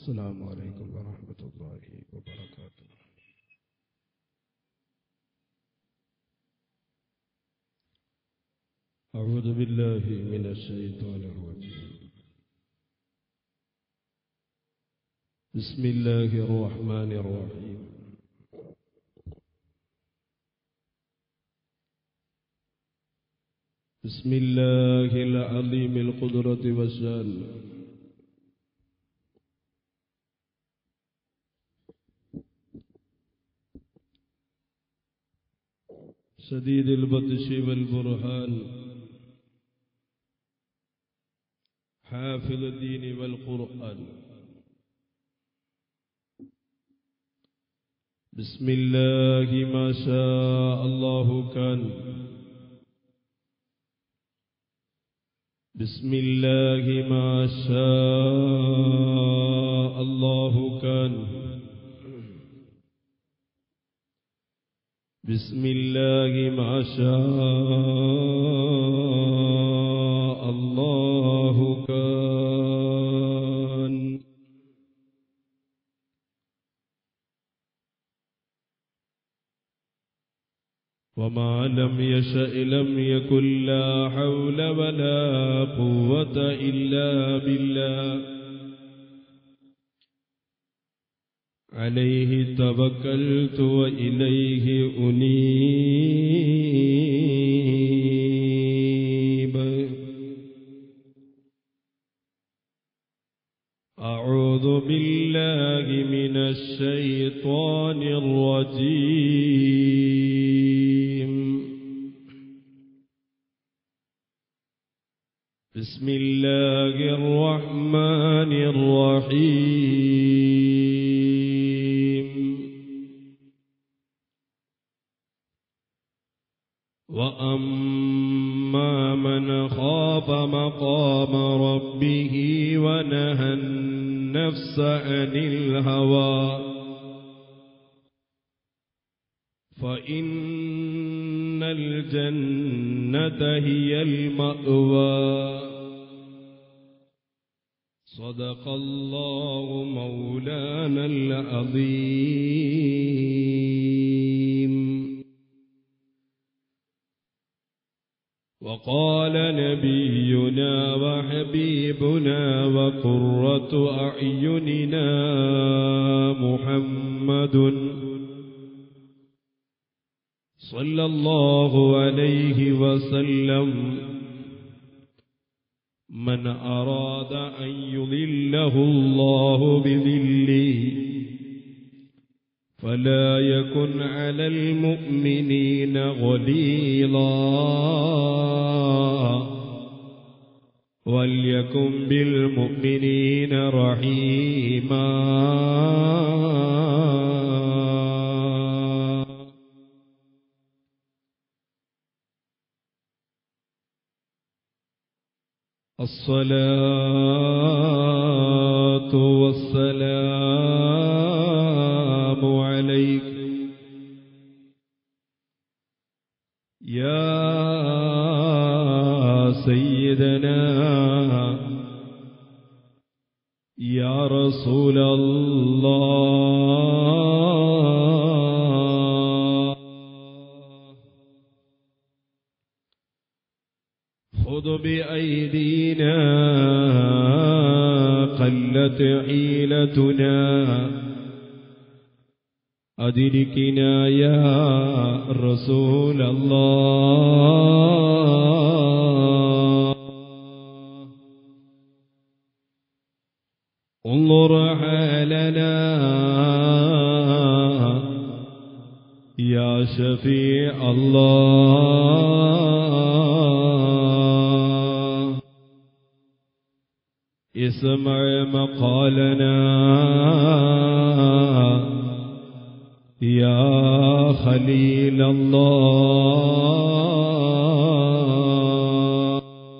السلام عليكم ورحمة الله وبركاته أعوذ بالله من الشيطان الرجيم بسم الله الرحمن الرحيم بسم الله العظيم القدرة والشان شديد البطش والبرهان حافظ الدين والقرآن بسم الله ما شاء الله كان بسم الله ما شاء الله كان بسم الله ما شاء الله كان وما لم يشأ لم يكن لا حول ولا قوة إلا بالله عليه توكلت وإليه أنيب أعوذ بالله من الشيطان الرجيم بسم الله الرحمن الرحيم وأما من خاف مقام ربه ونهى النفس عن الهوى فإن الجنة هي المأوى صدق الله مولانا العظيم وقال نبينا وحبيبنا وقرة أعيننا محمد صلى الله عليه وسلم من أراد أن يضله الله بذله فلا يكن على المؤمنين غليظا وليكن بالمؤمنين رحيما الصلاة والسلام عليك يا سيدنا يا رسول الله خذ بأيدينا قلت حيلتنا أدركنا يا رسول الله انظر حالنا يا شفيع الله اسمع مقالنا يا خليل الله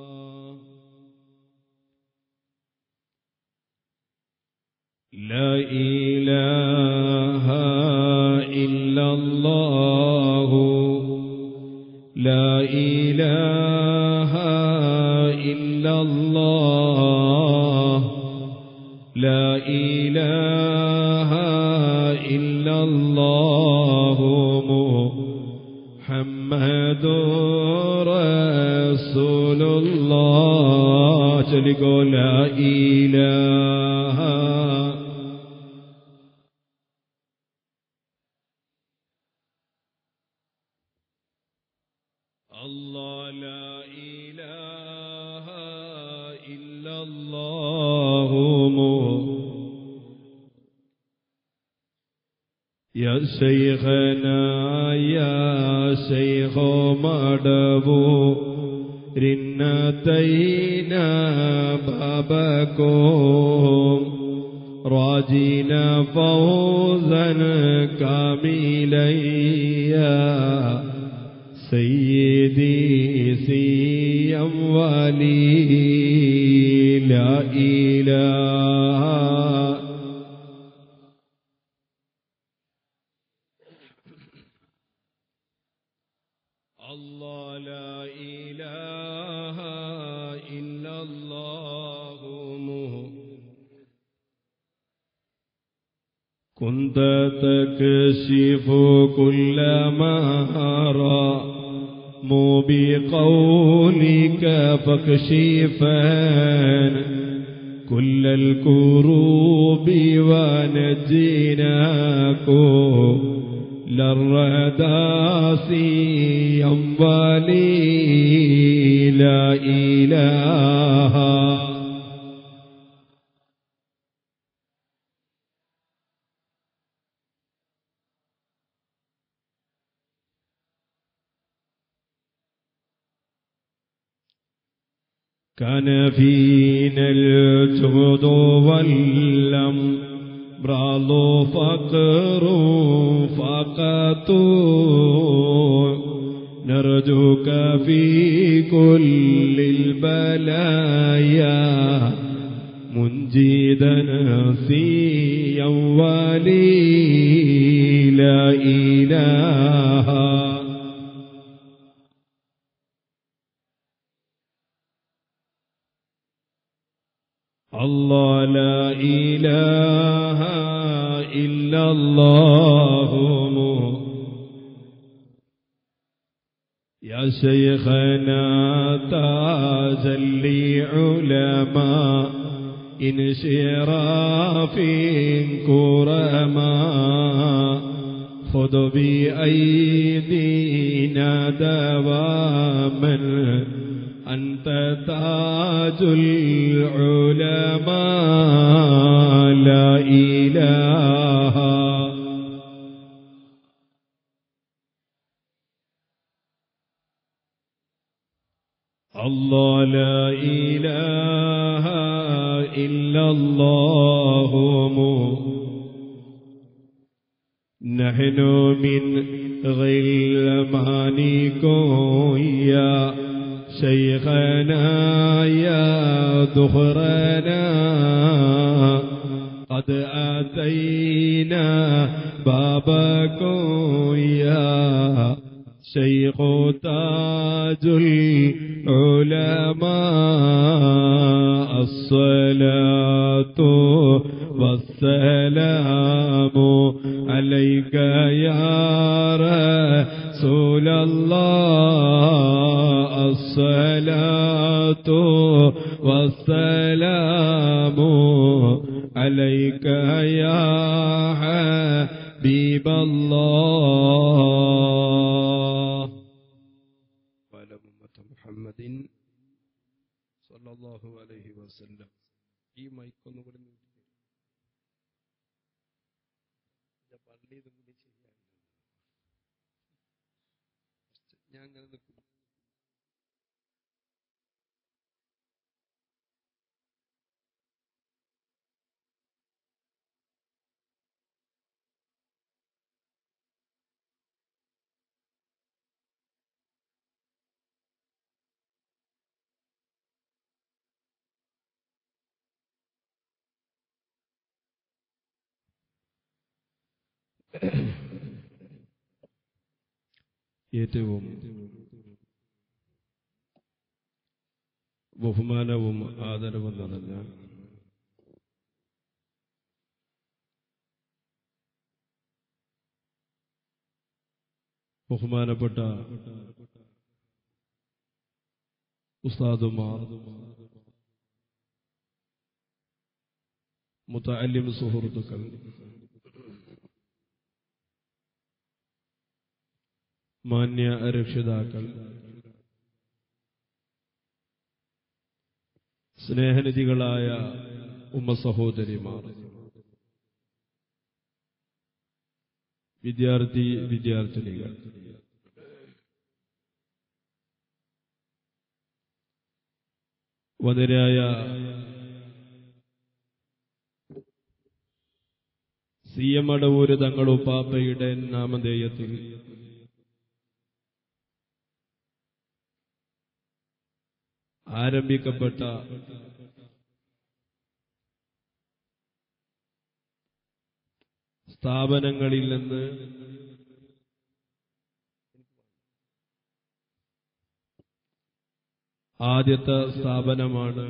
لا إله إلا الله لا إله إلا الله لا إله إلا الله محمد رسول الله چلو لا إله الله لا إله إلا الله يا شيخنا يا شيخ مدبو رنتينا بابكم راجينا فوزا كاملا يا سيدي سيم ولي لا إله الله لا إله إلا الله كنت تكشف كل ما أرى مو بقولك فاكشفان كل الكروب ونجيناكم للرداسي ينبلي لا إله كان فينا الجهد والأمراض فقر فقط نرجوك في كل البلايا منجدا نسيا ولي لا إله الله لا إله إلا الله يا شيخنا تاج لعلماء انشراف كرما خذ بأيدينا دواما أنت تاج العلماء لا إله الله لا إله إلا الله نحن من غير مانيكم يا شيخنا يا دخرنا قد أتينا بابكم يا شيخ تاج العلماء الصلاة والسلام عليك يا رسول الله الصلاة والسلام عليك يا حبيب الله قال أمة محمد صلى الله عليه وسلم ഈ മൈക്ക് ഒന്നും കൂടി നീട്ടി തരൂ. ഞാൻ പള്ളി ഇതും കൂടി ചെയ്യാൻ ഞാൻ അങ്ങനെ നിൽക്കും ഏറ്റവും ബഹുമാനവും ആദരവും നിറഞ്ഞ ബഹുമാനപ്പെട്ട ഉസ്താദുമാർ മുത്തല്ലിം സുഹൃത്തുക്കൾ മാന്യ രക്ഷിതാക്കൾ സ്നേഹനിധികളായ ഉമ്മ സഹോദരിമാർ വിദ്യാർത്ഥി വിദ്യാർത്ഥിനികൾ വനരായ സി എം അടവൂര് തങ്ങളുപ്പാപ്പയുടെ നാമധേയത്തിൽ ആരംഭിക്കപ്പെട്ട സ്ഥാപനങ്ങളിൽ നിന്ന് ആദ്യത്തെ സ്ഥാപനമാണ്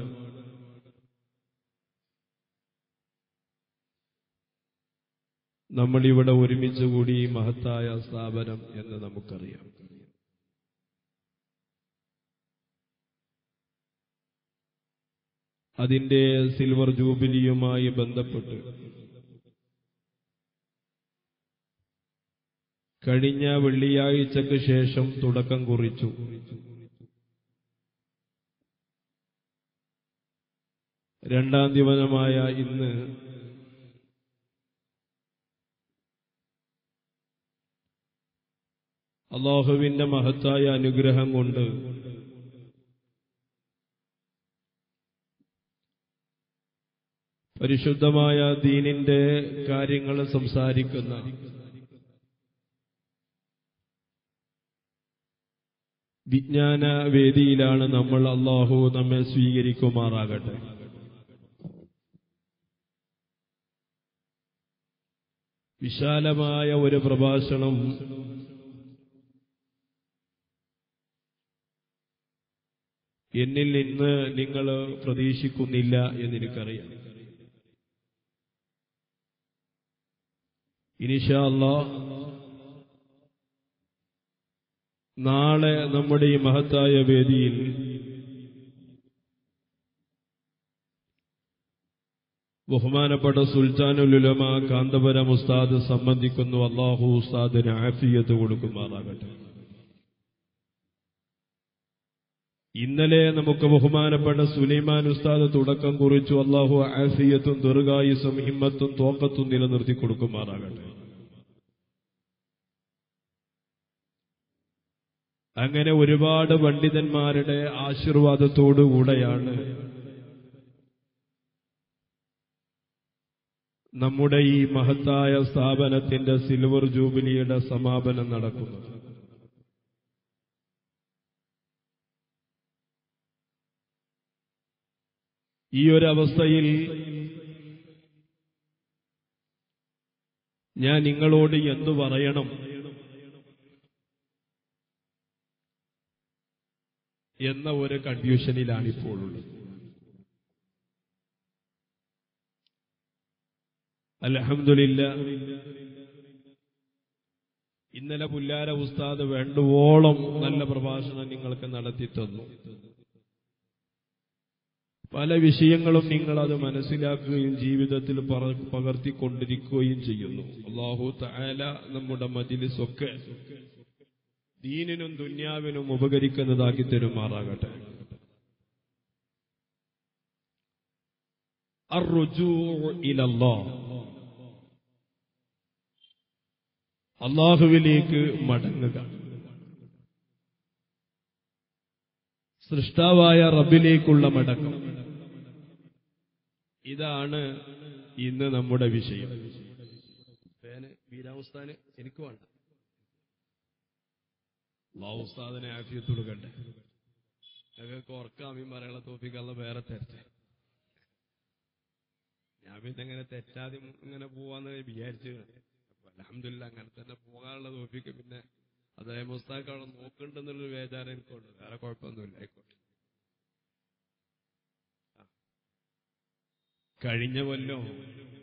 നമ്മളിവിടെ ഒരുമിച്ച് കൂടി ഈ മഹത്തായ സ്ഥാപനം എന്ന് നമുക്കറിയാം അതിന്റെ സിൽവർ ജൂബിലിയുമായി ബന്ധപ്പെട്ട് കഴിഞ്ഞ വെള്ളിയാഴ്ചക്ക് ശേഷം തുടക്കം കുറിച്ചു രണ്ടാം ദിവസമായ ഇന്ന് അള്ളാഹുവിന്റെ മഹത്തായ അനുഗ്രഹം കൊണ്ട് പരിശുദ്ധമായ ദീനിന്റെ കാര്യങ്ങൾ സംസാരിക്കുന്ന വിജ്ഞാന വേദിയിലാണ് നമ്മൾ അള്ളാഹു നമ്മെ സ്വീകരിക്കുമാറാകട്ടെ വിശാലമായ ഒരു പ്രഭാഷണം എന്നിൽ നിന്ന് നിങ്ങൾ പ്രതീക്ഷിക്കുന്നില്ല എന്നെനിക്കറിയാം ഇനിഷാല്ല നാളെ നമ്മുടെ ഈ മഹത്തായ വേദിയിൽ ബഹുമാനപ്പെട്ട സുൽത്താനുലുലമ കാന്തപുരം ഉസ്താദ് സംബന്ധിക്കുന്നു അള്ളാഹു ഉസ്താദിന് ആഫിയത്ത് കൊടുക്കുമാറാകട്ടെ ഇന്നലെ നമുക്ക് ബഹുമാനപ്പെട്ട സുലൈമാൻ ഉസ്താദ് തുടക്കം കുറിച്ചു അള്ളാഹു ആഫിയത്തും ദീർഘായുസും ഹിമ്മത്തും തോക്കത്തും നിലനിർത്തി കൊടുക്കുമാറാകട്ടെ അങ്ങനെ ഒരുപാട് പണ്ഡിതന്മാരുടെ ആശീർവാദത്തോടുകൂടെയാണ് നമ്മുടെ ഈ മഹത്തായ സ്ഥാപനത്തിന്റെ സിൽവർ ജൂബിലിയുടെ സമാപനം നടക്കുന്നത് ഈ ഒരു അവസ്ഥയിൽ ഞാൻ നിങ്ങളോട് എന്തു പറയണം എന്ന ഒരു കൺഫ്യൂഷനിലാണ് ഇപ്പോൾ ഉള്ളത് അലഹമില്ല ഇന്നലെ പുല്ലാര ഉസ്താദ് വേണ്ടുവോളം നല്ല പ്രഭാഷണം നിങ്ങൾക്ക് നടത്തി തന്നു പല വിഷയങ്ങളും നിങ്ങൾ അത് മനസ്സിലാക്കുകയും ജീവിതത്തിൽ പറ- പകർത്തിക്കൊണ്ടിരിക്കുകയും ചെയ്യുന്നു അള്ളാഹു തആല നമ്മുടെ മജിലിസൊക്കെ ദീനിനും ദുന്യാവിനും ഉപകരിക്കുന്നതാക്കി തരുമാറാകട്ടെ الرجوع إلى الله അള്ളാഹുവിലേക്ക് മടങ്ങുക സൃഷ്ടാവായ റബ്ബിലേക്കുള്ള മടക്കം ഇതാണ് ഇന്ന് നമ്മുടെ വിഷയം പേന് വീരാവുസ്ഥാന് എനിക്ക് വേണ്ട അള്ളാഹുസ്താദിനെ ആഫിയത്ത് കൊടുക്കട്ടെ ഞങ്ങൾക്ക് ഉറക്കാമീൻ പറയാനുള്ള തോപ്പിക്കാനുള്ള വേറെ തെറ്റ് ഞാൻ പിന്നെ ഇങ്ങനെ തെറ്റാതെ ഇങ്ങനെ പോവാന്ന് വിചാരിച്ചു അലഹമില്ല അങ്ങനെ തന്നെ പോകാനുള്ള തോപ്പിക്ക് പിന്നെ അതായത് മുസ്താഖ് അവിടെ നോക്കണ്ടെന്നുള്ളൊരു വേചാരം എനിക്കുണ്ട് വേറെ കുഴപ്പമൊന്നുമില്ല ആയിക്കോട്ടെ ആ. കഴിഞ്ഞ കൊല്ലം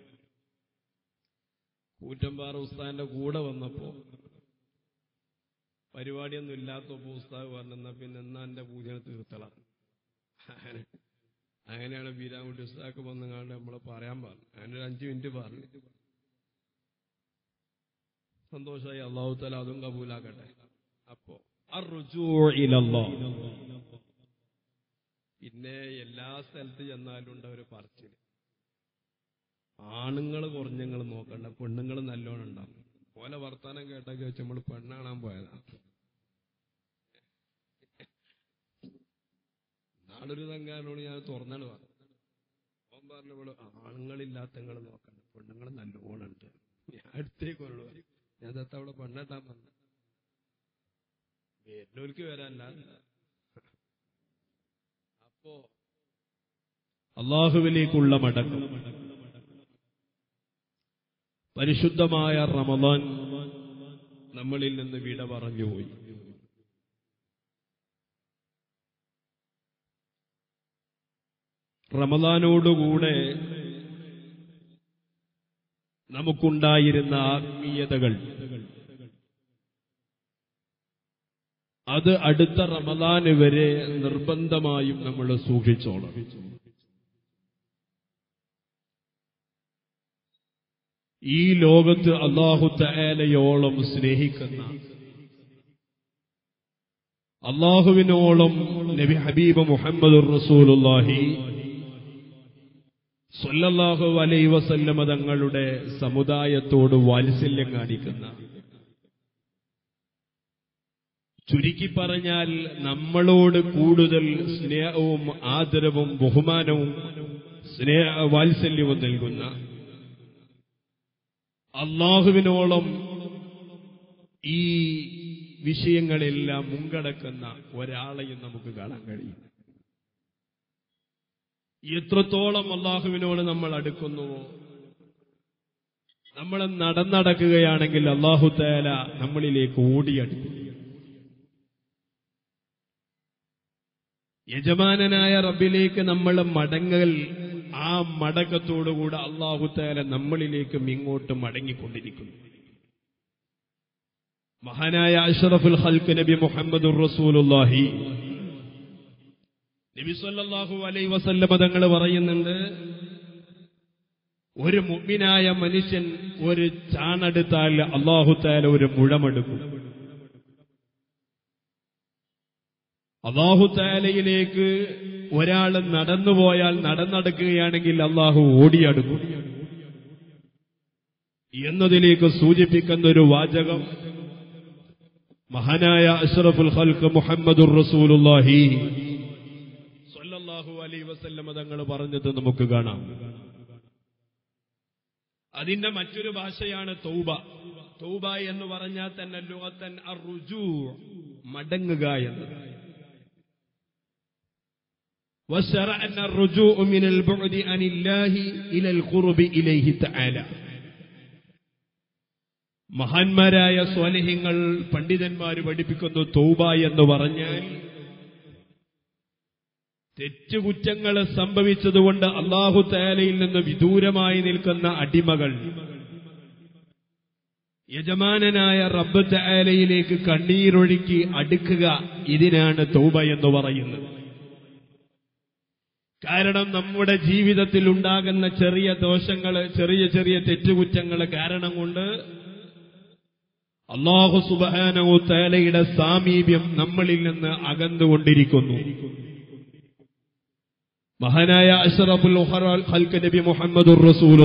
കൂറ്റമ്പാറ ഉസ്താന്റെ കൂടെ വന്നപ്പോ പരിപാടിയൊന്നും ഇല്ലാത്ത പുസ്തകം പറഞ്ഞെന്നാ പിന്നെ എന്നാ എന്റെ പൂജനെ തീർത്തള അങ്ങനെ അങ്ങനെയാണ് ബീരാൻകുട്ടി ഉസ്താക്ക് വന്നുകാണ്ട് നമ്മളെ പറയാൻ പറഞ്ഞു അങ്ങനെ ഒരു അഞ്ചു മിനിറ്റ് പറഞ്ഞു സന്തോഷമായി അള്ളാഹു തല അതും കബൂലാക്കട്ടെ അപ്പോ الرجوع إلى الله പിന്നെ എല്ലാ സ്ഥലത്ത് ചെന്നാലും ഉണ്ട് ഒരു പറച്ചില് ആണുങ്ങൾ കുറഞ്ഞങ്ങൾ നോക്കണ്ട പെണ്ണുങ്ങൾ നല്ലോണം ഉണ്ടാവും പോലെ വർത്താനം കേട്ടൊക്കെ വെച്ച് നമ്മൾ പെണ്ണാണാൻ പോയതാ നാളൊരു തങ്കാനോട് ഞാൻ തുറന്നാണ് പറഞ്ഞു അവൻ പറഞ്ഞപ്പോൾ ആണുങ്ങളില്ലാത്തങ്ങൾ നോക്കണ്ട പെണ്ണുങ്ങൾ നല്ലോണം ഉണ്ട് ഞാൻ അടുത്തേക്ക് വരുള്ളൂ ഞാൻ ദത്ത അവിടെ പെണ്ണെട്ടാൻ വന്നു വരുന്നവർക്ക് വരാനല്ല അപ്പോ അള്ളാഹുവിലേക്കുള്ള മടക്കം പരിശുദ്ധമായ റമദാൻ നമ്മളിൽ നിന്ന് വിട പറഞ്ഞുപോയി റമദാനോടുകൂടെ നമുക്കുണ്ടായിരുന്ന ആത്മീയതകൾ അത് അടുത്ത റമദാന് വരെ നിർബന്ധമായും നമ്മൾ സൂക്ഷിച്ചോളണം ഈ ലോകത്ത് അള്ളാഹു തആലയോളം സ്നേഹിക്കുന്ന അള്ളാഹുവിനോളം നബി ഹബീബ് മുഹമ്മദ് റസൂലുള്ളാഹി സ്വല്ലല്ലാഹു അലൈഹി വസല്ലമ തങ്ങളുടെ സമുദായത്തോട് വാത്സല്യം കാണിക്കുന്ന ചുരുക്കി പറഞ്ഞാൽ നമ്മളോട് കൂടുതൽ സ്നേഹവും ആദരവും ബഹുമാനവും സ്നേഹ വാത്സല്യവും നൽകുന്ന അള്ളാഹുവിനോളം ഈ വിഷയങ്ങളെല്ലാം മുൻകടക്കുന്ന ഒരാളെയും നമുക്ക് കാണാൻ കഴിയും എത്രത്തോളം അള്ളാഹുവിനോട് നമ്മൾ അടുക്കുന്നുവോ നമ്മൾ നടന്നടക്കുകയാണെങ്കിൽ അള്ളാഹു തേല നമ്മളിലേക്ക് ഓടിയടുക്കും യജമാനനായ റബ്ബിലേക്ക് നമ്മൾ മടങ്ങൽ ആ മടക്കത്തോടുകൂടെ അള്ളാഹു തേല നമ്മളിലേക്കും ഇങ്ങോട്ട് മടങ്ങിക്കൊണ്ടിരിക്കുന്നു മഹാനായ അഷ്റഫുൽ ഹൽക്ക് നബി മുഹമ്മദ് റസൂലുല്ലാഹി നബി സല്ലല്ലാഹു അലൈഹി വസല്ലമ തങ്ങൾ പറയുന്നുണ്ട് ഒരു മുഗ്മിനായ മനുഷ്യൻ ഒരു ചാണെടുത്താൽ അള്ളാഹു താല ഒരു മുഴമെടുക്കും അള്ളാഹു താലയിലേക്ക് ഒരാൾ നടന്നുപോയാൽ നടന്നടക്കുകയാണെങ്കിൽ അള്ളാഹു ഓടിയടുക്കും എന്നതിലേക്ക് സൂചിപ്പിക്കുന്ന ഒരു വാചകം മഹാനായ അഷ്റഫുൽ ഖൽക്ക് മുഹമ്മദുർ റസൂലുള്ളാഹി സ്വല്ലല്ലാഹു അലൈഹി വസല്ലമ തങ്ങൾ പറഞ്ഞത് നമുക്ക് കാണാം അതിന്റെ മറ്റൊരു ഭാഷയാണ് തൗബ തൗബ എന്ന് പറഞ്ഞാൽ തന്നെ ലുഗത്തൻ അർറുജൂ മടങ്ങുക എന്നത് وشرعنا الرجوع من البعد عن الله إلى القرب إليه تعالى മഹാന്മാരായ സ്വാലിഹ്യങ്ങൾ പണ്ഡിതന്മാർ പഠിപ്പിക്കുന്നു തൗബ എന്ന് പറഞ്ഞാൽ തെറ്റുകുറ്റങ്ങൾ സംഭവിച്ചതുകൊണ്ട് അള്ളാഹു താലയിൽ നിന്ന് വിദൂരമായി നിൽക്കുന്ന അടിമകൾ യജമാനനായ റബ്ബ് താലയിലേക്ക് കണ്ണീരൊഴുക്കി അടുക്കുക ഇതിനാണ് തൗബ എന്ന് പറയുന്നത് കാരണം നമ്മുടെ ജീവിതത്തിൽ ഉണ്ടാകുന്ന ചെറിയ ദോഷങ്ങൾ ചെറിയ ചെറിയ തെറ്റുകുറ്റങ്ങൾ കാരണം കൊണ്ട് അള്ളാഹു സുബാനോ തേലയുടെ സാമീപ്യം നമ്മളിൽ നിന്ന് അകന്നുകൊണ്ടിരിക്കുന്നു മഹാനായ അഷറഫുൽ ഹൽക്ക് നബി മുഹമ്മദ്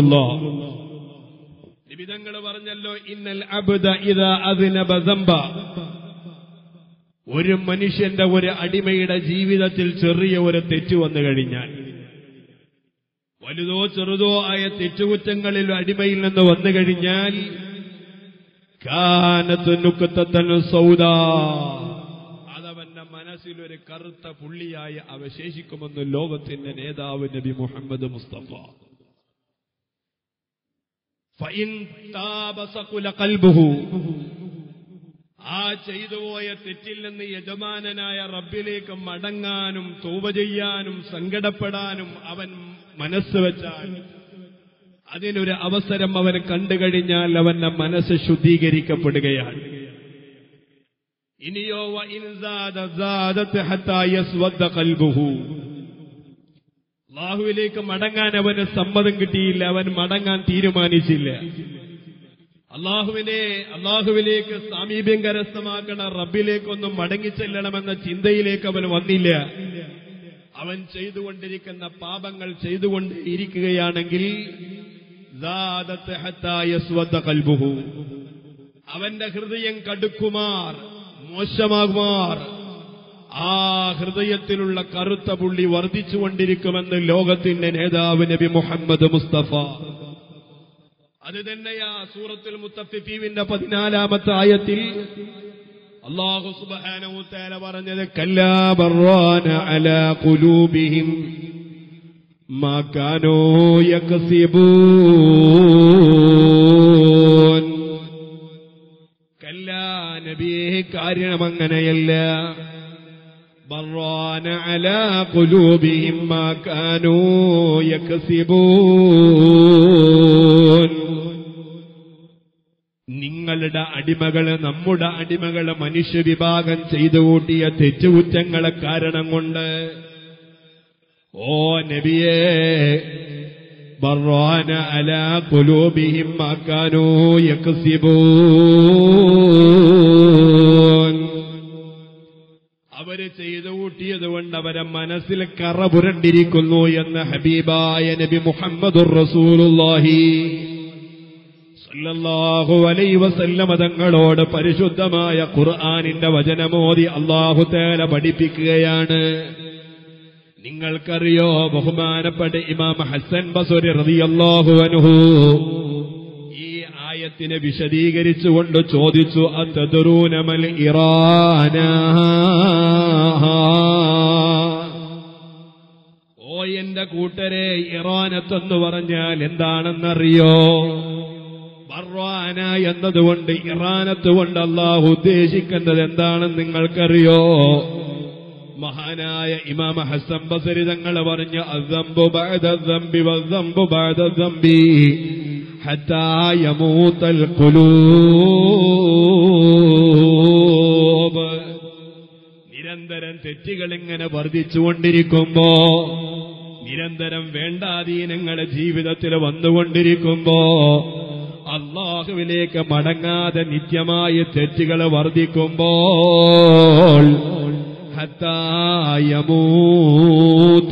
നിബിതങ്ങൾ പറഞ്ഞല്ലോ ഇന്നൽ അബ്ദ ഇദാ അദ്നബ ദംബ ഒരു മനുഷ്യന്റെ ഒരു അടിമയുടെ ജീവിതത്തിൽ ചെറിയ ഒരു തെറ്റ് വന്നു കഴിഞ്ഞാൽ വലുതോ ചെറുതോ ആയ തെറ്റുകുറ്റങ്ങളിൽ അടിമയിൽ നിന്ന് വന്നു കഴിഞ്ഞാൽ കാനത്ത് നുക്കത്തൻ സൗദ അതവന്റെ മനസ്സിൽ ഒരു കറുത്ത പുള്ളിയായി അവശേഷിക്കുമെന്ന് ലോകത്തിന്റെ നേതാവ് നബി മുഹമ്മദ് മുസ്തഫ ഫഇൻ താബ സഖുല ഖൽബുഹു ആ ചെയ്തുപോയ തെറ്റിൽ നിന്ന് യജമാനനായ റബ്ബിലേക്ക് മടങ്ങാനും തൂവ ചെയ്യാനും സങ്കടപ്പെടാനും അവൻ മനസ്സ് വെച്ചാൽ അതിനൊരു അവസരം അവൻ കണ്ടു കഴിഞ്ഞാൽ അവന്റെ മനസ്സ് ശുദ്ധീകരിക്കപ്പെടുകയാണ് ഇനിയോ വ ഇൻ സാദ സാദത്ത് ഹത്താ യസ്വദ്ദ ഖൽബുഹു അള്ളാഹുവിലേക്ക് മടങ്ങാൻ അവന് സമ്മതം കിട്ടിയില്ല അവൻ മടങ്ങാൻ തീരുമാനിച്ചില്ല അള്ളാഹുവിനെ അള്ളാഹുവിലേക്ക് സാമീപ്യം കരസ്ഥമാക്കണ റബ്ബിലേക്കൊന്നും മടങ്ങിച്ചെല്ലണമെന്ന ചിന്തയിലേക്ക് അവൻ വന്നില്ല അവൻ ചെയ്തുകൊണ്ടിരിക്കുന്ന പാപങ്ങൾ ചെയ്തുകൊണ്ട് ഇരിക്കുകയാണെങ്കിൽ സാദത്ത് ഹത്താ യസ്വദ്ദ ഖൽബുഹു അവന്റെ ഹൃദയം കടുക്കുമാർ മോശമാകുമാർ ആ ഹൃദയത്തിലുള്ള കറുത്ത പുള്ളി വർദ്ധിച്ചുകൊണ്ടിരിക്കുമെന്ന് ലോകത്തിന്റെ നേതാവ് നബി മുഹമ്മദ് മുസ്തഫ അത് തന്നെയാ സൂറത്തുൽ മുത്തഫിഫീവിന്റെ പതിനാലാമത്തെ ആയത്തിൽ അള്ളാഹു സുബ്ഹാനഹു തആല പറഞ്ഞത് കല്ലാ ബർറാന അലാ ഖുലൂബിഹിം മാ കാനൂ യക്സിബൂൻ കല്ലാ നബിയെ കാര്യം അങ്ങനെയല്ല ബർറാന അലാ ഖുലൂബിഹിം മാ കാനൂ യക്സിബൂൻ നിങ്ങളുടെ അടിമകള് നമ്മുടെ അടിമകള് മനുഷ്യവിഭാഗം ചെയ്തു കൂട്ടിയ തെറ്റുകുറ്റങ്ങളെ കാരണം കൊണ്ട് ഓ നബിയേ ബർറാന അലാ ഖുലൂബിഹിം മാ കാനൂ യക്സിബൂൻ അവര് ചെയ്തു കൂട്ടിയത് കൊണ്ട് അവരെ മനസ്സിൽ കറ പുരണ്ടിരിക്കുന്നു എന്ന് ഹബീബായ നബി മുഹമ്മദുർ റസൂലുള്ളാഹി സല്ലല്ലാഹു അലൈഹി വസല്ലമ തങ്ങളോട് പരിശുദ്ധമായ ഖുർആനിന്റെ വചനമോദി അല്ലാഹു തആല പഠിപ്പിക്കുകയാണ് നിങ്ങൾക്കറിയോ ബഹുമാനപ്പെട്ട ഇമാം ഹസൻ ബസുരി റളിയല്ലാഹു അൻഹു ഈ ആയത്തിനെ വിശദീകരിച്ചുകൊണ്ട് ചോദിച്ചു അതദറൂനമൽ ഇറാന ഓ എന്റെ കൂട്ടരെ ഇറാനത്തെന്ന് പറഞ്ഞാൽ എന്താണെന്നറിയോ ബർവാന എന്നതുകൊണ്ട് ഇറാനത്ത് കൊണ്ട് അള്ളാഹു ഉദ്ദേശിക്കുന്നത് എന്താണെന്ന് നിങ്ങൾക്കറിയോ മഹാനായ ഇമാമ ഹസൻ ബസരി തങ്ങൾ പറഞ്ഞു അസംബു ബഅദ ദംബി വസംബു ബഅദ ദംബി ഹത്താ യമൂത്തൽ ഖുലൂബ് നിരന്തരം തെറ്റുകൾ ഇങ്ങനെ വർദ്ധിച്ചുകൊണ്ടിരിക്കുമ്പോ നിരന്തരം വേണ്ടാധീനങ്ങളെ ജീവിതത്തിൽ വന്നുകൊണ്ടിരിക്കുമ്പോ അള്ളാഹുവിലേക്ക് മടങ്ങാതെ നിത്യമായ തെറ്റുകൾ വർദ്ധിക്കുമ്പോൾ حتى يموت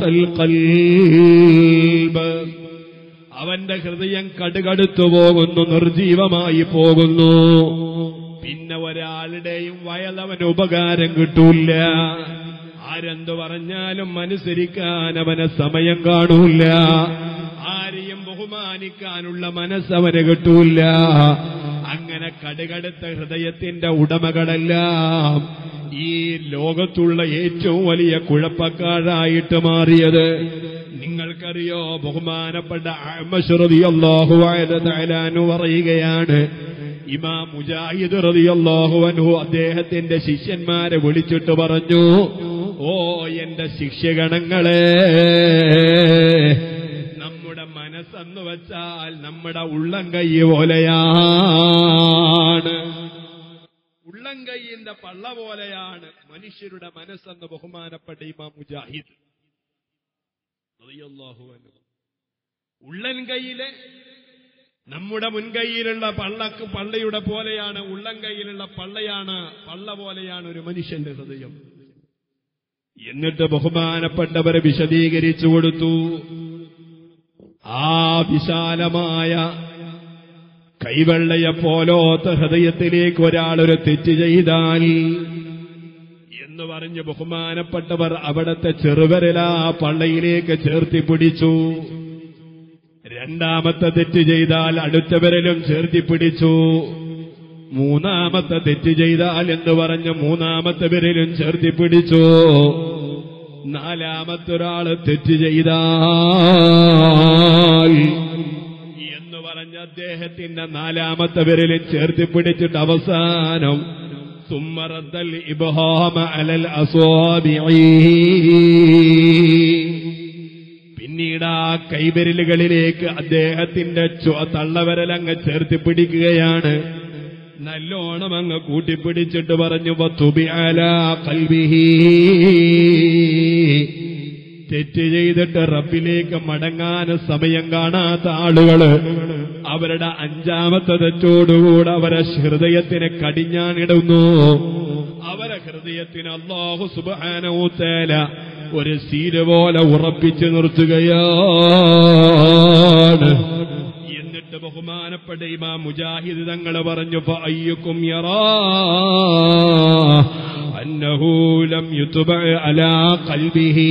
القلب അവന്റെ ഹൃദയം കടുകടുത്തു പോകുന്നു നിർജീവമായി പോകുന്നു പിന്നെ ഒരാളുടെയും വയലവന് ഉപകാരം കിട്ടൂല ആരെന്തു പറഞ്ഞാലും അനുസരിക്കാൻ അവന് സമയം കാണൂല ആരെയും ബഹുമാനിക്കാനുള്ള മനസ്സവന് കിട്ടൂല അങ്ങനെ കടുകടുത്ത ഹൃദയത്തിന്റെ ഉടമകളെല്ലാം ഈ ലോകത്തുള്ള ഏറ്റവും വലിയ കുഴപ്പക്കാരായിട്ട് മാറിയത് നിങ്ങൾക്കറിയോ ബഹുമാനപ്പെട്ട അഹമ്മശ്രതി അള്ളാഹു പറയുകയാണ് ഇമാം മുജാഹിദ് റളിയല്ലാഹു അൻഹു അദ്ദേഹത്തിന്റെ ശിഷ്യന്മാരെ വിളിച്ചിട്ട് പറഞ്ഞു ഓ എന്റെ ശിഷ്യഗണങ്ങളെ നമ്മുടെ മനസ്സെന്ന് വെച്ചാൽ നമ്മുടെ ഉള്ളം കൈ പോലെയാണ് ഉള്ളം കൈയിന്റെ പള്ള പോലെയാണ് മനുഷ്യരുടെ മനസ്സെന്ന് ബഹുമാനപ്പെട്ട ഇമാം മുജാഹിദ് റളിയല്ലാഹു അൻഹു ഉള്ളൻ കൈയിലെ നമ്മുടെ മുൻകൈയിലുള്ള പള്ളക്ക് പള്ളയുടെ പോലെയാണ് ഉള്ളം കൈയിലുള്ള പള്ളയാണ് പള്ള പോലെയാണ് ഒരു മനുഷ്യന്റെ ഹൃദയം എന്നിട്ട് ബഹുമാനപ്പെട്ടവരെ വിശദീകരിച്ചു കൊടുത്തു ആ വിശാലമായ കൈവെള്ളയെ പോലോത്ത ഹൃദയത്തിലേക്ക് ഒരാളൊരു തെറ്റ് ചെയ്താൽ എന്ന് പറഞ്ഞ് ബഹുമാനപ്പെട്ടവർ അവിടത്തെ ചെറുവരലാ പള്ളയിലേക്ക് ചേർത്തി പിടിച്ചു രണ്ടാമത്തെ തെറ്റ് ചെയ്താൽ അടുത്ത വിരലും ചേർത്തി പിടിച്ചു മൂന്നാമത്തെ തെറ്റ് ചെയ്താൽ എന്ന് പറഞ്ഞ് മൂന്നാമത്തെ വിരലും ചേർത്തി പിടിച്ചു നാലാമത്തെ ഒരാള് തെറ്റ് ചെയ്താൽ എന്ന് പറഞ്ഞ അദ്ദേഹത്തിന്റെ നാലാമത്തെ വിരലും ചേർത്തി പിടിച്ചിട്ട് അവസാനം സുമ്മറത്തൽ ഇബ്ഹാമ അലൽ അസ്വാബിഈ പിന്നീട് ആ കൈവിരലുകളിലേക്ക് അദ്ദേഹത്തിന്റെ ചു- തള്ളവിരലങ്ങ് ചേർത്ത് പിടിക്കുകയാണ് നല്ലോണം അങ്ങ് കൂട്ടിപ്പിടിച്ചിട്ട് പറഞ്ഞു വത്തുബി അലാ കൽബിഹി തെറ്റ് ചെയ്തിട്ട് റബ്ബിലേക്ക് മടങ്ങാൻ സമയം കാണാത്ത ആളുകള് അവരുടെ അഞ്ചാമത്തെ തെറ്റോടുകൂടെ അവരെ ഹൃദയത്തിന് കടിഞ്ഞാണിടുന്നു അവരെ ഹൃദയത്തിന് അള്ളാഹു സുബാനൂത്തേല ഒരു സീല് പോലെ ഉറപ്പിച്ചു നിർത്തുകയാണ് എന്നിട്ട് ബഹുമാനപ്പെട്ട ഇമാം മുജാഹിദ് തങ്ങൾ പറഞ്ഞു അയ്യുക്കും യറാ അന്നഹു ലം യുത്ബഅ അലാ ഖൽബിഹി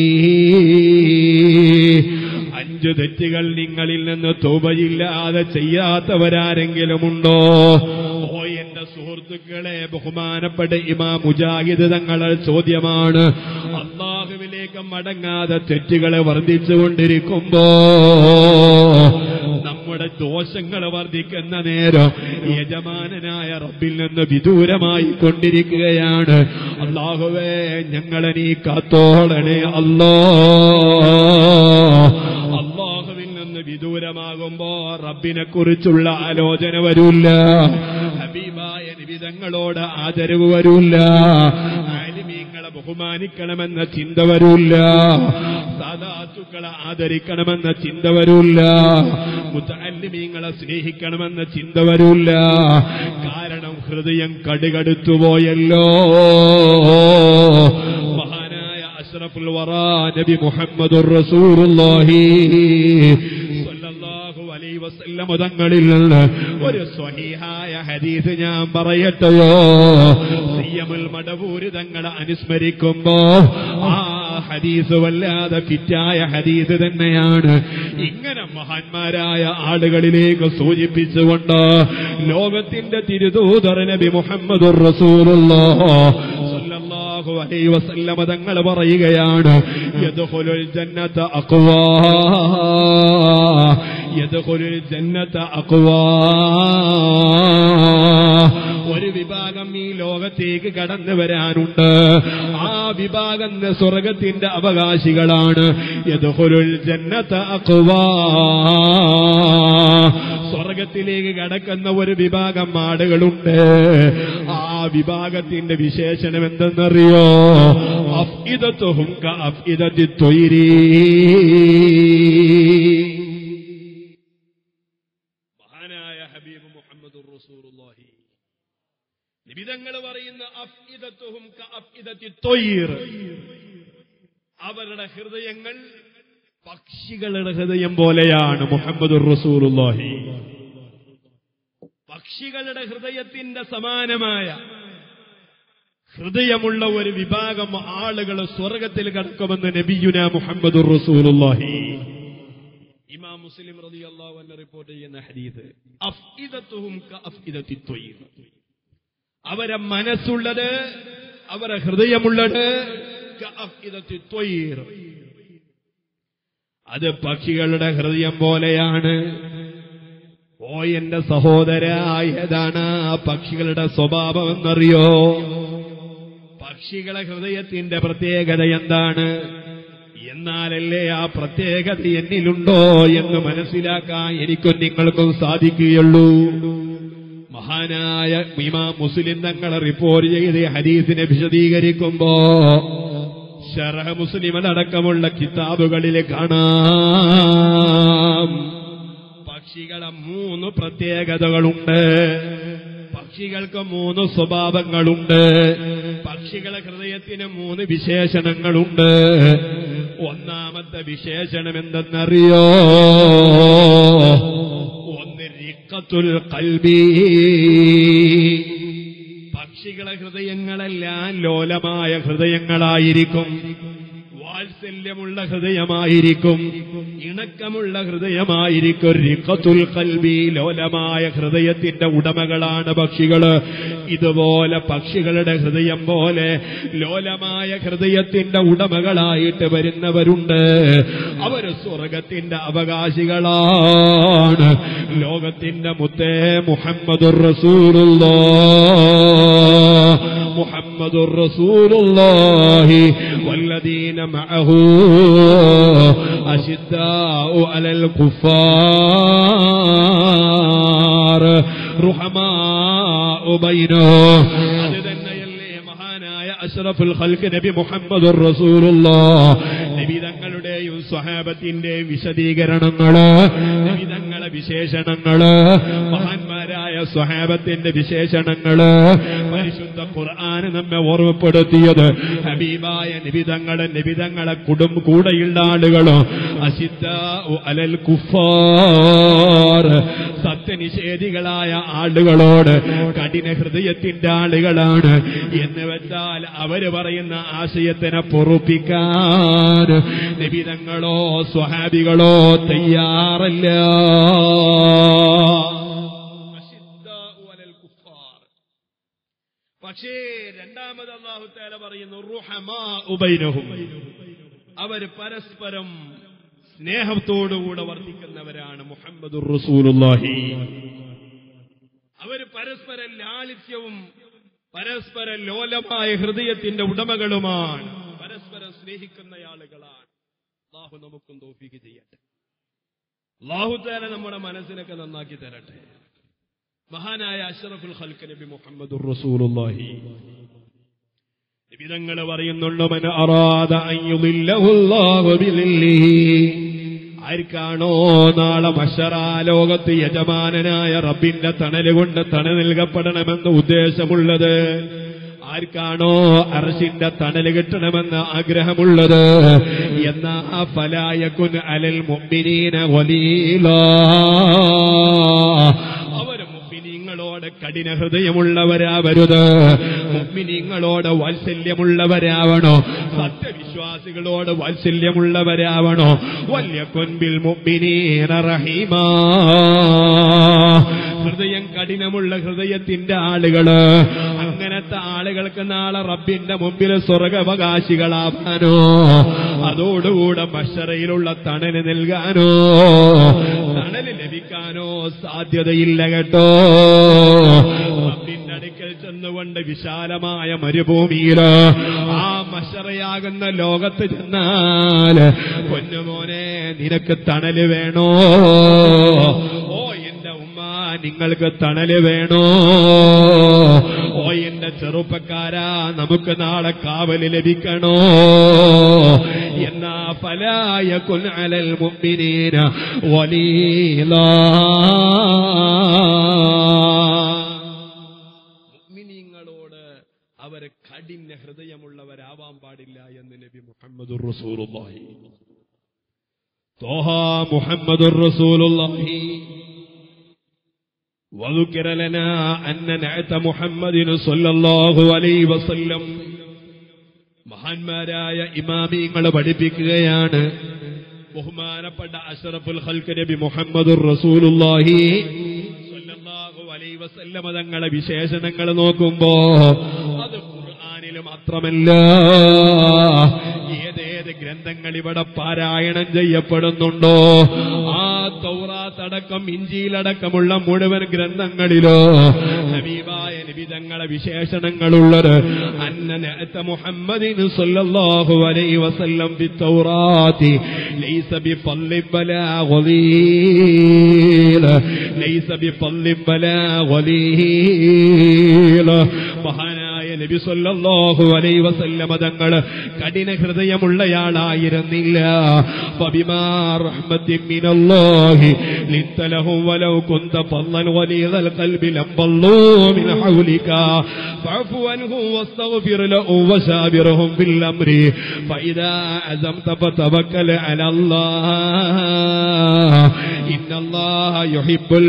അഞ്ച് തെറ്റുകൾ നിങ്ങളിൽ നിന്ന് തോപയില്ലാതെ ചെയ്യാത്തവരാരെങ്കിലും ഉണ്ടോ ഓ എന്റെ സുഹൃത്തുക്കളെ ബഹുമാനപ്പെട്ട ഇമാ മുജാഹിദ് തങ്ങളെ ചോദ്യമാണ് അള്ളാഹുവിലേക്ക് മടങ്ങാതെ തെറ്റുകളെ വർദ്ധിച്ചുകൊണ്ടിരിക്കുമ്പോ നമ്മുടെ ദോഷങ്ങൾ വർദ്ധിക്കുന്ന നേരം യജമാനനായ റബ്ബിൽ നിന്ന് വിദൂരമായി കൊണ്ടിരിക്കുകയാണ് അള്ളാഹുവേ ഞങ്ങളെ നീ കാത്തോളണേ അല്ലോ അള്ളാഹുവിൽ നിന്ന് വിദൂരമാകുമ്പോ റബ്ബിനെ കുറിച്ചുള്ള ആലോചന വരൂല്ല ഹബീബായ നിബിതങ്ങളോട് ആദരവ് വരൂല്ല ആലിമീങ്ങളെ ബഹുമാനിക്കണമെന്ന ചിന്ത വരൂല്ല സാധാത്തുക്കളെ ആദരിക്കണമെന്ന ചിന്ത വരൂല്ല മുത്തല്ലിമീങ്ങളെ സ്നേഹിക്കണമെന്ന ചിന്ത വരൂല്ല കാരണം ഹൃദയം കടുകടുത്തുപോയല്ലോ മഹാനായ അഷ്റഫുൽ വറാ നബി മുഹമ്മദുർ റസൂലുള്ളാഹി സ്വല്ലല്ലാഹു അലൈഹി വസല്ലം തങ്ങളിൽ നിന്ന് ഒരു സ്വഹീഹായ ഹദീസ് ഞാൻ പറയട്ടെയോ സിയമുൽ മടവൂര് തങ്ങളെ അനുസ്മരിക്കുമ്പോ ആ ഹദീസ് വല്ലാതെ ഫിറ്റായ ഹദീസ് തന്നെയാണ് ഇങ്ങനെ മഹാന്മാരായ ആളുകളിലേക്ക് സൂചിപ്പിച്ചുകൊണ്ട് ലോകത്തിന്റെ തിരുദൂതർ നബി മുഹമ്മദുർ റസൂലുള്ളാഹ് സല്ലല്ലാഹു അലൈഹി വസല്ലമ തങ്ങൾ പറയുകയാണ് യദ്ഖുലുൽ ജന്നത അഖ്വാ യദ്ഖുലുൽ ജന്നത അഖ്വാ ഒരു വിഭാഗം ഈ ലോകത്തേക്ക് കടന്നു വരാനുണ്ട് ആ വിഭാഗം സ്വർഗത്തിന്റെ അവകാശികളാണ് യദ്ഖുലുൽ ജന്നത അഖ്വാ സ്വർഗത്തിലേക്ക് കടക്കുന്ന ഒരു വിഭാഗം ആടുകളുണ്ട് ആ വിഭാഗത്തിന്റെ വിശേഷണം എന്തെന്നറിയോ അഫ്ഇദത്തുഹും കഅഫ്ഇദത്തി ത്വയ്രീ മഹാനായ ഹബീബ് മുഹമ്മദ് റസൂലുള്ളാഹി നിബിതങ്ങൾ പറയുന്ന അഫ്ഇദത്തുഹും കഅഫ്ഇദത്തി ത്വയ്ർ അവരുടെ ഹൃദയങ്ങൾ പക്ഷികളുടെ ഹൃദയം പോലെയാണ് മുഹമ്മദ് റസൂലുള്ളാഹി പക്ഷികളുടെ ഹൃദയത്തിന്റെ സമാനമായ ഹൃദയമുള്ള ഒരു വിഭാഗം ആളുകൾ സ്വർഗത്തിൽ കടക്കുമെന്ന് നബിയുന മുഹമ്മദ് റസൂലുള്ളാഹി ഇമാം മുസ്ലിം റളിയല്ലാഹു അൻഹു റിപ്പോർട്ട് ചെയ്യുന്ന ഹദീസ് അഫ്ഇദത്തുഹും കഅഫ്ഇദത്തി ത്വയ്ർ അവരെ മനസ്സുള്ളത് അവരെ ഹൃദയമുള്ളത് കഅഫ്ഇദത്തി ത്വയ്ർ അത് പക്ഷികളുടെ ഹൃദയം പോലെയാണ് ഓ എന്റെ സഹോദര ഏതാണ് ആ പക്ഷികളുടെ സ്വഭാവം എന്നറിയോ പക്ഷികളെ ഹൃദയത്തിന്റെ പ്രത്യേകത എന്താണ് എന്നാലല്ലേ ആ പ്രത്യേകത എന്നിലുണ്ടോ എന്ന് മനസ്സിലാക്കാൻ എനിക്കും നിങ്ങൾക്കും സാധിക്കുകയുള്ളൂ മഹാനായ ഇമാം മുസ്ലിം തങ്ങളെ റിപ്പോർട്ട് ചെയ്ത് ഹദീസിനെ വിശദീകരിക്കുമ്പോ ഷറഹ മുസ്ലിം അടക്കമുള്ള കിതാബുകളിൽ കാണാം പക്ഷികളെ മൂന്ന് പ്രത്യേകതകളുണ്ട് പക്ഷികൾക്ക് മൂന്ന് സ്വഭാവങ്ങളുണ്ട് പക്ഷികളെ ഹൃദയത്തിന് മൂന്ന് വിശേഷണങ്ങളുണ്ട് ഒന്നാമത്തെ വിശേഷണം എന്തെന്നറിയോ ഒന്ന് റിക്കത്തുൽ കൽബി പക്ഷികളെ ഹൃദയങ്ങളെല്ലാം ലോലമായ ഹൃദയങ്ങളായിരിക്കും വാത്സല്യമുള്ള ഹൃദയമായിരിക്കും ഇണക്കമുള്ള ഹൃദയമായിരിക്കും റിഖത്തുൽ കൽബി ലോലമായ ഹൃദയത്തിന്റെ ഉടമകളാണ് പക്ഷികള് ഇതുപോലെ പക്ഷികളുടെ ഹൃദയം പോലെ ലോലമായ ഹൃദയത്തിന്റെ ഉടമകളായിട്ട് വരുന്നവരുണ്ട് അവര് സ്വർഗത്തിന്റെ അവകാശികളാണ് ലോകത്തിന്റെ മുത്തേ മുഹമ്മദുർ റസൂലുള്ള മുഹമ്മദുർ റസൂലുള്ളാഹി والذين معه أشداء على الكفار رحماء അത് തന്നെയല്ലേ മഹാനായ അഷ്റഫുൽ ഖൽക്ക് നബി മുഹമ്മദുർ റസൂലുള്ളാഹ് നബി തങ്ങളുടെയും സ്വഹാബത്തിന്റെയും വിശദീകരണങ്ങള് നബി തങ്ങളെ വിശേഷണങ്ങള് മഹാന്മാരായ സ്വഹാബത്തിന്റെ വിശേഷണങ്ങള് പരിശുദ്ധ ഖുർആൻ നമ്മെ ഓർമ്മപ്പെടുത്തിയത് ഹബീബായ നിബിതങ്ങളെ നിബിതങ്ങളെ കുടും കൂടെയുള്ള ആളുകളോ അസിദ്ധ അലൽ കുഫാർ സത്യനിഷേധികളായ ആളുകളോട് കഠിന ഹൃദയത്തിന്റെ ആളുകളാണ് എന്ന് വെച്ചാൽ അവര് പറയുന്ന ആശയത്തിനെ പൊറുപ്പിക്കാൻ നിബിതങ്ങളോ സ്വഹാബികളോ തയ്യാറല്ല അശിദ്ദാഉ അലൽ കുഫാർ. പക്ഷേ രണ്ടാമത് അള്ളാഹു തആല പറയുന്നു റുഹമാ ഉബൈനഹും അവര് പരസ്പരം സ്നേഹത്തോടുകൂടെ വർദ്ധിക്കുന്നവരാണ് മുഹമ്മദുർ റസൂലുള്ളാഹി അവര് പരസ്പര ലാളിത്യവും പരസ്പര ലോലമായ ഹൃദയത്തിന്റെ ഉടമകളുമാണ് പരസ്പരം സ്നേഹിക്കുന്ന ആളുകളാണ് അള്ളാഹു നമുക്കും തോഫിക്ക് ചെയ്യട്ടെ അള്ളാഹു തആല നമ്മുടെ മനസ്സിനൊക്കെ നന്നാക്കി തരട്ടെ മഹാനായ അഷ്റഫുൽ ഖൽക്ക് നബി മുഹമ്മദുർ റസൂലുള്ളാഹി വിധങ്ങൾ പറയുന്നുണ്ട് മൻ അറാദ അൻ യുദില്ലഹു അല്ലാഹു ബിളില്ലിഹി ആർക്കാണോ നാളെ മഷറാ ലോകത്ത് യജമാനനായ റബ്ബിന്റെ തണല് കൊണ്ട് തണ നൽകപ്പെടണമെന്ന് ഉദ്ദേശമുള്ളത് ആർക്കാണോ അർശിന്റെ തണല് കിട്ടണമെന്ന് ആഗ്രഹമുള്ളത് എന്നാ ഫലായക്കുൻ അലൽ മുഅ്മിനീന വലീലാ അവർ മുഅ്മിനീങ്ങളോട് കഠിന ഹൃദയമുള്ളവരാവരുത് മുഅ്മിനീങ്ങളോട് വാത്സല്യമുള്ളവരാവണോ സത്യവിശ്വാസികളോട് വാത്സല്യമുള്ളവരാവണോ വല്യ കൊൻപിൽ മുഅ്മിനീന റഹീമാ ഹൃദയം കഠിനമുള്ള ഹൃദയത്തിന്റെ ആളുകള് അങ്ങനത്തെ ആളുകൾക്ക് നാളെ റബ്ബിന്റെ മുമ്പിൽ സ്വർഗവകാശികളാവാനോ അതോടുകൂടെ മഷറയിലുള്ള തണല് നൽകാനോ തണല് ലഭിക്കാനോ സാധ്യതയില്ല കേട്ടോ റബ്ബിന്റെ അടുക്കൽ ചെന്നുകൊണ്ട് വിശാലമായ മരുഭൂമിയില് ആ മഷറയാകുന്ന ലോകത്ത് ചെന്നാൽ പൊന്നുമോനെ നിനക്ക് തണല് വേണോ ഓ എന്റെ ഉമ്മ നിങ്ങൾക്ക് തണല് വേണോ ഓ എന്റെ ചെറുപ്പക്കാരാ നമുക്ക് നാളെ കാവല് ലഭിക്കണോ എന്നാ ഫലായ കുലൽ മുമ്പിനീന മുഅ്മിനീങ്ങളോട് അവര് കഠിന ഹൃദയമുള്ളവരാവാൻ പാടില്ല എന്ന് നബി മുഹമ്മദുർ റസൂലുള്ളാഹി തോഹ മുഹമ്മദുർ റസൂലുള്ളാഹി وذكر لنا أن نعت محمد صلى الله عليه وسلم മഹാന്മാരായ ഇമാമിങ്ങൾ പഠിപ്പിക്കുകയാണ് ബഹുമാനപ്പെട്ട അഷറഫുൽ ഖൽക്ക് നബി മുഹമ്മദുർ റസൂലുള്ളാഹി സ്വല്ലല്ലാഹു അലൈഹി വസല്ലമ തങ്ങളെ വിശേഷണങ്ങൾ നോക്കുമ്പോ അത് ഖുർആനിൽ മാത്രമല്ല ഏതേത് ഗ്രന്ഥങ്ങൾ ഇവിടെ പാരായണം ചെയ്യപ്പെടുന്നുണ്ടോ ആ തൗറാത്തടക്കം ഇഞ്ചിയിലടക്കമുള്ള മുഴുവൻ ഗ്രന്ഥങ്ങളിലോ ഹബീബായ നിബിതങ്ങളെ വിശേഷണങ്ങളുള്ളത് അന്ന നഅത മുഹമ്മദിന് സല്ലല്ലാഹു അലൈഹി വസല്ലം ബി തൗറാത്തി ലൈസ ബി ഫല്ലി വലാ ഗലീല ലൈസ ബി ഫല്ലി വലാ ഗലീല മഹാനായ നബി സല്ലല്ലാഹു അലൈഹി വസല്ലമ തങ്ങൾ കഠിന ഹൃദയമുള്ളയാളായിരുന്നില്ല ഫബിമാ റഹ്മത്തിൻ മിനല്ലാഹി ലിൻത ലഹും വലൗ കുന്ത ഫല്ലൻ വലീദൽ ഖൽബി ലംബല്ലൂ മിൻ ഹൗലിക ഫഅഫു അൻഹും വസ്തഗ്ഫിർ ലഹും വശാബിർഹും ബിൽ അംരി ഫഇദാ അസംത ഫതവക്കൽ അലല്ലാഹ് ഇന്നല്ലാഹ യുഹിബ്ബുൽ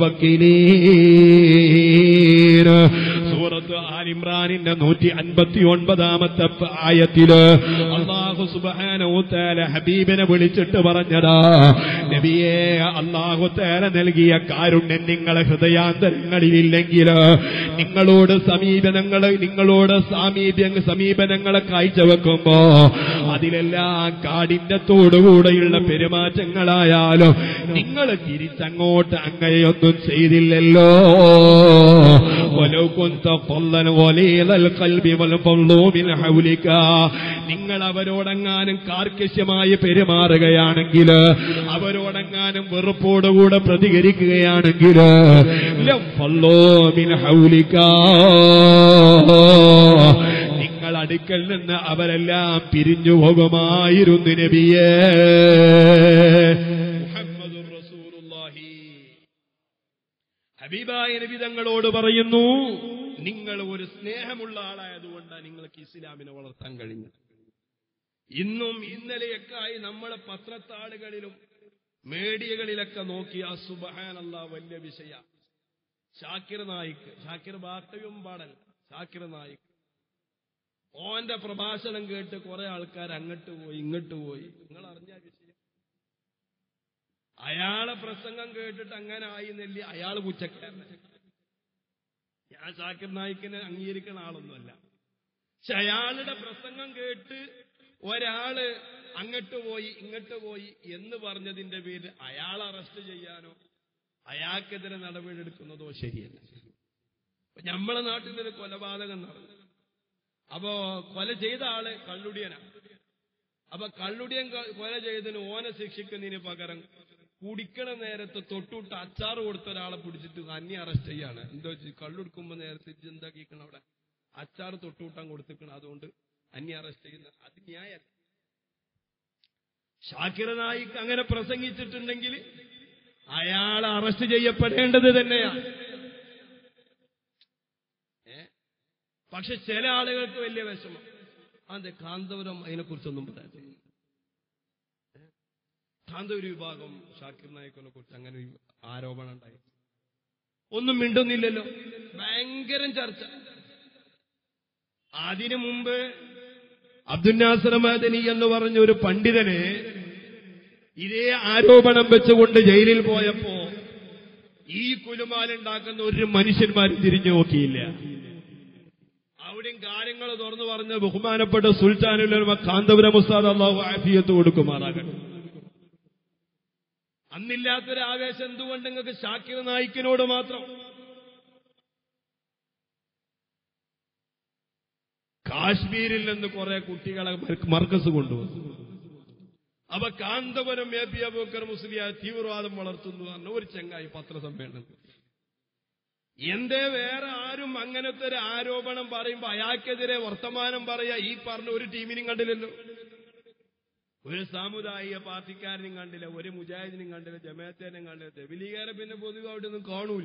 മുതവക്കിലീൻ സൂറത്ത് ആൽ ഇമ്രാനിന്റെ നൂറ്റി അൻപത്തി ഒൻപതാമത്തെ ആയത്തില് അള്ളാഹു സുബാനോ തേല ഹബീബിനെ വിളിച്ചിട്ട് പറഞ്ഞതാ നബിയെ അള്ളാഹു തേല നൽകിയ കാരുണ്യം നിങ്ങളെ ഹൃദയാന്തരങ്ങളിലില്ലെങ്കിൽ നിങ്ങളോട് സമീപനങ്ങൾ നിങ്ങളോട് സാമീപ്യ സമീപനങ്ങളെ കാഴ്ചവെക്കുമ്പോ അതിലെല്ലാം കാഠിന്യത്തോടുകൂടെയുള്ള പെരുമാറ്റങ്ങളായാലും നിങ്ങൾ തിരിച്ചങ്ങോട്ട് അങ്ങനെയൊന്നും ചെയ്തില്ലല്ലോ ولو كنت فظا غليظ القلب والفضل من حولك നിങ്ങൾ അവരോടെങ്ങാനും കാർക്കശ്യമായി പെരുമാറുകയാണെങ്കിൽ അവരോടെങ്ങാനും വെറുപ്പോടുകൂടെ പ്രതികരിക്കുകയാണെങ്കിൽ ലഫല്ലോ മിൻ ഹൗലിക നിങ്ങൾ അടുക്കൽ നിന്ന് അവരെല്ലാം പിരിഞ്ഞു പോകുമായിരുന്നു നബിയേ മുഹമ്മദുർ റസൂലുള്ളാഹി ഹബീബായ നബി തങ്ങളോട് പറയുന്നു നിങ്ങൾ ഒരു സ്നേഹമുള്ള ആളായതുകൊണ്ടാണ് നിങ്ങൾക്ക് ഇസ്ലാമിനെ വളർത്താൻ കഴിഞ്ഞത് ഇന്നും ഇന്നലെയൊക്കെ ആയി നമ്മളെ പത്രത്താളുകളിലും മീഡിയകളിലൊക്കെ നോക്കിയ സുബഹാനല്ല വലിയ വിഷയ ഷാക്കിർ നായിക്ക് ഷാക്കിർ വാർത്തയും പാടൽ ഷാക്കിർ നായിക്ക് ഓന്റെ പ്രഭാഷണം കേട്ട് കുറെ ആൾക്കാർ അങ്ങോട്ട് പോയി ഇങ്ങോട്ട് പോയി നിങ്ങൾ അറിഞ്ഞ വിഷയം അയാളെ പ്രസംഗം കേട്ടിട്ട് അങ്ങനെ ആയി നെല്ലി അയാൾ കുറ്റക്കാരൻ ഞാൻ ഷാക്കിർ നായിക്കിനെ അംഗീകരിക്കുന്ന ആളൊന്നുമല്ല പക്ഷെ അയാളുടെ പ്രസംഗം കേട്ട് ഒരാള് അങ്ങോട്ട് പോയി ഇങ്ങോട്ട് പോയി എന്ന് പറഞ്ഞതിന്റെ പേരിൽ അയാൾ അറസ്റ്റ് ചെയ്യാനോ അയാൾക്കെതിരെ നടപടിയെടുക്കുന്നതോ ശരിയല്ല അപ്പൊ നമ്മളെ നാട്ടിൽ ഒരു കൊലപാതകം നടന്നു അപ്പോ കൊല ചെയ്ത ആള് കള്ളുടിയനാ അപ്പൊ കള്ളുടിയൻ ക- കൊല ചെയ്തതിന് ഓനെ ശിക്ഷിക്കുന്നതിന് പകരം കുടിക്കണ നേരത്ത് തൊട്ടുവിട്ട് അച്ചാറ് കൊടുത്ത ഒരാളെ പിടിച്ചിട്ട് അന്യ അറസ്റ്റ് ചെയ്യാണ് എന്തോ കള്ളുടുക്കുമ്പോ നേരത്തെ ഇജ്ജ് എന്താക്കിക്കണം അവിടെ അച്ചാറ് തൊട്ടുവിട്ടാൻ കൊടുത്തിക്കണം അതുകൊണ്ട് അന്യ അറസ്റ്റ് ചെയ്യുന്ന അത് ന്യായമല്ല ഷാക്കിർ നായിക്ക് അങ്ങനെ പ്രസംഗിച്ചിട്ടുണ്ടെങ്കിൽ അയാൾ അറസ്റ്റ് ചെയ്യപ്പെടേണ്ടത് തന്നെയാണ് ഏ? പക്ഷെ ചില ആളുകൾക്ക് വലിയ വിഷമം അതെ കാന്തപുരം അതിനെക്കുറിച്ചൊന്നും പറയാം കാന്തപുര വിഭാഗം ഷാക്കിർ നായിക്കിനെ കുറിച്ച് അങ്ങനെ ഒരു ആരോപണം ഉണ്ടായി ഒന്നും മിണ്ടുന്നില്ലല്ലോ ഭയങ്കരം ചർച്ച അതിനു മുമ്പ് അബ്ദുന്നാസർ മദനി എന്ന് പറഞ്ഞ ഒരു പണ്ഡിതനെ ഇതേ ആരോപണം വെച്ചുകൊണ്ട് ജയിലിൽ പോയപ്പോ ഈ കുലുമാലുണ്ടാക്കുന്ന ഒരു മനുഷ്യന്മാരും തിരിഞ്ഞു നോക്കിയില്ല അവിടെയും കാര്യങ്ങൾ തുറന്നു പറഞ്ഞ ബഹുമാനപ്പെട്ട സുൽത്താനുൽ കാന്തപുരം ഉസ്താദ് അള്ളാഹു ആഫിയത്ത് കൊടുക്കുമാറാകട്ടെ അന്നില്ലാത്തൊരു ആവേശം എന്തുകൊണ്ട് നിങ്ങൾക്ക് ഷാക്കിർ നായിക്കിനോട് മാത്രം കാശ്മീരിൽ നിന്ന് കുറെ കുട്ടികളെ മർ- മർക്കസ് കൊണ്ടുവന്നു അപ്പൊ കാന്തപുരം എ പി അബൂക്കർ മുസ്ലിയ തീവ്രവാദം വളർത്തുന്നു പറഞ്ഞ ഒരു ചെങ്ങായി പത്രസമ്മേളനം എന്തേ വേറെ ആരും അങ്ങനത്തെ ഒരു ആരോപണം പറയുമ്പോ അയാൾക്കെതിരെ വർത്തമാനം പറയാ ഈ പറഞ്ഞ ഒരു ടീമിനും കണ്ടില്ലല്ലോ ഒരു സാമുദായിക പാർട്ടിക്കാരനും കണ്ടില്ല ഒരു മുജാഹിദിനും കണ്ടില്ല ജമാഅത്തേനും കണ്ടില്ല തെബിലീകാരെ പിന്നെ പൊതുവെ അവിടെ ഒന്നും കാണൂല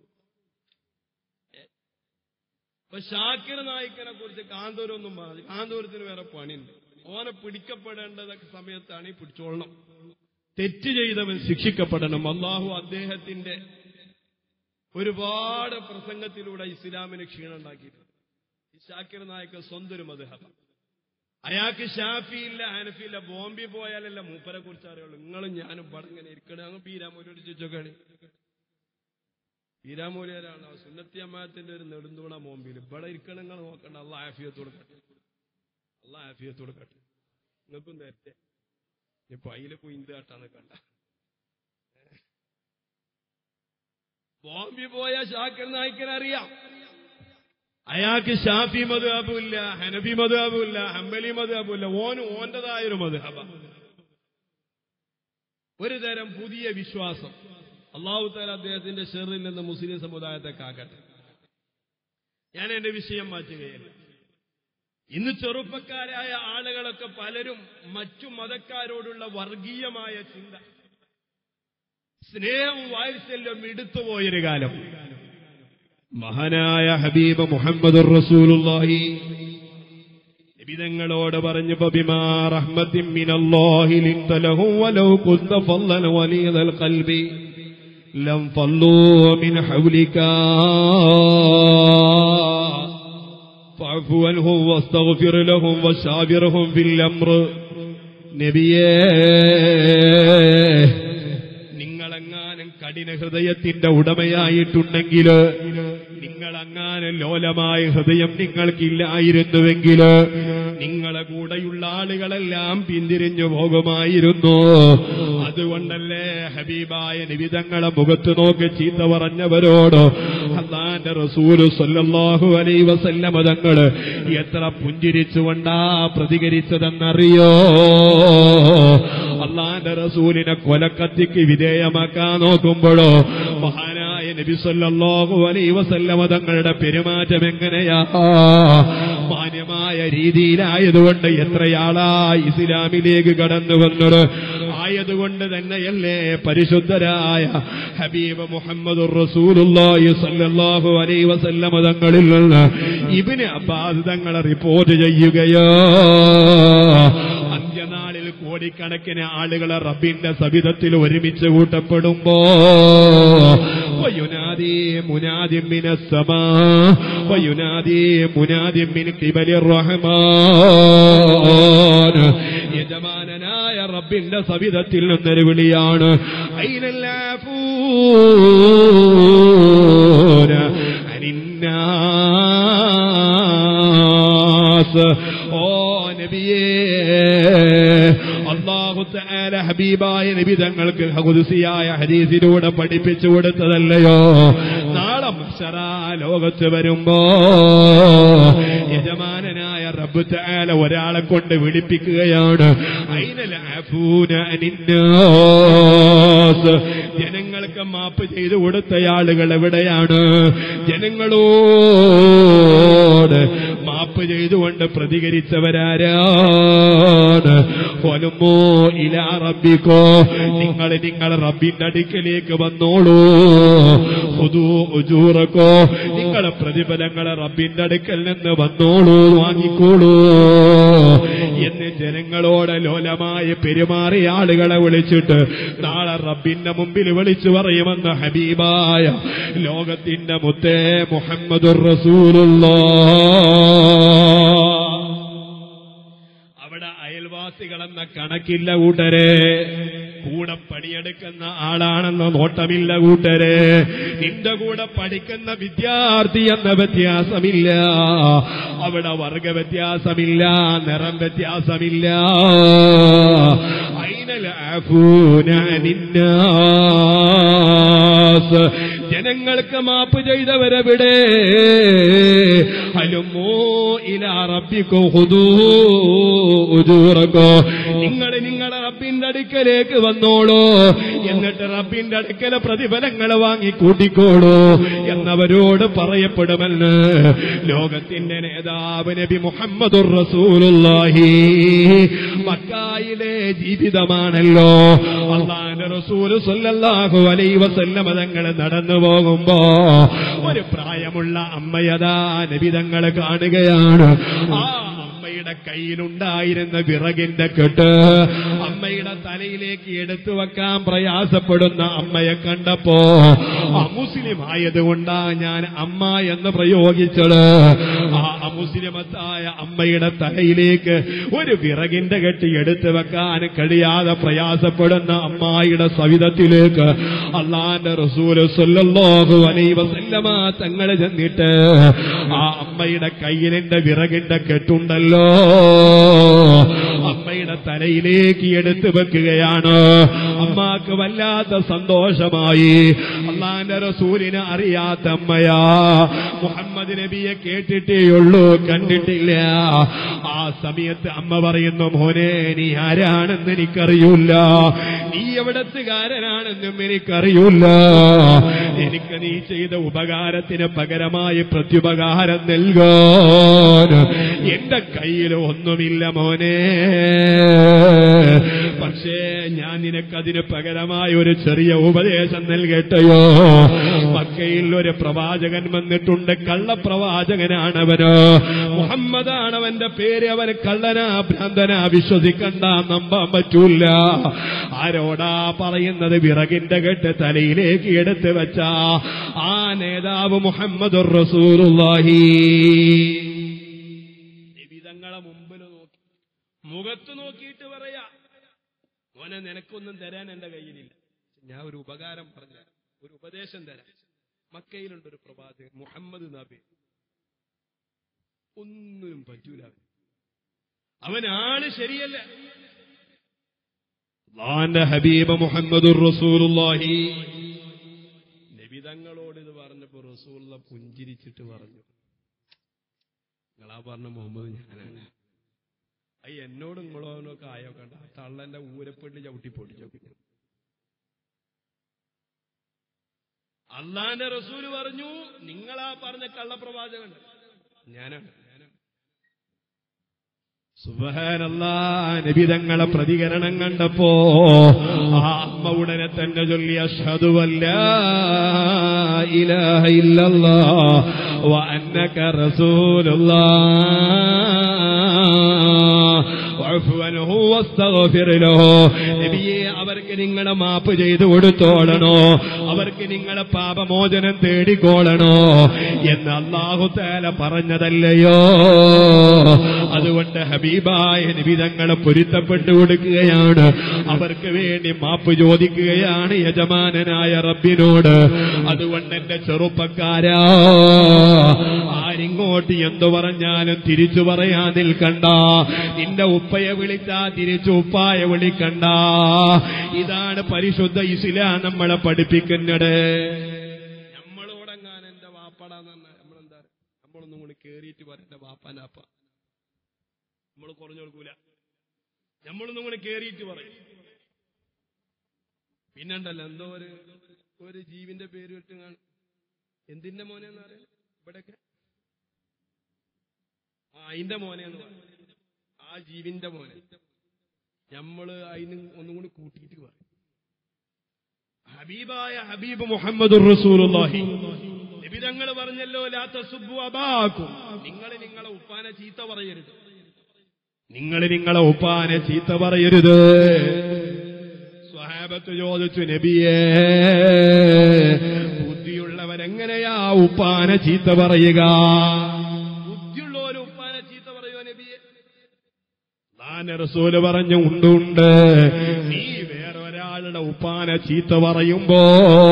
അപ്പൊ ഷാക്കിർ നായിക്കനെ കുറിച്ച് കാന്തൂരൊന്നും പറഞ്ഞു കാന്തൂരത്തിന് വേറെ പണിയുണ്ട് ഓനെ പിടിക്കപ്പെടേണ്ടത് സമയത്താണ് ഈ പിടിച്ചോളണം തെറ്റ് ചെയ്തവൻ ശിക്ഷിക്കപ്പെടണം അള്ളാഹു അദ്ദേഹത്തിന്റെ ഒരുപാട് പ്രസംഗത്തിലൂടെ ഇസ്ലാമിന് ക്ഷീണം ഉണ്ടാക്കിയിട്ടുണ്ട് ഈ ഷാക്കിർ നായിക്ക് സ്വന്തം ഒരു മധുഹബ അയാൾക്ക് ഷാഫിയില്ല ഹനഫിയില്ല ബോംബെ പോയാലല്ല മൂപ്പരെ കുറിച്ച് അറിയുള്ളൂ നിങ്ങളും ഞാനും ഇവിടെ ഇങ്ങനെ ഇരിക്കണേ അങ്ങ് പീരാമൂരോട് ചോദിച്ചോക്കാണ് പീരാമൂലിയരാണ് സുന്നത്തി അമ്മായത്തിന്റെ ഒരു നെടുന്തൂണ ബോംബെയിൽ ഇവിടെ ഇരിക്കണം നിങ്ങൾ നോക്കണ്ട അല്ല ആഫിയത്ത് കൊടുക്കട്ടെ അല്ല ആഫിയത്ത് കൊടുക്കട്ടെ നിങ്ങൾക്കും നേരത്തെ ഇപ്പൊ അതില് കുയിന്ത് കാട്ടാന്ന് കണ്ട ബോംബെ പോയ ഷാക്കിർ നായിക്കൻ അറിയാം അയാൾക്ക് ഷാഫി മധുഹബുമില്ല ഹനഫി മധുഹബുമില്ല ഹംബലി മധുഹബുമില്ല ഓന് ഓന്റേതായൊരു മധുഹബ ഒരു തരം പുതിയ വിശ്വാസം അള്ളാഹു താല അദ്ദേഹത്തിന്റെ ഷെറിൽ നിന്ന് മുസ്ലിം സമുദായത്തെ കാക്കട്ടെ ഞാൻ എന്റെ വിഷയം മാറ്റുകയില്ല ഇന്ന് ചെറുപ്പക്കാരായ ആളുകളൊക്കെ പലരും മറ്റു മതക്കാരോടുള്ള വർഗീയമായ ചിന്ത സ്നേഹവും വാത്സല്യവും എടുത്തുപോയൊരു കാലം മഹാനായ ഹബീബ് മുഹമ്മദ് റസൂലുള്ളാഹി നിബിതങ്ങളോട് പറഞ്ഞു ബിമാ റഹ്മത്തിൻ മിനല്ലാഹി ലിൻത ലഹു വലൗ കുന്ത ഫല്ലൻ വലീദൽ ഖൽബി ലം ഫല്ലൂ മിൻ ഹൗലിക ഫഅഫു അൻഹും വസ്തഗ്ഫിർ ലഹും വശാവിർഹും ഫിൽ അംർ നബിയേ നിങ്ങളെങ്ങാനും കഠിന ഹൃദയത്തിന്റെ ഉടമയായിട്ടുണ്ടെങ്കിൽ നിങ്ങളെങ്ങാനും ലോലമായ ഹൃദയം നിങ്ങൾക്കില്ലായിരുന്നുവെങ്കിൽ നിങ്ങളെ കൂടെയുള്ള ആളുകളെല്ലാം പിന്തിരിഞ്ഞു പോകുമായിരുന്നു അതുകൊണ്ടല്ലേ ഹബീബായ നിവിധങ്ങളെ മുഖത്ത് നോക്കി ചീത്ത പറഞ്ഞവരോട് അള്ളാന്റെ റസൂല് സല്ലല്ലാഹു അലൈ വസല്ലമ തങ്ങള് എത്ര പുഞ്ചിരിച്ചുകൊണ്ടാ പ്രതികരിച്ചതെന്നറിയോ അള്ളാന്റെ റസൂലിനെ കൊലക്കത്തിക്ക് വിധേയമാക്കാൻ നോക്കുമ്പോഴോ മഹാനായ നബി സല്ലല്ലാഹു അലൈഹി വസല്ലമ തങ്ങളുടെ പെരുമാറ്റം എങ്ങനെയാ മാന്യമായ രീതിയിലായതുകൊണ്ട് എത്രയാളായി ഇസ്ലാമിലേക്ക് കടന്നു വന്നത് ആയതുകൊണ്ട് തന്നെയല്ലേ പരിശുദ്ധരായ ഹബീബ് മുഹമ്മദ് റസൂലുള്ളാഹി സല്ലല്ലാഹു അലൈഹി വസല്ലമ തങ്ങളിൽ നിന്ന് ഇബ്നു അബ്ബാസ് തങ്ങളെ റിപ്പോർട്ട് ചെയ്യുകയോ അന്ത്യനാളിൽ കോടിക്കണക്കിന് ആളുകളെ റബ്ബിന്റെ സവിധത്തിൽ ഒരുമിച്ച് കൂട്ടപ്പെടുമ്പോ وينادي مناد من السماء وينادي مناد من قبل الرحمن യജമാനനായ റബ്ബിന്റെ സവിധത്തിൽ നിന്നൊരു വിളിയാണ് അയിനല്ലാഫൂന അനിന്നാസ് ഓ നബിയേ അള്ളാഹു തആല ഹബീബായ നബി തങ്ങൾക്ക് ഖുദ്സിയായ ഹദീസിലൂടെ പഠിപ്പിച്ചു കൊടുത്തതല്ലയോ നാളെ മഹ്ശറാ ലോകത്ത് വരുമ്പോ യജമാനനായ റബ്ബ് തആല ഒരാളെ കൊണ്ട് വിളിപ്പിക്കുകയാണ് അയിനൽ അഫൂന അനിന്നാസ് ജനങ്ങൾക്ക് മാപ്പ് ചെയ്തു കൊടുത്ത ആളുകൾ എവിടെയാണ് ജനങ്ങളോട് മാപ്പ് ചെയ്തുകൊണ്ട് പ്രതികരിച്ചവരാരാണ് ഒലുമോ ഇലാ റബ്ബിക്കോ നിങ്ങൾ നിങ്ങൾ റബ്ബിന്റെ അടുക്കലേക്ക് വന്നോളൂ ഹുദൂ ഉജൂറക്കോ നിങ്ങൾ പ്രതിഫലങ്ങളെ റബ്ബിന്റെ അടുക്കൽ നിന്ന് വന്നോളൂ വാങ്ങിക്കോളൂ എന്ന് ജനങ്ങളോട് ലോലമായി പെരുമാറിയ ആളുകളെ വിളിച്ചിട്ട് നാളെ റബ്ബിന്റെ മുമ്പിൽ വിളിച്ചു പറയുമെന്ന് ഹബീബായ ലോകത്തിന്റെ മുത്തേ മുഹമ്മദുർ റസൂലുള്ള അവിടെ അയൽവാസികളെന്ന കണക്കില്ല കൂട്ടരെ കൂടെ പണിയെടുക്കുന്ന ആളാണെന്ന നോട്ടമില്ല കൂട്ടരെ നിന്റെ കൂടെ പഠിക്കുന്ന വിദ്യാർത്ഥി എന്ന വ്യത്യാസമില്ല അവിടെ വർഗ വ്യത്യാസമില്ല നിറം വ്യത്യാസമില്ല അയിനൽ ആഫൂന നിന്നാസ് ജനങ്ങൾക്ക് മാപ്പ് ചെയ്തവരെവിടെ ഹലുമോ ഇലാ റബ്ബിക്കോ ഹുദൂ ഉജൂറക്കോ നിങ്ങൾ നിങ്ങളെ റബ്ബിന്റെ അടുക്കലേക്ക് വന്നോളൂ എന്നിട്ട് റബ്ബിന്റെ അടുക്കലെ പ്രതിഫലങ്ങൾ വാങ്ങി കൂട്ടിക്കോളൂ എന്നവരോട് പറയപ്പെടുമെന്ന് ലോകത്തിന്റെ നേതാവ് നബി മുഹമ്മദുർ റസൂലുള്ളാഹി മക്കായിലെ ജീവിതമാണല്ലോ അള്ളാന്റെ റസൂൽ സല്ലല്ലാഹു അലൈഹി വസല്ലമ തങ്ങൾ നടന്നു പോകുമ്പോ ഒരു പ്രായമുള്ള അമ്മയതാ നബി തങ്ങൾ കാണുകയാണ് ആ അമ്മയുടെ കയ്യിലുണ്ടായിരുന്ന വിറകിന്റെ കെട്ട് അമ്മയുടെ തലയിലേക്ക് എടുത്തു വെക്കാൻ പ്രയാസപ്പെടുന്ന അമ്മയെ കണ്ടപ്പോ അമുസ്ലിം ആയതുകൊണ്ടാ ഞാൻ അമ്മ എന്ന് പ്രയോഗിച്ചത് ആ അമുസ്ലിമത്തായ അമ്മയുടെ തലയിലേക്ക് ഒരു വിറകിന്റെ കെട്ടി എടുത്തു വെക്കാൻ കഴിയാതെ പ്രയാസപ്പെടുന്ന അമ്മായിയുടെ സവിധത്തിലേക്ക് അള്ളാന്റെ റസൂല് സല്ലല്ലാഹു അലൈഹി വസല്ലമ തങ്ങൾ ചെന്നിട്ട് ആ അമ്മയുടെ കയ്യിലിന്റെ വിറകിന്റെ കെട്ടുണ്ടല്ലോ അമ്മയുടെ തലയിലേക്ക് എടുത്തു വെക്കുകയാണ് അമ്മാക്ക് വല്ലാത്ത സന്തോഷമായി അള്ളാന്റെ റസൂലിനെ അറിയാത്ത അമ്മയാ മുഹമ്മദ് നബിയെ കേട്ടിട്ടേയുള്ളൂ കണ്ടിട്ടില്ല ആ സമയത്ത് അമ്മ പറയുന്നു മോനെ നീ ആരാണെന്ന് എനിക്കറിയൂല നീ എവിടത്തുകാരനാണെന്നും എനിക്കറിയൂല എനിക്ക് നീ ചെയ്ത ഉപകാരത്തിന് പകരമായി പ്രത്യുപകാരം നൽകാൻ എന്റെ കയ്യിൽ ഒന്നുമില്ല മോനെ പക്ഷേ ഞാൻ നിനക്കതിന് പകരമായി ഒരു ചെറിയ ഉപദേശം നൽകട്ടെയോ മക്കയിൽ ഒരു പ്രവാചകൻ വന്നിട്ടുണ്ട് കള്ളപ്രവാചകനാണവന് മുഹമ്മദാണ് അവന്റെ പേര് അവന് കള്ളനാ ഭ്രാന്തനാ വിശ്വസിക്കണ്ട നമ്പാൻ പറ്റൂല ആരോടാ പറയുന്നത് വിറകിന്റെ കെട്ട് തലയിലേക്ക് എടുത്തു വെച്ച ആ നേതാവ് മുഹമ്മദ് റസൂറുല്ലാഹി വിധങ്ങളെ മുമ്പിൽ നോക്കി മുഖത്ത് നോക്കിയിട്ട് പറയാ മോനെ നിനക്കൊന്നും തരാൻ എന്റെ കയ്യിലില്ല ഞാൻ ഒരു ഉപകാരം പറഞ്ഞ ഒരു ഉപദേശം തരാം മക്കയിലുണ്ട് ഒരു പ്രവാചകൻ മുഹമ്മദ് നബി ഒന്നിനും പറ്റൂല അവന്. അവൻ ആള് ശരിയല്ല അള്ളാന്റെ ഹബീബ് മുഹമ്മദ് റസൂലുള്ളാഹി നബിതങ്ങളോട് ഇത് പറഞ്ഞപ്പോ റസൂള്ള പുഞ്ചിരിച്ചിട്ട് പറഞ്ഞു നിങ്ങളാ പറഞ്ഞ മുഹമ്മദ് ഞാനാണ് അയ്യ എന്നോട് നിങ്ങളോനൊക്കെ ആയോ കണ്ട ആ തള്ളന്റെ ഊരപ്പെട്ട് ചവിട്ടി പൊട്ടിച്ചോ പിന്നെ അള്ളാന്റെ റസൂല് പറഞ്ഞു നിങ്ങളാ പറഞ്ഞ കള്ളപ്രവാചകൻ ഞാനാണ് സുബഹാനല്ലാ നബിതങ്ങളെ പ്രതികരണം കണ്ടപ്പോ ആ അമ്മ ഉടനെ തന്നെ ചൊല്ലി അഷ്ഹദു അല്ല ഇലാഹ ഇല്ലല്ലാ വ അന്നക റസൂലുള്ളാ വഅഫു അൻഹു വസ്തഗ്ഫിർ ലഹു നബിയെ അവർക്ക് നിങ്ങളെ മാപ്പ് ചെയ്തു കൊടുത്തോളണോ അവർക്ക് നിങ്ങളെ പാപമോചനം തേടിക്കോളണോ എന്ന് അള്ളാഹു താല പറഞ്ഞതല്ലയോ അതുകൊണ്ട് ഹബീബായ നിബിതങ്ങളെ പൊരുത്തപ്പെട്ടു കൊടുക്കുകയാണ് അവർക്ക് വേണ്ടി മാപ്പ് ചോദിക്കുകയാണ് യജമാനനായ റബ്ബിനോട് അതുകൊണ്ട് എന്റെ ചെറുപ്പക്കാരാ ആരിങ്ങോട്ട് എന്തു പറഞ്ഞാലും തിരിച്ചു പറയാൻ നിൽക്കണ്ട നിന്റെ ഉപ്പയെ വിളിച്ചാ തിരിച്ചു ഉപ്പായെ വിളിക്കണ്ട ഇതാണ് പരിശുദ്ധ ഇസ്ലാം നമ്മളെ പഠിപ്പിക്കുന്നത് നമ്മളോടെങ്ങാൻ എന്റെ വാപ്പടാന്ന് പറഞ്ഞാൽ നമ്മളെന്താ നമ്മളൊന്നും കൂടി കേറിയിട്ട് പറ എന്റെ വാപ്പാനാപ്പ നമ്മൾ കുറഞ്ഞു കൊടുക്കൂല നമ്മളൊന്നും കൂടി കേറിയിട്ട് പറയും പിന്നെണ്ടല്ലോ എന്തോ ഒരു ഒരു ജീവിന്റെ പേര് വിട്ട് കാണും എന്തിന്റെ മോനെന്ന് പറയാം ഇവിടെയൊക്കെ ആ അതിന്റെ മോനെ എന്ന് പറയും ആ ജീവിന്റെ മോനെ നമ്മള് അതിന് ഒന്നും കൂടി കൂട്ടിയിട്ട് പറയും ഹബീബായ ഹബീബ് മുഹമ്മദ് റസൂലുള്ളാഹി നബി തങ്ങൾ പറഞ്ഞല്ലോ ലാ തസുബ്ബു അബാക്കും നിങ്ങൾ നിങ്ങളെ ഉപ്പാനെ ചീത്ത പറയരുത് നിങ്ങൾ നിങ്ങളെ ഉപ്പാനെ ചീത്ത പറയരുത് സ്വഹാബത്ത് ചോദിച്ചു നബിയേ ബുദ്ധിയുള്ളവരെങ്ങനെയാ ഉപ്പാനെ ചീത്ത പറയുക ബുദ്ധിയുള്ളവര് ഉപ്പാനെ ചീത്ത പറയോ നബിയെ താൻ റസൂല് പറഞ്ഞു ഉണ്ട് ഉണ്ട് നീ വേറൊരാളുടെ ഉപ്പാനെ ചീത്ത പറയുമ്പോൾ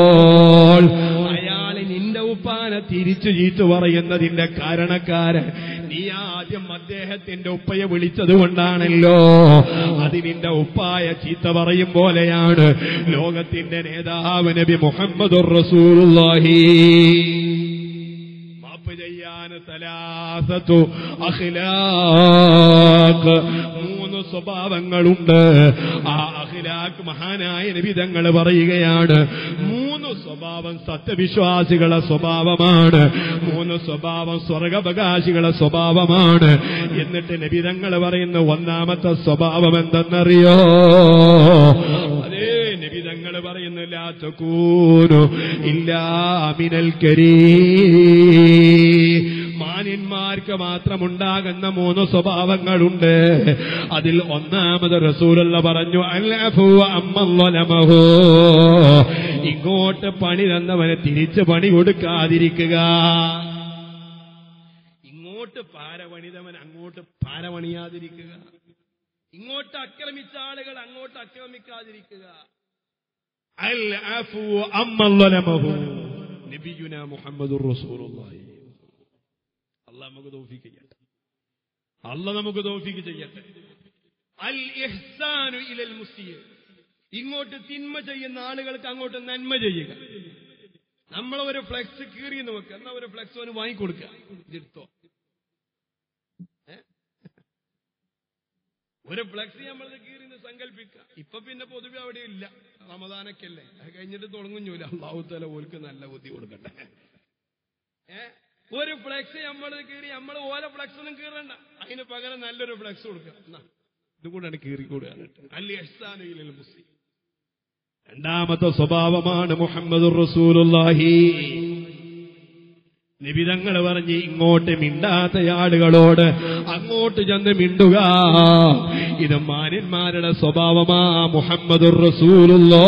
അയാള് നിന്റെ ഉപ്പാനെ തിരിച്ചു ചീത്ത പറയുന്നതിന്റെ കാരണക്കാരൻ നീ ആദ്യം അദ്ദേഹത്തിന്റെ ഉപ്പയെ വിളിച്ചത് കൊണ്ടാണല്ലോ അത് നിന്റെ ഉപ്പായ ചീത്ത പറയും പോലെയാണ് ലോകത്തിന്റെ നേതാവ് നബി മുഹമ്മദ് റസൂലുള്ളാഹി മാപ്പ് ചെയ്യാൻ തലാസത്തു അഖിലാഖ് മൂന്ന് സ്വഭാവങ്ങളുണ്ട് ആ അഖിലാഖ് മഹാനായ നിബിതങ്ങൾ പറയുകയാണ് മൂന്ന് സ്വഭാവം സത്യവിശ്വാസികളെ സ്വഭാവമാണ് മൂന്ന് സ്വഭാവം സ്വർഗവകാശികളെ സ്വഭാവമാണ് എന്നിട്ട് നബിതങ്ങൾ പറയുന്ന ഒന്നാമത്തെ സ്വഭാവം എന്തെന്നറിയോ അതേ നബിതങ്ങൾ പറയുന്നില്ല ചക്കൂനു ഇല്ലാ മിനൽ കരീ മാന്യന്മാർക്ക് മാത്രമുണ്ടാകുന്ന മൂന്ന് സ്വഭാവങ്ങളുണ്ട് അതിൽ ഒന്നാമത് റസൂലുള്ള പറഞ്ഞു അല്ലഫു അമ്മല്ലമഹോ ഇങ്ങോട്ട് പണി തന്നവനെ തിരിച്ച് പണി കൊടുക്കാതിരിക്കുക ഇങ്ങോട്ട് പാരപണിതവൻ അങ്ങോട്ട് പാരപണിയാതിരിക്കുക ഇങ്ങോട്ട് ആക്രമിച്ച ആളുകൾ അങ്ങോട്ട് ആക്രമിക്കാതിരിക്കുക അൽ അഫു അമ്മല്ലമഹു നബിയുന മുഹമ്മദുർ റസൂലുള്ളാഹി അള്ളാഹ് നമുക്ക് തോഫിക്ക് ചെയ്യട്ടെ അല്ല നമുക്ക് തോഫിക്ക് ചെയ്യട്ടെ അൽ ഇഹ്സാനു ഇലൽ മുസ്ലിം ഇങ്ങോട്ട് തിന്മ ചെയ്യുന്ന ആളുകൾക്ക് അങ്ങോട്ട് നന്മ ചെയ്യുക നമ്മൾ ഒരു ഫ്ലെക്സ് കീറി നോക്കുക എന്നാ ഒരു ഫ്ലെക്സ് അവന് വാങ്ങിക്കൊടുക്കുക ഇതെടുത്തോ ഏ? ഒരു ഫ്ലെക്സ് നമ്മൾ കീറി സങ്കല്പിക്കുക ഇപ്പൊ പിന്നെ പൊതുവെ അവിടെ ഇല്ല റമദാനൊക്കെ അല്ലേ അത് കഴിഞ്ഞിട്ട് തുടങ്ങുഞ്ഞൂല അള്ളാഹുത്തല ഓൽക്ക് നല്ല ബുദ്ധി കൊടുക്കട്ടെ ഏ ഒരു ഫ്ലെക്സ് നമ്മൾ കീറി നമ്മൾ ഓല ഫ്ലെക്സ് ഒന്നും കീറണ്ട അതിന് പകരം നല്ലൊരു ഫ്ലെക്സ് കൊടുക്കുക എന്നാ ഇതും കൂടെയാണ് കീറിക്കൂടുകയാണ് അല്ലി എഹ്സാനുൽ മുസ്ലിം രണ്ടാമത്തെ സ്വഭാവമാണ് മുഹമ്മദ് റസൂലുള്ളാഹി നിബിതങ്ങൾ പറഞ്ഞ് ഇങ്ങോട്ട് മിണ്ടാത്ത ആളുകളോട് അങ്ങോട്ട് ചെന്ന് മിണ്ടുക ഇത് മാന്യന്മാരുടെ സ്വഭാവമാ മുഹമ്മദ് റസൂലുള്ള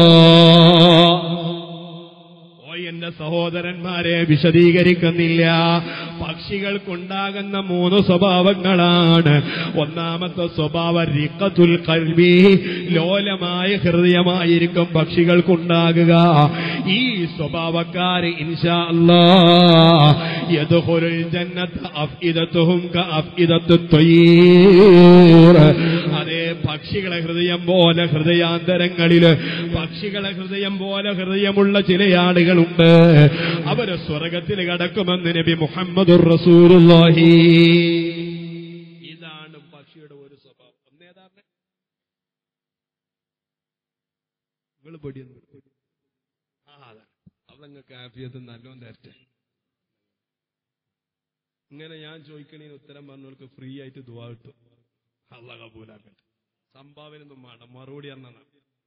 ഓ എന്റെ സഹോദരന്മാരെ വിശദീകരിക്കുന്നില്ല പക്ഷികൾക്കുണ്ടാകുന്ന മൂന്ന് സ്വഭാവങ്ങളാണ് ഒന്നാമത്തെ സ്വഭാവ റിക്കത്തുൽ കൽബി ലോലമായ ഹൃദയമായിരിക്കും പക്ഷികൾക്കുണ്ടാകുക ഈ സ്വഭാവക്കാര് ഇൻഷാ അല്ലാ യദ്ഖുലുൽ ജന്നത്ത് അഫ്ഇദത്തുഹും കഅഫ്ഇദത്തു ത്വയ്യീർ അതേ പക്ഷികളെ ഹൃദയം പോലെ ഹൃദയാന്തരങ്ങളില് പക്ഷികളെ ഹൃദയം പോലെ ഹൃദയമുള്ള ചില ആളുകളുണ്ട് അവര് സ്വർഗത്തിൽ കടക്കുമെന്ന് നബി മുഹമ്മദ് റസൂലുള്ളാഹി ഇതാണ് പക്ഷിയുടെ ഒരു സ്വഭാവം ഒന്നേതാറിന് നിങ്ങൾ പൊടിയൊന്നും ആ അതാണ് അതങ്ങൾക്ക് ആഫിയത്ത് നല്ലോണം തരട്ടെ ഇങ്ങനെ ഞാൻ ചോദിക്കണേന് ഉത്തരം പറഞ്ഞവർക്ക് ഫ്രീ ആയിട്ട് ദുവാ കിട്ടും അള്ള കബൂലാക്കട്ടെ സംഭാവന ഒന്നും വേണ്ട മറുപടി എന്നാണ്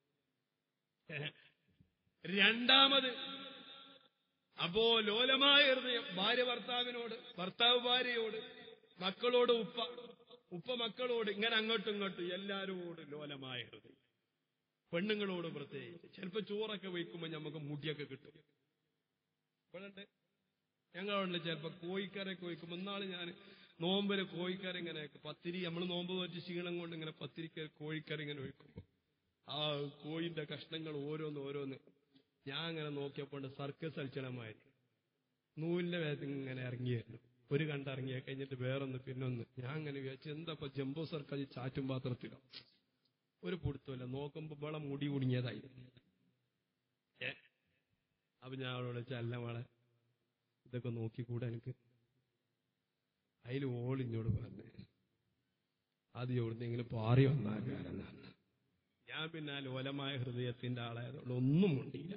രണ്ടാമത് അപ്പോ ലോലമായ ഹൃദയം ഭാര്യ ഭർത്താവിനോട് ഭർത്താവ് ഭാര്യയോട് മക്കളോട് ഉപ്പ ഉപ്പ മക്കളോട് ഇങ്ങനെ അങ്ങോട്ടും ഇങ്ങോട്ടും എല്ലാരോട് ലോലമായ ഹൃദയം പെണ്ണുങ്ങളോട് പ്രത്യേകിച്ച് ചിലപ്പോ ചോറൊക്കെ വയ്ക്കുമ്പോ നമുക്ക് മുടിയൊക്കെ കിട്ടും ഇപ്പോഴുണ്ട് ഞങ്ങളുണ്ട് ചിലപ്പോ കോഴിക്കറൊക്കെ വയ്ക്കുമ്പോ ഇന്നാള് ഞാൻ നോമ്പില് കോഴിക്കറി ഇങ്ങനെ പത്തിരി നമ്മൾ നോമ്പ് തോറ്റ് ക്ഷീണം കൊണ്ട് ഇങ്ങനെ പത്തിരിക്ക് കോഴിക്കറി ഇങ്ങനെ ഒഴിക്കുമ്പോ ആ കോഴിന്റെ കഷ്ണങ്ങൾ ഓരോന്ന് ഓരോന്ന് ഞാൻ അങ്ങനെ നോക്കിയപ്പോൾ സർക്കസ് അൽച്ചണമായി നൂലിന്റെ വേദന ഇങ്ങനെ ഇറങ്ങിയായിരുന്നു ഒരു കണ്ട ഇറങ്ങിയ കഴിഞ്ഞിട്ട് വേറൊന്ന് പിന്നൊന്ന് ഞാൻ അങ്ങനെ വിചാരിച്ചു എന്താ ഇപ്പൊ ജംബോ സർക്കസ് ചാറ്റും പാത്രത്തിലോ ഒരു പിടുത്തമില്ല നോക്കുമ്പോ ഇവിടെ മുടി കുടുങ്ങിയതായി ഏ അപ്പൊ ഞാൻ അവളോട് ചെല്ല മോളെ ഇതൊക്കെ നോക്കിക്കൂടെ എനിക്ക് അതിൽ ഓളിഞ്ഞോട് പറഞ്ഞേ അത് എവിടുന്നെങ്കിലും പാറി വന്നാകാരെന്നാണ് ഞാൻ പിന്നെ ആ ലോലമായ ഹൃദയത്തിന്റെ ആളായതുകൊണ്ട് ഒന്നും മുണ്ടിയില്ല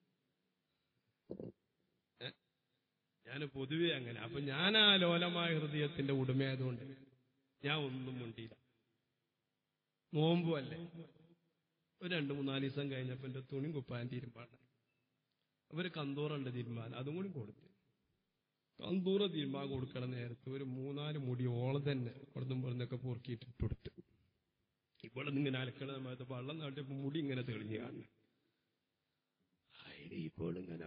ഞാൻ പൊതുവെ അങ്ങനെ അപ്പൊ ഞാൻ ആ ലോലമായ ഹൃദയത്തിന്റെ ഉടമയായതുകൊണ്ട് ഞാൻ ഒന്നും മുണ്ടിയില്ല നോമ്പും അല്ലേ ഒരു രണ്ട് മൂന്നാല് ദിവസം കഴിഞ്ഞപ്പോ എന്റെ തുണി കുപ്പാൻ തീരുമാനം അവര് കന്തൂറുണ്ട് തീരുമാനം അതും കൂടി കൊടുത്തു കന്തൂറ തീരുമാൻ കൊടുക്കണ നേരത്ത് ഒരു മൂന്നാല് മുടി ഓളം തന്നെ പുറത്തും പുറത്തൊക്കെ പൊറുക്കിയിട്ട് കൊടുത്തു ഇവിടെ നിന്ന് ഇങ്ങനെ അലക്കണ സമയത്ത് വെള്ളം നാട്ടിയപ്പോ മുടി ഇങ്ങനെ തെളിഞ്ഞു കാണുന്നു അതിന് ഇപ്പോൾ ഇങ്ങനെ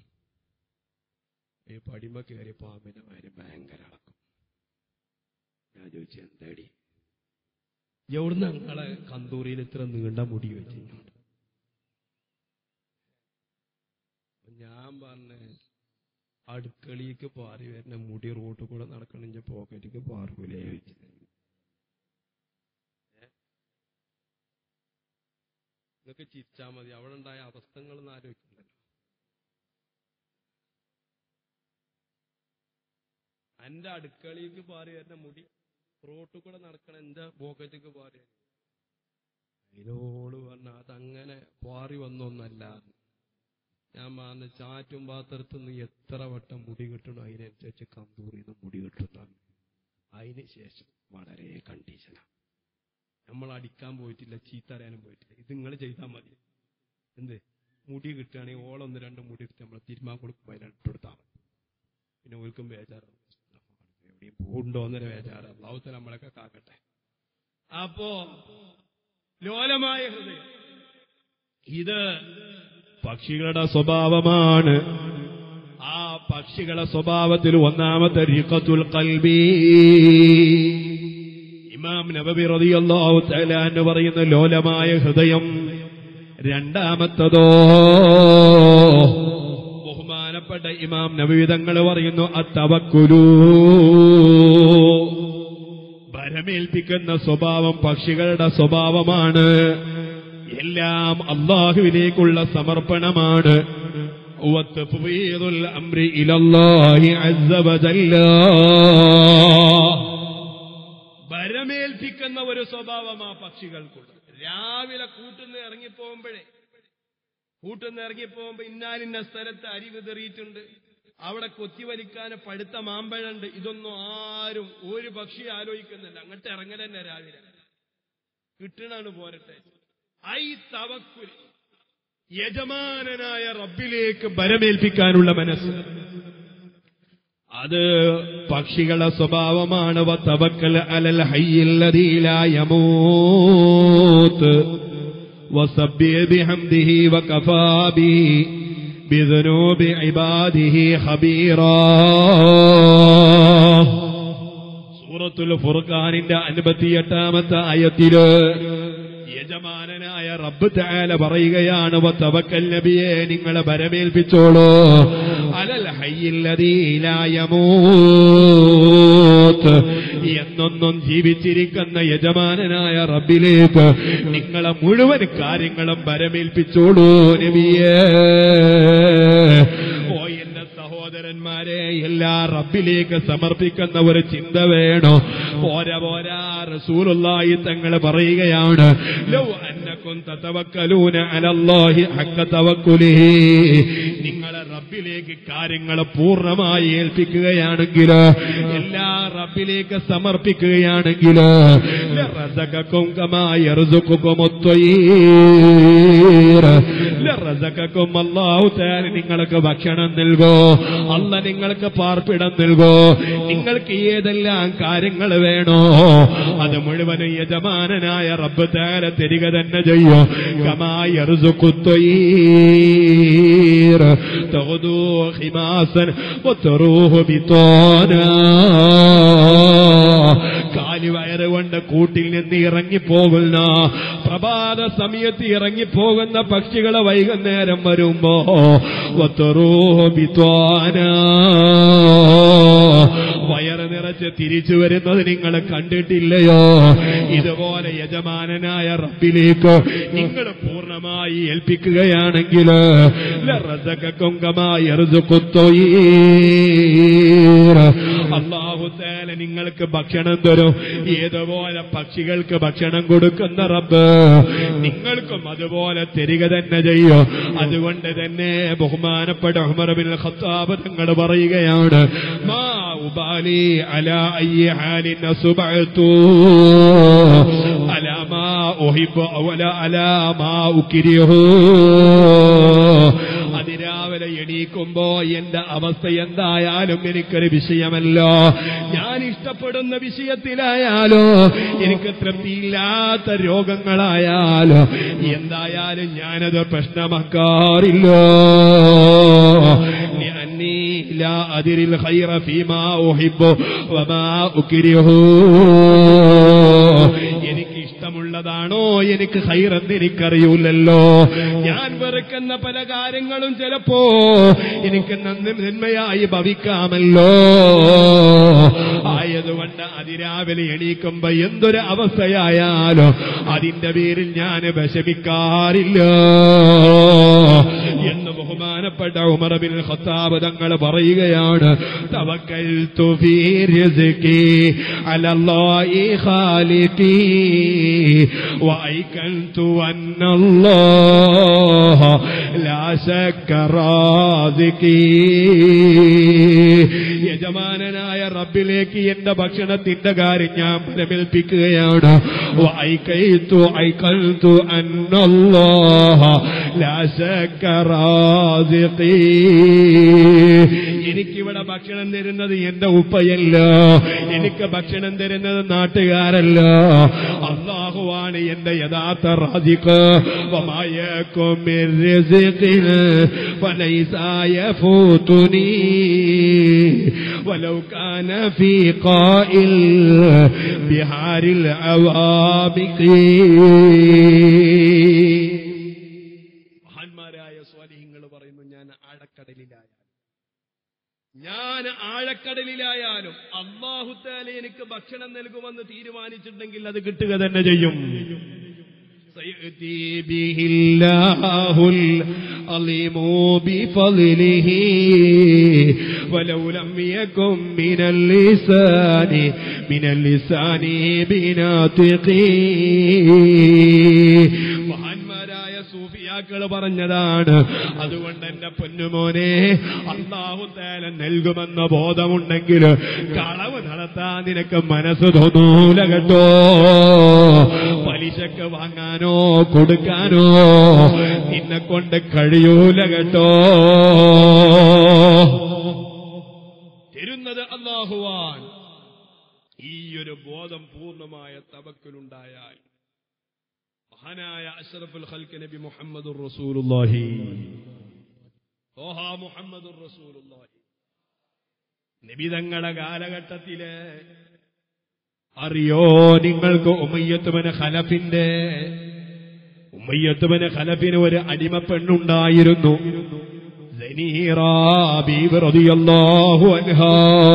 ഈ പടിമ കയറിയ പാമ്പിന്റെ മാതിരി ഭയങ്കര അളക്കും ഞാൻ ചോദിച്ചു എന്താടി എവിടുന്ന് ഞങ്ങളെ കന്തൂറിയിൽ ഇത്ര നീണ്ട മുടി വെച്ചിട്ടുണ്ട് ഞാൻ പറഞ്ഞ അടുക്കളയിലേക്ക് പാറി വരുന്ന മുടി റോട്ടിൽ കൂടെ നടക്കണെങ്കിൽ പോക്കറ്റിക്ക് പാറൂലേ ചോദിച്ചു നിങ്ങൾക്ക് ചിരിച്ചാ മതി അവിടെ ഉണ്ടായ അവസ്ഥകളൊന്നും ആലോചിക്കുന്നുണ്ടല്ലോ എന്റെ അടുക്കളയിലേക്ക് പാറി വരുന്ന മുടി റോട്ടിൽ കൂടെ നടക്കണ എന്റെ പോക്കറ്റിക്ക് പാറി അതിനോട് പറഞ്ഞ അതങ്ങനെ പാറി വന്നൊന്നല്ല ഞാൻ പറഞ്ഞ ചാറ്റും പാത്രത്തിൽ നിന്ന് എത്ര വട്ടം മുടി കിട്ടണോ അതിനനുസരിച്ച് കന്തൂറിൽ നിന്ന് മുടി കിട്ടുന്നതാണ് അതിന് ശേഷം വളരെ കണ്ടീഷനാണ് നമ്മൾ അടിക്കാൻ പോയിട്ടില്ല ചീത്ത അറിയാനും പോയിട്ടില്ല ഇത് നിങ്ങൾ ചെയ്താൽ മതി എന്ത് മുടി കിട്ടുകയാണെങ്കിൽ ഓളൊന്ന് രണ്ട് മുടി എടുത്ത് നമ്മൾ തീരുമാനം കൊടുക്കുമ്പോൾ അതിനിട്ടെടുത്താൽ മതി പിന്നെ ഒരിക്കും ബേജാറ് എവിടെയും പോകണ്ടോന്നൊരു ബേജാറ് അള്ളാഹുത്തെ നമ്മളൊക്കെ കാക്കട്ടെ അപ്പോ ലോലമായ ഹൃദയം ഇത് പക്ഷികളുടെ സ്വഭാവമാണ് ആ പക്ഷികളുടെ സ്വഭാവത്തിൽ ഒന്നാമത്തെ റിഖത്തുൽ കൽബി ഇമാം നബബി റളിയല്ലാഹു തആല എന്ന് പറയുന്ന ലോലമായ ഹൃദയം രണ്ടാമത്തതോ ബഹുമാനപ്പെട്ട ഇമാം നബി തങ്ങൾ പറയുന്നു അത്തവക്കുലൂ ഭരമേൽപ്പിക്കുന്ന സ്വഭാവം പക്ഷികളുടെ സ്വഭാവമാണ് എല്ലാം അള്ളാഹുവിലേക്കുള്ള സമർപ്പണമാണ് وتفويض الأمر إلى الله عز وجل ഭരമേൽപ്പിക്കുന്ന ഒരു സ്വഭാവമാ പക്ഷികൾക്കുള്ളത് രാവിലെ കൂട്ടുന്ന ഇറങ്ങിപ്പോകുമ്പോഴേ കൂട്ടുന്ന ഇറങ്ങിപ്പോകുമ്പോ ഇന്നാലിന്ന സ്ഥലത്ത് അരി വിതറിയിട്ടുണ്ട് അവിടെ കൊത്തിവലിക്കാൻ പടുത്ത മാമ്പഴുണ്ട് ഇതൊന്നും ആരും ഒരു പക്ഷി ആലോചിക്കുന്നില്ല അങ്ങോട്ട് ഇറങ്ങൽ തന്നെ രാവിലെ കിട്ടണാണ് പോരട്ടെ ഐ തവക്കുൽ യജമാനനായ റബ്ബിലേക്ക് ബരമേൽപ്പിക്കാനുള്ള മനസ്സ് അത് പക്ഷികളുടെ സ്വഭാവമാണ് വത്തവക്കൽ അലൽ ഹയ്യില്ലദീലായമൂത്ത് وسبح بحمده وكفى به بذنوب عباده خبيرا സൂറത്തുൽ ഫുർഖാനിന്റെ അൻപത്തിയെട്ടാമത്തെ ആയത്തില് യജമാനനായ റബ്ബ് താല പറയുകയാണ് വത്തവക്കൽ നബിയെ നിങ്ങളെ ബരമേൽപ്പിച്ചോളൂ അലൽ ഹയ്യില്ലതീലായമൂത്ത് എന്നൊന്നും ജീവിച്ചിരിക്കുന്ന യജമാനനായ റബ്ബിലേക്ക് നിങ്ങളെ മുഴുവൻ കാര്യങ്ങളും ബരമേൽപ്പിച്ചോളൂ നബിയേ ഓ എന്റെ സഹോദരന്മാരെ എല്ലാ റബ്ബിലേക്ക് സമർപ്പിക്കുന്ന ഒരു ചിന്ത വേണോ പോരാ പോരാ റസൂലുള്ളാഹി തങ്ങൾ പറയുകയാണ് ലൗ അന്നക്കും തതവക്കലൂന അലല്ലാഹി ഹഖ തവക്കുലിഹി നിങ്ങളെ റബ്ബിലേക്ക് കാര്യങ്ങൾ പൂർണ്ണമായി ഏൽപ്പിക്കുകയാണെങ്കിൽ എല്ലാ റബ്ബിലേക്ക് സമർപ്പിക്കുകയാണെങ്കിൽ ലറസഖക്കും കമാ യർസുഖുക്കും ഒത്തൊയ്യീർ. ലറസഖക്കും അല്ലാഹു തആല നിങ്ങൾക്ക് ഭക്ഷണം നൽകോ അല്ല നിങ്ങൾക്ക് പാർപ്പിടം നൽകോ നിങ്ങൾക്ക് ഏതെല്ലാം കാര്യങ്ങൾ വേണോ അത് മുഴുവനും യജമാനനായ റബ്ബ് തആല തരിക തന്നെ ചെയ്യോ കമാ യർസുഖുത്തൊയ്യീർ. തഗ്ദൂ ഖിമാസൻ വതറൂഹു ബിതാനാ കാലി വയറ് കൊണ്ട് കൂട്ടിൽ നിന്ന് ഇറങ്ങിപ്പോകുന്ന പ്രഭാത സമയത്ത് ഇറങ്ങിപ്പോകുന്ന പക്ഷികളെ വൈകുന്നേരം വരുമ്പോ വത്തറൂഹു ബിത്വാനാ. വയറ് നിറച്ച് തിരിച്ചു വരുന്നത് നിങ്ങൾ കണ്ടിട്ടില്ലയോ ഇതുപോലെ യജമാനനായ റബ്ബിലേക്ക് നിങ്ങൾ പൂർണ്ണമായി ഏൽപ്പിക്കുകയാണെങ്കിൽ അള്ളാഹു തേല നിങ്ങൾക്ക് ഭക്ഷണം തരും ഏതുപോലെ പക്ഷികൾക്ക് ഭക്ഷണം കൊടുക്കുന്ന റബ്ബ് നിങ്ങൾക്കും അതുപോലെ തരിക തന്നെ ചെയ്യോ അതുകൊണ്ട് തന്നെ ബഹുമാനപ്പെട്ട ഉമർബിൻ ഖത്താബ് തങ്ങൾ പറയുകയാണ് മാ ഉബാലി അലാ അയ്യ ഹാലിൻ അസുബഅതു അലാ മാ ഉഹിബ്ബു വല അലാ മാ ഉക്രിഹു അതിരാവിലെ എണീക്കുമ്പോ എന്റെ അവസ്ഥ എന്തായാലും എനിക്കൊരു വിഷയമല്ലോ ഞാൻ ഇഷ്ടപ്പെടുന്ന വിഷയത്തിലായാലോ എനിക്ക് തൃപ്തിയില്ലാത്ത രോഗങ്ങളായാലോ എന്തായാലും ഞാനത് പ്രശ്നമാക്കാറില്ലോ لأني لا أدري الخير فيما أحب وما أكره എനിക്ക് ഇഷ്ടമുള്ളതാണോ എനിക്ക് ഹൈറെന്ന് എനിക്കറിയൂലല്ലോ ഞാൻ വെറുക്കുന്ന പല കാര്യങ്ങളും ചിലപ്പോ എനിക്ക് നന്ദി നന്മയായി ഭവിക്കാമല്ലോ ആയതുകൊണ്ട് അതിരാവിലെ എണീക്കുമ്പോ എന്തൊരു അവസ്ഥയായാലോ അതിന്റെ പേരിൽ ഞാൻ വിഷമിക്കാറില്ല എന്ന് ബഹുമാനപ്പെട്ട ഉമർ ബിൻ ഖത്താബ് തങ്ങൾ പറയുകയാണ് തവക്കൽതു ഫീ റിസ്കി അലല്ലാഹി ഖാലിഖി وأيقنت أن الله لا شك رازقي യജമാനനായ റബ്ബിലേക്ക് എന്റെ ഭക്ഷണത്തിന്റെ കാര്യം ഞാൻ ഫലമേൽപ്പിക്കുകയാണ് വൈകൈത്തു ഐകൽത്തു അന്നല്ലാഹ ലാ ശക്ക റാസിഖി. എനിക്കിവിടെ ഭക്ഷണം തരുന്നത് എന്റെ ഉപ്പയല്ല എനിക്ക് ഭക്ഷണം തരുന്നത് നാട്ടുകാരല്ല അള്ളാഹുവാണ് എന്റെ യഥാർത്ഥ റാജിക്ക് وما من رزق فليس يفوتني ولو كان في قائل بحار العوامق മഹാന്മാരായ സ്വാലിഹ്യങ്ങൾ പറയുന്നു ഞാൻ ആഴക്കടലിലായ ഞാൻ ആഴക്കടലിലായാലും അള്ളാഹുത്താലെ എനിക്ക് ഭക്ഷണം നൽകുമെന്ന് തീരുമാനിച്ചിട്ടുണ്ടെങ്കിൽ അത് കിട്ടുക തന്നെ ചെയ്യും سيأتي به الله العظيم بفضله ولو لم يكن من اللسان من اللسان بناطقي മഹാന്മാരായ സൂഫിയാക്കൾ പറഞ്ഞതാണ് അതുകൊണ്ട് എന്റെ പൊന്നുമോനെ അള്ളാഹു തേല നൽകുമെന്ന ബോധമുണ്ടെങ്കിൽ കളവ് നടത്താൻ നിനക്ക് മനസ്സ് തോന്നൂല കേട്ടോ പലിശക്ക് വാങ്ങാനോ കൊടുക്കാനോ നിന്നെ കൊണ്ട് കഴിയൂല കേട്ടോ തരുന്നത് അള്ളാഹുവാൻ ഈ ഒരു ബോധം പൂർണ്ണമായ തവക്കലുണ്ടായാൽ മഹാനായ അഷ്റഫുൽ ഖൽക്ക് നബി മുഹമ്മദുർ റസൂലുള്ളാഹി ഓഹ മുഹമ്മദുർ റസൂലുള്ളാഹി നബി തങ്ങളുടെ കാലഘട്ടത്തില് അറിയോ നിങ്ങൾക്ക് ഉമ്മയ്യത്തുമന ഖലഫിന്റെ ഉമ്മയ്യത്തുമന ഖലഫിന് ഒരു അടിമ പെണ്ണുണ്ടായിരുന്നു സനീറ ബീവി റളിയല്ലാഹു അൻഹാ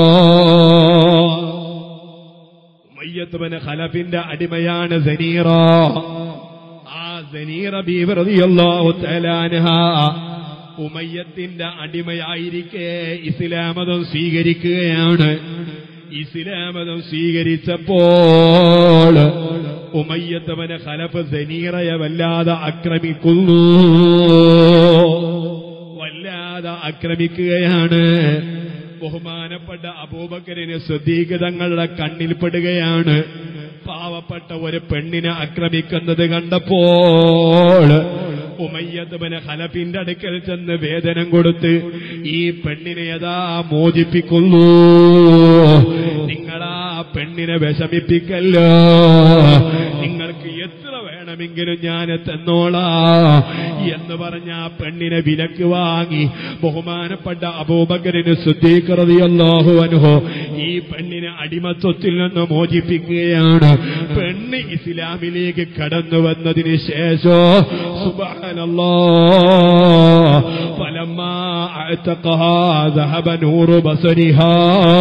ഉമ്മയ്യത്തുമന ഖലഫിന്റെ അടിമയാണ് സനീറ ആ സനീറ ബീവി റളിയല്ലാഹു തആല അൻഹാ ഉമയ്യത്തിന്റെ അടിമയായിരിക്കെ ഇസ്ലാമതം സ്വീകരിക്കുകയാണ് ഇസ്ലാമതം സ്വീകരിച്ചപ്പോൾ ഉമയ്യത്തവനെ ഖലഫ് സനീറയെ വല്ലാതെ ആക്രമിക്കുന്നു വല്ലാതെ അതാ ആക്രമിക്കുകയാണ് ബഹുമാനപ്പെട്ട അബൂബക്കറിന് സ്വദീകതങ്ങളുടെ കണ്ണിൽപ്പെടുകയാണ് പാവപ്പെട്ട ഒരു പെണ്ണിനെ ആക്രമിക്കുന്നത് കണ്ടപ്പോൾ ഉമയ്യത്തുബന് ഹലഫിന്റെ അടുക്കൽ ചെന്ന് വേതനം കൊടുത്ത് ഈ പെണ്ണിനെ യഥാ മോചിപ്പിക്കുന്നു നിങ്ങളാ പെണ്ണിനെ വിഷമിപ്പിക്കല്ലോ നിങ്ങൾക്ക് എത്ര വേണമെങ്കിലും ഞാൻ തന്നോളാ എന്ന് പറഞ്ഞ ആ പെണ്ണിനെ വിലക്ക് വാങ്ങി ബഹുമാനപ്പെട്ട അബൂബക്കറിന് ശുദ്ധീകൃതിയല്ലാഹു അനുഹോ ഈ പെണ്ണിനെ അടിമത്വത്തിൽ നിന്ന് മോചിപ്പിക്കുകയാണ് പെണ്ണ് ഇസ്ലാമിലേക്ക് കടന്നു വന്നതിന് ശേഷം സുബാനല്ലോ ഫലമാ അഅ്തഖഹാ ذهب نور بصرها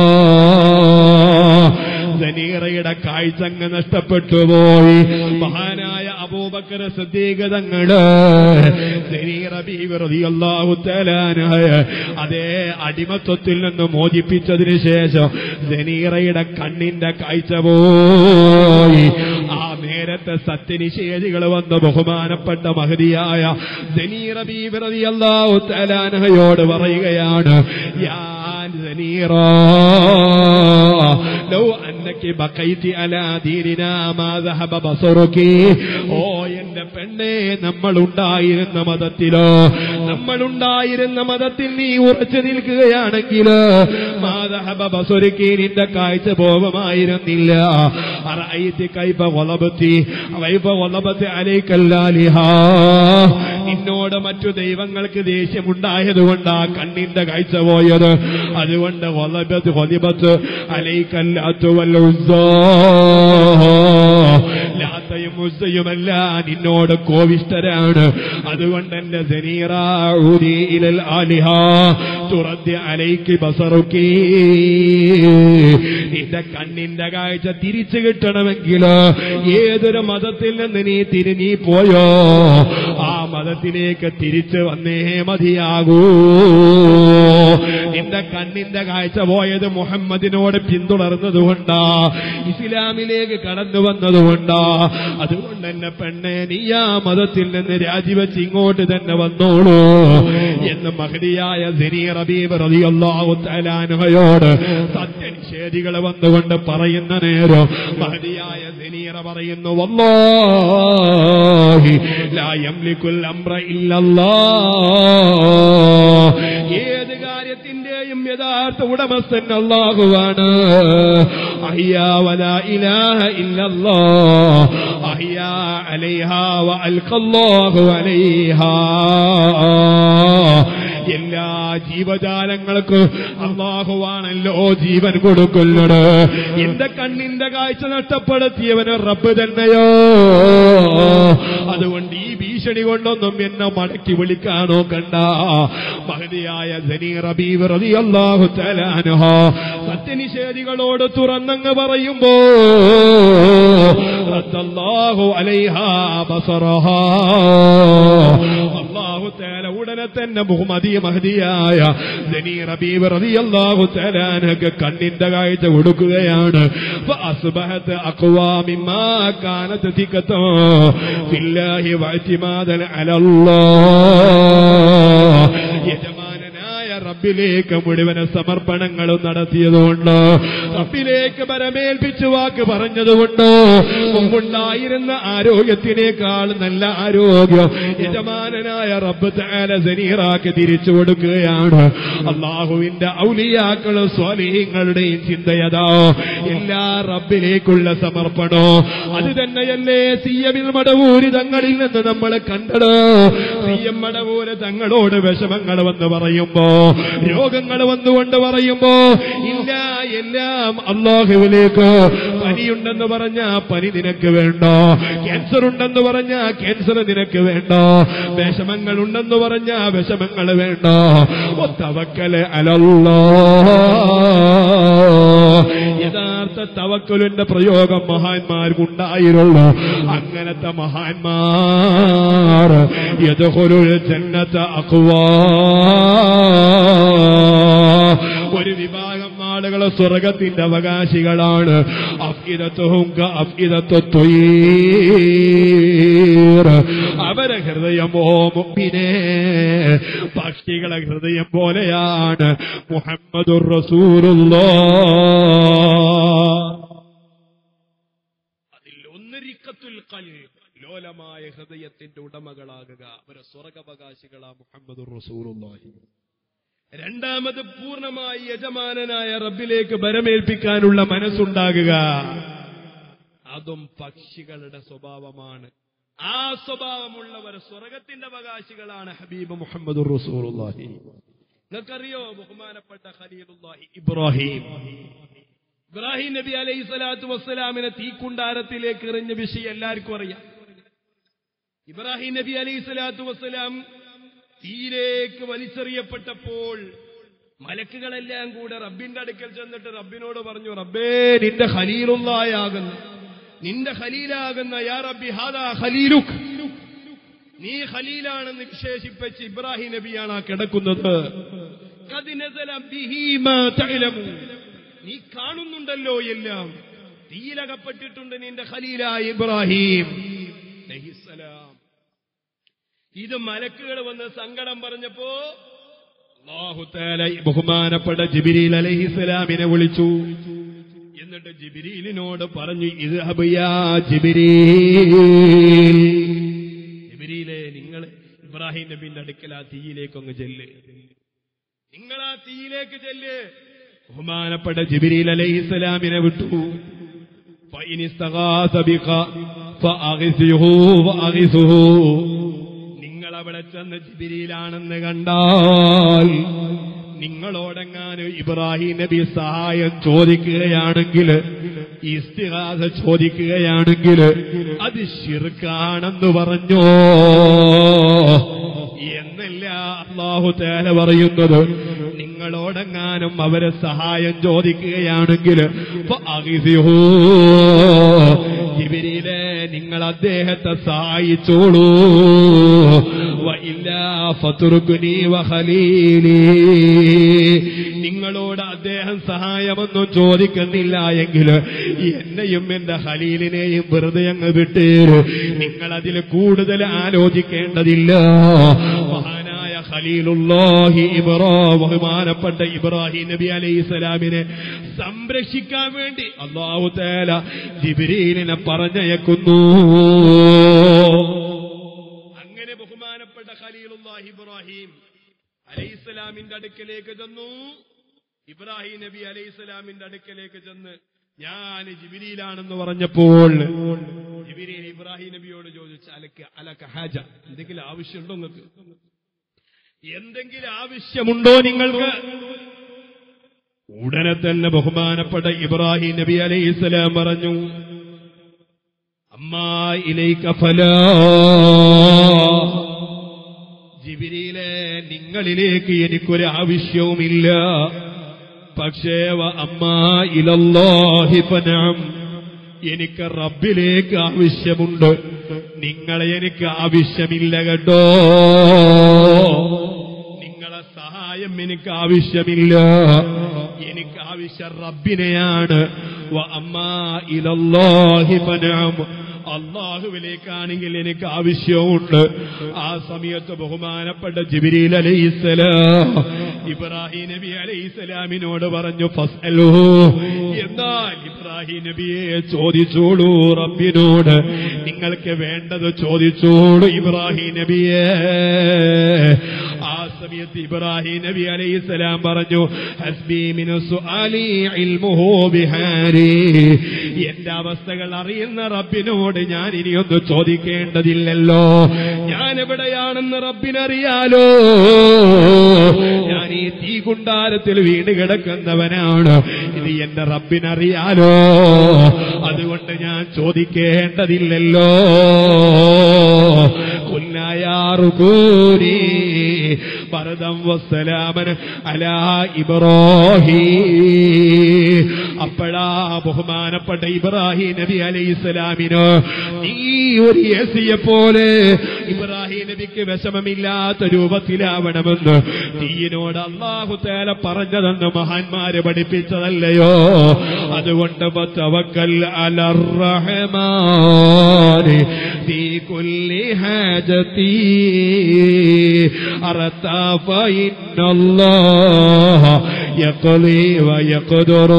സനീറയുടെ കാഴ്ച അങ്ങ് നഷ്ടപ്പെട്ടു പോയി മഹാനായ അബൂബക്കർ സദ്ദീകതങ്ങള് സനീറ ബീവി റളിയല്ലാഹു തആലാനായ അതേ അടിമത്വത്തിൽ നിന്ന് മോചിപ്പിച്ചതിന് ശേഷം സനീറയുടെ കണ്ണിന്റെ കാഴ്ച പോയി ആ നേരത്തെ സത്യനിഷേധികൾ വന്ന് ബഹുമാനപ്പെട്ട മഹതിയായ സനീറ ബീവി റളിയല്ലാഹു തആലാനയോട് പറയുകയാണ് യാ സനീറ ലോ അന്നക്ക് ബക്കൈത്തി അലാ ദീനിനാ മാ ദഹബ ബസറുക്കി ഓ എന്റെ പെണ്ണേ നമ്മളുണ്ടായിരുന്ന മതത്തിലോ നമ്മളുണ്ടായിരുന്ന മതത്തിൽ നീ ഉറച്ചു നിൽക്കുകയാണെങ്കിൽ മാതഹബ ബസുരുക്കി നിന്റെ കാഴ്ച പോകുമായിരുന്നില്ല അറൈത്തി കൈപ്പ ഒലബത്തി വൈപ്പ ഒലബത്തി അലൈക്കല്ലാലിഹാ നിന്നോട് മറ്റു ദൈവങ്ങൾക്ക് ദേഷ്യമുണ്ടായതുകൊണ്ട് ആ കണ്ണിന്റെ കാഴ്ച പോയത് അതുകൊണ്ട് ഒലബത്ത് ഒലിബത്ത് അലൈക്കല്ലാത്തുവല്ലോ ലാത്തയും മുസ്തയുമല്ല നിന്നോട് കോവിഷ്ടരാണ് അതുകൊണ്ട് എന്റെ സനീറാഊദി ഇലൽ ആലിഹ തുറദ്യ അലൈക്ക് ബസറുക്കി നിന്റെ കണ്ണിന്റെ കാഴ്ച തിരിച്ചു കിട്ടണമെങ്കിൽ ഏതൊരു മതത്തിൽ നിന്ന് നീ തിരിഞ്ഞീ പോയോ ആ മതത്തിലേക്ക് തിരിച്ചു വന്നേ മതിയാകൂ നിന്റെ കണ്ണിന്റെ കാഴ്ച പോയത് മുഹമ്മദിനോട് പിന്തുടർന്നതുകൊണ്ടാ ഇസ്ലാമിലേക്ക് കടന്നു വന്നതുകൊണ്ടാ അതുകൊണ്ട് എന്നെ പെണ്ണെ നീ ആ മതത്തിൽ നിന്ന് രാജിവെച്ച് ഇങ്ങോട്ട് തന്നെ വന്നോളൂ എന്ന് മഹതിയായ സിനീർ റബീബ് റളിയല്ലാഹു തആലാനഹയോട് സത്യനിഷേധികൾ വന്നുകൊണ്ട് പറയുന്ന നേരം മഹതിയായ സിനീറ പറയുന്നു വല്ലാഹി ലാ യംലിക്കുൽ അംറ ഇല്ലല്ലാഹ് ഏത് കാര്യത്തിന്റെയും യഥാർത്ഥ ഉടമസ്ഥൻ അള്ളാഹുവാണ് അഹിയാ വലാ ഇലാഹ ഇല്ലല്ലാഹ് അഹിയാ അലൈഹാ വ അൽഖല്ലാഹു അലൈഹാ എല്ലാ ജീവജാലങ്ങൾക്കും അള്ളാഹുവാണല്ലോ ജീവൻ കൊടുക്കുന്നത് എന്റെ കണ്ണിന്റെ കാഴ്ച നഷ്ടപ്പെടുത്തിയവന് റബ്ബ് തന്നെയോ അതുകൊണ്ട് ഈ ഭീഷണി കൊണ്ടൊന്നും എന്നെ മടക്കി വിളിക്കാൻ നോക്കണ്ട മഹതിയായ അള്ളാഹു തലാനുഹ സത്യനിഷേധികളോട് തുറന്നങ്ങ് പറയുമ്പോ റദ്ദല്ലാഹു അലൈഹാ ബസറഹാ അള്ളാഹു തേല ഉടനെ തന്നെ ബഹുമതി മഹതിയായ റബീബ് റളിയല്ലാഹു തആലാനക്ക് കണ്ണിന്റെ കാഴ്ച കൊടുക്കുകയാണ് ഫഅസ്ബഹത് അഖ്വാ മിമ്മാ കാനത് തികതോ ബില്ലാഹി വഅതിമാദൻ അലല്ലാഹ് യജമാനനായ റബ്ബിലേക്ക് മുഴുവൻ സമർപ്പണങ്ങളും നടത്തിയതുകൊണ്ട് റബ്ബിലേക്ക് പരമേൽപ്പിച്ചു വാക്ക് പറഞ്ഞതുകൊണ്ട് മുമ്പുണ്ടായിരുന്ന ആരോഗ്യത്തിനേക്കാൾ നല്ല ആരോഗ്യം യജമാനനായ റബ്ബ് താല സനീറാക്ക് തിരിച്ചു കൊടുക്കുകയാണ് അള്ളാഹുവിന്റെ ഔലിയാക്കളും സ്വാലീങ്ങളുടെയും ചിന്തയതാ എല്ലാ റബ്ബിലേക്കുള്ള സമർപ്പണോ അത് തന്നെയല്ലേ സി എമ്മിൽ മടവൂരി തങ്ങളിൽ നിന്ന് നമ്മൾ കണ്ടത് സി എം മടവൂര് തങ്ങളോട് വിഷമങ്ങൾ വന്ന് പറയുമ്പോ രോഗങ്ങൾ വന്നുകൊണ്ട് പറയുമ്പോ ഇല്ല എല്ലാം അള്ളാഹുവിലേക്ക് പനിയുണ്ടെന്ന് പറഞ്ഞ പനി നിനക്ക് വേണ്ട ക്യാൻസർ ഉണ്ടെന്ന് പറഞ്ഞ ക്യാൻസർ നിനക്ക് വേണ്ട വിഷമങ്ങൾ ഉണ്ടെന്ന് പറഞ്ഞ വിഷമങ്ങൾ വേണ്ട ഒത്തവക്കല് അലല്ലോ യഥാർത്ഥ തവക്കലിന്റെ പ്രയോഗം മഹാന്മാർക്കുണ്ടായിരുള്ളൂ അങ്ങനത്തെ മഹാന്മാർ യഥൊരു ജന്നത്ത അക്കുവാ ഒരു വിഭാഗം ആളുകളെ സ്വർഗത്തിന്റെ അവകാശികളാണ് അഫ്ഇദത്തുഹും കഅഫ്ഇദത്തു അവരെ ഹൃദയമോ മുമ്പിനെ പക്ഷികളെ ഹൃദയം പോലെയാണ് മുഹമ്മദുർ റസൂലുള്ളാഹ് അതിൽ ഒന്നരിക്കത്തുൽ കൽബ് ലോലമായ ഹൃദയത്തിന്റെ ഉടമകളാകുക അവരെ സ്വർഗാവകാശികളാ മുഹമ്മദ് റസൂറുല്ലാഹി രണ്ടാമത് പൂർണ്ണമായി യജമാനനായ റബ്ബിലേക്ക് ബരമേൽപ്പിക്കാനുള്ള മനസ്സുണ്ടാകുക അതും പക്ഷികളുടെ സ്വഭാവമാണ് ആ സ്വഭാവമുള്ളവർ സ്വർഗത്തിന്റെ അവകാശികളാണ് ഹബീബ് മുഹമ്മദ് റസൂറുല്ലാഹി നിങ്ങൾക്കറിയോ ബഹുമാനപ്പെട്ട ഖലീലുല്ലാഹി ഇബ്രാഹിം ഇബ്രാഹിം നബി അലൈഹി സ്വലാത്തു വസ്സലാമിനെ തീക്കുണ്ടാരത്തിലേക്ക് എറിഞ്ഞ വിഷയം എല്ലാവർക്കും അറിയാം ഇബ്രാഹിം നബി അലൈഹി സ്വലാത്തു വസ്സലാം തീയിലേക്ക് വലിച്ചെറിയപ്പെട്ടപ്പോൾ മലക്കുകളെല്ലാം കൂടെ റബ്ബിന്റെ അടുക്കൽ ചെന്നിട്ട് റബ്ബിനോട് പറഞ്ഞു റബ്ബേ നിന്റെ ഖലീലുള്ളായാകുന്ന നിന്റെ ഖലീലാകുന്ന യാ റബ്ബി ഹാദാ ഖലീലുക് നീ ഖലീലാണെന്ന് വിശേഷിപ്പിച്ച് ഇബ്രാഹിം നബിയാണ് ആ കിടക്കുന്നത് ഖദ് നസല ബിഹി മാ തഅലമു നീ കാണുന്നുണ്ടല്ലോ എല്ലാം തീയിലകപ്പെട്ടിട്ടുണ്ട് നിന്റെ ഖലീലായ ഇബ്രാഹിം അലൈഹിസ്സലാം ഇത് മലക്കുകൾ വന്ന് സങ്കടം പറഞ്ഞപ്പോ അല്ലാഹു തആല ഈ ബഹുമാനപ്പെട്ട ജിബിരിൽ അലൈഹിസ്സലാമിനെ വിളിച്ചു എന്നിട്ട് ജിബിരിലിനോട് പറഞ്ഞു ഇത് ഹബിയാ ജിബിരീൽ ജിബിരിയിലെ നിങ്ങൾ ഇബ്രാഹിം നബിന്റെ അടുക്കൽ ആ തീയിലേക്ക് അങ്ങ് ചെല്ല് നിങ്ങൾ ആ തീയിലേക്ക് ചെല്ല് ബഹുമാനപ്പെട്ട ജിബിരിൽ അലൈഹിസ്സലാമിനെ വിട്ടു فإن استغاث بك فأغثه وأغثه നിങ്ങൾ അവിടെ ചെന്ന് ജിബിരിയിലാണെന്ന് കണ്ടാൽ നിങ്ങളോടെങ്ങാനും ഇബ്രാഹിം നബി സഹായം ചോദിക്കുകയാണെങ്കിൽ ഇസ്തിഹാസ ചോദിക്കുകയാണെങ്കിൽ അത് ശിർക്കാണെന്ന് പറഞ്ഞോ എന്നല്ല അള്ളാഹു തേല പറയുന്നത് നിങ്ങളോടെങ്ങാനും അവരെ സഹായം ചോദിക്കുകയാണെങ്കിൽ ഇവരിലെ നിങ്ങൾ അദ്ദേഹത്തെ സഹായിച്ചോളൂ വഇല്ലാ ഫതുറുക്കുനി വഖലീലി നിങ്ങളോട് അദ്ദേഹം സഹായമൊന്നും ചോദിക്കുന്നില്ല എങ്കിൽ എന്നെയും എന്റെ ഖലീലിനെയും വെറുതെ അങ്ങ് വിട്ടേര് നിങ്ങൾ അതിൽ കൂടുതൽ ആലോചിക്കേണ്ടതില്ല മഹാനായ ഖലീലുല്ലാഹി ഇബ്രാ ബഹുമാനപ്പെട്ട ഇബ്രാഹിം നബി അലൈഹി സ്വലാമിനെ സംരക്ഷിക്കാൻ വേണ്ടി അള്ളാഹു തേല ജിബ്രീലിനെ പറഞ്ഞയക്കുന്നു അങ്ങനെ ബഹുമാനപ്പെട്ട ഖലീലുല്ലാഹി ഇബ്രാഹിം അലൈഹിസ്സലാമിന്റെ അടുക്കലേക്ക് ചെന്നു ഇബ്രാഹിം നബി അലൈഹിസ്സലാമിന്റെ അടുക്കലേക്ക് ചെന്ന് ഞാൻ ജിബിരിയിലാണെന്ന് പറഞ്ഞപ്പോൾ ജിബിരിയിൽ ഇബ്രാഹിം നബിയോട് ചോദിച്ചു അലക്ക് അലക്ക ഹാജ എന്തെങ്കിലും ആവശ്യമുണ്ടോ നിങ്ങൾക്ക് എന്തെങ്കിലും ആവശ്യമുണ്ടോ നിങ്ങൾക്ക് ഉടനെ തന്നെ ബഹുമാനപ്പെട്ട ഇബ്രാഹിം നബി അലൈഹിസ്സലാം പറഞ്ഞു അമ്മാ ഇലൈക ഫലാ ജിബിരിയിലെ നിങ്ങളിലേക്ക് എനിക്കൊരു ആവശ്യവുമില്ല പക്ഷേ വ അമ്മാ ഇലല്ലാഹി ഫനഅം എനിക്ക് റബ്ബിലേക്ക് ആവശ്യമുണ്ട് നിങ്ങളെ എനിക്ക് ആവശ്യമില്ല കേട്ടോ നിങ്ങളെ സഹായം എനിക്ക് ആവശ്യമില്ല എനിക്ക് ആവശ്യം റബ്ബിനെയാണ് വ അമ്മാ ഇലല്ലാഹി ഫനഅം അള്ളാഹുവിലേക്കാണെങ്കിൽ എനിക്ക് ആവശ്യമുണ്ട് ആ സമയത്ത് ബഹുമാനപ്പെട്ട ജിബിരിൽ അലൈഹിസ്സലാം ഇബ്രാഹിം നബി അലൈഹിസ്സലാമിനോട് പറഞ്ഞു ഫസ്അലൂ എന്നാൽ ഇബ്രാഹിം നബിയെ ചോദിച്ചോളൂ റബ്ബിനോട് നിങ്ങൾക്ക് വേണ്ടത് ചോദിച്ചോളൂ ഇബ്രാഹിം നബിയെ ആ സമയത്ത് ഇബ്രാഹിം നബി അലൈഹിസ്സലാം പറഞ്ഞു ഹസ്ബി മിനു സുആലി ഇൽമുഹു ബിഹാരി എന്റെ അവസ്ഥകൾ അറിയുന്ന റബ്ബിനോട് ഞാൻ ഇനിയൊന്ന് ചോദിക്കേണ്ടതില്ലല്ലോ ഞാൻ എവിടെയാണെന്ന് റബ്ബിനറിയാലോ ഞാൻ ഈ തീ കുണ്ടാരത്തിൽ വീണ് കിടക്കുന്നവനാണ് ഇത് എന്റെ റബ്ബിനറിയാലോ അതുകൊണ്ട് ഞാൻ ചോദിക്കേണ്ടതില്ലല്ലോ കൊല്ലായാറുകൂരി ബർദം വസ്സലാമൻ അലാ ഇബ്രാഹീം അപ്പോഴാ ബഹുമാനപ്പെട്ട ഇബ്രാഹിം നബി അലൈഹി സ്വലാമിന് നീ ഒരു യേസിയെ പോലെ ഇബ്രാഹിം നബിക്ക് വിഷമമില്ലാത്ത രൂപത്തിലാവണമെന്ന് തീയിനോട് അള്ളാഹു തേല പറഞ്ഞതെന്ന് മഹാന്മാര് പഠിപ്പിച്ചതല്ലയോ അതുകൊണ്ട് ബത്തവക്കൽ അലർറഹ്മാന് في كل حاجتي أردت فإن الله يقضي ويقدر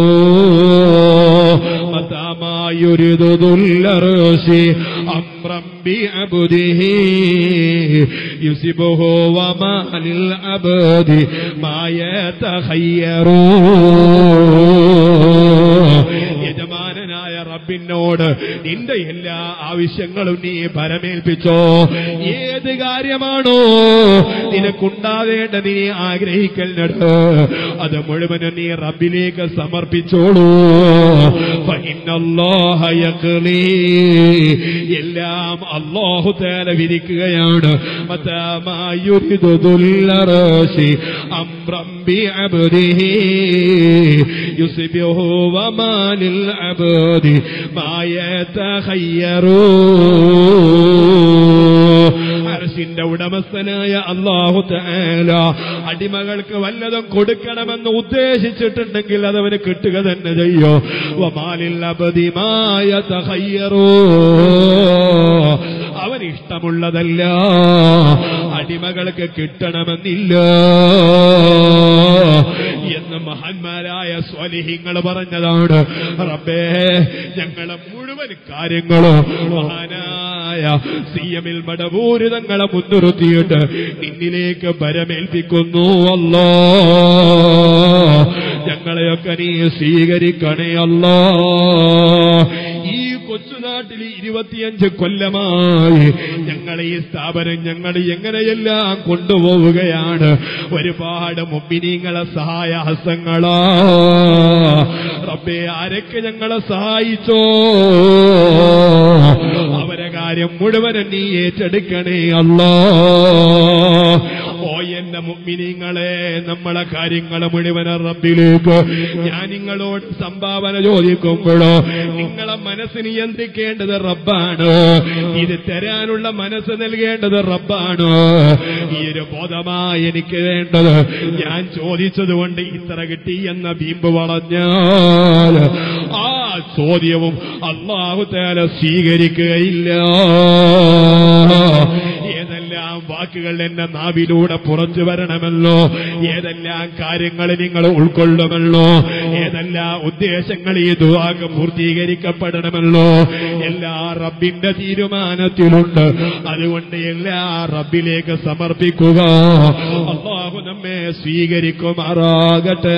متى ما يريد ذو العرش أمرا بعبده يسبه وما للعبد ما يتخيرون യജമാനനായ റബ്ബിനോട് നിന്റെ എല്ലാ ആവശ്യങ്ങളും നീ പരമേൽപ്പിച്ചോ ഏത് കാര്യമാണോ നിനക്കുണ്ടാവേണ്ട നീ ആഗ്രഹിക്കലിനട് അത് മുഴുവനും നീ റബ്ബിലേക്ക് സമർപ്പിച്ചോളൂ ഫഇന്നല്ലാഹ യഖ്ലി. എല്ലാം അള്ളാഹു തേല വിരിക്കുകയാണ് മതാമായുരിദു ദുല്ലറശി അംറം ബിഅബ്ദിഹി യുസ്ബിഹു വമാ للعباد ما يتخيرون അർശിന്റെ ഉടമസ്ഥനായ അള്ളാഹു തആല അടിമകൾക്ക് വല്ലതും കൊടുക്കണമെന്ന് ഉദ്ദേശിച്ചിട്ടുണ്ടെങ്കിൽ അതവന് കിട്ടുക തന്നെ ചെയ്യോ വമാലിൽ അബദിമായ തഹയ്യറോ അവൻ ഇഷ്ടമുള്ളതല്ല അടിമകൾക്ക് കിട്ടണമെന്നില്ല എന്ന് മഹാന്മാരായ സ്വലിഹിങ്ങൾ പറഞ്ഞതാണ് റബ്ബേ ഞങ്ങളെ മുഴുവൻ കാര്യങ്ങളും മഹാനായ സി എമ്മിൽ മടവൂര് തങ്ങളെ മുൻനിർത്തിയിട്ട് നിന്നിലേക്ക് പരമേൽപ്പിക്കുന്നു അല്ലോ ഞങ്ങളെയൊക്കെ നീ സ്വീകരിക്കണേ അല്ലോ ഈ കൊച്ചുനാട്ടിൽ ഇരുപത്തിയഞ്ച് കൊല്ലമായി ഞങ്ങളെ ഈ സ്ഥാപനം ഞങ്ങൾ എങ്ങനെയെല്ലാം കൊണ്ടുപോവുകയാണ് ഒരുപാട് മുമ്പിനീങ്ങളെ സഹായ ഹസ്തങ്ങളാ റബ്ബെ ആരൊക്കെ ഞങ്ങളെ സഹായിച്ചോ അവരെ കാര്യം മുഴുവനും നീ ഏറ്റെടുക്കണേ അല്ലോ ഓ എന്റെ മുമ്പിനിങ്ങളെ നമ്മളെ കാര്യങ്ങൾ മുഴുവൻ റബ്ബിലേക്ക് ഞാൻ നിങ്ങളോട് സംഭാവന ചോദിക്കുമ്പോഴോ നിങ്ങളെ മനസ്സ് നിയന്ത്രിക്കേണ്ടത് റബ്ബാണ് ഇത് തരാനുള്ള മനസ്സ് നൽകേണ്ടത് റബ്ബാണ് ഈ ഒരു ബോധമായി എനിക്ക് വേണ്ടത് ഞാൻ ചോദിച്ചത് കൊണ്ട് ഇത്ര കിട്ടി എന്ന ബീമ്പ് വളഞ്ഞാൽ ആ ചോദ്യവും അള്ളാഹു തേല സ്വീകരിക്കുകയില്ല ഏതെല്ലാം വാക്കുകൾ എന്റെ നാവിലൂടെ പുറത്തു വരണമല്ലോ ഏതെല്ലാം കാര്യങ്ങൾ നിങ്ങൾ ഉൾക്കൊള്ളുമല്ലോ ഏതെല്ലാം ഉദ്ദേശങ്ങൾ ഈ ദുവാക്ക് പൂർത്തീകരിക്കപ്പെടണമല്ലോ എല്ലാ റബ്ബിന്റെ തീരുമാനത്തിലുണ്ട് അതുകൊണ്ട് എല്ലാ റബ്ബിലേക്ക് സമർപ്പിക്കുക അള്ളാഹു നമ്മെ സ്വീകരിക്കുമാറാകട്ടെ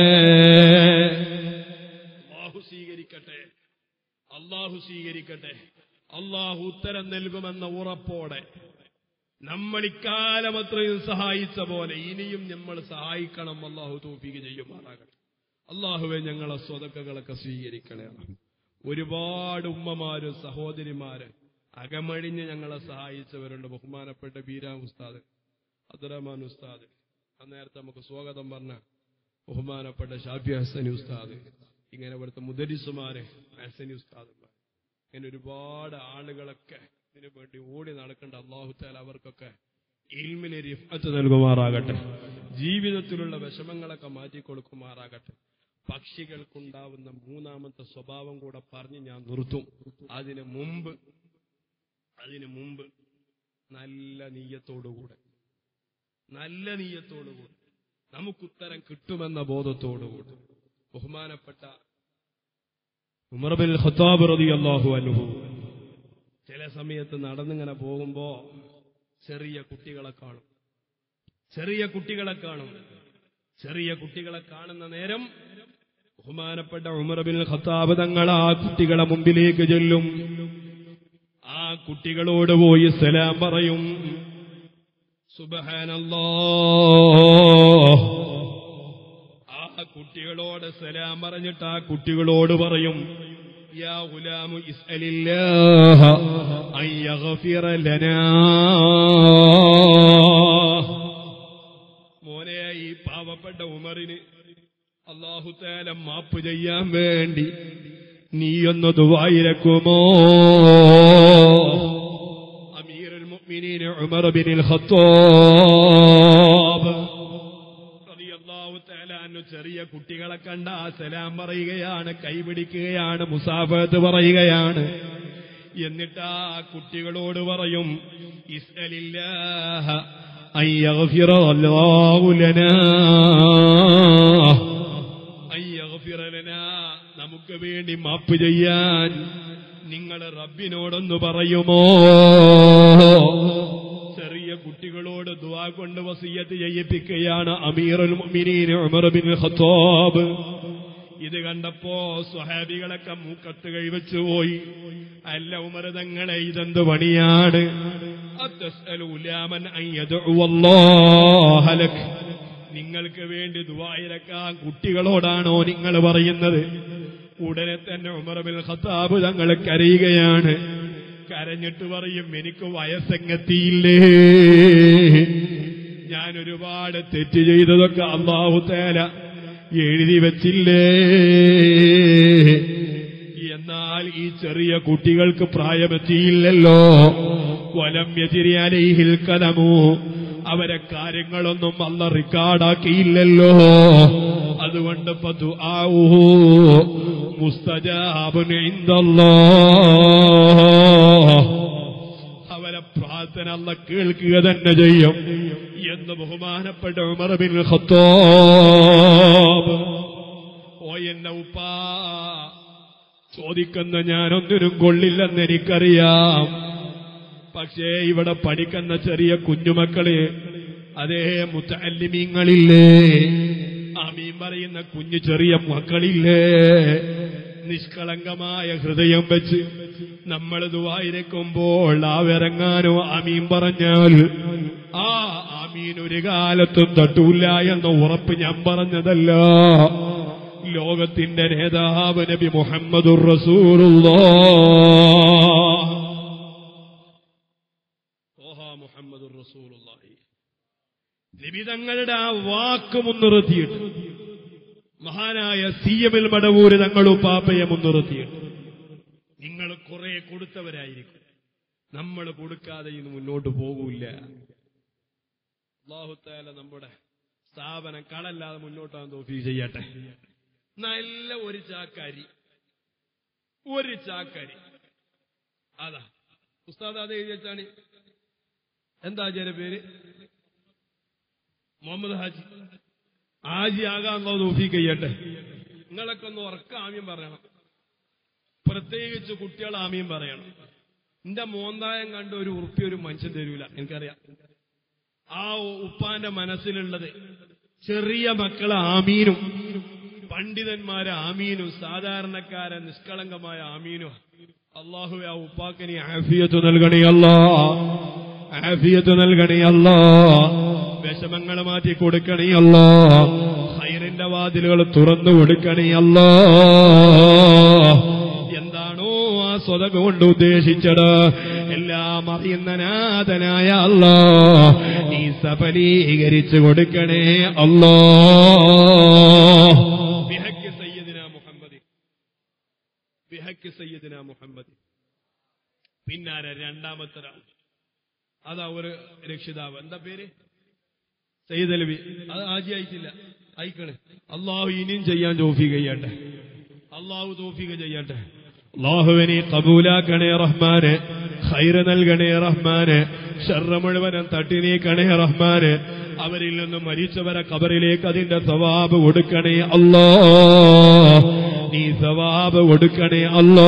അള്ളാഹു സ്വീകരിക്കട്ടെ അള്ളാഹു സ്വീകരിക്കട്ടെ അള്ളാഹു ഉത്തരം നൽകുമെന്ന ഉറപ്പോടെ നമ്മൾ ഇക്കാലം അത്രയും സഹായിച്ച പോലെ ഇനിയും നമ്മൾ സഹായിക്കണം അള്ളാഹു തോപ്പിക്ക് ചെയ്യുമാറാകട്ടെ അള്ളാഹുവെ ഞങ്ങളെ സ്വതക്കകളൊക്കെ സ്വീകരിക്കണേ ഒരുപാട് ഉമ്മമാര് സഹോദരിമാര് അകമഴിഞ്ഞ് ഞങ്ങളെ സഹായിച്ചവരുണ്ട് ബഹുമാനപ്പെട്ട ബീരാം ഉസ്താദ് അബ്ദുറഹ്മാൻ ഉസ്താദ് അന്നേരത്തെ നമുക്ക് സ്വാഗതം പറഞ്ഞ ബഹുമാനപ്പെട്ട ഷാഫി ഹസനി ഉസ്താദ് ഇങ്ങനെ ഇവിടുത്തെ മുദരിസുമാര് ഹസനി ഉസ്താദുമാർ ഇങ്ങനെ ഒരുപാട് ആളുകളൊക്കെ ഇതിനു വേണ്ടി ഓടി നടക്കേണ്ട അള്ളാഹുത്താൽ അവർക്കൊക്കെ ഇൽമിന് റിഫത്ത് നൽകുമാറാകട്ടെ ജീവിതത്തിലുള്ള വിഷമങ്ങളൊക്കെ മാറ്റിക്കൊടുക്കുമാറാകട്ടെ പക്ഷികൾക്കുണ്ടാവുന്ന മൂന്നാമത്തെ സ്വഭാവം കൂടെ പറഞ്ഞ് ഞാൻ നിർത്തും അതിന് മുമ്പ് അതിന് മുമ്പ് നല്ല നീയത്തോടുകൂടെ നല്ല നീയത്തോടുകൂടി നമുക്കുത്തരം കിട്ടുമെന്ന ബോധത്തോടുകൂടി ബഹുമാനപ്പെട്ട ഉമർ ബിൻ ഖത്താബ് റളിയല്ലാഹു അൻഹു ചില സമയത്ത് നടന്നിങ്ങനെ പോകുമ്പോ ചെറിയ കുട്ടികളെ കാണും ചെറിയ കുട്ടികളെ കാണും ചെറിയ കുട്ടികളെ കാണുന്ന നേരം ബഹുമാനപ്പെട്ട ഉമർ ബിൻ ഖത്താബ് തങ്ങൾ ആ കുട്ടികളെ മുമ്പിലേക്ക് ചെല്ലും ആ കുട്ടികളോട് പോയി സലാം പറയും സുബഹാനല്ലാ ആ കുട്ടികളോട് സലാം പറഞ്ഞിട്ട് ആ കുട്ടികളോട് പറയും യാ ഗുലാമു ഇസ്അലില്ലാഹ അൻ യഗ്ഫിറ ലനാ പാവപ്പെട്ട ഉമറിന് അള്ളാഹുത്താല മാപ്പ് ചെയ്യാൻ വേണ്ടി നീയൊന്ന് ദുവായിരക്കുമോ അമീറുൽ മുഅ്മിനീൻ ഉമർ ബിനുൽ ഖത്താബ് റളിയല്ലാഹു തആല അൻഹു ചെറിയ കുട്ടികളെ കണ്ട സലാം പറയുകയാണ് കൈപിടിക്കുകയാണ് മുസാഫത്ത് പറയുകയാണ് എന്നിട്ട് ആ കുട്ടികളോട് പറയും ഇസ്അലില്ലാഹ അൻ യഗ്ഫിറ അല്ലാഹു ലനാ അൻ യഗ്ഫിറ ലനാ നമുക്ക് വേണ്ടി മാപ്പ് ചെയ്യാൻ നിങ്ങൾ റബ്ബിനോടൊന്ന് പറയുമോ ചെറിയ കുട്ടികളോട് ദുആ കൊണ്ട് വസിയത്ത് ചെയ്യിപ്പിക്കുകയാണ് അമീറുൽ മുഅ്മിനീൻ ഉമർ ബിൻ ഖത്താബ് ഇത് കണ്ടപ്പോ സ്വഹാബികളൊക്കെ മൂക്കത്ത് കൈവച്ചു പോയി അല്ല ഉമർ തങ്ങളെ ഇതെന്ത് പണിയാണ് അത്തസ്അലൂലാമൻ അൻ യദ്ഉ അല്ലാഹ ലക്. നിങ്ങൾക്ക് വേണ്ടി ദുആയിരക്കാൻ കുട്ടികളോടാണോ നിങ്ങൾ പറയുന്നത് ഉടനെ തന്നെ ഉമർ ബിൻ ഖത്താബ് തങ്ങൾ കരയുകയാണ് കരഞ്ഞിട്ട് പറയും എനിക്ക് വയസ്സെങ്ങെത്തിയില്ലേ ഞാൻ ഒരുപാട് തെറ്റ് ചെയ്തതൊക്കെ അള്ളാഹു തേല എഴുതി വച്ചില്ലേ എന്നാൽ ഈ ചെറിയ കുട്ടികൾക്ക് പ്രായമെത്തിയില്ലല്ലോ വലം യതിരിയാലയിൽ കലമോ അവരെ കാര്യങ്ങളൊന്നും അല്ല റെക്കോർഡാക്കിയില്ലല്ലോ അതുകൊണ്ട് ഇപ്പൊ ദുആഉഹു മുസ്തജാബുൻ ഇൻദല്ലാഹ് അവരെ പ്രാർത്ഥന അല്ല കേൾക്കുക തന്നെ ചെയ്യും എന്ന് ബഹുമാനപ്പെട്ട ഉമർ ബിൻ ഖത്താബ് ഓ എന്നെ ഉപ്പാ ചോദിക്കുന്ന ഞാനൊന്നിനും കൊള്ളില്ലെന്ന് എനിക്കറിയാം പക്ഷേ ഇവിടെ പഠിക്കുന്ന ചെറിയ കുഞ്ഞുമക്കള് അതേ മുത്തല്ലിമീങ്ങളില്ലേ ആമീൻ പറയുന്ന കുഞ്ഞു ചെറിയ മക്കളില്ലേ നിഷ്കളങ്കമായ ഹൃദയം വെച്ച് നമ്മൾ ദുവായിരിക്കുമ്പോൾ ആ വിറങ്ങാനോ ആമീൻ പറഞ്ഞാൽ ആ ആമീൻ ഒരു കാലത്തും തട്ടൂല എന്ന ഉറപ്പ് ഞാൻ പറഞ്ഞതല്ല ലോകത്തിന്റെ നേതാവ് നബി മുഹമ്മദുർ റസൂലുള്ളാഹ് ഓഹാ മുഹമ്മദുർ റസൂലുള്ളാഹി നബി തങ്ങളുടെ ആ വാക്ക് മുൻനിർത്തിയിട്ട് മഹാനായ സി എമ്മിൽ മടവൂര് തങ്ങളും പാപ്പയെ മുൻനിർത്തിയിട്ട് നിങ്ങൾ കുറെ കൊടുത്തവരായിരിക്കും നമ്മൾ കൊടുക്കാതെ ഇന്ന് മുന്നോട്ട് പോകൂല അള്ളാഹുത്താല നമ്മുടെ സ്ഥാപനം കളല്ലാതെ മുന്നോട്ടാൻ തോഫി ചെയ്യട്ടെ നല്ല ഒരു ചാക്കാരി ഒരു ചാക്കാരി അതാ ഉസ്താദ് അത് എഴുതി വെച്ചാണ് എന്താ ആചാര്യ പേര് മുഹമ്മദ് ഹാജി ഹാജി ആകാനുള്ള തോഫി ചെയ്യട്ടെ നിങ്ങളൊക്കെ ഒന്ന് ഉറക്ക ആമ്യം പറയണം പ്രത്യേകിച്ച് കുട്ടികൾ ആമ്യം പറയണം എന്റെ മോന്തായം കണ്ട് ഒരു ഉറുപ്പി ഒരു മനുഷ്യൻ തരൂല എനിക്കറിയാം ആ ഉപ്പാന്റെ മനസ്സിലുള്ളത് ചെറിയ മക്കളെ ആമീനും പണ്ഡിതന്മാരെ ആമീനും സാധാരണക്കാരെ നിഷ്കളങ്കമായ ആമീനും അള്ളാഹുവെ ആ ഉപ്പാക്കിനി ആഫിയത്ത് നൽകണേ അല്ലാ ആഫിയത്ത് നൽകണേ അല്ലാ വിഷമങ്ങൾ മാറ്റി കൊടുക്കണേ അല്ലാ ഹൈറിന്റെ വാതിലുകൾ തുറന്നു കൊടുക്കണേ അല്ലാ എന്താണോ ആ സ്വതക കൊണ്ട് ഉദ്ദേശിച്ചത് എല്ലാം അറിയുന്ന നാഥനായ അല്ലാ നീ സഫലീകരിച്ചു കൊടുക്കണേ അല്ലാ ബിഹക്ക് സയ്യിദിന മുഹമ്മദ് ബിഹക്ക് സയ്യിദിന മുഹമ്മദ് പിന്നാരെ രണ്ടാമത്തെ ഒരാൾ അതാ ഒരു രക്ഷിതാവ് എന്താ പേര് സയ്യിദ് അലവി അത് ആജി അയച്ചില്ല അയക്കണേ അള്ളാഹു ഇനിയും ചെയ്യാൻ തോഫിക ചെയ്യട്ടെ അള്ളാഹു തോഫിക ചെയ്യട്ടെ അള്ളാഹുവിനെ കബൂലാക്കണേ റഹ്മാന് ഖൈറ് നൽകണേ റഹ്മാന് ഷർറ മുഴുവനും തട്ടി നീക്കണേ റഹ്മാന് അവരിൽ നിന്നും മരിച്ചവരെ കബറിലേക്ക് അതിന്റെ സവാബ് കൊടുക്കണേ അല്ലോ നീ സവാബ് കൊടുക്കണേ അല്ലോ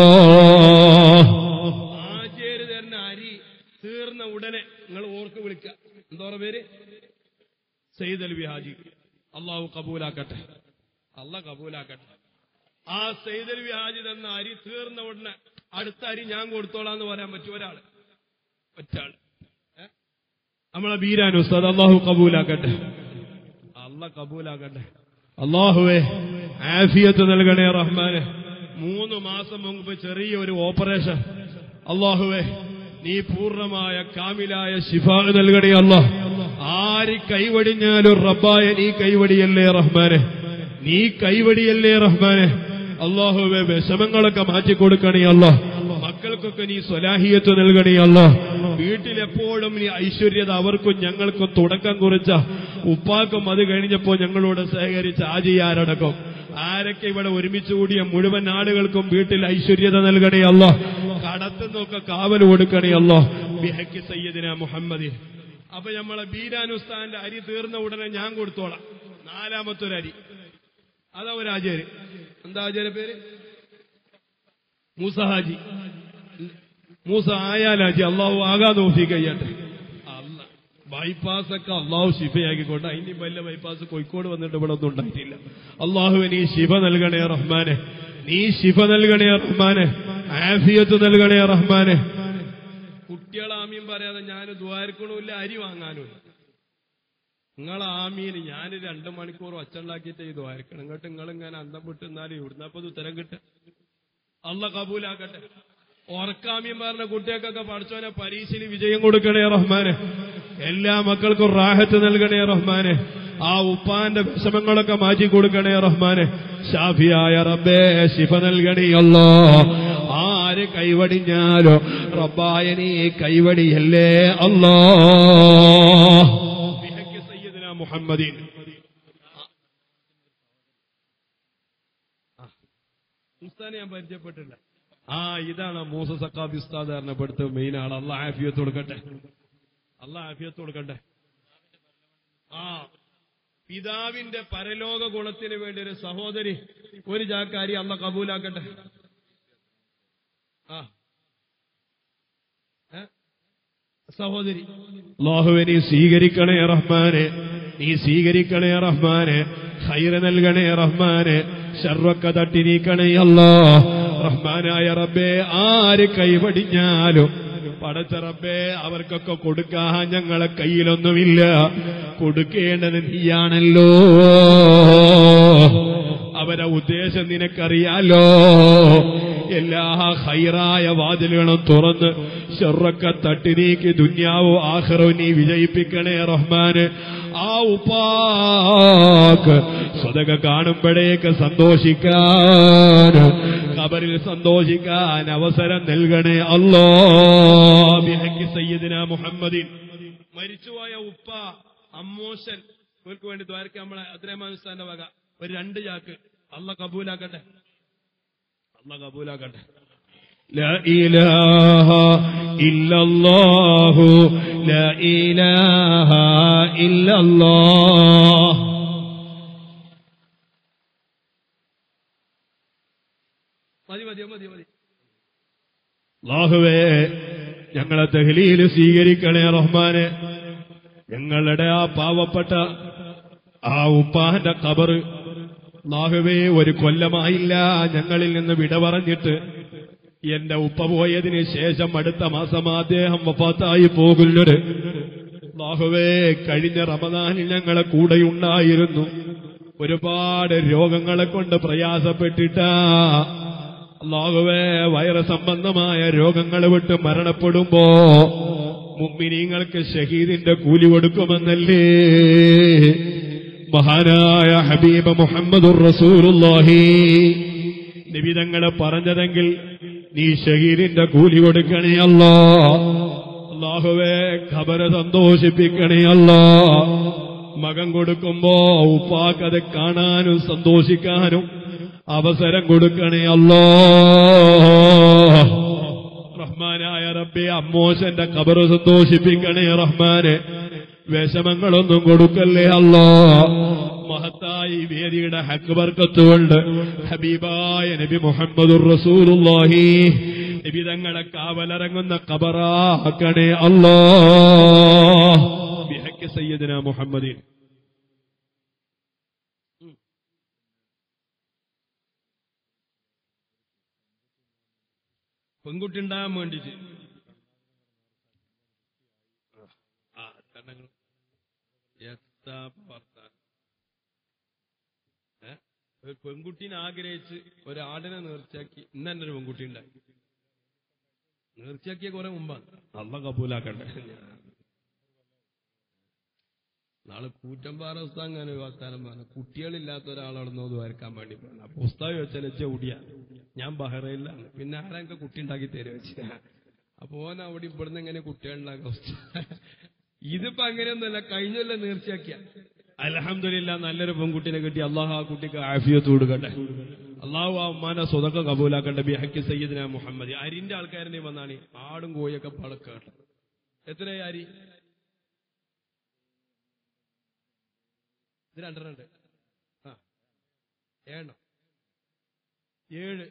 ആചേര് തരുന്ന അരി തീർന്ന ഉടനെ നിങ്ങൾ ഓർക്ക് വിളിക്കുക എന്താ പേര് സയ്യിദ് അൽ വിഹാജി അള്ളാഹു കബൂലാക്കട്ടെ അല്ല കബൂലാക്കട്ടെ ആ സയ്യിദ് അൽ വിഹാജി തന്ന അരി തീർന്ന ഉടനെ അടുത്ത അരി ഞാൻ കൊടുത്തോളാം എന്ന് പറയാൻ പറ്റും ഒരാള് ഒറ്റാള് ഏ? നമ്മളെ ബീരാൻ ഉസ്താദ് അള്ളാഹു കബൂലാക്കട്ടെ അല്ല കബൂലാക്കട്ടെ അള്ളാഹുവേ ആഫിയത്ത് നൽകണേ റഹ്മാനെ മൂന്ന് മാസം മുമ്പ് ചെറിയൊരു ഓപ്പറേഷൻ അള്ളാഹുവേ നീ പൂർണ്ണമായ കാമിലായ ശിഫാ നൽകണേ അല്ല ആര് കൈവടിഞ്ഞാലും റബ്ബായ നീ കൈവടിയല്ലേ റഹ്മാനെ നീ കൈവടിയല്ലേ റഹ്മാനെ അള്ളാഹുവെ വിഷമങ്ങളൊക്കെ മാറ്റിക്കൊടുക്കണേ അല്ലോ മക്കൾക്കൊക്കെ നീ സ്വലാഹിയത്ത് നൽകണേ അല്ലോ വീട്ടിലെപ്പോഴും നീ ഐശ്വര്യത അവർക്കും ഞങ്ങൾക്കും തുടക്കം കുറിച്ച ഉപ്പാക്കും അത് കഴിഞ്ഞപ്പോ ഞങ്ങളോട് സഹകരിച്ച ആജിയാരടക്കം ആരൊക്കെ ഇവിടെ ഒരുമിച്ച് കൂടിയ മുഴുവൻ ആളുകൾക്കും വീട്ടിൽ ഐശ്വര്യത നൽകണേ അല്ലോ കടത്തുനിന്നൊക്കെ കാവൽ കൊടുക്കണേ അല്ലോ ബിഹക്കി സയ്യദിന മുഹമ്മദി അപ്പൊ നമ്മളെ ബീരാനുസ്ഥാന്റെ അരി തീർന്ന ഉടനെ ഞാൻ കൊടുത്തോളാം നാലാമത്തൊരു അരി അതാ ഒരു ആചാര്യ എന്താ ആചാര്യ പേര് മൂസ ഹാജി മൂസ ആയാലാജി അള്ളാഹു ആകാ നോക്കി കഴിയട്ടെ അല്ല ബൈപ്പാസ് ഒക്കെ അള്ളാഹു ശിഫയാക്കിക്കോട്ടെ അതിന് വലിയ ബൈപ്പാസ് കോഴിക്കോട് വന്നിട്ട് ഇവിടെ ഒന്നും ഉണ്ടായിട്ടില്ല അള്ളാഹു നീ ശിഫ നൽകണേ റഹ്മാനെ നീ ശിഫ നൽകണേ റഹ്മാനെ ആഫിയത്ത് നൽകണേ റഹ്മാനെ കുട്ടികളെ ആമീൻ പറയാതെ ഞാൻ ദ്വാരക്കണമില്ല അരി വാങ്ങാനുമില്ല നിങ്ങളെ ആമീന് ഞാൻ രണ്ടു മണിക്കൂർ ഒച്ചുണ്ടാക്കിയിട്ട് ഈ ദ്വാരക്കണം ഇങ്ങോട്ട് നിങ്ങൾ ഇങ്ങനെ അന്തം വിട്ട് എന്നാലും ഇവിടുന്നപ്പോ ഇത് ഉത്തരം കിട്ടും അല്ല കബൂലാക്കട്ടെ ഉറക്കാമീൻ പറഞ്ഞ കുട്ടികൾക്കൊക്കെ പഠിച്ചോനെ പരീക്ഷയിൽ വിജയം കൊടുക്കണേ റഹ്മാനെ എല്ലാ മക്കൾക്കും റാഹത്ത് നൽകണേ റഹ്മാനെ ആ ഉപ്പാന്റെ വിഷമങ്ങളൊക്കെ മാറ്റി കൊടുക്കണേ റഹ്മാനെ ഷാഫിയായ റബ്ബേ ശിഫ നൽകണിയല്ലോ ആര് കൈവടിഞ്ഞാലോ റബ്ബായ നീ കൈവടിയല്ലേ അല്ലോ ബിഹക്കി സയ്യിദിന മുഹമ്മദീൻ ഉസ്താനെ ഞാൻ പരിചയപ്പെട്ടില്ല ആ ഇതാണ് മൂസ സക്കാബ് ഉസ്താദ് അറിഞ്ഞപ്പെടുത്ത മെയിൻ ആൾ അല്ല ആഫിയത്ത് കൊടുക്കട്ടെ അല്ല ആഫിയത്ത് കൊടുക്കട്ടെ ആ പിതാവിന്റെ പരലോക ഗുണത്തിന് വേണ്ടി ഒരു സഹോദരി ഒരു ജാക്കാരി അല്ല കബൂലാക്കട്ടെ ആ ഏ? സഹോദരി അള്ളാഹുവെ നീ സ്വീകരിക്കണേ റഹ്മാനെ നീ സ്വീകരിക്കണേ റഹ്മാനെ ഹൈറ് നൽകണേ റഹ്മാനെ ഷർവക്ക തട്ടി നീക്കണേ അല്ലോ റഹ്മാനായ റബ്ബേ ആര് കൈവടിഞ്ഞാലും പടച്ച റബ്ബേ അവർക്കൊക്കെ കൊടുക്കാൻ ഞങ്ങളെ കയ്യിലൊന്നുമില്ല കൊടുക്കേണ്ടത് നീയാണല്ലോ അവരെ ഉദ്ദേശം നിനക്കറിയാലോ എല്ലാ ഹൈറായ വാതിലുകളും തുറന്ന് ഷെറൊക്കെ തട്ടി നീക്കി ദുന്യാവോ ആഹ്റോ നീ വിജയിപ്പിക്കണേ റഹ്മാന് ആ ഉപ്പാക്ക് സ്വതക കാണുമ്പോഴേക്ക് സന്തോഷിക്കാൻ കബറിൽ സന്തോഷിക്കാൻ അവസരം നൽകണേ അല്ലോ ബിഹക്കി സയ്യിദിന മുഹമ്മദിൻ മരിച്ചുപോയ ഉപ്പ അമ്മോശൻ ഇവർക്ക് വേണ്ടി ദ്വാരക്ക നമ്മളെ അത്രമാനുസ്ഥാന്റെ വക ഒരു രണ്ട് ചാക്ക് അല്ല കബൂലാക്കട്ടെ അല്ല കബൂലാക്കട്ടെ لا إله إلا الله لا إله إلا الله മതി മതി മതി മതി അല്ലാഹുവേ ഞങ്ങളെ തെഹ്ലീൽ സ്വീകരിക്കണേ റഹ്മാനെ ഞങ്ങളുടെ ആ പാവപ്പെട്ട ആ ഉപ്പാന്റെ കബറ് അല്ലാഹുവേ ഒരു കൊല്ലമായില്ല ഞങ്ങളിൽ നിന്ന് വിട പറഞ്ഞിട്ട് എന്റെ ഉപ്പ പോയതിന് ശേഷം അടുത്ത മാസം അദ്ദേഹം വഫാത്തായി പോകുന്നത് അല്ലാഹുവേ കഴിഞ്ഞ റമദാനിൽ ഞങ്ങളെ കൂടെയുണ്ടായിരുന്നു ഒരുപാട് രോഗങ്ങളെ കൊണ്ട് പ്രയാസപ്പെട്ടിട്ടാ അള്ളാഹുവേ വൈറസ് സംബന്ധമായ രോഗങ്ങൾ വിട്ട് മരണപ്പെടുമ്പോ മുമ്മിനീങ്ങൾക്ക് ഷഹീദിന്റെ കൂലി കൊടുക്കുമെന്നല്ലേ മഹാനായ ഹബീബ് മുഹമ്മദുർ റസൂലുള്ളാഹി നിബിതങ്ങളെ പറഞ്ഞതെങ്കിൽ നീ ഷഹീദിന്റെ കൂലി കൊടുക്കണേ അല്ലോ അള്ളാഹുവേ ഖബര സന്തോഷിപ്പിക്കണേ അല്ലോ മകൻ കൊടുക്കുമ്പോ ഉപ്പാക്കത് കാണാനും സന്തോഷിക്കാനും അവസരം കൊടുക്കണേ അല്ലോ റഹ്മാനായ റബ്ബെ അമ്മോശന്റെ ഖബറ് സന്തോഷിപ്പിക്കണേ റഹ്മാനെ വിഷമങ്ങളൊന്നും കൊടുക്കല്ലേ അല്ലോ മഹത്തായി വേദിയുടെ ഹക്ക് ബർക്കത്തുകൊണ്ട് ഹബീബായ നബി മുഹമ്മദുർ റസൂലുള്ളാഹി നബി തങ്ങളെ കാവലറങ്ങുന്ന ഖബറാക്കണേ അല്ലോ ബിഹക്ക് സയ്യിദന മുഹമ്മദീൻ പെൺകുട്ടി ഉണ്ടാകാൻ വേണ്ടിട്ട് ആ കണ്ണങ്ങൾ എത്താ വർത്താനം ഏ? ഒരു പെൺകുട്ടീനെ ആഗ്രഹിച്ച് ഒരാടിനെ നേർച്ചയാക്കി ഇന്ന് തന്നെ ഒരു പെൺകുട്ടി ഉണ്ടായി നേർച്ചയാക്കിയ കുറെ മുമ്പാണ് അള്ള കബൂലാക്കട്ടെ നാളെ കൂറ്റമ്പാറ ഉസ്താദ് അങ്ങനെ ഒരു വർത്താനം പറഞ്ഞു കുട്ടികളില്ലാത്ത ഒരാളാണെന്നോ അത് വരക്കാൻ വേണ്ടി പറഞ്ഞു അപ്പൊ ഉസ്താദ് വെച്ചാൽ ചെവിടിയ ഞാൻ ബഹ്റൈനിലാണ് പിന്നെ ആരെയൊക്കെ കുട്ടി ഉണ്ടാക്കി തരുക വെച്ച അപ്പൊ ഓൻ അവിടെ ഇവിടുന്ന് എങ്ങനെ കുട്ടികളുണ്ടാക്കാം ഉസ്താദ് ഇതിപ്പോ അങ്ങനെയൊന്നുമല്ല കഴിഞ്ഞല്ല നേർച്ചയാക്കിയ അലഹമില്ല നല്ലൊരു പെൺകുട്ടിനെ കിട്ടി അള്ളാഹു ആ കുട്ടിക്ക് ആഫിയത്ത് കൊടുക്കട്ടെ അള്ളാഹു ആ ഉമ്മാനെ സ്വതക്കം കബൂലാക്കട്ടെ ബിഹക്കി സയ്യിദിന മുഹമ്മദ് അരിന്റെ ആൾക്കാരനെ വന്നാണ് ആടും കോയൊക്കെ പളക്കാട്ടെ എത്രയായി അരി ഇത് രണ്ടെണ്ണം ഉണ്ട് ആ ഏഴെണ്ണം ഏഴ്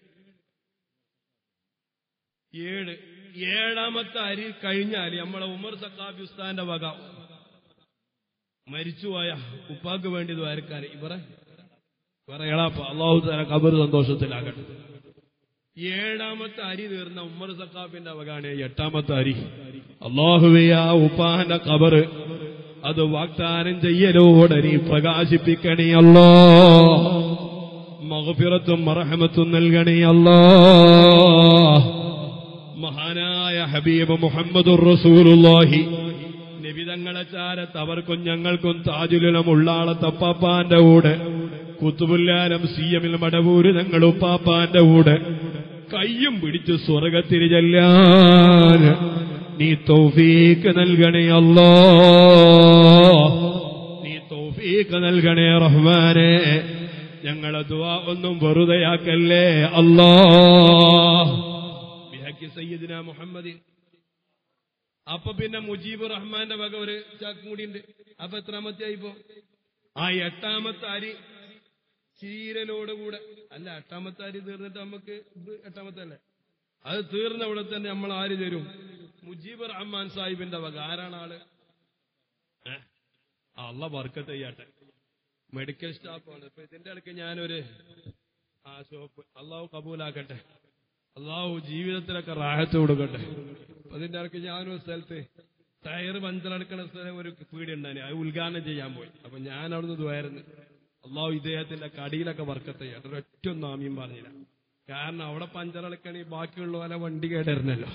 ഏഴ് ഏഴാമത്തെ അരി കഴിഞ്ഞാൽ നമ്മളെ ഉമർ സക്കാബി ഉസ്താന്റെ വക മരിച്ചുപോയ ഉപ്പാക്ക് വേണ്ടി ദ്വാരക്കാൻ ഇവറെ വേറെ ഏളാപ്പ അള്ളാഹു തല കബർ സന്തോഷത്തിലാകട്ടെ ഏഴാമത്തെ അരി തീർന്ന ഉമ്മർ സക്കാഫിന്റെ അവകാണ് എട്ടാമത്തെ അരി അള്ളാഹുവേ ആ ഉപ്പാന്റെ കബറ് അത് വാഗ്ദാനം ചെയ്യലോടെ നീ പ്രകാശിപ്പിക്കണേ അല്ലോ മഹഫിറത്തും മറഹമത്തും നൽകണേ അല്ലോ മഹാനായ ഹബീബ് മുഹമ്മദുർ റസൂലുള്ളാഹി നിബിതങ്ങളെ ചാരത്ത് അവർക്കും ഞങ്ങൾക്കും താജുലം ഉള്ളാളെ തപ്പാപ്പാന്റെ കൂടെ കുത്തുപുല്ലാലം സി എമ്മിൽ മടവൂര് ഞങ്ങൾ ഉപ്പാപ്പാന്റെ കൂടെ കയ്യും പിടിച്ച് സ്വർഗത്തിൽ ചെല്ലാൻ നീ തൗഫീക്ക് നൽകണേ അല്ലോ നീ തൗഫീക്ക് നൽകണേ റഹ്മാനെ ഞങ്ങളെ ദുവാ ഒന്നും വെറുതെയാക്കല്ലേ അല്ലോ ബിഹക്കി സയ്യിദിന മുഹമ്മദിൻ അപ്പൊ പിന്നെ മുജീബ് റഹ്മാന്റെ വക ഒരു ചാക്കും കൂടി ഉണ്ട് അപ്പൊ എത്രാമത്തെ ആയിപ്പോ ആ എട്ടാമത്തെ അരി ചീരലോടുകൂടെ അല്ല എട്ടാമത്തെ അരി തീർന്നിട്ട് നമുക്ക് ഇത് എട്ടാമത്തെ അല്ലേ അത് തീർന്ന ഇവിടെ തന്നെ നമ്മൾ ആര് തരും മുജീബ് റഹ്മാൻ സാഹിബിന്റെ വക ആരാണ് ആള് ഏ? ആ, അള്ള വർക്കത്ത് ചെയ്യട്ടെ മെഡിക്കൽ സ്റ്റാഫാണ് ഇപ്പൊ ഇതിന്റെ ഇടയ്ക്ക് ഞാനൊരു ആ ഷോപ്പ് അള്ളാഹു കബൂലാക്കട്ടെ അള്ളാഹു ജീവിതത്തിലൊക്കെ റാഹത്ത് കൊടുക്കട്ടെ അപ്പൊ അതിന്റെ ഇടയ്ക്ക് ഞാനൊരു സ്ഥലത്ത് ടയർ പഞ്ചറടക്കണ സ്ഥലം ഒരു പീടി ഉണ്ടായി അത് ഉദ്ഘാടനം ചെയ്യാൻ പോയി അപ്പൊ ഞാൻ അവിടുന്ന് ദ്വാരുന്നു അള്ളാഹു ഇദ്ദേഹത്തിന്റെ കടിയിലൊക്കെ വർക്കത്ത് ചെയ്യട്ടെ ഒരൊറ്റ ഒന്നും ആമിയും പറഞ്ഞില്ല കാരണം അവിടെ പഞ്ചറടക്കണി ബാക്കിയുള്ള പോലെ വണ്ടി കേടരുന്നല്ലോ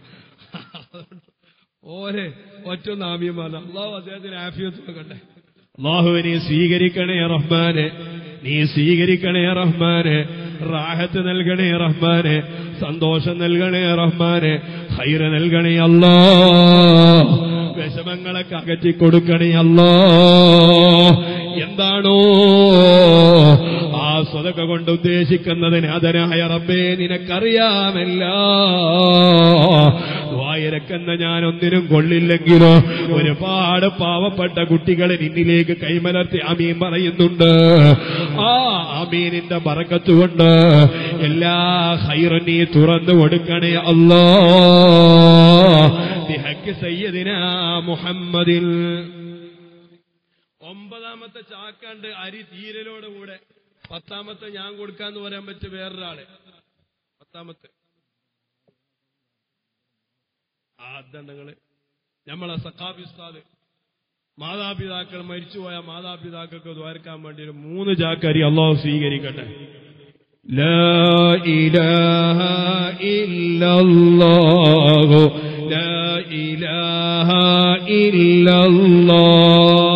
ഓരെ ഒറ്റ ഒന്നും ആമിയും പറഞ്ഞു അള്ളാഹു അദ്ദേഹത്തിന് ആഫിയത്ത് കൊടുക്കട്ടെ അള്ളാഹുവിനെ സ്വീകരിക്കണേ റഹ്മാനെ നീ സ്വീകരിക്കണേ റഹ്മാനെ റാഹത്ത് നൽകണേ റഹ്മാനെ സന്തോഷം നൽകണേ റഹ്മാനെ ഹൈറ് നൽകണേ അല്ലോ വിഷമങ്ങളൊക്കെ അകറ്റി കൊടുക്കണേ അല്ലോ എന്താണോ ആ സ്വതക്ക കൊണ്ട് ഉദ്ദേശിക്കുന്നതിന് അതനായ റബ്ബേ നിനക്കറിയാമല്ല വായരക്കെന്ന ഞാൻ ഒന്നിനും കൊള്ളില്ലെങ്കിലോ ഒരുപാട് പാവപ്പെട്ട കുട്ടികളെ നിന്നിലേക്ക് കൈമലർത്തി അമീൻ പറയുന്നുണ്ട് ആ അമീനിന്റെ ബറക്കത്തുകൊണ്ട് എല്ലാ ഹൈറും നീ തുറന്നു കൊടുക്കണേ അല്ലോ ബിഹക്ക് സയ്യദിന മുഹമ്മദിൽ ഒമ്പതാമത്തെ ചാക്കണ്ട് അരി തീരലോട് കൂടെ പത്താമത്തെ ഞാൻ കൊടുക്കാന്ന് പറയാൻ പറ്റും വേറൊരാള് പത്താമത്തെ ആ ദണ്ഡങ്ങള് നമ്മളെ സക്കാബി ഉസ്താദ് മാതാപിതാക്കൾ മരിച്ചുപോയ മാതാപിതാക്കൾക്ക് ദ്വാരക്കാൻ വേണ്ടി ഒരു മൂന്ന് ചാക്കരി അള്ളാഹു സ്വീകരിക്കട്ടെ لا إله إلا الله لا إله إلا الله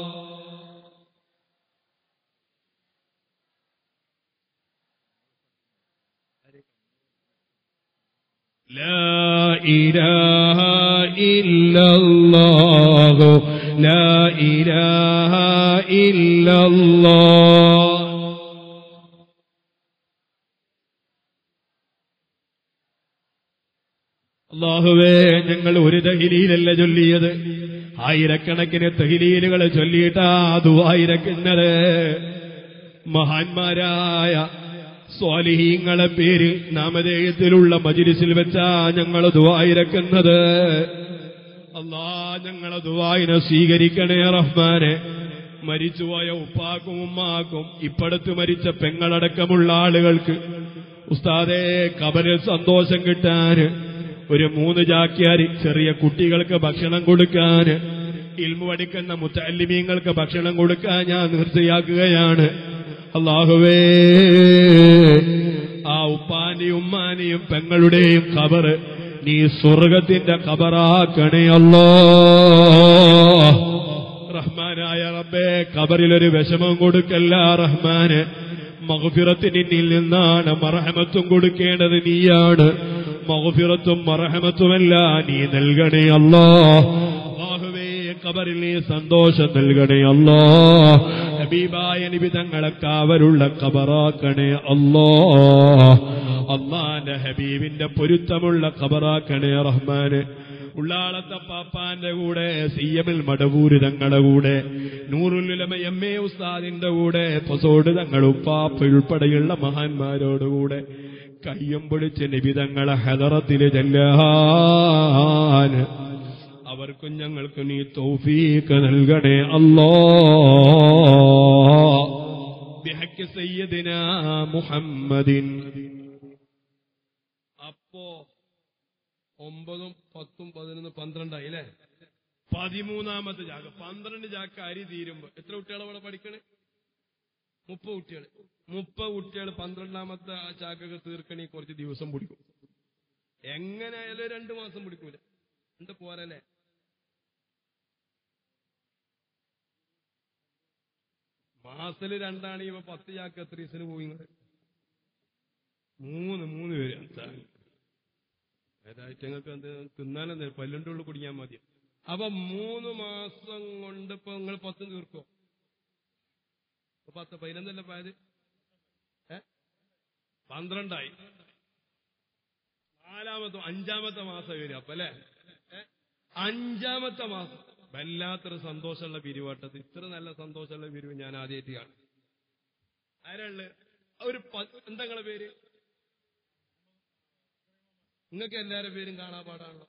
لا إله إلا الله لا إله إلا الله അള്ളാഹുവേ ഞങ്ങൾ ഒരു തഹിലീലല്ല ചൊല്ലിയത് ആയിരക്കണക്കിന് തഹിലീലുകൾ ചൊല്ലിയിട്ടാ ദുവായിരക്കുന്നത് മഹാന്മാരായ സ്വാലിഹീങ്ങളെ പേര് നാമധേയത്തിലുള്ള മജിലിസിൽ വെച്ചാ ഞങ്ങൾ ദുവായിരക്കുന്നത് അല്ലാ ഞങ്ങളെ ദുവായിനെ സ്വീകരിക്കണേ റഹ്മാനെ മരിച്ചുപോയ ഉപ്പാക്കും ഉമ്മാക്കും ഇപ്പടുത്ത് മരിച്ച പെങ്ങളടക്കമുള്ള ആളുകൾക്ക് ഉസ്താദേ കബറിൽ സന്തോഷം കിട്ടാന് ഒരു മൂന്ന് ചാക്യാരി ചെറിയ കുട്ടികൾക്ക് ഭക്ഷണം കൊടുക്കാന് ഇൽമു പഠിക്കുന്ന മുത്തല്ലിമീങ്ങൾക്ക് ഭക്ഷണം കൊടുക്കാൻ ഞാൻ നിർത്തിയാക്കുകയാണ് അള്ളാഹുവേ ആ ഉപ്പാന്റെയും ഉമ്മാനെയും പെങ്ങളുടെയും ഖബറ് നീ സ്വർഗത്തിന്റെ ഖബറാക്കണേ അല്ലോ റഹ്മാനായ റബ്ബേ കബറിലൊരു വിഷമം കൊടുക്കല്ല റഹ്മാന് മഹഫിറത്തിന് നിന്നിൽ നിന്നാണ് മറഹമത്തും കൊടുക്കേണ്ടത് നീയാണ് മഹഫിറത്തും മറഹമത്തുമല്ല നീ നൽകണേ അല്ലോ അള്ളാഹുവേ കബറിൽ നീ സന്തോഷം നൽകണേ അല്ലോ ഹബീബായ നിബിതങ്ങളെ കാവലുള്ള കബറാക്കണേ അല്ലോ അള്ളാന്റെ ഹബീബിന്റെ പൊരുത്തമുള്ള കബറാക്കണേ റഹ്മാന് ഉള്ളാളത്തെ പാപ്പാന്റെ കൂടെ സി എമ്മിൽ മടവൂര് തങ്ങളുടെ കൂടെ നൂറുലുലമ എം എ ഉസ്താദിന്റെ കൂടെ പൊസോട് തങ്ങൾ ഉപ്പാപ്പ ഉൾപ്പെടെയുള്ള മഹാന്മാരോടുകൂടെ കയ്യും പൊളിച്ച് നിബിതങ്ങളെ ഹെതറത്തില് ചെല്ലാൻ അവർക്കും ഞങ്ങൾക്ക് നീ തൗഫീക്ക് നൽകണേ അല്ലോ ബിഹക്ക് സയ്യദിന മുഹമ്മദിൻ അപ്പോ ഒമ്പതും പത്തും പതിനൊന്ന് പന്ത്രണ്ടായി അല്ലേ പതിമൂന്നാമത്തെ ചാക്ക് പന്ത്രണ്ട് ചാക്ക് അരി തീരുമ്പോ എത്ര കുട്ടികൾ അവിടെ പഠിക്കണേ മുപ്പത് കുട്ടികൾ മുപ്പത് കുട്ടികൾ പന്ത്രണ്ടാമത്തെ ആ ചാക്കൊക്കെ തീർക്കണേ കുറച്ച് ദിവസം പിടിക്കും എങ്ങനെയായാലും രണ്ടു മാസം പിടിക്കൂല രണ്ട് പോരല്ലേ മാസത്തില് രണ്ടാണ് ഇവ പത്ത് ചാക്ക് എത്ര ദിവസത്തിന് പോയി ഇങ്ങട്? മൂന്ന് മൂന്ന് പേര് ഏതായിട്ടങ്ങൾക്ക് എന്ത് തിന്നാനെന്ത് പല്ലിൻ്റെ ഉള്ളിൽ കുടിക്കാൻ മതി അപ്പൊ മൂന്ന് മാസം കൊണ്ട് ഇപ്പൊ നിങ്ങൾ പത്തും തീർക്കോ ഇപ്പൊ പത്ത് പതിനൊന്നല്ല പോയത് ഏ പന്ത്രണ്ടായി നാലാമത്തെ അഞ്ചാമത്തെ മാസം വരും അപ്പൊ അല്ലേ ഏ? അഞ്ചാമത്തെ മാസം വല്ലാത്തൊരു സന്തോഷമുള്ള പിരിവട്ടത്ത് ഇത്ര നല്ല സന്തോഷമുള്ള പിരിവ് ഞാൻ ആദ്യമായിട്ട് കാണും ആരാള് ഒരു പ- എന്താ നിങ്ങളെ പേര് നിങ്ങൾക്ക് എല്ലാവരുടെ പേരും കാണാൻ പാടാണല്ലോ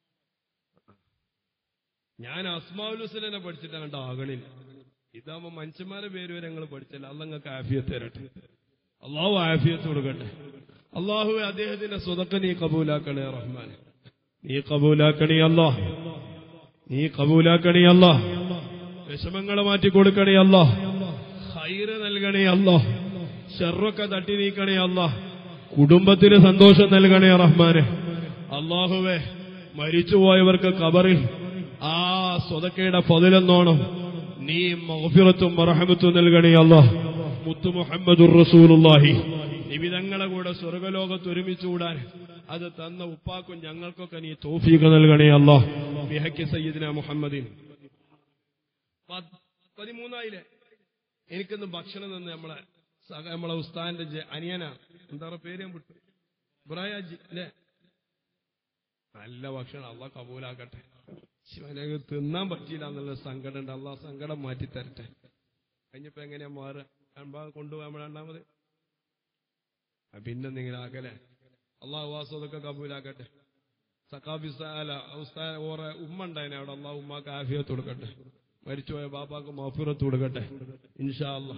ഞാൻ അസ്മാവുൽ ഹുസനെ പഠിച്ചിട്ടാണ് കണ്ട ആകണില്ല ഇതാവുമ്പോ മനുഷ്യന്മാരെ പേര് വരെ ഞങ്ങൾ പഠിച്ചല്ല അല്ല നിങ്ങൾക്ക് ആഫിയത്ത് തരട്ടെ അള്ളാഹു ആഫിയത്ത് കൊടുക്കട്ടെ അള്ളാഹു അദ്ദേഹത്തിന്റെ സ്വതക്ക നീ കബൂലാക്കണേ റഹ്മാൻ നീ കബൂലാക്കണേ അല്ലോ നീ കബൂലാക്കണേ അല്ലോ വിഷമങ്ങളെ മാറ്റി കൊടുക്കണേ അല്ലോ ഹൈറ് നൽകണേ അല്ലോ ഷെറൊക്കെ തട്ടി നീക്കണേ അല്ലോ കുടുംബത്തിന് സന്തോഷം നൽകണേ റഹ്മാനെ അള്ളാഹുവേ മരിച്ചുപോയവർക്ക് കബറിൽ ആ സ്വതക്കയുടെ പതിലെന്നോണം നീ മഹഫിറത്തും മറഹമത്തും നൽകണേ അല്ലോ മുത്തു മുഹമ്മദുർ റസൂലുള്ളാഹി നിവിധങ്ങളെ കൂടെ സ്വർഗലോകത്ത് ഒരുമിച്ച് കൂടാൻ അത് തന്ന ഉപ്പാക്കും ഞങ്ങൾക്കൊക്കെ നീ തോഫീക്ക് നൽകണേ അല്ലോ ബിഹക്കി സയ്യിദിന മുഹമ്മദിൻ പത്- പതിമൂന്നായില്ലേ എനിക്കൊന്ന് ഭക്ഷണം നിന്ന് നമ്മളെ സഹ നമ്മളെ ഉസ്താന്റെ ജെ- അനിയനാ എന്താ പറയുക പേര് ഞാൻ വിട്ടു ഇബ്രാഹിജി അല്ലേ നല്ല ഭക്ഷണം അള്ള കബൂലാക്കട്ടെ ശിവനെ തിന്നാൻ പറ്റിയില്ല എന്നുള്ള സങ്കടം ഉണ്ട് അള്ളാഹ് സങ്കടം മാറ്റി തരട്ടെ കഴിഞ്ഞപ്പോ എങ്ങനെയാ മാറുക രണ്ടാമത് കൊണ്ടുപോകാൻ നമ്മൾ രണ്ടാമത് ആ, പിന്നെ നിങ്ങൾ ആക്കല്ലേ അള്ളാഹു വാസതൊക്കെ കബൂലാക്കട്ടെ സക്കാഫി അല്ല ഉസ്താ ഓറെ ഉമ്മ ഉണ്ടായിനെ അവിടെ അള്ളാഹു ഉമ്മാക്ക് ആഫിയത്ത് കൊടുക്കട്ടെ മരിച്ചുപോയ ബാപ്പാക്ക് മഫിറത്ത് കൊടുക്കട്ടെ ഇൻഷാ അല്ലാ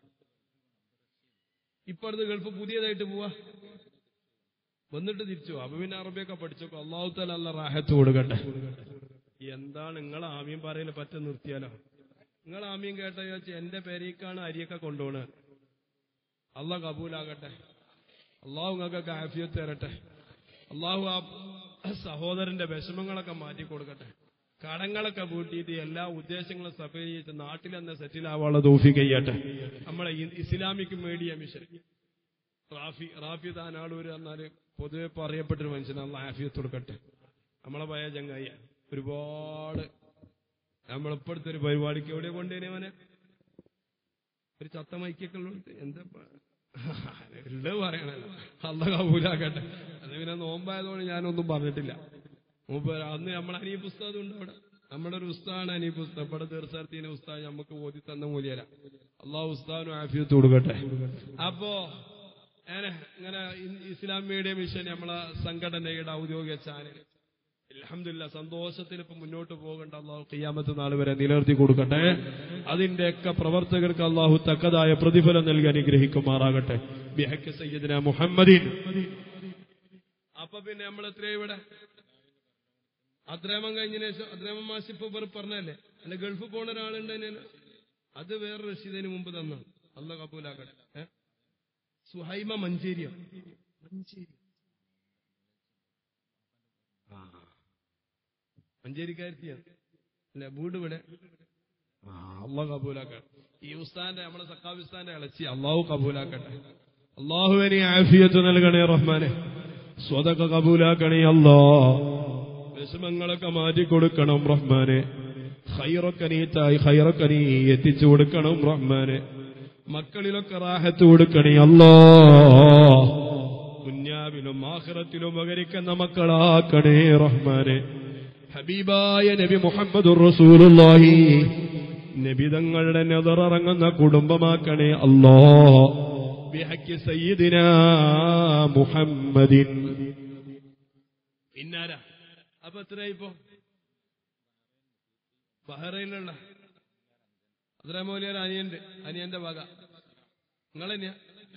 ഇപ്പൊ അടുത്ത് ഗൾഫ് പുതിയതായിട്ട് പോവാ വന്നിട്ട് തിരിച്ചു പോവാ. അപ്പൊ പിന്നെ അറബിയൊക്കെ പഠിച്ചോക്കോ അള്ളാഹു തല അല്ല റാഹത്ത് കൊടുക്കട്ടെ എന്താണ് നിങ്ങൾ ആമീൻ പറയല് പറ്റ നിർത്തിയാലോ നിങ്ങൾ ആമീൻ കേട്ട ചോദിച്ചാൽ എന്റെ പേരേക്കാണ് അരിയൊക്കെ കൊണ്ടുപോണത് അള്ളാഹ് കബൂലാകട്ടെ അള്ളാഹു നിങ്ങൾക്കൊക്കെ ആഫിയത്ത് തരട്ടെ അള്ളാഹു ആ സഹോദരന്റെ വിഷമങ്ങളൊക്കെ മാറ്റി കൊടുക്കട്ടെ കടങ്ങളൊക്കെ പൂട്ടിയിട്ട് എല്ലാ ഉദ്ദേശങ്ങളും സഫലീകരിച്ച് നാട്ടിൽ തന്നെ സെറ്റിൽ ആവാനുള്ള തോഫി കഴിയട്ടെ നമ്മളെ ഈ Islamic media mission Rafi Rafi Thanalur എന്നാല് പൊതുവെ ഇപ്പൊ അറിയപ്പെട്ടൊരു മനുഷ്യൻ അള്ള ആഫിയത്ത് കൊടുക്കട്ടെ നമ്മളെ പഴയ ചങ്ങായി ഒരുപാട് നമ്മളിപ്പോഴത്തെ ഒരു പരിപാടിക്ക് എവിടെ കൊണ്ടുവരുന്നേ മോനെ ഒരു ചത്ത മൈക്കൊക്കെ ഉള്ളത് എന്താ പ- ഉള്ളത് പറയണല്ലോ അല്ല കബൂലാക്കട്ടെ അത് പിന്നെ നോമ്പായതുകൊണ്ട് ഞാനൊന്നും പറഞ്ഞിട്ടില്ല മൂപ്പ അന്ന് നമ്മളെ അനീ പുസ്തകം ഉണ്ട് അവിടെ നമ്മുടെ ഒരു ഉസ്താദാണ് അനീ പുസ്തകം ഇവിടെ തീർച്ചയായിട്ടും ഉസ്താദ് നമുക്ക് ഓതി തന്ന മൂല്യര അള്ളാഹു ഉസ്താദിനും ആഫിയത്ത് കൊടുക്കട്ടെ അപ്പോ ഞാന് ഇങ്ങനെ ഇ- ഇസ്ലാം മീഡിയ മിഷൻ നമ്മളെ സംഘടനയുടെ ഔദ്യോഗിക ചാനൽ അലഹമില്ല സന്തോഷത്തിൽ ഇപ്പൊ മുന്നോട്ട് പോകേണ്ട അള്ളാഹു ഖിയാമത്ത് നാൾ വരെ നിലനിർത്തി കൊടുക്കട്ടെ അതിന്റെയൊക്കെ പ്രവർത്തകർക്ക് അള്ളാഹു തക്കതായ പ്രതിഫലം നൽകി അനുഗ്രഹിക്കുമാറാകട്ടെ ബിഹക്ക് സയ്യിദിന മുഹമ്മദീൻ അപ്പൊ പിന്നെ നമ്മൾ എത്രയാ ഇവിടെ അദ്രേമം കഴിഞ്ഞതിന് ശേഷം അദ്രേമം മാസി ഇപ്പൊ ഇവർ പറഞ്ഞല്ലേ അല്ല ഗൾഫ് പോണ ഒരാളുണ്ട് അതിന് അത് വേറെ റഷീദിന് മുമ്പ് തന്നു അല്ല കബൂലാക്കട്ടെ ഏ? സുഹൈമ മഞ്ചേരിയോ മഞ്ചേരി ആ മഞ്ചേരിക്കാരത്തിയാണ് അല്ല വീട് ഇവിടെ ആ അള്ളാഹു കബൂലാക്കട്ടെ ഈ ഉസ്താന്റെ നമ്മുടെ സക്കാബിസ്ഥാന്റെ ഇളച്ചി അള്ളാഹു കബൂലാക്കട്ടെ അള്ളാഹുവിനെ ആഫിയത്ത് നൽകണേ റഹ്മാനെ സ്വതക്ക കബൂലാക്കണേ അല്ലാ വിഷമങ്ങളൊക്കെ മാറ്റി കൊടുക്കണം റഹ്മാനെ ഹൈറൊക്കെ നീ തായി ഹൈറൊക്കെ നീ എത്തിച്ചു കൊടുക്കണം റഹ്മാനെ മക്കളിലൊക്കെ റാഹത്ത് കൊടുക്കണേ അല്ലാ കുഞ്ഞാവിലും ആഖിറത്തിലും ഉപകരിക്കുന്ന മക്കളാക്കണേ റഹ്മാനെ ഹബീബായ നബി മുഹമ്മദ് റസൂലുള്ളാഹി നബി തങ്ങളുടെ നെതറിറങ്ങുന്ന കുടുംബമാക്കണേ അല്ലോ ബിഹക്കി സയ്യിദിന മുഹമ്മദിൻ പിന്നാരാ അപ്പൊ എത്രയായിപ്പോ ബഹ്റൈനിലുള്ള അദ്രമൗലിയാർ അനിയന്റെ അനിയന്റെ വക നിങ്ങളെന്നെയാ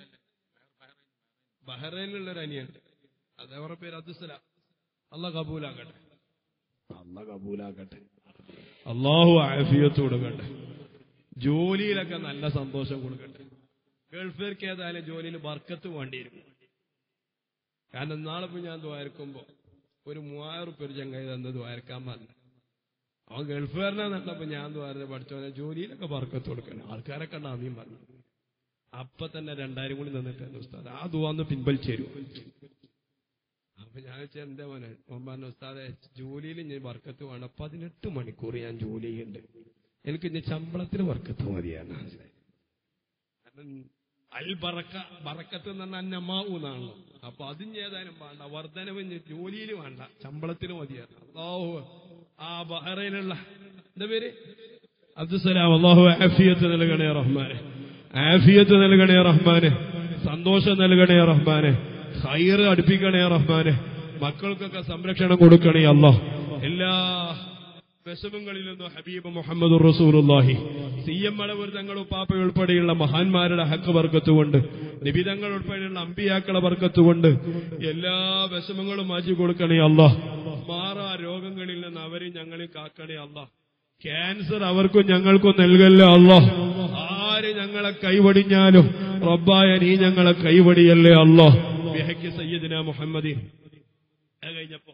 ബഹ്റൈനിലുള്ള ഒരു അനിയണ്ട് അതേവരുടെ പേര് അബ്ദുസലാം അല്ല കബൂലാക്കട്ടെ അല്ല കബൂലാക്കട്ടെ അള്ളാഹു ആഫിയത്ത് കൊടുക്കട്ടെ ജോലിയിലൊക്കെ നല്ല സന്തോഷം കൊടുക്കട്ടെ ഗൾഫേർക്ക് ഏതായാലും ജോലിയിൽ ബർക്കത്ത് വേണ്ടിയിരുന്നു കാരണം നാളെ ഇപ്പൊ ഞാൻ ദ്വാരക്കുമ്പോ ഒരു മൂവായിരം റുപ്യ ഒരു ചങ്ങായി തന്നത് ദ്വാരക്കാൻ പറഞ്ഞു അവൻ ഗൾഫുകാരനാ നട്ടപ്പോ ഞാൻ ദ്വാര പഠിച്ചവനെ ജോലിയിലൊക്കെ ബർക്കത്ത് കൊടുക്കണം ആൾക്കാരൊക്കെ ഉണ്ടാവും പറഞ്ഞു അപ്പൊ തന്നെ രണ്ടായിരം കൂടി തന്നിട്ട് ഉസ്താദ് ആ ദുവാന്ന് പിൻവലിച്ചേരും അപ്പൊ ഞാൻ വെച്ചാൽ എന്താ മോനെ ഓൻ പറഞ്ഞു ഉസ്താദെ ജോലിയിൽ ഞാൻ വർക്കത്ത് വേണം പതിനെട്ട് മണിക്കൂർ ഞാൻ ജോലി ചെയ്യുന്നുണ്ട് എനിക്ക് ഇനി ശമ്പളത്തിന് വർക്കത്ത് മതിയാണ് കാരണം അൽ ബറക്ക ബറക്കത്ത് എന്ന് പറഞ്ഞാൽ നമാവു എന്നാണല്ലോ അപ്പൊ അതും ഏതായാലും വേണ്ട വർധനവ് ഇനി ജോലിയിൽ വേണ്ട ശമ്പളത്തിന് മതിയാണ് അള്ളാഹു ആ ബഹറയിലുള്ള എന്താ പേര് അബ്ദുസലാം അള്ളാഹു ആഫിയത്ത് നൽകണേ റഹ്മാനെ ആഫിയത്ത് നൽകണേ റഹ്മാനെ സന്തോഷം നൽകണേ റഹ്മാനെ ഹൈറ് അടുപ്പിക്കണേ റഹ്മാനെ മക്കൾക്കൊക്കെ സംരക്ഷണം കൊടുക്കണേ അല്ലോ എല്ലാ വിഷമങ്ങളിൽ നിന്നും ഹബീബ് മുഹമ്മദ് റസൂലുല്ലാഹി സി എം മളവൂർ തങ്ങൾ ഉപ്പാപ്പ ഉൾപ്പെടെയുള്ള മഹാന്മാരുടെ ഹക്ക് വർക്കത്തുകൊണ്ട് നിബിതങ്ങൾ ഉൾപ്പെടെയുള്ള അമ്പിയാക്കളെ വർക്കത്തുകൊണ്ട് എല്ലാ വിഷമങ്ങളും മാറ്റി കൊടുക്കണേ അല്ലോ മാറാ രോഗങ്ങളിൽ നിന്ന് അവരെ ഞങ്ങളെ കാക്കണേ അല്ലോ ക്യാൻസർ അവർക്കും ഞങ്ങൾക്കും നൽകല്ല അല്ലോ ആര് ഞങ്ങളെ കൈവടിഞ്ഞാലും റബ്ബായ നീ ഞങ്ങളെ കൈവടിയല്ലേ അല്ലോ ബിഹയ്ക്ക് സയ്യിദിന മുഹമ്മദീൻ അത് കഴിഞ്ഞപ്പോ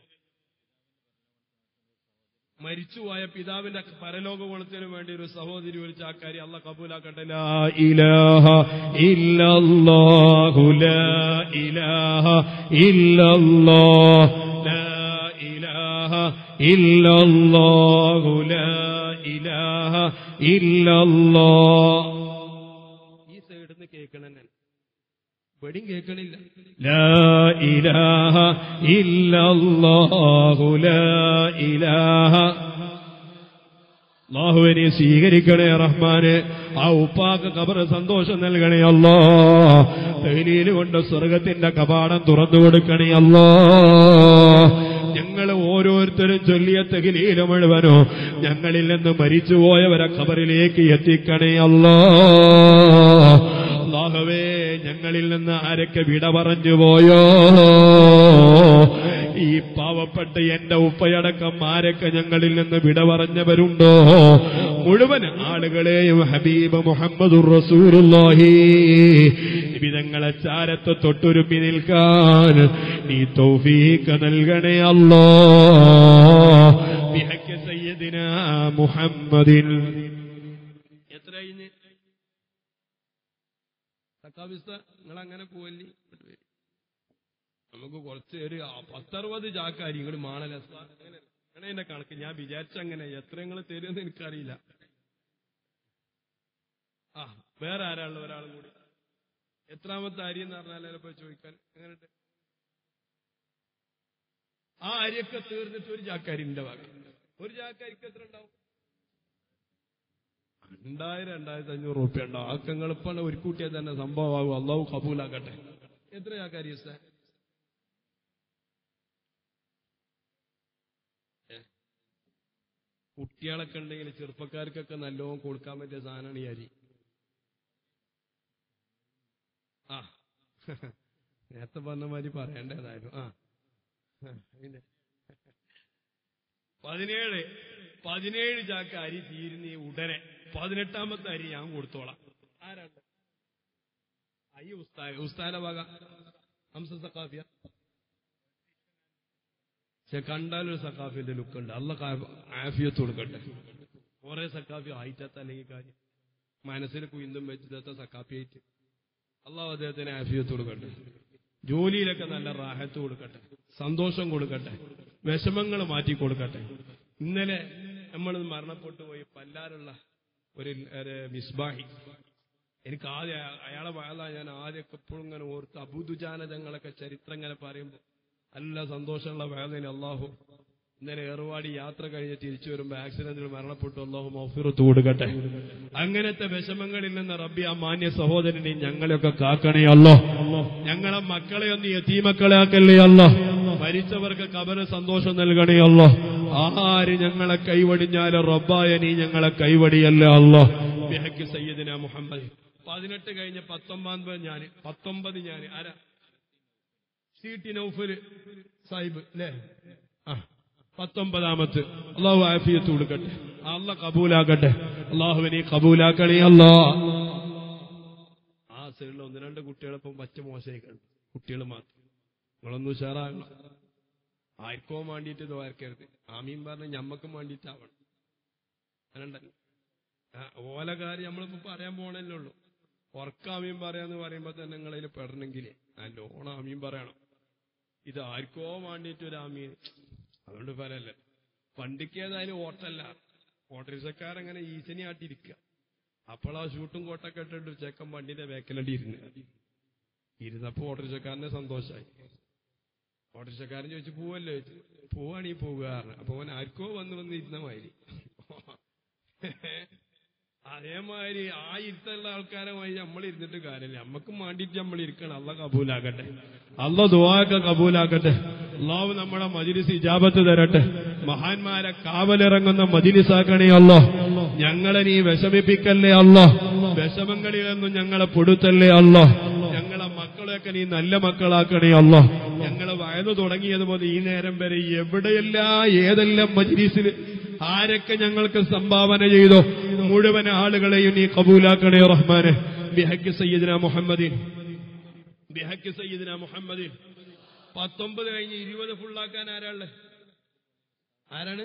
മരിച്ചുപോയ പിതാവിന്റെ പരലോക ഗുണത്തിന് വേണ്ടി ഒരു സഹോദരി വിളിച്ച ആ കാര്യം അല്ല കബൂലാക്കട്ടെ ലാ ഇലാഹ ഇല്ലല്ലാഹു ലാ ഇലാഹ ഇല്ലല്ലാഹ് ലാ ഇലാഹ ഇല്ലല്ലാഹു ലാ ഇലാഹ ഇല്ലല്ലാഹ് ഈ സൈഡിൽ നിന്ന് കേൾക്കണം ഞാൻ ഇവിടെയും കേൾക്കണില്ല ലാ ഇലാഹ ഇല്ലല്ലാഹു ലാ ഇലാഹ അള്ളാഹുവിനെ സ്വീകരിക്കണേ റഹ്മാന് ആ ഉപ്പാക്ക് കബറ് സന്തോഷം നൽകണേ അല്ലോ തൈലീല് കൊണ്ട് സ്വർഗത്തിന്റെ കപാടം തുറന്നു കൊടുക്കണേ അല്ലോ ഞങ്ങൾ ഓരോരുത്തരും ചൊല്ലിയ തകിലീല് മുഴുവനോ ഞങ്ങളിൽ നിന്ന് മരിച്ചുപോയവരെ ഖബറിലേക്ക് എത്തിക്കണേ അല്ലോ അള്ളാഹുവേ ഞങ്ങളിൽ നിന്ന് ആരൊക്കെ വിട പറഞ്ഞു പോയോ ഈ പാവപ്പെട്ട എന്റെ ഉപ്പയടക്കം ആരൊക്കെ ഞങ്ങളിൽ നിന്ന് വിട പറഞ്ഞവരുണ്ടോ മുഴുവൻ ആളുകളെയും ഹബീബ് മുഹമ്മദ് റസൂലുള്ളാഹി വിധങ്ങളെ ചാരത്ത് തൊട്ടുരുപ്പി നിൽക്കാൻ നീ തൗഫീഖ് നൽകണേ അല്ലോ ബിഹക്ക് സയ്യിദിന മുഹമ്മദിൻ എത്ര കഴിഞ്ഞ് സക്കാവിസ്ത നിങ്ങൾ അങ്ങനെ പോവല്ലേ നമുക്ക് കുറച്ച് ഒരു പത്തറുപത് ചാക്കാരി ഇങ്ങോട്ട് മാണല അങ്ങനെ എന്റെ കണക്ക് ഞാൻ വിചാരിച്ച അങ്ങനെ എത്ര നിങ്ങൾ തരുമെന്ന് എനിക്കറിയില്ല ആ വേറെ ആരാളുള്ള ഒരാളും കൂടി എത്രാമത്തെ അരി എന്ന് പറഞ്ഞാൽ പോയി ചോദിക്കാൻ എങ്ങനെയുണ്ട് ആ അരിയൊക്കെ തീർന്നിട്ട് ഒരു ചാക്കാരിന്റെ ഭാഗം ഒരു ചാക്കാരിക്ക് എത്ര ഉണ്ടാവും രണ്ടായിരം രണ്ടായിരത്തി അഞ്ഞൂറ് റുപ്യ ഉണ്ടാവും ആക്കെ എളുപ്പമാണ് ഒരു കൂട്ടിയാൽ തന്നെ സംഭവമാകും അള്ളാഹു കബൂലാക്കട്ടെ എത്ര ചാക്കാരി സാർ കുട്ടികളൊക്കെ ഉണ്ടെങ്കിൽ ചെറുപ്പക്കാർക്കൊക്കെ നല്ലോണം കൊടുക്കാൻ പറ്റിയ സാധനമാണ് ഈ അരി ആ നേരത്തെ പറഞ്ഞ മാതിരി പറയേണ്ടതായിരുന്നു ആ പിന്നെ പതിനേഴ് പതിനേഴ് ചാക്ക് അരി തീരുന്ന ഈ ഉടനെ പതിനെട്ടാമത്തെ അരി ഞാൻ കൊടുത്തോളാം ആരാണ്ട് അയ്യ ഉസ്താ ഉസ്താന്റെ വക ഹംസ സക്കാഫിയ പക്ഷെ കണ്ടാലൊരു സക്കാഫിന്റെ ലുക്ക് ഉണ്ട് അല്ല ആഫിയത്ത് കൊടുക്കട്ടെ കുറെ സക്കാഫി ആയിട്ടാത്ത അല്ലെങ്കിൽ കാര്യം മനസ്സിൽ കുയിന്തും വെച്ചിട്ട് സക്കാഫി ആയിട്ട് അള്ളാഹു അദ്ദേഹത്തിന് ആഫിയത്ത് കൊടുക്കട്ടെ ജോലിയിലൊക്കെ നല്ല റാഹത്ത് കൊടുക്കട്ടെ സന്തോഷം കൊടുക്കട്ടെ വിഷമങ്ങൾ മാറ്റി കൊടുക്കട്ടെ ഇന്നലെ നമ്മൾ മരണപ്പെട്ടു പോയി പല്ലാറുള്ള ഒരു ഒരു മിസ്ബാഹി എനിക്ക് ആദ്യം അയാ- അയാളെ വയലാ ഞാൻ ആദ്യമൊക്കെ എപ്പോഴും ഇങ്ങനെ ഓർത്ത് അബുദുജാനതങ്ങളൊക്കെ ചരിത്രം ഇങ്ങനെ പറയുമ്പോൾ നല്ല സന്തോഷമുള്ള വേദന അള്ളാഹു ഇന്നലെ ഏറുവാടി യാത്ര കഴിഞ്ഞ് തിരിച്ചു വരുമ്പോൾ ആക്സിഡന്റിൽ മരണപ്പെട്ടു അള്ളാഹു മൗഫിറത്ത് കൊടുക്കട്ടെ അങ്ങനത്തെ വിഷമങ്ങളിൽ നിന്ന് റബ്ബി ആ മാന്യ സഹോദരനെയും ഞങ്ങളെയൊക്കെ കാക്കണേ അല്ലോ ഞങ്ങളെ മക്കളെ ഒന്ന് യതീമക്കളെ ആക്കല്ലേ അല്ലോ മരിച്ചവർക്ക് കബറ് സന്തോഷം നൽകണേ അല്ലോ ആര് ഞങ്ങളെ കൈവടിഞ്ഞാലും റബ്ബായ നീ ഞങ്ങളെ കൈവടിയല്ലേ അല്ലോ ബിഹക്ക് സയ്യിദിന മുഹമ്മദ് പതിനെട്ട് കഴിഞ്ഞ് പത്തൊമ്പത് ഞാൻ പത്തൊമ്പത് ഞാൻ ആരാ സി ടി നൌഫല് സാഹിബ് അല്ലേ ആ പത്തൊമ്പതാമത്ത് അള്ളാഹു ആഫിയത്ത് കൊടുക്കട്ടെ അല്ല കബൂലാക്കട്ടെ അള്ളാഹുവിനെ കബൂലാക്കണേ അല്ലോ ആ സൈഡിൽ ഒന്ന് രണ്ട് കുട്ടികളിപ്പം പച്ച മോശമായിക്കാണ് കുട്ടികൾ മാത്രം നിങ്ങളൊന്നും ഉഷാറാകണം ആർക്കോ വേണ്ടിയിട്ട് ഇത് വാർക്കരുത് ആമീൻ പറഞ്ഞ് ഞമ്മക്കും വേണ്ടിയിട്ടാവണം അങ്ങനെയുണ്ടല്ലോ ആ, ഓല കാര്യം നമ്മളിപ്പോ പറയാൻ പോണല്ലേ ഉള്ളൂ ഉറക്കാമീൻ പറയാന്ന് പറയുമ്പോ തന്നെ നിങ്ങളതിൽ പെടണമെങ്കിലേ നല്ലോണം ആമീൻ പറയണം ഇത് ആർക്കോ വേണ്ടിയിട്ട് ഒരു ആമീൻ അതുകൊണ്ട് പറയല്ലേ വണ്ടിക്ക് ഏതായാലും ഓട്ടല്ല ഓട്ടോറിക്ഷക്കാരങ്ങനെ ഈശനി ആട്ടിരിക്കുക അപ്പോൾ ആ ഷൂട്ടും കോട്ടൊക്കെ ഇട്ടിട്ട് ചെക്കൻ വണ്ടിന്റെ വേക്കലടി ഇരുന്ന് ഇരുന്നപ്പോ ഓട്ടോറിക്ഷക്കാരനെ സന്തോഷമായി ഓട്ടോറിക്ഷക്കാരൻ ചോദിച്ചു പോവല്ലേ ചോദിച്ചു പോവാണെങ്കിൽ പോവുക പറഞ്ഞു അപ്പൊ അവൻ ആർക്കോ വന്ന് വന്ന് ഇരുന്ന മാതിരി അതേമാതിരി ആ ഇരുത്തുള്ള ആൾക്കാരുമായി നമ്മൾ ഇരുന്നിട്ട് കാര്യമില്ല നമ്മക്കും വേണ്ടിയിട്ട് നമ്മൾ ഇരിക്കണം അല്ല കബൂലാക്കട്ടെ അല്ല ദുവാക്ക കബൂലാക്കട്ടെ അള്ളാഹു നമ്മുടെ മജിലിസ് ഇജാബത്ത് തരട്ടെ മഹാന്മാരെ കാവലിറങ്ങുന്ന മജിലിസാക്കണേ അല്ലോ ഞങ്ങളെ നീ വിഷമിപ്പിക്കല്ലേ അല്ലോ വിഷമങ്ങളിലൊന്നും ഞങ്ങളെ പൊടുത്തല്ലേ അല്ലോ ഞങ്ങളെ മക്കളെയൊക്കെ നീ നല്ല മക്കളാക്കണേ അല്ലോ ഞങ്ങളെ വയന്നു തുടങ്ങിയത് മുതൽ ഈ നേരം വരെ എവിടെയെല്ലാം ഏതെല്ലാം മജിലിസിൽ ആരൊക്കെ ഞങ്ങൾക്ക് സംഭാവന ചെയ്തോ മുഴുവൻ ആളുകളെയും നീ കബൂലാക്കണേ റഹ്മാനെ ബിഹക്ക് സയ്യിദിന മുഹമ്മദീൻ ബിഹക്ക് സയ്യിദിന മുഹമ്മദീൻ പത്തൊമ്പത് കഴിഞ്ഞ് ഇരുപത് ഫുള്ളാക്കാൻ ആരാള് ആരാണ്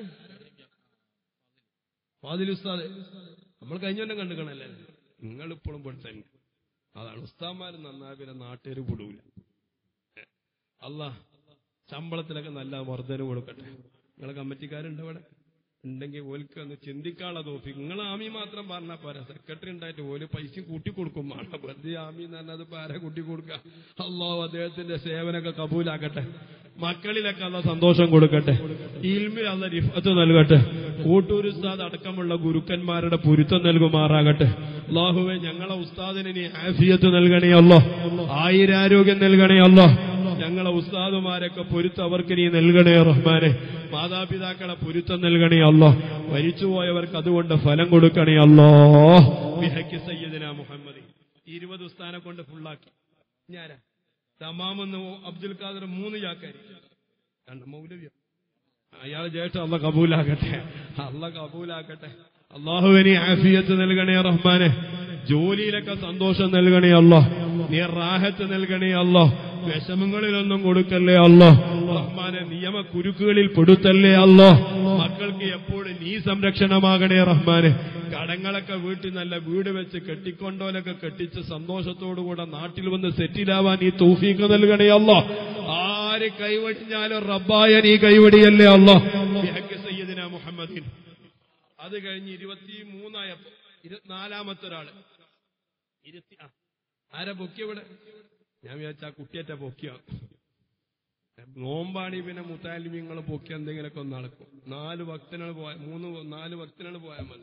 ഫാദിൽ ഉസ്താദ് നമ്മൾ കഴിഞ്ഞ കൊല്ലം കണ്ടുക്കണല്ലേ നിങ്ങൾ ഇപ്പോഴും ഇവിടെ തന്നെ അതാണ് ഉസ്താദ്മാർ നന്നായി പിന്നെ നാട്ടുകാർ വിടൂല അല്ല ശമ്പളത്തിലൊക്കെ നല്ല വർധന കൊടുക്കട്ടെ നിങ്ങളെ കമ്മിറ്റിക്കാരുണ്ട് ഇവിടെ ഉണ്ടെങ്കിൽ ഓൽക്ക് ഒന്ന് ചിന്തിക്കാനുള്ള തോഫി നിങ്ങൾ ആമി മാത്രം പറഞ്ഞാൽ പോരാ സെക്രട്ടറി ഉണ്ടായിട്ട് ഓല് പൈസ കൂട്ടി കൊടുക്കും വേണം വെറുതെ ആമി എന്ന് പറഞ്ഞാൽ അത് പാര കൂട്ടി കൊടുക്കുക അള്ളാഹു അദ്ദേഹത്തിന്റെ സേവനമൊക്കെ കബൂലാക്കട്ടെ മക്കളിലൊക്കെ അല്ല സന്തോഷം കൊടുക്കട്ടെ ഇൽമിൽ അല്ല റിഫത്ത് നൽകട്ടെ കൂട്ടൂർ ഉസ്താദ് അടക്കമുള്ള ഗുരുക്കന്മാരുടെ പൊരുത്തം നൽകുമാറാകട്ടെ അള്ളാഹുവെ ഞങ്ങളെ ഉസ്താദിന് നീ ആഫിയത്ത് നൽകണേ അല്ലോ ആയിരാരോഗ്യം നൽകണേ അല്ലോ ഞങ്ങളെ ഉസ്താദുമാരൊക്കെ പൊരുത്തം അവർക്ക് നീ നൽകണേ റഹ്മാനെ മാതാപിതാക്കളെ പൊരുത്തം നൽകണേ അല്ലോ മരിച്ചുപോയവർക്ക് അതുകൊണ്ട് ഫലം കൊടുക്കണേ അല്ലോ ബിഹക്ക് സയ്യിദിന മുഹമ്മദ് ഇരുപത് ഉസ്താനെ കൊണ്ട് ഫുള്ളാക്കി ഞാനാ തമാമെന്ന് അബ്ദുൽ ഖാദർ മൂന്ന് ചാക്കാരി രണ്ട് മൗലവ്യം അയാൾ ജേഷ്ഠ അല്ല കബൂലാക്കട്ടെ അല്ല കബൂലാക്കട്ടെ അള്ളാഹുവിനെ ആഫിയത്ത് നൽകണേ റഹ്മാനെ ജോലിയിലൊക്കെ സന്തോഷം നൽകണേ അല്ലോ നീ റാഹത്ത് നൽകണേ അല്ലോ വിഷമങ്ങളിലൊന്നും കൊടുക്കല്ലേ അല്ലോ റഹ്മാനെ നിയമ കുരുക്കുകളിൽ പെടുത്തല്ലേ അല്ലോ മക്കൾക്ക് എപ്പോഴും നീ സംരക്ഷണമാകണേ റഹ്മാനെ കടങ്ങളൊക്കെ വീട്ടിൽ നല്ല വീട് വെച്ച് കെട്ടിക്കൊണ്ടോലൊക്കെ കെട്ടിച്ച് സന്തോഷത്തോടുകൂടെ നാട്ടിൽ വന്ന് സെറ്റിലാവാൻ നീ തൗഫീഖ് നൽകണേ അല്ലോ ആര് കൈവടിഞ്ഞാലും റബ്ബായ നീ കൈവടിയല്ലേ അല്ലോ ബിഹഖ് സയ്യിദിന മുഹമ്മദീൻ അത് കഴിഞ്ഞ് ഇരുപത്തി മൂന്നായപ്പോ ഇരുപത്തിനാലാമത്തെ ഒരാള് ഇരുപത്തി ആ ആരാ പൊക്കിയവിടെ ഞാൻ വിചാരിച്ച ആ കുട്ടിയേറ്റ പൊക്കിയ നോമ്പാണി പിന്നെ മുത്താലിമ്യങ്ങൾ പൊക്കി എന്തെങ്കിലുമൊക്കെ ഒന്ന് നടക്കും നാല് ഭക്തനാണ് പോയ മൂന്ന് നാല് ഭക്തനാണ് പോയാൽ മതി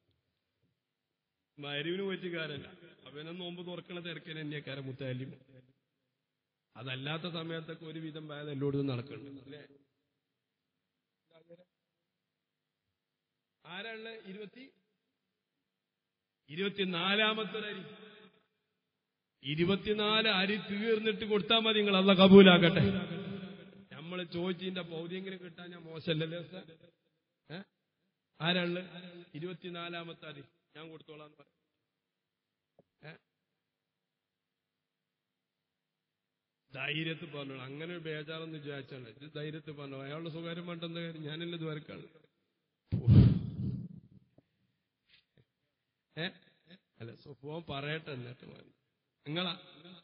മരുവിന് പോയിട്ടുകാരല്ല അവനെ നോമ്പ് തുറക്കണ തിരക്കിന് തന്നെയാക്കാരം മുത്താലിം അതല്ലാത്ത സമയത്തൊക്കെ ഒരുവിധം ഭേദം എല്ലായിടത്തും നടക്കുന്നുണ്ട് അല്ലേ ആരാണ് ഇരുപത്തി ഇരുപത്തിനാലാമത്തെ അരി ഇരുപത്തിനാല് അരി തീർന്നിട്ട് കൊടുത്താൽ മതി നിങ്ങൾ അല്ല കബൂലാക്കട്ടെ നമ്മൾ ചോദിച്ചതിന്റെ പൗദ്യെങ്കിലും കിട്ടാൻ ഞാൻ മോശമല്ലല്ലേ സാർ ഏ ആരാള് ഇരുപത്തിനാലാമത്തെ അരി ഞാൻ കൊടുത്തോളാന്ന് പറയാം ഏ ധൈര്യത്ത് പറഞ്ഞു അങ്ങനെ ഒരു ബേജാറൊന്നും വിചാരിച്ചാണ് ഇത് ധൈര്യത്ത് പറഞ്ഞു അയാളുടെ സ്വകാര്യം വേണ്ടെന്ന കാര്യം ഞാനല്ല ഇത് വരക്കാണ് ഏ അല്ല സുഫോൻ പറയട്ടെ എന്നിട്ട് മതി നിങ്ങളാ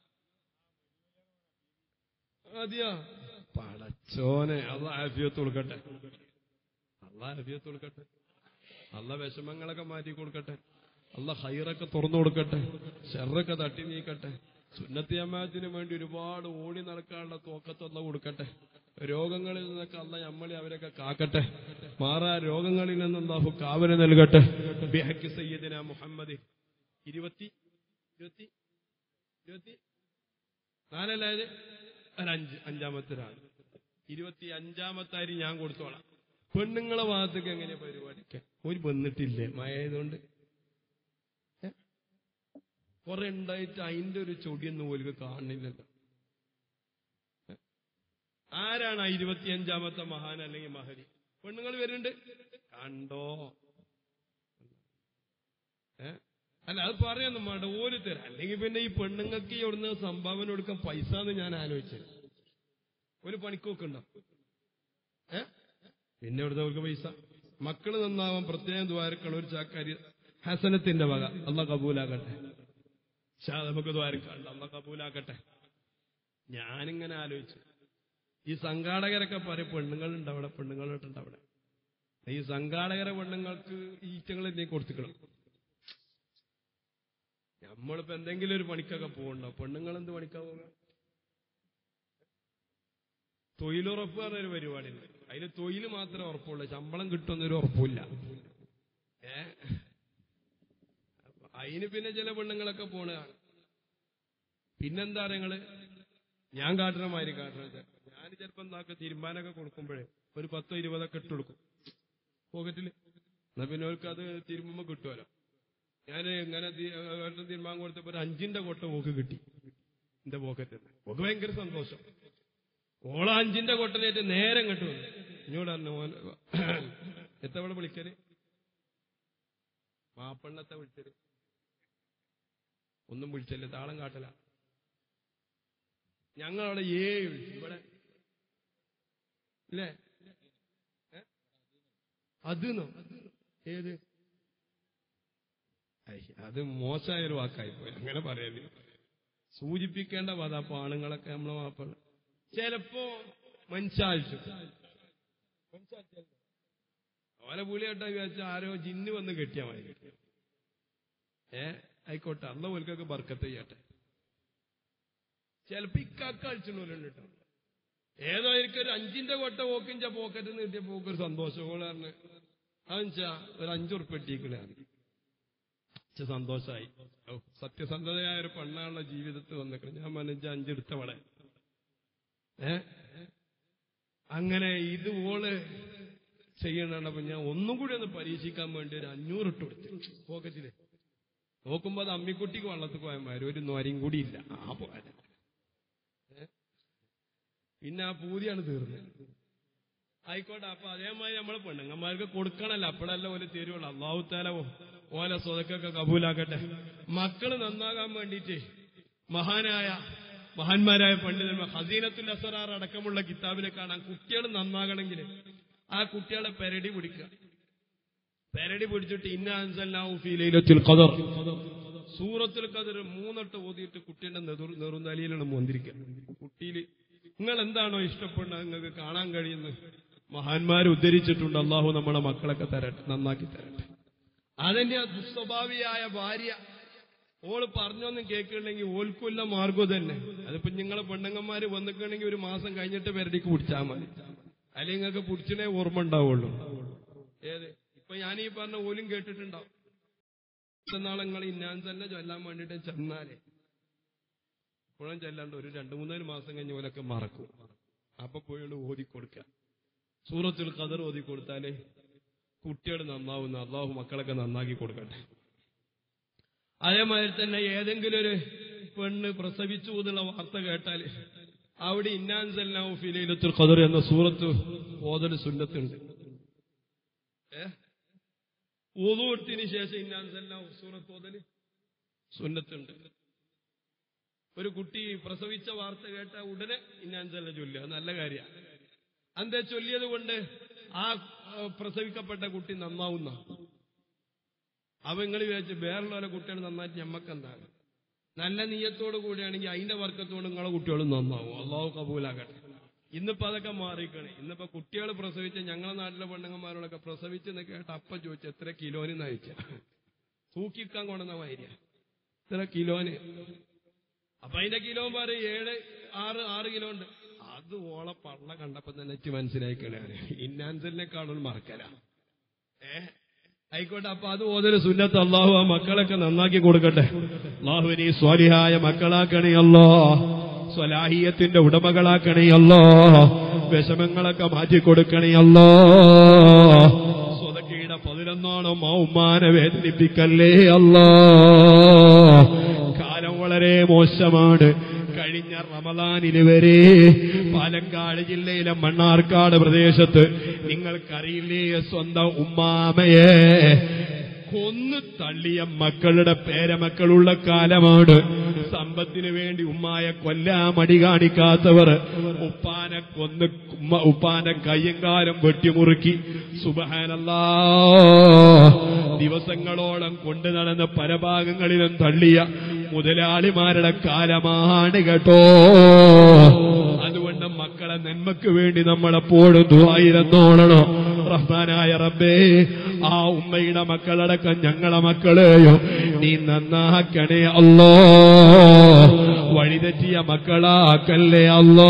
മതിയോ പടച്ചോനെ അള്ള ആഫിയത്ത് കൊടുക്കട്ടെ അള്ള ആഫിയത്ത് കൊടുക്കട്ടെ അള്ള വിഷമങ്ങളൊക്കെ മാറ്റി കൊടുക്കട്ടെ അള്ള ഹൈറൊക്കെ തുറന്നു കൊടുക്കട്ടെ ഷെറൊക്കെ തട്ടി നീക്കട്ടെ സുന്നത്തി അമ്മാത്തിന് വേണ്ടി ഒരുപാട് ഓടി നടക്കാനുള്ള തോക്കത്തൊന്ന കൊടുക്കട്ടെ രോഗങ്ങളിൽ നിന്നൊക്കെ അല്ല നമ്മളെ അവരൊക്കെ കാക്കട്ടെ മാറാ രോഗങ്ങളിൽ നിന്ന് അല്ലാഹു കാവല് നൽകട്ടെ ബിഹക്കി സയ്യിദിന മുഹമ്മദ് ഇരുപത്തി ഇരുപത്തി ഇരുപത്തി നാലല്ലായത് ഒരു അഞ്ച് അഞ്ചാമത്തെ ഒരാൾ ഇരുപത്തി അഞ്ചാമത്തായി ഞാൻ കൊടുത്തോളാം പെണ്ണുങ്ങളെ ഭാഗത്തേക്ക് എങ്ങനെയാ പരിപാടിക്ക് ഒരു വന്നിട്ടില്ലേ മഴയതുകൊണ്ട് കുറെ ഉണ്ടായിട്ട് അതിന്റെ ഒരു ചൊടിയൊന്നും ഓർക്ക് കാണുന്നില്ലല്ലോ ഏ? ആരാണ് ആ ഇരുപത്തിയഞ്ചാമത്തെ മഹാൻ അല്ലെങ്കിൽ മഹരി പെണ്ണുങ്ങൾ വരുന്നുണ്ട് കണ്ടോ ഏ അല്ല അത് പറയൊന്നും വേണ്ട ഓര് തരാം അല്ലെങ്കിൽ പിന്നെ ഈ പെണ്ണുങ്ങൾക്ക് ഈ ഇവിടുന്ന് സംഭാവന കൊടുക്കാൻ പൈസ എന്ന് ഞാൻ ആലോചിച്ചത് ഒരു പണിക്കൊക്കെ ഉണ്ടോ ഏ പിന്നെ ഇവിടുന്ന് അവർക്ക് പൈസ മക്കള് നന്നാവാൻ പ്രത്യേകം ദ്വാരക്കണം ഒരു ചാക്കാരി ഹസനത്തിന്റെ വക അല്ല കബൂലാകട്ടെ ഷാ നമുക്ക് ദ്വാരക്കാണ്ട് അല്ല കബൂലാക്കട്ടെ ഞാനിങ്ങനെ ആലോചിച്ചു ഈ സംഘാടകരൊക്കെ പറയും പെണ്ണുങ്ങളുണ്ട് അവിടെ പെണ്ണുങ്ങളുണ്ട് അവിടെ ഈ സംഘാടകരെ പെണ്ണുങ്ങൾക്ക് ഈറ്റങ്ങൾ എന്തെങ്കിലും കൊടുത്തിക്കണം നമ്മളിപ്പോ എന്തെങ്കിലും ഒരു പണിക്കൊക്കെ പോകണ്ടോ പെണ്ണുങ്ങൾ എന്ത് പണിക്കാ പോകുക തൊഴിലുറപ്പ് പറഞ്ഞൊരു പരിപാടി ഉണ്ട് അതിന് തൊഴിൽ മാത്രമേ ഉറപ്പുള്ളൂ ശമ്പളം കിട്ടുമെന്നൊരു ഉറപ്പില്ല ഏ അതിന് പിന്നെ ചില പെണ്ണുങ്ങളൊക്കെ പോണതാണ് പിന്നെന്താ നിങ്ങള് ഞാൻ കാട്ടണ മാതിരി കാട്ടണ ഞാൻ ചിലപ്പോ എന്താക്ക തീരുമാനമൊക്കെ കൊടുക്കുമ്പോഴേ ഒരു പത്തോ ഇരുപതൊക്കെ ഇട്ട് കൊടുക്കും പോക്കറ്റില് എന്നാ പിന്നെ അവർക്ക് അത് തിരുമ്പുമ്പോ കിട്ടുമല്ലോ ഞാൻ ഇങ്ങനെ തി- ഏട്ടൻ തീരുമാനം കൊടുത്തപ്പോ ഒരു അഞ്ചിന്റെ കൊട്ട പോക്ക് കിട്ടി എന്റെ പോക്കറ്റിൽ പോക്ക് ഭയങ്കര സന്തോഷം ഓള അഞ്ചിന്റെ കൊട്ടനേറ്റ് നേരെ ഇങ്ങോട്ട് വന്നു ഇങ്ങോട്ട് പറഞ്ഞു മോൻ എത്തവളെ വിളിക്കല് മാപ്പണ്ണത്തെ വിളിച്ചത് ഒന്നും വിളിച്ചല്ലേ താളം കാട്ടല ഞങ്ങളവിടെ ഏ വിളിച്ചു ഇവിടെ ഇല്ലേ ഏ? അതെന്നോ ഏത് ഐ, അത് മോശമായ ഒരു വാക്കായി പോയി അങ്ങനെ പറയല് സൂചിപ്പിക്കേണ്ട പദ അപ്പൊ ആണുങ്ങളൊക്കെ നമ്മളെ മാപ്പള്ള ചിലപ്പോ മനുഷ്യാഴ്ച ഓലെ പുളി കേട്ടാ വിചാരിച്ച ആരോ ജിന്ന് വന്ന് കെട്ടിയാ മതി ഏ ആയിക്കോട്ടെ അന്ന പോൽക്കൊക്കെ ബർക്കത്ത് ചെയ്യട്ടെ ചിലപ്പോ ഇക്കാക്ക അഴിച്ചിട്ടുള്ളവരുണ്ട് കേട്ടോ ഏതോ എനിക്ക് ഒരു അഞ്ചിന്റെ കൊട്ട പോക്കിഞ്ച പോക്കറ്റ് നിന്ന് കിട്ടിയ പോക്ക് ഒരു സന്തോഷം ഓള് പറഞ്ഞ് അതെച്ചാ ഒരു അഞ്ചുറുപ്പ് ഇട്ടീക്കണേ സന്തോഷമായി ഓ സത്യസന്ധതയായ ഒരു പെണ്ണാണുള്ള ജീവിതത്തിൽ വന്നിക്കണം ഞാൻ മനസ്സിച്ച അഞ്ചെടുത്തവളെ ഏ അങ്ങനെ ഇത് ഓള് ചെയ്യണപ്പോ ഞാൻ ഒന്നും കൂടി ഒന്ന് പരീക്ഷിക്കാൻ വേണ്ടി ഒരു അഞ്ഞൂറ് ഇട്ട് കൊടുത്തു പോക്കറ്റില് നോക്കുമ്പോ അത് അമ്മിക്കുട്ടിക്ക് വള്ളത്തിൽ പോയമാര് ഒരു നോരയും കൂടി ഇല്ല ആ പോരാ ഏ? പിന്നെ ആ പൂതിയാണ് തീർന്നത് ആയിക്കോട്ടെ അപ്പൊ അതേമാതിരി നമ്മളെ പെണ്ണുങ്ങന്മാർക്ക് കൊടുക്കണല്ലോ അപ്പോഴല്ല ഓല് തീരുള്ളൂ അള്ളാഹുത്താല ഓല സ്വതക്കൊക്കെ കബൂലാക്കട്ടെ മക്കള് നന്നാകാൻ വേണ്ടിയിട്ട് മഹാനായ മഹാന്മാരായ പണ്ഡിതന്മാർ ഹസീനത്തുൽ അസറാർ അടക്കമുള്ള കിതാബിനെ കാണാൻ കുട്ടികൾ നന്നാകണമെങ്കിൽ ആ കുട്ടികളെ പെരടി പിടിക്കുക പെരടി പിടിച്ചിട്ട് ഇന്ന അൻസൽനാഹു ഫീ ലൈലത്തുൽ ഖദർ സൂറത്തുൽ ഖദർ മൂന്നെട്ട് ഓതിയിട്ട് കുട്ടിയുടെ നെറു നെറുന്തലിയിലാണ് വന്നിരിക്കുക കുട്ടിയിൽ നിങ്ങൾ എന്താണോ ഇഷ്ടപ്പെടുന്നത് നിങ്ങൾക്ക് കാണാൻ കഴിയുന്നത് മഹാന്മാർ ഉദ്ധരിച്ചിട്ടുണ്ട് അള്ളാഹു നമ്മളെ മക്കളൊക്കെ തരട്ടെ നന്നാക്കി തരട്ടെ അതിന്റെ ആ ദുസ്വഭാവിയായ ഭാര്യ ഓള് പറഞ്ഞൊന്നും കേൾക്കണമെങ്കിൽ ഓൽക്കുള്ള മാർഗം തന്നെ അതിപ്പോ നിങ്ങളെ പെണ്ണുങ്ങന്മാര് വന്നിക്കണമെങ്കിൽ ഒരു മാസം കഴിഞ്ഞിട്ട് പെരടിക്ക് പിടിച്ചാൽ മതി അല്ലെങ്കിൽ നിങ്ങൾക്ക് പിടിച്ചിട്ടേ ഓർമ്മ ഉണ്ടാവുള്ളൂ ഏത് ഇപ്പൊ ഞാൻ ഈ പറഞ്ഞ ഓലും കേട്ടിട്ടുണ്ടാവും നാളെ നിങ്ങൾ ഇന്നാൻ തന്നെ ചൊല്ലാൻ വേണ്ടിയിട്ട് ചെന്നാലേ ഇപ്പോഴും ചെല്ലാണ്ട് ഒരു രണ്ടു മൂന്നാല് മാസം കഴിഞ്ഞ് ഓലൊക്കെ മറക്കും അപ്പൊ പോയോണ്ട് ഓതി കൊടുക്കുക സൂറത്തുൽ ഖദർ ഓതി കൊടുത്താലേ കുട്ടികൾ നന്നാവുന്ന അള്ളാഹു മക്കളൊക്കെ നന്നാക്കി കൊടുക്കട്ടെ അതേമാതിരി തന്നെ ഏതെങ്കിലും ഒരു പെണ്ണ് പ്രസവിച്ചു എന്നുള്ള വാർത്ത കേട്ടാൽ അവിടെ ഇന്നാൻ സല്ലാഹു ഫിലൈലത്തുൽ ഖദർ എന്ന സൂറത്ത് ഓതൽ സുന്നത്തുണ്ട് ഏ ഊതുകൊടുത്തിന് ശേഷം ഇന്നാൻ സല്ലാഹു സൂറത്ത് ഓതല് സുന്നത്തുണ്ട് ഒരു കുട്ടി പ്രസവിച്ച വാർത്ത കേട്ട ഉടനെ ഇന്നാൻ സല്ല ചൊല്ലുക അത് നല്ല കാര്യമാണ് അന്തേ ചൊല്ലിയത് കൊണ്ട് ആ ആ, പ്രസവിക്കപ്പെട്ട കുട്ടി നന്നാവുന്ന അപ്പൊ നിങ്ങൾ വിചാരിച്ചു വേറുള്ള കുട്ടികൾ നന്നായിട്ട് ഞമ്മക്ക് എന്താണ് നല്ല നീയത്തോട് കൂടിയാണെങ്കിൽ അതിന്റെ വർക്കത്തോട് നിങ്ങളെ കുട്ടികളും നന്നാവും അള്ളാഹു കബൂലാകട്ടെ ഇന്നിപ്പോ അതൊക്കെ മാറിക്കണേ ഇന്നിപ്പോ കുട്ടികൾ പ്രസവിച്ച ഞങ്ങളെ നാട്ടിലെ പെണ്ണുങ്ങന്മാരോടൊക്കെ പ്രസവിച്ചെന്ന് കേട്ട് അപ്പ ചോദിച്ചു എത്ര കിലോന് നയിച്ച തൂക്കിക്കാൻ കൊണ്ടുവന്ന മാതിരിയാ ഇത്ര കിലോന് അപ്പൊ അതിന്റെ കിലോ പറയും ഏഴ് ആറ് ആറ് കിലോ ഉണ്ട് അത് ഓളെ പള്ള കണ്ടപ്പോ തന്നെ എനിക്ക് മനസ്സിലായിക്കണേ ഇന്നാൻസലിനെക്കാളും മറക്കല ഏ ആയിക്കോട്ടെ അപ്പൊ അത് ഓതൊരു സുന്നത്ത് അള്ളാഹു ആ മക്കളൊക്കെ നന്നാക്കി കൊടുക്കട്ടെ അള്ളാഹു നീ സ്വാലിഹായ മക്കളാക്കണേ അല്ലോ സ്വലാഹിയത്തിന്റെ ഉടമകളാക്കണേ അല്ലോ വിഷമങ്ങളൊക്കെ മാറ്റിക്കൊടുക്കണേ അല്ലോ സ്വതക്കയുടെ പതിനൊന്നോണം ആ ഉമ്മാനെ വേദനിപ്പിക്കല്ലേ അല്ലോ കാലം വളരെ മോശമാണ് കഴിഞ്ഞ റമദാനിൽ വരെ പാലക്കാട് ജില്ലയിലെ മണ്ണാർക്കാട് പ്രദേശത്ത് നിങ്ങൾക്കറിയില്ലേ സ്വന്തം ഉമ്മാമയെ കൊന്നു തള്ളിയ മക്കളുടെ പേരമക്കളുള്ള കാലമാണ് സമ്പത്തിന് വേണ്ടി ഉമ്മായെ കൊല്ലാ മടി കാണിക്കാത്തവർ ഉപ്പാനെ കൊന്ന് ഉമ്മ ഉപ്പാന്റെ കയ്യും കാലം വെട്ടിമുറുക്കി സുബഹാനല്ലാ ദിവസങ്ങളോളം കൊണ്ടു നടന്ന് പല ഭാഗങ്ങളിലും തള്ളിയ മുതലാളിമാരുടെ കാലമാണ് കേട്ടോ അതുകൊണ്ട് മക്കളെ നന്മക്ക് വേണ്ടി നമ്മളെപ്പോഴും ദുവായിരുന്നോളണോ റഹ്മാനായ റബ്ബേ ആ ഉമ്മയുടെ മക്കളടക്കം ഞങ്ങളെ മക്കളെയോ നീ നന്നാക്കണേ അല്ലോ വഴിതെറ്റിയ മക്കളാക്കല്ലേ അല്ലോ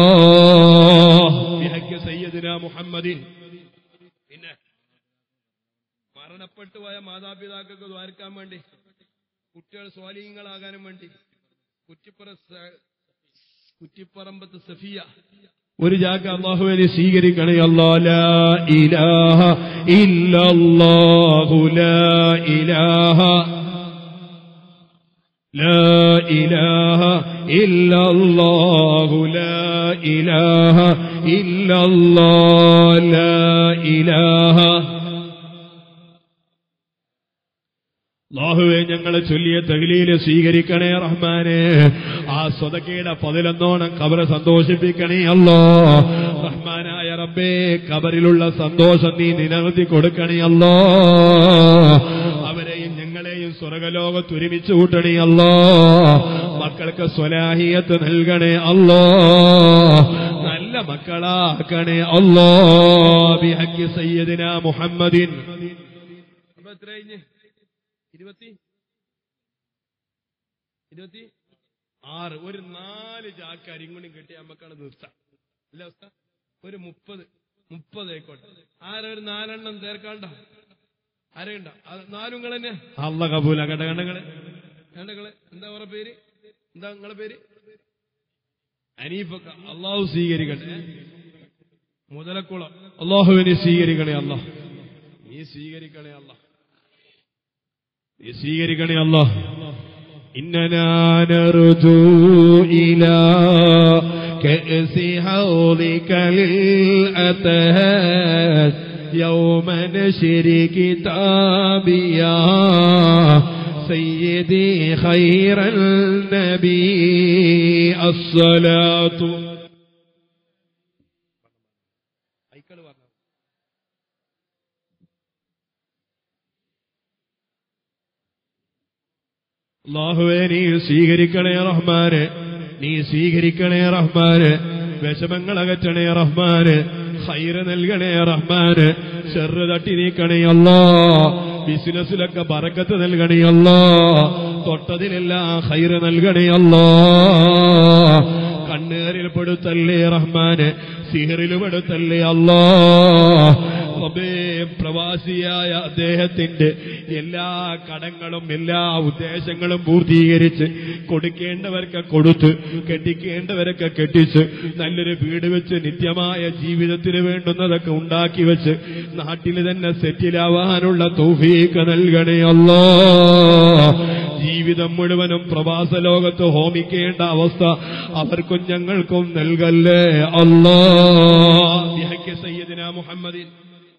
സയ്യദിന മുഹമ്മദിൻ പിന്നെ മരണപ്പെട്ടു പോയ മാതാപിതാക്കൾക്ക് ദ്വാരക്കാൻ വേണ്ടി കുട്ടികൾ സ്വാലീങ്ങളാകാനും വേണ്ടി കുറ്റിപ്പുറ സ- കുറ്റിപ്പറമ്പത്ത് സഫിയ ഒരു ജാക്ക് അള്ളാഹുവിനെ സ്വീകരിക്കണേ അല്ലാ ലാ ഇലാഹ ഇല്ലല്ലാഹു ലാ ഇലാഹ ലാ ഇലാഹ ഇല്ലല്ലാഹു ലാ ഇലാഹ ഇല്ലല്ലാഹ് ലാ ഇലാഹ അള്ളാഹുവെ ഞങ്ങളെ ചൊല്ലിയ തകിലീല് സ്വീകരിക്കണേ റഹ്മാനെ ആ സ്വതക്കയുടെ പതിലൊന്നോണം കബറ് സന്തോഷിപ്പിക്കണേ അല്ലോ റഹ്മാനായ റബ്ബേ കബറിലുള്ള സന്തോഷം നീ നിലനിർത്തി കൊടുക്കണേ അല്ലോ അവരെയും ഞങ്ങളെയും സ്വർഗലോകത്ത് ഒരുമിച്ച് കൂട്ടണേ അല്ലോ മക്കൾക്ക് സ്വലാഹിയത്ത് നൽകണേ അല്ലോ നല്ല മക്കളാക്കണേ അല്ലോ ബിഹക്കി സയ്യദിന മുഹമ്മദിൻ അപ്പൊ എത്ര കഴിഞ്ഞ് ഇരുപത്തി ഇരുപത്തി ആറ് ഒരു നാല് ചാക്ക് അരിങ്ങുണി കിട്ടി നമുക്കാണ് നിർത്താം അല്ല അവസ്ഥ ഒരു മുപ്പത് മുപ്പത് ആയിക്കോട്ടെ ആരാ ഒരു നാലെണ്ണം തീർക്കാണ്ട ആരെയുണ്ട നാലും നിങ്ങൾ തന്നെ അല്ല കബൂല കണ്ട കണ്ടങ്ങള് കണ്ടങ്ങള് എന്താ അവരുടെ പേര് എന്താ നിങ്ങളെ പേര് അനീഫക്ക അള്ളാഹു സ്വീകരിക്കട്ടെ മുതലക്കുളം അള്ളാഹുവിനെ സ്വീകരിക്കണേ അല്ല നീ സ്വീകരിക്കണേ അല്ല നീ സ്വീകരിക്കണേ അല്ല إننا نرجو إلى كأس حوضك للأتهات يوم نشر كتابيا سيدي خير النبي الصلاة ഐക്കള് പറഞ്ഞു അള്ളാഹുവെ നീ സ്വീകരിക്കണേ റഹ്മാന് നീ സ്വീകരിക്കണേ റഹ്മാന് വിഷമങ്ങൾ അകറ്റണേ റഹ്മാന് ഹൈറ് നൽകണേ റഹ്മാന് ചെറു തട്ടി നീക്കണേ അല്ലോ ബിസിനസ്സിലൊക്കെ ബറക്കത്ത് നൽകണേ അല്ലോ തൊട്ടതിലെല്ലാം ഹൈറ് നൽകണേ അല്ലോ കണ്ണേറിൽ പെടുത്തല്ലേ റഹ്മാന് സിഹറിൽ പെടുത്തല്ലേ അല്ലോ റബ്ബേ പ്രവാസിയായ അദ്ദേഹത്തിന്റെ എല്ലാ കടങ്ങളും എല്ലാ ഉദ്ദേശങ്ങളും പൂർത്തീകരിച്ച് കൊടുക്കേണ്ടവർക്ക് കൊടുത്ത് കെട്ടിക്കേണ്ടവരൊക്കെ കെട്ടിച്ച് നല്ലൊരു വീട് വെച്ച് നിത്യമായ ജീവിതത്തിന് വേണ്ടുന്നതൊക്കെ ഉണ്ടാക്കി വെച്ച് നാട്ടിൽ തന്നെ സെറ്റിലാവാനുള്ള തൗഫീക്ക് നൽകണേ അല്ലോ ജീവിതം മുഴുവനും പ്രവാസ ലോകത്ത് ഹോമിക്കേണ്ട അവസ്ഥ അവർക്കും ഞങ്ങൾക്കും നൽകല്ലേ അല്ലോ സയ്യദിന മുഹമ്മദിൻ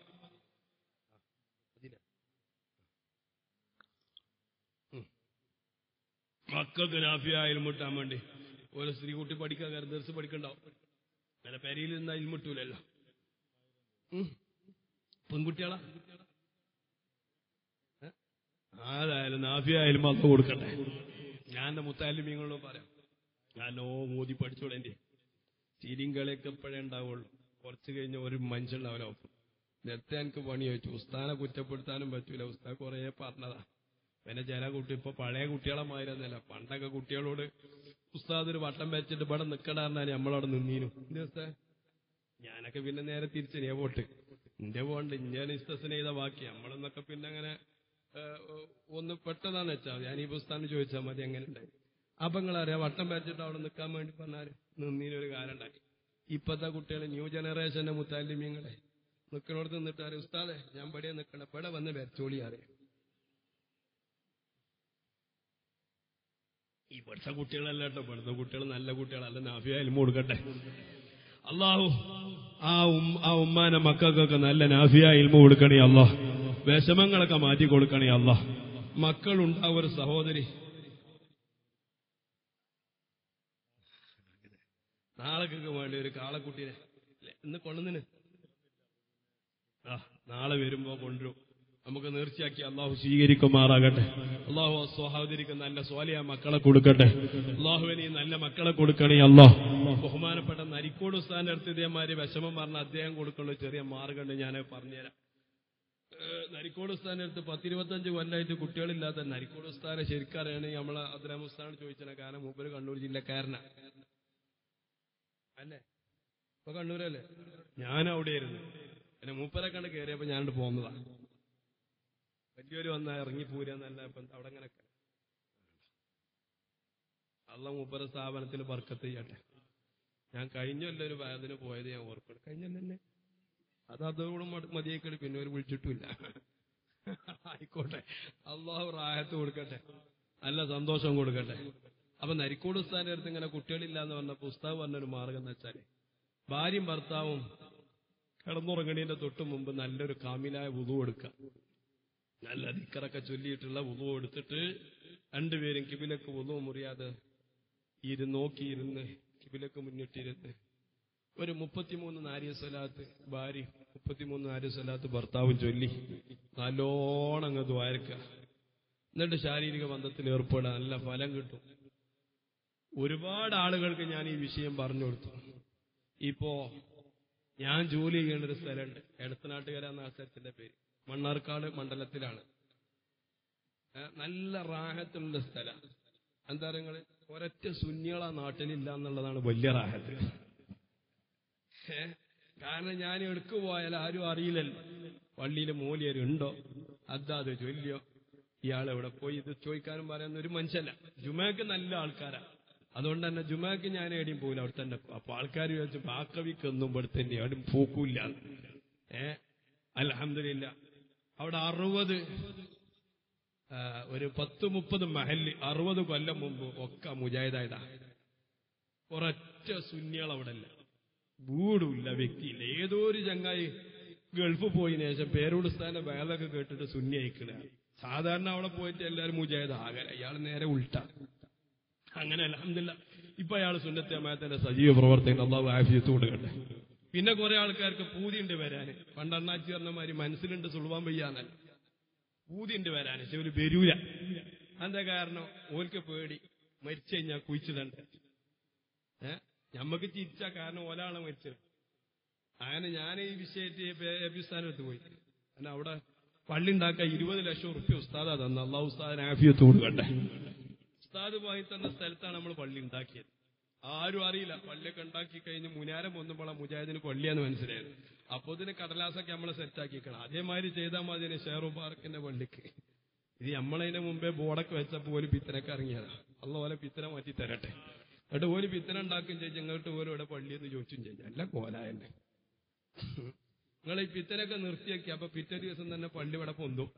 മക്കൾക്ക് നാഫിയ ഇൽമുട്ടാൻ വേണ്ടി ഓരോ സ്ത്രീ കുട്ടി പഠിക്കാൻ ദർസ് പഠിക്കണ്ടാവും അങ്ങനെ പെരയിൽ നിന്ന് ഇൽമുട്ടൂലല്ലോ ഉം. പെൺകുട്ടികളാ ഏ? ആരായാലും നാഫിയായാലും വന്നു കൊടുക്കട്ടെ ഞാൻ എന്റെ മുത്താലിമീങ്ങളോട് പറയാം ഞാനോ മോദി പഠിച്ചോളെന്റെ ചിരിങ്കളിയൊക്കെ എപ്പോഴേ ഉണ്ടാവുള്ളൂ കുറച്ച് കഴിഞ്ഞ ഒരു മനുഷ്യണ്ടാവില്ല ഒപ്പം നേരത്തെ എനിക്ക് പണി ചോദിച്ചു ഉസ്താനെ കുറ്റപ്പെടുത്താനും പറ്റൂല ഉസ്താ കുറേ പറഞ്ഞതാ പിന്നെ ചില കുട്ടി ഇപ്പൊ പഴയ കുട്ടികളെ മാതിരൊന്നല്ല പണ്ടൊക്കെ കുട്ടികളോട് ഉസ്താദ് ഒരു വട്ടം വെച്ചിട്ട് ഇവിടെ നിക്കടാറിനാണ് നമ്മളവിടെ നിന്നീനു എന്തേ ഉസ്താ ഞാനൊക്കെ പിന്നെ നേരെ തിരിച്ചു നീ പോട്ട് എന്റെ പോണ്ട് ഞാൻ ഇസ്തസിനെ ചെയ്ത ബാക്കി നമ്മളെന്നൊക്കെ പിന്നെ അങ്ങനെ ഏ, ഒന്ന് പെട്ടതാന്ന് വെച്ചാ മതി ഞാൻ ഈ പുസ്തകം ചോദിച്ചാൽ മതി എങ്ങനെ ഉണ്ടായി അപ്പൊ നിങ്ങളറിയാം വട്ടം വെച്ചിട്ട് അവിടെ നിൽക്കാൻ വേണ്ടി പറഞ്ഞാല് നിന്നീനൊരു കാലം ഉണ്ടാക്കി ഇപ്പത്തെ കുട്ടികൾ ന്യൂ ജനറേഷന്റെ മുത്താലിമ്യങ്ങളെ നിൽക്കണോടത്ത് നിന്നിട്ട് അറിയാം ഉസ്താദെ ഞാൻ പടിയെ നിൽക്കണ ഇവിടെ വന്ന് വെച്ചോളി അറിയാം ഇവിടുത്തെ കുട്ടികളല്ല കേട്ടോ ഇവിടുത്തെ കുട്ടികൾ നല്ല കുട്ടികളല്ല നാഫിയായാലും കൊടുക്കട്ടെ അള്ളാഹു ആ ഉം ആ ഉമ്മാനെ മക്കൾക്കൊക്കെ നല്ല നാഫിയ ഇൽമ കൊടുക്കണേ അല്ലാ വിഷമങ്ങളൊക്കെ മാറ്റി കൊടുക്കണേ അല്ലാ മക്കളുണ്ടാവും ഒരു സഹോദരി നാളേക്കൊക്കെ വേണ്ടി ഒരു കാളക്കുട്ടീനെ ല്ലേ, ഇന്ന് കൊള്ളുന്നതിന് ആ നാളെ വരുമ്പോ കൊണ്ടുവരും നമുക്ക് നേർച്ചയാക്കി അള്ളാഹു സ്വീകരിക്കുമാറാകട്ടെ അള്ളാഹു ആ സഹോദരിക്ക് നല്ല സ്വാലിയ മക്കളെ കൊടുക്കട്ടെ അള്ളാഹുവിന് ഈ നല്ല മക്കളെ കൊടുക്കണേ അള്ളാഹ് ബഹുമാനപ്പെട്ട നരിക്കോട് ഉസ്താന്റെ അടുത്ത് ഇതേമാതിരി വിഷമം പറഞ്ഞ അദ്ദേഹം കൊടുക്കുന്ന ഒരു ചെറിയ മാർഗമുണ്ട് ഞാൻ പറഞ്ഞുതരാം ഏഹ് നരിക്കോട് ഉസ്താന്റെ അടുത്ത് പത്തിരുപത്തഞ്ച് കൊല്ലായിട്ട് കുട്ടികളില്ലാത്ത നരിക്കോട് ഉസ്താനെ ശരിക്കറിയണമെങ്കിൽ നമ്മളെ അബ്ദുലാം ഉസ്താനോട് ചോദിച്ചാൽ കാരണം മൂപ്പര് കണ്ണൂർ ജില്ലക്കാരനാ അല്ലേ ഇപ്പൊ കണ്ണൂരല്ലേ ഞാൻ അവിടെയായിരുന്നു പിന്നെ മൂപ്പരെ കണ്ട് കയറിയപ്പോ ഞാനിട്ട് പോന്നതാ വലിയൊരു വന്ന ഇറങ്ങി പോരാന്നല്ല ഇപ്പൊ അവിടെ അങ്ങനെ അള്ള മൂപ്പര സ്ഥാപനത്തിൽ ബർക്കത്ത് ചെയ്യട്ടെ ഞാൻ കഴിഞ്ഞല്ല ഒരു വേദന പോയത് ഞാൻ ഓർക്കണം കഴിഞ്ഞല്ലേ അത് അതോടെ മതിയേക്കളി പിന്നെ ഒരു വിളിച്ചിട്ടുമില്ല ആയിക്കോട്ടെ അള്ളാഹു റാഹത്ത് കൊടുക്കട്ടെ നല്ല സന്തോഷം കൊടുക്കട്ടെ അപ്പൊ നരിക്കോട് ഉസ്താന്റെ അടുത്ത് ഇങ്ങനെ കുട്ടികളില്ല എന്ന് പറഞ്ഞപ്പോ ഉസ്താവ് പറഞ്ഞൊരു മാർഗം എന്ന് വെച്ചാല് ഭാര്യയും ഭർത്താവും കിടന്നുറങ്ങണീന്റെ തൊട്ട് മുമ്പ് നല്ലൊരു കാമിലായ വുതു എടുക്കുക നല്ല ദിക്കറൊക്കെ ചൊല്ലിയിട്ടുള്ള വുതു എടുത്തിട്ട് രണ്ടുപേരും കിബിലക്ക് വുതു മുറിയാതെ ഇരുന്ന് നോക്കിയിരുന്ന് കിബിലക്ക് മുന്നിട്ടിരുന്ന് ഒരു മുപ്പത്തിമൂന്ന് നാരിയ സ്വലാത്ത് ഭാര്യ മുപ്പത്തിമൂന്ന് നാരിയ സ്വലാത്ത് ഭർത്താവും ചൊല്ലി നല്ലോണം അങ്ങ് ദ്വാരക്കുക എന്നിട്ട് ശാരീരിക ബന്ധത്തിൽ ഏർപ്പെടുക നല്ല ഫലം കിട്ടും ഒരുപാട് ആളുകൾക്ക് ഞാൻ ഈ വിഷയം പറഞ്ഞു കൊടുത്തു ഇപ്പോ ഞാൻ ജോലി ചെയ്യേണ്ട ഒരു സ്ഥലമുണ്ട് എടത്തനാട്ടുകര എന്ന ആ സ്ഥലത്തിന്റെ പേര് മണ്ണാർക്കാട് മണ്ഡലത്തിലാണ് ഏ, നല്ല റാഹത്തുള്ള സ്ഥലം എന്താ നിങ്ങള് ഒരൊറ്റ സുന്യള നാട്ടിലില്ല എന്നുള്ളതാണ് വലിയ റാഹത്ത് ഏ, കാരണം ഞാൻ എടുക്കു പോയാൽ ആരും അറിയില്ലല്ലോ പള്ളിയിൽ മൂലിയരുണ്ടോ അതാത് ചൊല്ലിയോ ഇയാൾ എവിടെ പോയി ഇത് ചോദിക്കാനും പറയാൻ ഒരു മനുഷ്യല്ല ജുമാക്ക് നല്ല ആൾക്കാരാ അതുകൊണ്ട് തന്നെ ജുമാക്ക് ഞാൻ എവിടെയും പോയില്ല അവിടെ തന്നെ അപ്പൊ ആൾക്കാർ ചോദിച്ചു ബാക്കവിക്കൊന്നും ഇവിടെ തന്നെ എവിടെയും പോക്കൂല്ല ഏ അലഹമില്ല അവിടെ അറുപത് ആ, ഒരു പത്ത് മുപ്പത് മഹല് അറുപത് കൊല്ലം മുമ്പ് ഒക്കെ മുജാഹിദായതാ ഒരൊറ്റ സുന്യാൾ അവിടെ ഇല്ല വീടുമില്ല വ്യക്തിയില്ല ഏതോ ഒരു ചങ്ങായി ഗൾഫ് പോയതിനു ശേഷം പേരോട് സ്ഥാനം വേലൊക്കെ കേട്ടിട്ട് സുന്നി അയക്കണ സാധാരണ അവിടെ പോയിട്ട് എല്ലാവരും മുജാഹിദ് ആകല അയാൾ നേരെ ഉൾട്ട അങ്ങനെ അലഹമില്ല ഇപ്പൊ അയാൾ സുന്നത്തമായത്തിന്റെ സജീവ പ്രവർത്തകൻ അള്ളാഹു ആഫിയത്ത് കൊടുക്കട്ടെ പിന്നെ കുറെ ആൾക്കാർക്ക് പൂതിയുണ്ട് വരാന് പണ്ട് അണ്ണാച്ചി പറഞ്ഞമാതിരി മനസ്സിലുണ്ട് സുൾവാൻ വയ്യാന്നല്ല പൂതിയുണ്ട് വരാന് പക്ഷെ ഒരു വരൂല എന്താ കാരണം ഓൽക്ക് പേടി മരിച്ചു കഴിഞ്ഞാൽ കുഴിച്ചിടണ്ട ഏ ഞമ്മക്ക് ചിരിച്ച കാരണം ഒരാളെ മരിച്ചത് അങ്ങനെ ഞാൻ ഈ വിഷയത്തിൽ എപ്പിസ്ഥാനത്ത് പോയി കാരണം അവിടെ പള്ളി ഉണ്ടാക്കാൻ ഇരുപത് ലക്ഷം റുപ്യ ഉസ്താദാ തന്ന അള്ളാഹു ഉസ്താദിന് ആഫിയത്ത് കൊടുക്കട്ടെ ഉസ്താദ് പോയി തന്ന സ്ഥലത്താണ് നമ്മൾ പള്ളി ഉണ്ടാക്കിയത് ആരും അറിയില്ല പള്ളിയൊക്കെ ഉണ്ടാക്കി കഴിഞ്ഞ് മുനാരം ഒന്നുമ്പോൾ മുജാഹിദിന് പള്ളിയാന്ന് മനസ്സിലായത് അപ്പൊ ഇതിന് കടലാസൊക്കെ നമ്മൾ സെറ്റാക്കിക്കണം അതേമാതിരി ചെയ്താൽ മതി ഇതിന് ഷെയറു പാർക്കിന്റെ പള്ളിക്ക് ഇത് നമ്മളതിന്റെ മുമ്പേ ബോർഡൊക്കെ വെച്ചപ്പോ ഒരു പിത്തനൊക്കെ ഇറങ്ങിയതാ അള്ള പോലെ പിത്തന മാറ്റി തരട്ടെ എന്നിട്ട് ഒരു പിത്തന ഉണ്ടാക്കും ചെയ്യും ഇങ്ങോട്ട് പോലും ഇവിടെ പള്ളിയെന്ന് ചോദിച്ചും ചെയ്യും അല്ല കോലായന്നെ നിങ്ങൾ ഈ പിത്തനൊക്കെ നിർത്തിയാക്കി അപ്പൊ പിറ്റേ ദിവസം തന്നെ പള്ളി ഇവിടെ പൊന്തും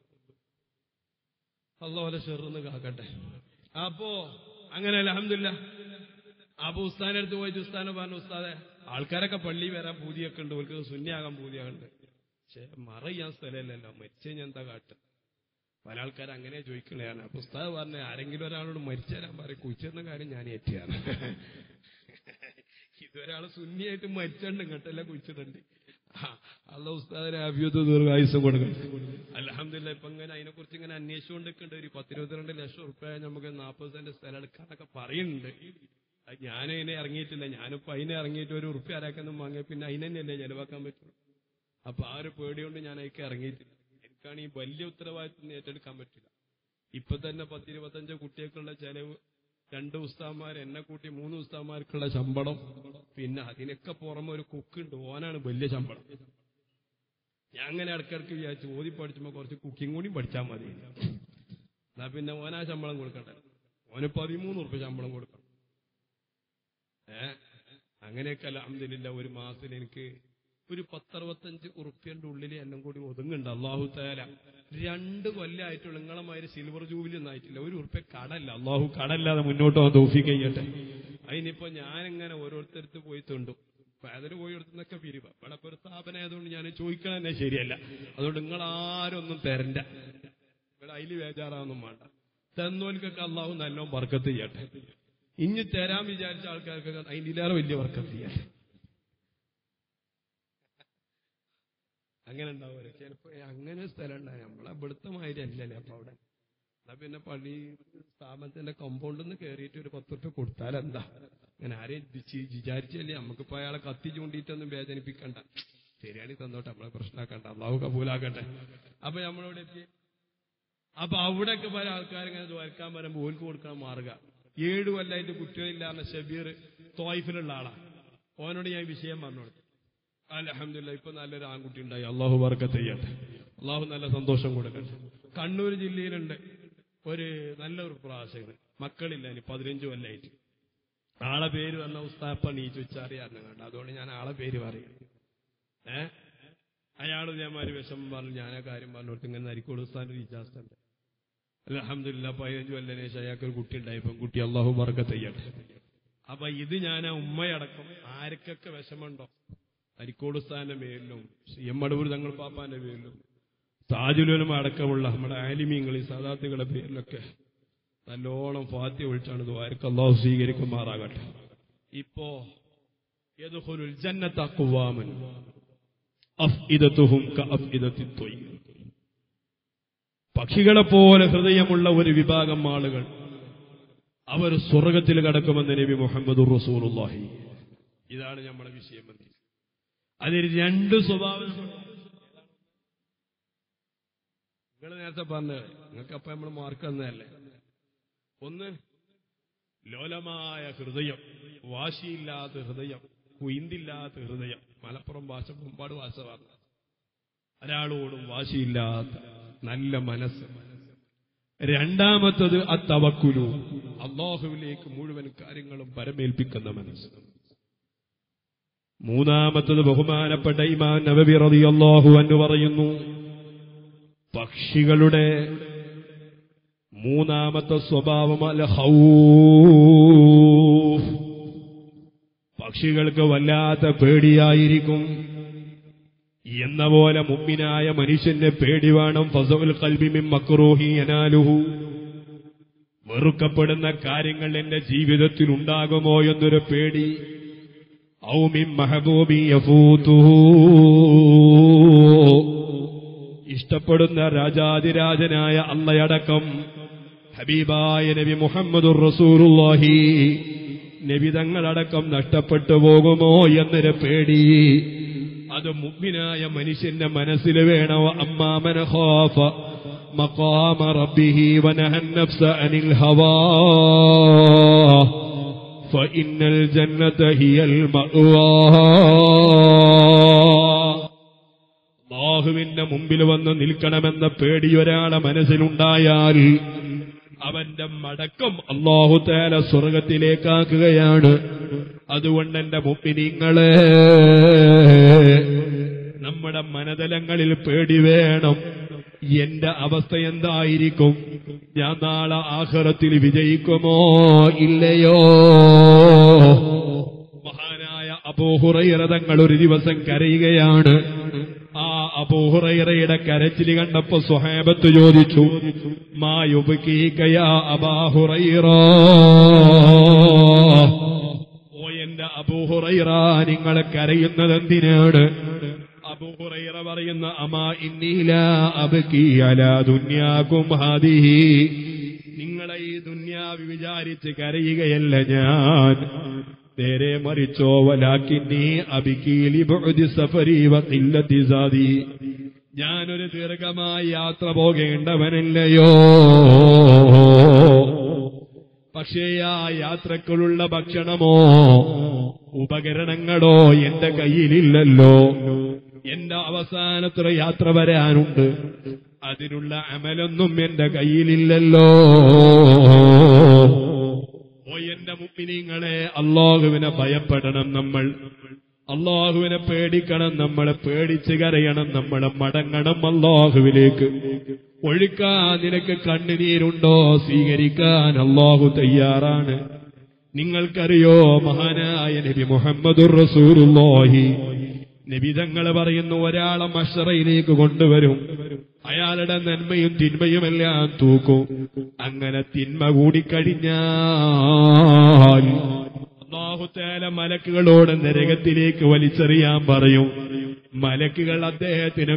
അള്ള പോലെ ഷെറിന്ന് കാക്കട്ടെ അപ്പോ അങ്ങനെ അലഹമില്ല അപ്പൊ ഉസ്താന്റെ അടുത്ത് പോയിട്ട് ഉസ്താനെ പറഞ്ഞു ഉസ്താദെ ആൾക്കാരൊക്കെ പള്ളി വരാൻ പൂതിയൊക്കെ ഉണ്ട് ഓർക്ക് ശൂന്യാകാൻ പൂതിയാകുന്നുണ്ട് പക്ഷെ മറ ചെയ്യാൻ സ്ഥലമല്ലല്ലോ മരിച്ചു കഴിഞ്ഞാൽ എന്താ കാട്ട് പല ആൾക്കാർ അങ്ങനെ ചോദിക്കണയാണ് അപ്പൊ ഉസ്താദ് പറഞ്ഞ ആരെങ്കിലും ഒരാളോട് മരിച്ചു തരാൻ പറയും കുഴിച്ചെന്ന കാര്യം ഞാൻ ഏറ്റിയാണ് ഇതൊരാള് സുന്നിയായിട്ട് മരിച്ചുണ്ട് ഇങ്ങോട്ടല്ല കുഴിച്ചിട്ടുണ്ട് ആ, അല്ല ഉസ്താദിനെ ആഫിയത്ത് ദീർഘായുസം കൊടുക്കണം അലഹമില്ല ഇപ്പൊ ഇങ്ങനെ അതിനെ കുറിച്ച് ഇങ്ങനെ അന്വേഷിച്ചുകൊണ്ടിരിക്കുന്നുണ്ട് ഒരു പത്തിരുപത്തിരണ്ട് ലക്ഷം റുപ്യ നമുക്ക് നാൽപ്പത് സെന്റ് സ്ഥലം എടുക്കാന്നൊക്കെ പറയുന്നുണ്ട് അത് ഞാൻ അതിനെ ഇറങ്ങിയിട്ടില്ല ഞാനിപ്പോ അതിനെ ഇറങ്ങിയിട്ട് ഒരു ഉറുപ്പ്യ ആരാക്കൊന്നും വാങ്ങിയ പിന്നെ അതിനെ തന്നെയല്ലേ ചെലവാക്കാൻ പറ്റുള്ളൂ അപ്പൊ ആ ഒരു പേടികൊണ്ട് ഞാൻ അതിലേക്ക് ഇറങ്ങിയിട്ടില്ല എനിക്കാണ് ഈ വലിയ ഉത്തരവാദിത്വം ഏറ്റെടുക്കാൻ പറ്റില്ല ഇപ്പൊ തന്നെ പത്തിരുപത്തഞ്ച് കുട്ടികൾക്കുള്ള ചെലവ് രണ്ട് ഉസ്താമാർ എന്നെ കൂട്ടി മൂന്ന് ഉസ്താമാർക്കുള്ള ശമ്പളം പിന്നെ അതിനൊക്കെ പുറമെ ഒരു കുക്കുണ്ട് ഓനാണ് വലിയ ശമ്പളം ഞാൻ അങ്ങനെ ഇടയ്ക്കിടയ്ക്ക് വിചാരിച്ചു ഓതി പഠിച്ചുമ്പോ കുറച്ച് കുക്കിംഗ് കൂടി പഠിച്ചാൽ മതി എന്നാ പിന്നെ ഓനാ ശമ്പളം കൊടുക്കണ്ടേ ഓന് പതിമൂന്ന് ഉറുപ്പ്യ ശമ്പളം കൊടുക്കണം ഏ അങ്ങനെയൊക്കെ അലഹമില്ല ഒരു മാസത്തിൽ എനിക്ക് ഒരു പത്തറുപത്തഞ്ച് ഉറുപ്പ്യന്റെ ഉള്ളിൽ എല്ലാം കൂടി ഒതുങ്ങുണ്ട് അള്ളാഹു തേല രണ്ട് കൊല്ലമായിട്ടുള്ള നിങ്ങളമാര് സിൽവർ ജൂബിലി ഒന്നും ആയിട്ടില്ല ഒരു ഉറുപ്പ്യ കടല്ല അള്ളാഹു കടല്ലാതെ മുന്നോട്ട് വന്ന് തോഫി കഴിയട്ടെ അതിനിപ്പോ ഞാനിങ്ങനെ ഓരോരുത്തരത്ത് പോയി തുണ്ടും അതിന് പോയി എടുത്തുന്നൊക്കെ പിരിവ ഇവിടെ ഇപ്പൊ ഒരു സ്ഥാപനം ആയതുകൊണ്ട് ഞാൻ ചോദിക്കണ തന്നെ ശരിയല്ല അതുകൊണ്ട് നിങ്ങൾ ആരൊന്നും തരണ്ട ഇവിടെ അതിൽ വേജാറാവൊന്നും വേണ്ട തന്നോൽക്കൊക്കെ അള്ളാഹു നല്ലോണം വർക്കത്ത് ചെയ്യട്ടെ ഇനി തരാൻ വിചാരിച്ച ആൾക്കാർക്കൊക്കെ അതിലേറെ വലിയ വർക്കത്ത് ചെയ്യട്ടെ അങ്ങനെ ഉണ്ടാവുമല്ലോ ചിലപ്പോ ഏ, അങ്ങനെ ഒരു സ്ഥലം ഉണ്ടായി നമ്മളെ ഇവിടുത്തെ മാതിരി അല്ലല്ലേ അപ്പൊ അവിടെ എന്നാ പിന്നെ പള്ളി സ്ഥാപനത്തിന്റെ കോമ്പൗണ്ടിൽ നിന്ന് കയറിയിട്ട് ഒരു പത്ത് റുപ്യ കൊടുത്താൽ എന്താ അങ്ങനെ ആരെയും വിചി- വിചാരിച്ചല്ലേ നമുക്കിപ്പോ അയാളെ കത്തി ചൂണ്ടിയിട്ടൊന്നും വേദനിപ്പിക്കണ്ട ശരിയാണ് തന്നോട്ടെ നമ്മളെ പ്രശ്നമാക്കണ്ട അള്ളാഹു കബൂലാക്കട്ടെ അപ്പൊ നമ്മളവിടെ എത്തി അപ്പൊ അവിടെയൊക്കെ പല ആൾക്കാർ ഇങ്ങനെ ദ്വാരക്കാൻ വരുമ്പോൾ ഓൽക്ക് കൊടുക്കാൻ മാറുക ഏഴ് കൊല്ലായിട്ട് കുട്ടികളില്ലാന്ന ഷബീർ തോയിഫിലുള്ള ആളാ ഓനോട് ഞാൻ വിഷയം പറഞ്ഞു കൊടുത്തു അലഹമില്ല ഇപ്പൊ നല്ലൊരു ആൺകുട്ടി ഉണ്ടായി അള്ളാഹു വർക്കത്ത് ചെയ്യട്ടെ അള്ളാഹു നല്ല സന്തോഷം കൊടുക്കട്ടെ കണ്ണൂർ ജില്ലയിലുണ്ട് ഒരു നല്ലൊരു പ്രാവശ്യം മക്കളില്ല ഇനി പതിനഞ്ച് കൊല്ലായിട്ട് ആളെ പേര് പറഞ്ഞ ഉസ്താപ്പ നീ ചോദിച്ചറിയാറുണ്ട് കണ്ട അതുകൊണ്ട് ഞാൻ ആളെ പേര് പറയും ഏ അയാൾ ഇതേമാതിരി വിഷമം പറഞ്ഞു ഞാൻ ആ കാര്യം പറഞ്ഞു കൊടുത്തു ഇങ്ങനെ നരിക്കോട് ഉസ്താന്റെ റീചാർജ് ഉണ്ട് അലഹമില്ല പതിനഞ്ച് കൊല്ലത്തിന് ശേഷം അയാൾക്ക് ഒരു കുട്ടി ഉണ്ടായപ്പോ കുട്ടി അള്ളാഹു വർക്കത്ത് ചെയ്യട്ടെ അപ്പൊ ഇത് ഞാൻ ആ ഉമ്മയടക്കം ആർക്കൊക്കെ വിഷമുണ്ടോ അരിക്കോട് സ്ഥാന്റെ പേരിലും സി എം അടൂർ തങ്ങൾ പാപ്പാന്റെ പേരിലും താജുലും അടക്കമുള്ള നമ്മുടെ ആലിമീങ്ങൾ ഈ സാദാത്തുകളുടെ പേരിലൊക്കെ നല്ലോണം ഫാത്തി ഒഴിച്ചാണ് ദ്വാരക്ക് അള്ളാഹു സ്വീകരിക്കുമാറാകട്ടെ ഇപ്പോ യദ്ഖുലുൽ ജന്നത ഖുവാമൻ അഫ്ഇദതുഹും കഅഫ്ഇദത്തി ത്വയ്ർ പക്ഷികളെ പോലെ ഹൃദയമുള്ള ഒരു വിഭാഗം ആളുകൾ അവർ സ്വർഗത്തിൽ കടക്കുമെന്ന് നബി മുഹമ്മദ് റസൂലുള്ളാഹി ഇതാണ് നമ്മുടെ വിഷയം മതി അതിൽ രണ്ട് സ്വഭാവം നിങ്ങൾ നേരത്തെ പറഞ്ഞത് നിങ്ങൾക്ക് അപ്പൊ നമ്മൾ മാർക്ക് തന്നതല്ലേ ഒന്ന് ലോലമായ ഹൃദയം വാശിയില്ലാത്ത ഹൃദയം കുയിന്തില്ലാത്ത ഹൃദയം മലപ്പുറം ഭാഷ മുമ്പാട് ഭാഷ പറഞ്ഞു ഒരാളോടും വാശിയില്ലാത്ത നല്ല മനസ്സ് രണ്ടാമത്തത് അത്തവക്കുലു അള്ളാഹുവിലേക്ക് മുഴുവൻ കാര്യങ്ങളും പരമേൽപ്പിക്കുന്ന മനസ്സ് മൂന്നാമത്തത് ബഹുമാനപ്പെട്ട ഇമാൻ നബവി റളിയല്ലാഹു എന്ന് പറയുന്നു പക്ഷികളുടെ മൂന്നാമത്തെ സ്വഭാവം അൽ ഖൗഫ് പക്ഷികൾക്ക് വല്ലാത്ത പേടിയായിരിക്കും എന്ന പോലെ മുമ്മിനായ മനുഷ്യന്റെ പേടി വേണം ഫസവുൽ കൽബിമിൻ മക്റൂഹി യനാലുഹു വെറുക്കപ്പെടുന്ന കാര്യങ്ങൾ എന്റെ ജീവിതത്തിൽ ഉണ്ടാകുമോ എന്നൊരു പേടി ഔമിൻ മഹബൂബി യഫൂതുഹു ഇഷ്ടപ്പെടുന്ന രാജാതിരാജനായ അള്ളയടക്കം ഹബീബായ നബി മുഹമ്മദുർ റസൂലുള്ളാഹി നബി തങ്ങളടക്കം നഷ്ടപ്പെട്ടു പോകുമോ എന്നൊരു പേടി അത് മുഗ്മിനായ മനുഷ്യന്റെ മനസ്സിൽ വേണോ അമ്മാമന ഖാഫ മഖാമ റബ്ബിഹി വനഹൻ നഫ്സ അനിൽ ഹവാ فإن الجنة هي المأوى അള്ളാഹുവിന്റെ മുമ്പിൽ വന്ന് നിൽക്കണമെന്ന പേടി ഒരാളെ മനസ്സിലുണ്ടായാൽ അവന്റെ മടക്കം അള്ളാഹു തേല സ്വർഗത്തിലേക്കാക്കുകയാണ് അതുകൊണ്ട് എന്റെ മുപ്പിനിങ്ങളെ നമ്മുടെ മനതലങ്ങളിൽ പേടി വേണം എന്റെ അവസ്ഥ എന്തായിരിക്കും ഞാൻ നാളെ ആഹ്റത്തിൽ വിജയിക്കുമോ ഇല്ലയോ മഹാനായ അബൂഹുറൈറ തങ്ങൾ ഒരു ദിവസം കരയുകയാണ് ആ അബൂഹുറൈറയുടെ കരച്ചിൽ കണ്ടപ്പോ സ്വഹാബത്ത് ചോദിച്ചു മായുബിക്കയാ അബാഹുറൈറ ഓ എന്റെ അബൂഹുറൈറ നിങ്ങൾ കരയുന്നത് എന്തിനാണ് അബൂഹുറൈറ പറയുന്ന അമാ ഇന്നീല അബക്കി അലാ ദുന്യാകും ഹാദിഹി നിങ്ങളെ ഈ ദുന്യാവി വിചാരിച്ച് കരയുകയല്ല ഞാൻ നേരെ മറിച്ചോ വലാക്കിന്നി അബിക്കീലി ബുഅദി സഫരി വഖില്ലത്തി സാദി ഞാനൊരു ദീർഘമായ യാത്ര പോകേണ്ടവനല്ലയോ പക്ഷേ ആ യാത്രക്കുള്ള ഭക്ഷണമോ ഉപകരണങ്ങളോ എന്റെ കയ്യിലില്ലല്ലോ എന്റെ അവസാനത്ര യാത്ര വരാനുണ്ട് അതിനുള്ള അമലൊന്നും എന്റെ കയ്യിലില്ലല്ലോ ഓ എന്റെ മുമ്പിനിങ്ങളെ അള്ളാഹുവിനെ ഭയപ്പെടണം നമ്മൾ അള്ളാഹുവിനെ പേടിക്കണം നമ്മളെ പേടിച്ച് കരയണം നമ്മളെ മടങ്ങണം അള്ളാഹുവിലേക്ക് ഒഴുക്കാൻ നിനക്ക് കണ്ണുനീരുണ്ടോ സ്വീകരിക്കാൻ അള്ളാഹു തയ്യാറാണ് നിങ്ങൾക്കറിയോ മഹാനായ നബി മുഹമ്മദുർ റസൂലുള്ളാഹി നബി തങ്ങൾ പറയുന്നു ഒരാളെ മഷറയിലേക്ക് കൊണ്ടുവരും അയാളുടെ നന്മയും തിന്മയുമെല്ലാം തൂക്കും അങ്ങനെ തിന്മ കൂടിക്കഴിഞ്ഞാൽ അള്ളാഹുത്തേല മലക്കുകളോട് നരകത്തിലേക്ക് വലിച്ചെറിയാൻ പറയും മലക്കുകൾ അദ്ദേഹത്തിന്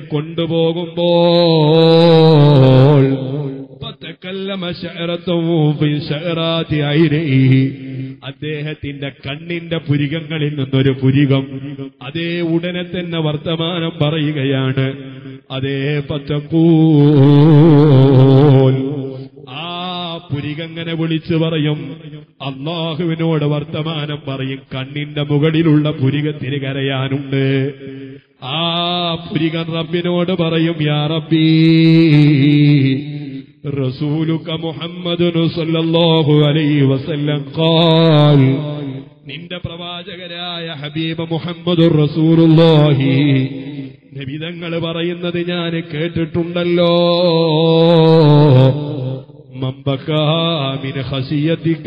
കൊണ്ടുപോകുമ്പോൾ فتكلم شعرته في شعرات عينيه അദ്ദേഹത്തിന്റെ കണ്ണിന്റെ പുരികങ്ങളിൽ നിന്നൊരു പുരികം അതേ ഉടനെ തന്നെ വർത്തമാനം പറയുകയാണ് അതേ പച്ചക്കൂൽ ആ പുരികങ്ങനെ വിളിച്ചു പറയും അള്ളാഹുവിനോട് വർത്തമാനം പറയും കണ്ണിന്റെ മുകളിലുള്ള പുരികത്തിന് കരയാനുണ്ട് ആ പുരികൻ റബ്ബിനോട് പറയും യാ റബ്ബീ റസൂലുക മുഹമ്മദുനു സല്ലല്ലാഹു അലൈഹി വസല്ലം ഖാൽ നിന്റെ പ്രവാചകരായ ഹബീബ് മുഹമ്മദുർ റസൂലുള്ളാഹി നബിതങ്ങൾ പറയുന്നത് ഞാൻ കേട്ടിട്ടുണ്ടല്ലോ മമ്പക്കാമിന് ഹസിയത്തിക്ക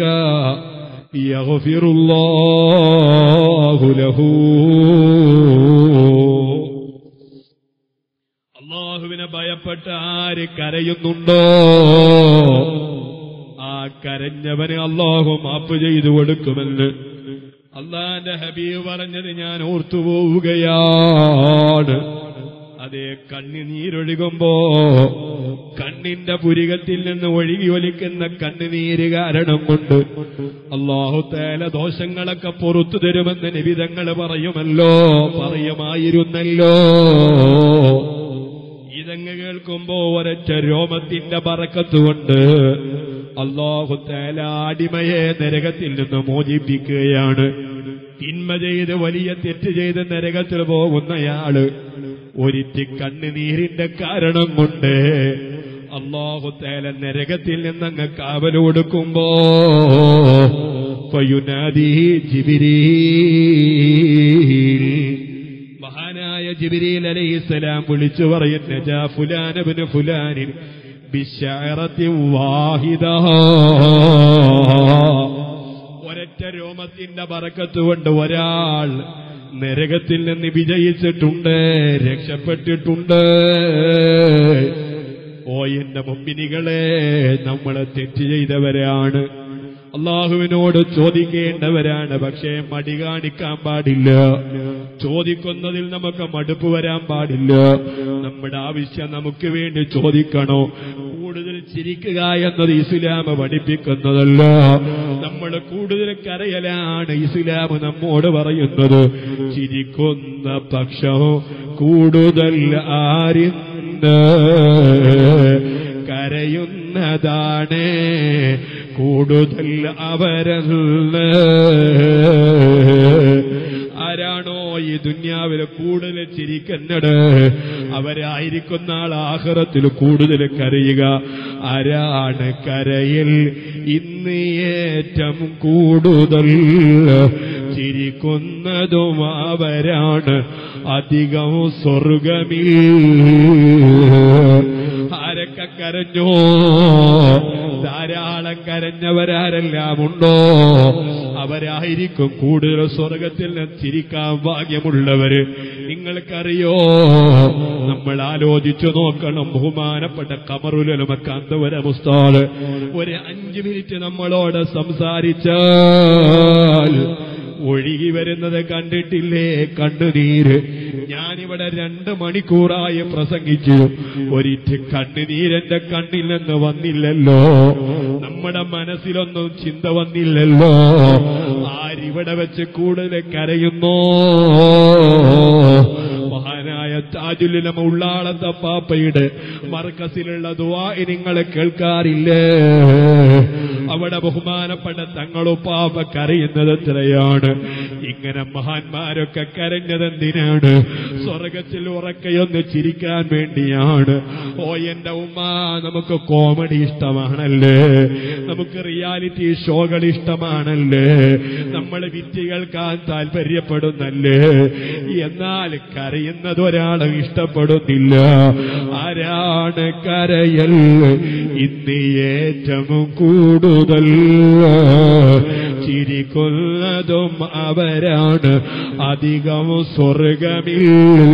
യഗ്ഫിറുല്ലാഹു ലഹു അള്ളാഹുവിനെ ഭയപ്പെട്ട് ആര് കരയുന്നുണ്ടോ ആ കരഞ്ഞവന് അള്ളാഹു മാപ്പ് ചെയ്തു കൊടുക്കുമെന്ന് അള്ളാന്റെ ഹബീബ് പറഞ്ഞത് ഞാൻ ഓർത്തുപോവുകയാണ് അതേ കണ്ണുനീരൊഴുകുമ്പോ കണ്ണിന്റെ പുരികത്തിൽ നിന്ന് ഒഴുകി ഒലിക്കുന്ന കണ്ണുനീര് കാരണം കൊണ്ട് അള്ളാഹു തേല ദോഷങ്ങളൊക്കെ പുറത്തു തരുമെന്ന് നിബിതങ്ങൾ പറയുമല്ലോ പറയുമായിരുന്നല്ലോ ഇതങ്ങ് കേൾക്കുമ്പോ ഒരൊറ്റ രോമത്തിന്റെ പറക്കത്തുകൊണ്ട് അള്ളാഹു തേല അടിമയെ നരകത്തിൽ നിന്ന് മോചിപ്പിക്കുകയാണ് തിന്മ ചെയ്ത് വലിയ തെറ്റ് ചെയ്ത് നരകത്തിൽ പോകുന്നയാള് ഒരിറ്റി കണ്ണുനീരിന്റെ കാരണം കൊണ്ട് അള്ളാഹു തേല നരകത്തിൽ നിന്നങ്ങ് കാവൽ കൊടുക്കുമ്പോ ഫയുനാദി ജിബിരീ മഹാനായ ജിബിരിൽ അലൈഹിസ്സലാം വിളിച്ചു പറയുന്ന ജാ ഫുലാനബിന് ഫുലാനിൻ ബിശഅറത്തി വാഹിദ ഒരൊറ്റ രോമത്തിന്റെ പറക്കത്ത് കൊണ്ട് ഒരാൾ നരകത്തിൽ നിന്ന് വിജയിച്ചിട്ടുണ്ട് രക്ഷപ്പെട്ടിട്ടുണ്ട് ഓ എന്റെ മുമ്പിനികളെ നമ്മളെ തെറ്റ് ചെയ്തവരാണ് അള്ളാഹുവിനോട് ചോദിക്കേണ്ടവരാണ് പക്ഷേ മടി കാണിക്കാൻ പാടില്ല ചോദിക്കുന്നതിൽ നമുക്ക് മടുപ്പ് വരാൻ പാടില്ല നമ്മുടെ ആവശ്യം നമുക്ക് വേണ്ടി ചോദിക്കണോ കൂടുതൽ ചിരിക്കുക എന്നത് ഇസ്ലാം പഠിപ്പിക്കുന്നതല്ല നമ്മൾ കൂടുതൽ കരയലാണ് ഇസ്ലാം നമ്മോട് പറയുന്നത് ചിരിക്കുന്ന പക്ഷം കൂടുതൽ ആരിന്ന് കരയുന്നതാണ് കൂടുതൽ അവരല്ല ആരാണോ ഈ ദുന്യാവിൽ കൂടുതൽ ചിരിക്കുന്നത് അവരായിരിക്കുന്ന ആൾ ആഹ്റത്തിൽ കൂടുതൽ കരയുക ആരാണ് കരയിൽ ഇന്ന് ഏറ്റവും കൂടുതൽ ചിരിക്കുന്നതും അവരാണ് അധികം സ്വർഗമിൽ ആരൊക്കെ കരഞ്ഞോ ധാരാളം കരഞ്ഞവരാരെല്ലാം ഉണ്ടോ അവരായിരിക്കും കൂടുതൽ സ്വർഗത്തിൽ നിന്ന് ചിരിക്കാൻ ഭാഗ്യമുള്ളവര് നിങ്ങൾക്കറിയോ നമ്മൾ ആലോചിച്ചു നോക്കണം ബഹുമാനപ്പെട്ട കമറുലമക്കാന്തവര മുസ്താദ് ഒരു അഞ്ചു മിനിറ്റ് നമ്മളോട് സംസാരിച്ചാൽ ഒഴുകി വരുന്നത് കണ്ടിട്ടില്ലേ കണ്ണുനീര് ഞാൻ ഞാനിവിടെ രണ്ട് മണിക്കൂറായി പ്രസംഗിച്ചു ഒരിറ്റ് കണ്ണുനീരെന്റെ കണ്ണിൽ നിന്ന് വന്നില്ലല്ലോ നമ്മുടെ മനസ്സിലൊന്നും ചിന്ത വന്നില്ലല്ലോ ആരിവിടെ വെച്ച് കൂടുതൽ കരയുന്നോ മഹാനായ താജുലിനമ ഉള്ളാളത്ത പാപ്പയുടെ മർക്കസിലുള്ള ദുവാ നിങ്ങൾ കേൾക്കാറില്ലേ അവിടെ ബഹുമാനപ്പെട്ട തങ്ങളുപ്പാപ്പ കരയുന്നത് എത്രയാണ് ഇങ്ങനെ മഹാന്മാരൊക്കെ കരഞ്ഞതെന്തിനാണ് സ്വർഗത്തിൽ ഉറക്കയൊന്ന് ചിരിക്കാൻ വേണ്ടിയാണ് ഓ എന്റെ ഉമ്മ നമുക്ക് കോമഡി ഇഷ്ടമാണല്ലേ നമുക്ക് റിയാലിറ്റി ഷോകൾ ഇഷ്ടമാണല്ലേ നമ്മൾ വിറ്റ് കേൾക്കാൻ താല്പര്യപ്പെടുന്നല്ലേ എന്നാൽ കരയുന്നത് ഒരാളും ഇഷ്ടപ്പെടുന്നില്ല ആരാണ് കരയൽ ഇന്ന് ഏറ്റവും കൂടുതൽ ചിരിക്കുന്നതും അവരാണ് അധികം സ്വർഗമിൽ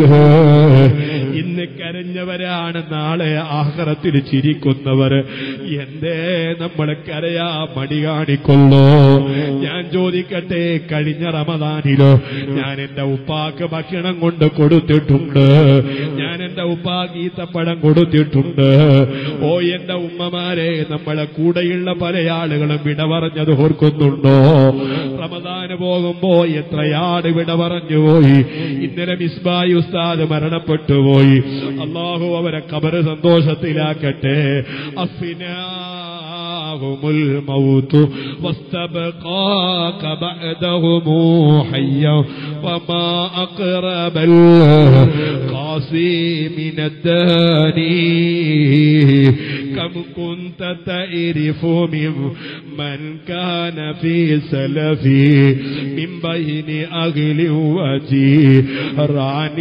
ഇന്ന് കരഞ്ഞവരാണ് നാളെ ആഹ്റത്തിൽ ചിരിക്കുന്നവർ എന്തേ നമ്മൾ കരയാ മടി കാണിക്കൊള്ളോ ഞാൻ ചോദിക്കട്ടെ കഴിഞ്ഞ റമദാനിലോ ഞാൻ എന്റെ ഉപ്പാക്ക് ഭക്ഷണം കൊണ്ട് കൊടുത്തിട്ടുണ്ട് ഞാൻ എന്റെ ഉപ്പാക്ക് ഈത്തപ്പഴം കൊടുത്തിട്ടുണ്ട് ഓ എന്റെ ഉമ്മമാരെ നമ്മളെ കൂടെയുള്ള പല ആളുകളും വിട പറഞ്ഞത് ഓർക്കുന്നുണ്ടോ റമദാന് പോകുമ്പോ എത്രയാട് വിട പറഞ്ഞു പോയി ഇന്നലെ മിസ്ബായി ഉസ്താദ് മരണപ്പെട്ടു പോയി അള്ളാഹു അവരെ കബറ് സന്തോഷത്തിലാക്കട്ടെ അഫിനാ جاءهم الموت واستبقاك بعدهم حيا وما أقرب القاسي من الداني كم كنت تعرف من من كان في سلفي من بين أهل وجيران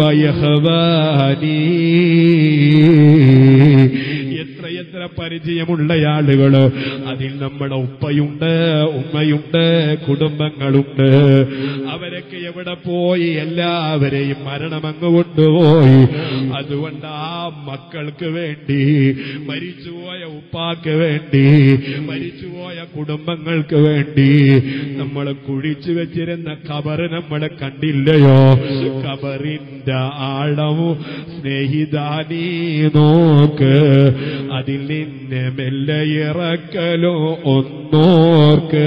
ويخباني എത്രയെത്ര പരിചയമുള്ള ആളുകള് അതിൽ നമ്മുടെ ഉപ്പയുണ്ട് ഉമ്മയുണ്ട് കുടുംബങ്ങളുണ്ട് അവരൊക്കെ എവിടെ പോയി എല്ലാവരെയും മരണമങ്ങ് കൊണ്ടുപോയി അതുകൊണ്ട് ആ മക്കൾക്ക് വേണ്ടി മരിച്ചുപോയ ഉപ്പാക്ക് വേണ്ടി മരിച്ചുപോയ കുടുംബങ്ങൾക്ക് വേണ്ടി നമ്മൾ കുഴിച്ചു വെച്ചിരുന്ന കബറ് നമ്മൾ കണ്ടില്ലയോ കബറിന്റെ ആഴവും സ്നേഹിതാനീ നോക്ക് അതിൽ നിന്നെ മെല്ലെ ഇറക്കലോ ഒന്നോർക്ക്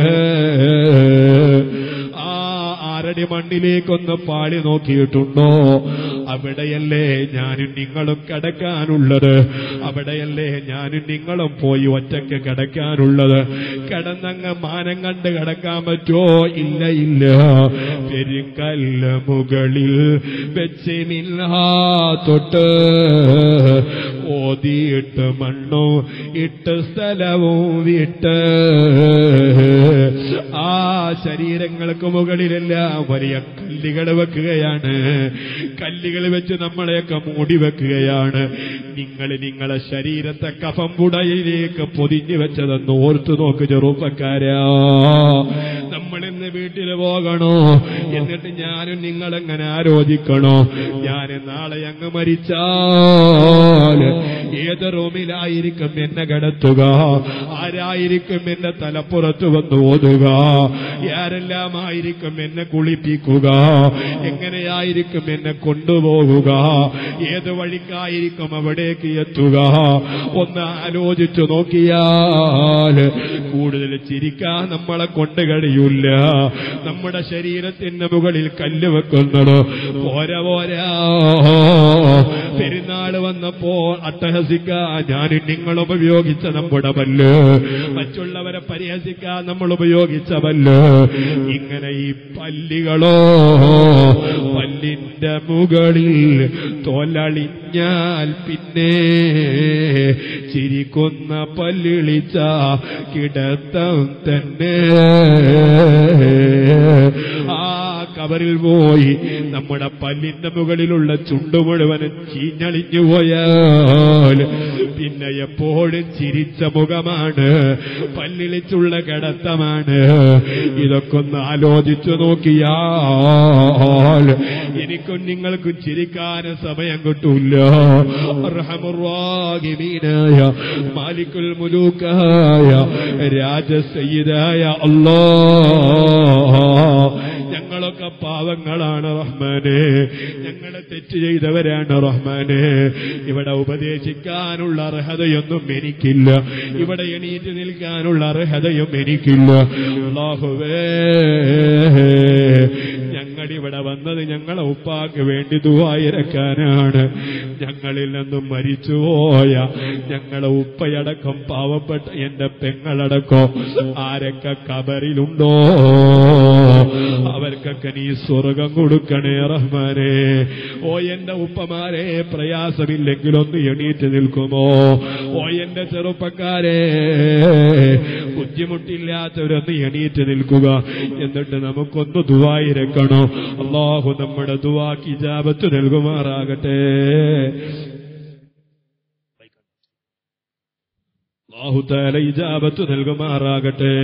ആ ആരടി മണ്ണിലേക്കൊന്ന് പാളി നോക്കിയിട്ടുണ്ടോ അവിടെയല്ലേ ഞാനും നിങ്ങളും കിടക്കാനുള്ളത് അവിടെയല്ലേ ഞാനും നിങ്ങളും പോയി ഒറ്റയ്ക്ക് കിടക്കാനുള്ളത് കിടന്നങ്ങ് മാനം കണ്ട് കിടക്കാൻ പറ്റുമോ ഇല്ല ഇല്ല പെരുക്കല്ല മുകളിൽ വെച്ച് മിൽഹാ തൊട്ട് ഓതിയിട്ട് മണ്ണോ ഇട്ട് സ്ഥലവും വിട്ട് ആ ശരീരങ്ങൾക്ക് മുകളിലെല്ലാം വലിയ കല്ലുകൾ വെക്കുകയാണ് കല്ലുകൾ വെച്ച് നമ്മളെയൊക്കെ മൂടി വെക്കുകയാണ് നിങ്ങൾ നിങ്ങളെ ശരീരത്തെ കഫം പുടയിലേക്ക് പൊതിഞ്ഞു വെച്ചതെന്ന് ഓർത്തു നോക്ക് ചെറുപ്പക്കാരാ നമ്മളിന്ന് വീട്ടിൽ പോകണോ എന്നിട്ട് ഞാനും നിങ്ങളെങ്ങനെ ആലോചിക്കണോ ഞാൻ നാളെ അങ്ങ് മരിച്ചാൽ ഏത് റൂമിലായിരിക്കും എന്നെ കിടത്തുക ആരായിരിക്കും എന്റെ തലപ്പുറത്ത് വന്ന് ഓതുക ആരെല്ലാമായിരിക്കും എന്നെ കുളിപ്പിക്കുക എങ്ങനെയായിരിക്കും എന്നെ കൊണ്ടുപോകുക ഏത് വഴിക്കായിരിക്കും അവിടേക്ക് എത്തുക ഒന്ന് ആലോചിച്ചു നോക്കിയാൽ കൂടുതൽ ചിരിക്കാൻ നമ്മളെ കൊണ്ട് കഴിയില്ല നമ്മുടെ ശരീരത്തിന്റെ മുകളിൽ കല്ല് വെക്കുന്നത് പോരാ പോരാ പെരുന്നാൾ വന്നപ്പോൾ അട്ടഹസിക്കാൻ ഞാനും നിങ്ങൾ ഉപയോഗിച്ച നമ്മുടെ പല്ല് മറ്റുള്ളവരെ പരിഹസിക്കാൻ നമ്മൾ ഉപയോഗിച്ച പല്ല് ഇങ്ങനെ ഈ പല്ലികളോ പല്ലിന്റെ മുകളിൽ തോലളിഞ്ഞാൽ പിന്നെ ചിരിക്കുന്ന പല്ലിളിച്ച കിടത്തം തന്നെ ആ കബറിൽ പോയി നമ്മുടെ പല്ലിന്റെ മുകളിലുള്ള ചുണ്ടു മുഴുവനും ചീഞ്ഞളിഞ്ഞു പോയാൽ പിന്നെ എപ്പോഴും ചിരിച്ച മുഖമാണ് പല്ലിളിച്ചുള്ള കിടത്തമാണ് ഇതൊക്കെ ഒന്ന് ആലോചിച്ചു നോക്കിയാൽ എനിക്കും നിങ്ങൾക്കും ചിരിക്കാൻ സമയം കിട്ടൂല റഹമുറാഹിമീനായ മാലിക്കുൽ മുലൂക്കായ രാജസയ്യിദായ അല്ലാ ഞങ്ങൾ ഞങ്ങളൊക്കെ പാവങ്ങളാണ് റഹ്മാനെ ഞങ്ങളെ തെറ്റ് ചെയ്തവരാണ് റഹ്മാനെ ഇവിടെ ഉപദേശിക്കാനുള്ള അർഹതയൊന്നും എനിക്കില്ല ഇവിടെ എണീറ്റ് നിൽക്കാനുള്ള അർഹതയും എനിക്കില്ല അല്ലാഹുവേ ഞങ്ങളിവിടെ വന്നത് ഞങ്ങളെ ഉപ്പാക്ക് വേണ്ടി ദുവായിരക്കാനാണ് ഞങ്ങളിൽ നിന്നും മരിച്ചുപോയ ഞങ്ങളെ ഉപ്പയടക്കം പാവപ്പെട്ട എന്റെ പെങ്ങളടക്കം ആരൊക്കെ കബറിലുണ്ടോ അവർക്കൊക്കെ നീ സ്വർഗം കൊടുക്കണേ റഹ്മാനെ ഓ എന്റെ ഉപ്പമാരെ പ്രയാസമില്ലെങ്കിലൊന്ന് എണീറ്റ് നിൽക്കുമോ ഓ എന്റെ ചെറുപ്പക്കാരെ ബുദ്ധിമുട്ടില്ലാത്തവരൊന്ന് എണീറ്റ് നിൽക്കുക എന്നിട്ട് നമുക്കൊന്ന് ദുവായിരക്കണോ അള്ളാഹു നമ്മുടെ ദുവാക്ക് ഇജാബത്ത് നൽകുമാറാകട്ടെ അള്ളാഹു താല ഇജാബത്ത് നൽകുമാറാകട്ടെ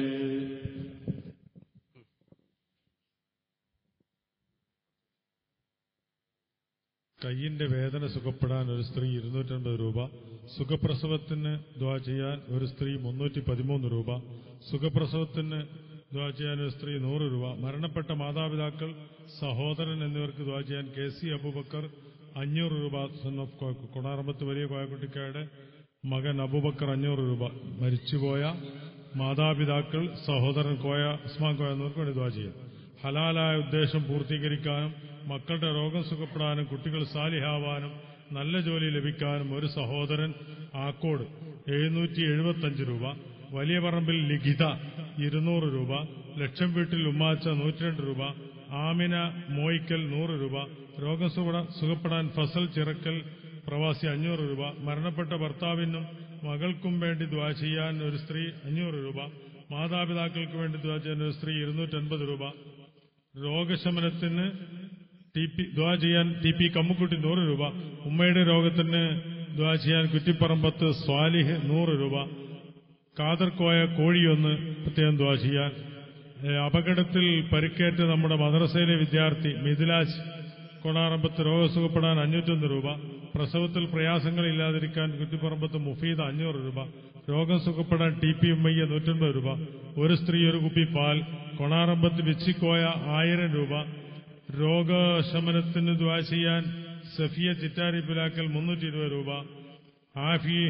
കയ്യിന്റെ വേദന സുഖപ്പെടാൻ ഒരു സ്ത്രീ ഇരുന്നൂറ്റൻപത് രൂപ സുഖപ്രസവത്തിന് ദ്വാ ചെയ്യാൻ ഒരു സ്ത്രീ മുന്നൂറ്റി പതിമൂന്ന് രൂപ സുഖപ്രസവത്തിന് ദ്വാ ചെയ്യാൻ ഒരു സ്ത്രീ നൂറ് രൂപ മരണപ്പെട്ട മാതാപിതാക്കൾ സഹോദരൻ എന്നിവർക്ക് ദ്വാ ചെയ്യാൻ കെ സി അബൂബക്കർ അഞ്ഞൂറ് രൂപ സൺ ഓഫ് കോ- കൊണാറമ്പത്ത് വലിയ കോയക്കുട്ടിക്കായുടെ മകൻ അബൂബക്കർ അഞ്ഞൂറ് രൂപ മരിച്ചുപോയ മാതാപിതാക്കൾ സഹോദരൻ കോയ ഉസ്മാൻ കോയ എന്നിവർക്ക് വേണ്ടി ദ്വാ ചെയ്യാം ഹലാലായ ഉദ്ദേശം പൂർത്തീകരിക്കാനും മക്കളുടെ രോഗം സുഖപ്പെടാനും കുട്ടികൾ സാലിഹാവാനും നല്ല ജോലി ലഭിക്കാനും ഒരു സഹോദരൻ ആക്കോട് എഴുന്നൂറ്റി എഴുപത്തഞ്ച് രൂപ വലിയ പറമ്പിൽ ലിഖിത ഇരുന്നൂറ് രൂപ ലക്ഷം വീട്ടിൽ ഉമ്മാച്ച നൂറ്റിരണ്ട് രൂപ ആമിന മോയിക്കൽ നൂറ് രൂപ രോഗം സുഖ- സുഖപ്പെടാൻ ഫസൽ ചിറക്കൽ പ്രവാസി അഞ്ഞൂറ് രൂപ മരണപ്പെട്ട ഭർത്താവിനും മകൾക്കും വേണ്ടി ദ്വാ ചെയ്യാൻ ഒരു സ്ത്രീ അഞ്ഞൂറ് രൂപ മാതാപിതാക്കൾക്ക് വേണ്ടി ദ്വാ ചെയ്യാൻ ഒരു സ്ത്രീ ഇരുന്നൂറ്റൻപത് രൂപ രോഗശമനത്തിന് ടി പി ദ്വാ ചെയ്യാൻ ടി പി കമ്മുക്കുട്ടി നൂറ് രൂപ ഉമ്മയുടെ രോഗത്തിന് ദ്വാ ചെയ്യാൻ കുറ്റിപ്പറമ്പത്ത് സ്വാലിഹ് നൂറ് രൂപ കാതർക്കോയ കോഴിയൊന്ന് പ്രത്യേകം ദ്വാ ചെയ്യാൻ ഏ, അപകടത്തിൽ പരിക്കേറ്റ നമ്മുടെ മദ്രസയിലെ വിദ്യാർത്ഥി മിഥിലാജ് കൊണാറമ്പത്ത് രോഗസുഖപ്പെടാൻ അഞ്ഞൂറ്റൊന്ന് രൂപ പ്രസവത്തിൽ പ്രയാസങ്ങളില്ലാതിരിക്കാൻ കുറ്റിപ്പറമ്പത്ത് മുഫീദ അഞ്ഞൂറ് രൂപ രോഗം സുഖപ്പെടാൻ ടി പി ഉമ്മയ്യ നൂറ്റൻപത് രൂപ ഒരു സ്ത്രീ ഒരു കുപ്പി പാൽ കൊണാറമ്പത്ത് വിച്ചിക്കോയ ആയിരം രൂപ രോഗശമനത്തിന് ദ്വാ ചെയ്യാൻ സഫിയ ചിറ്റാരി പുലാക്കൽ മുന്നൂറ്റി ഇരുപത് രൂപ ആഫി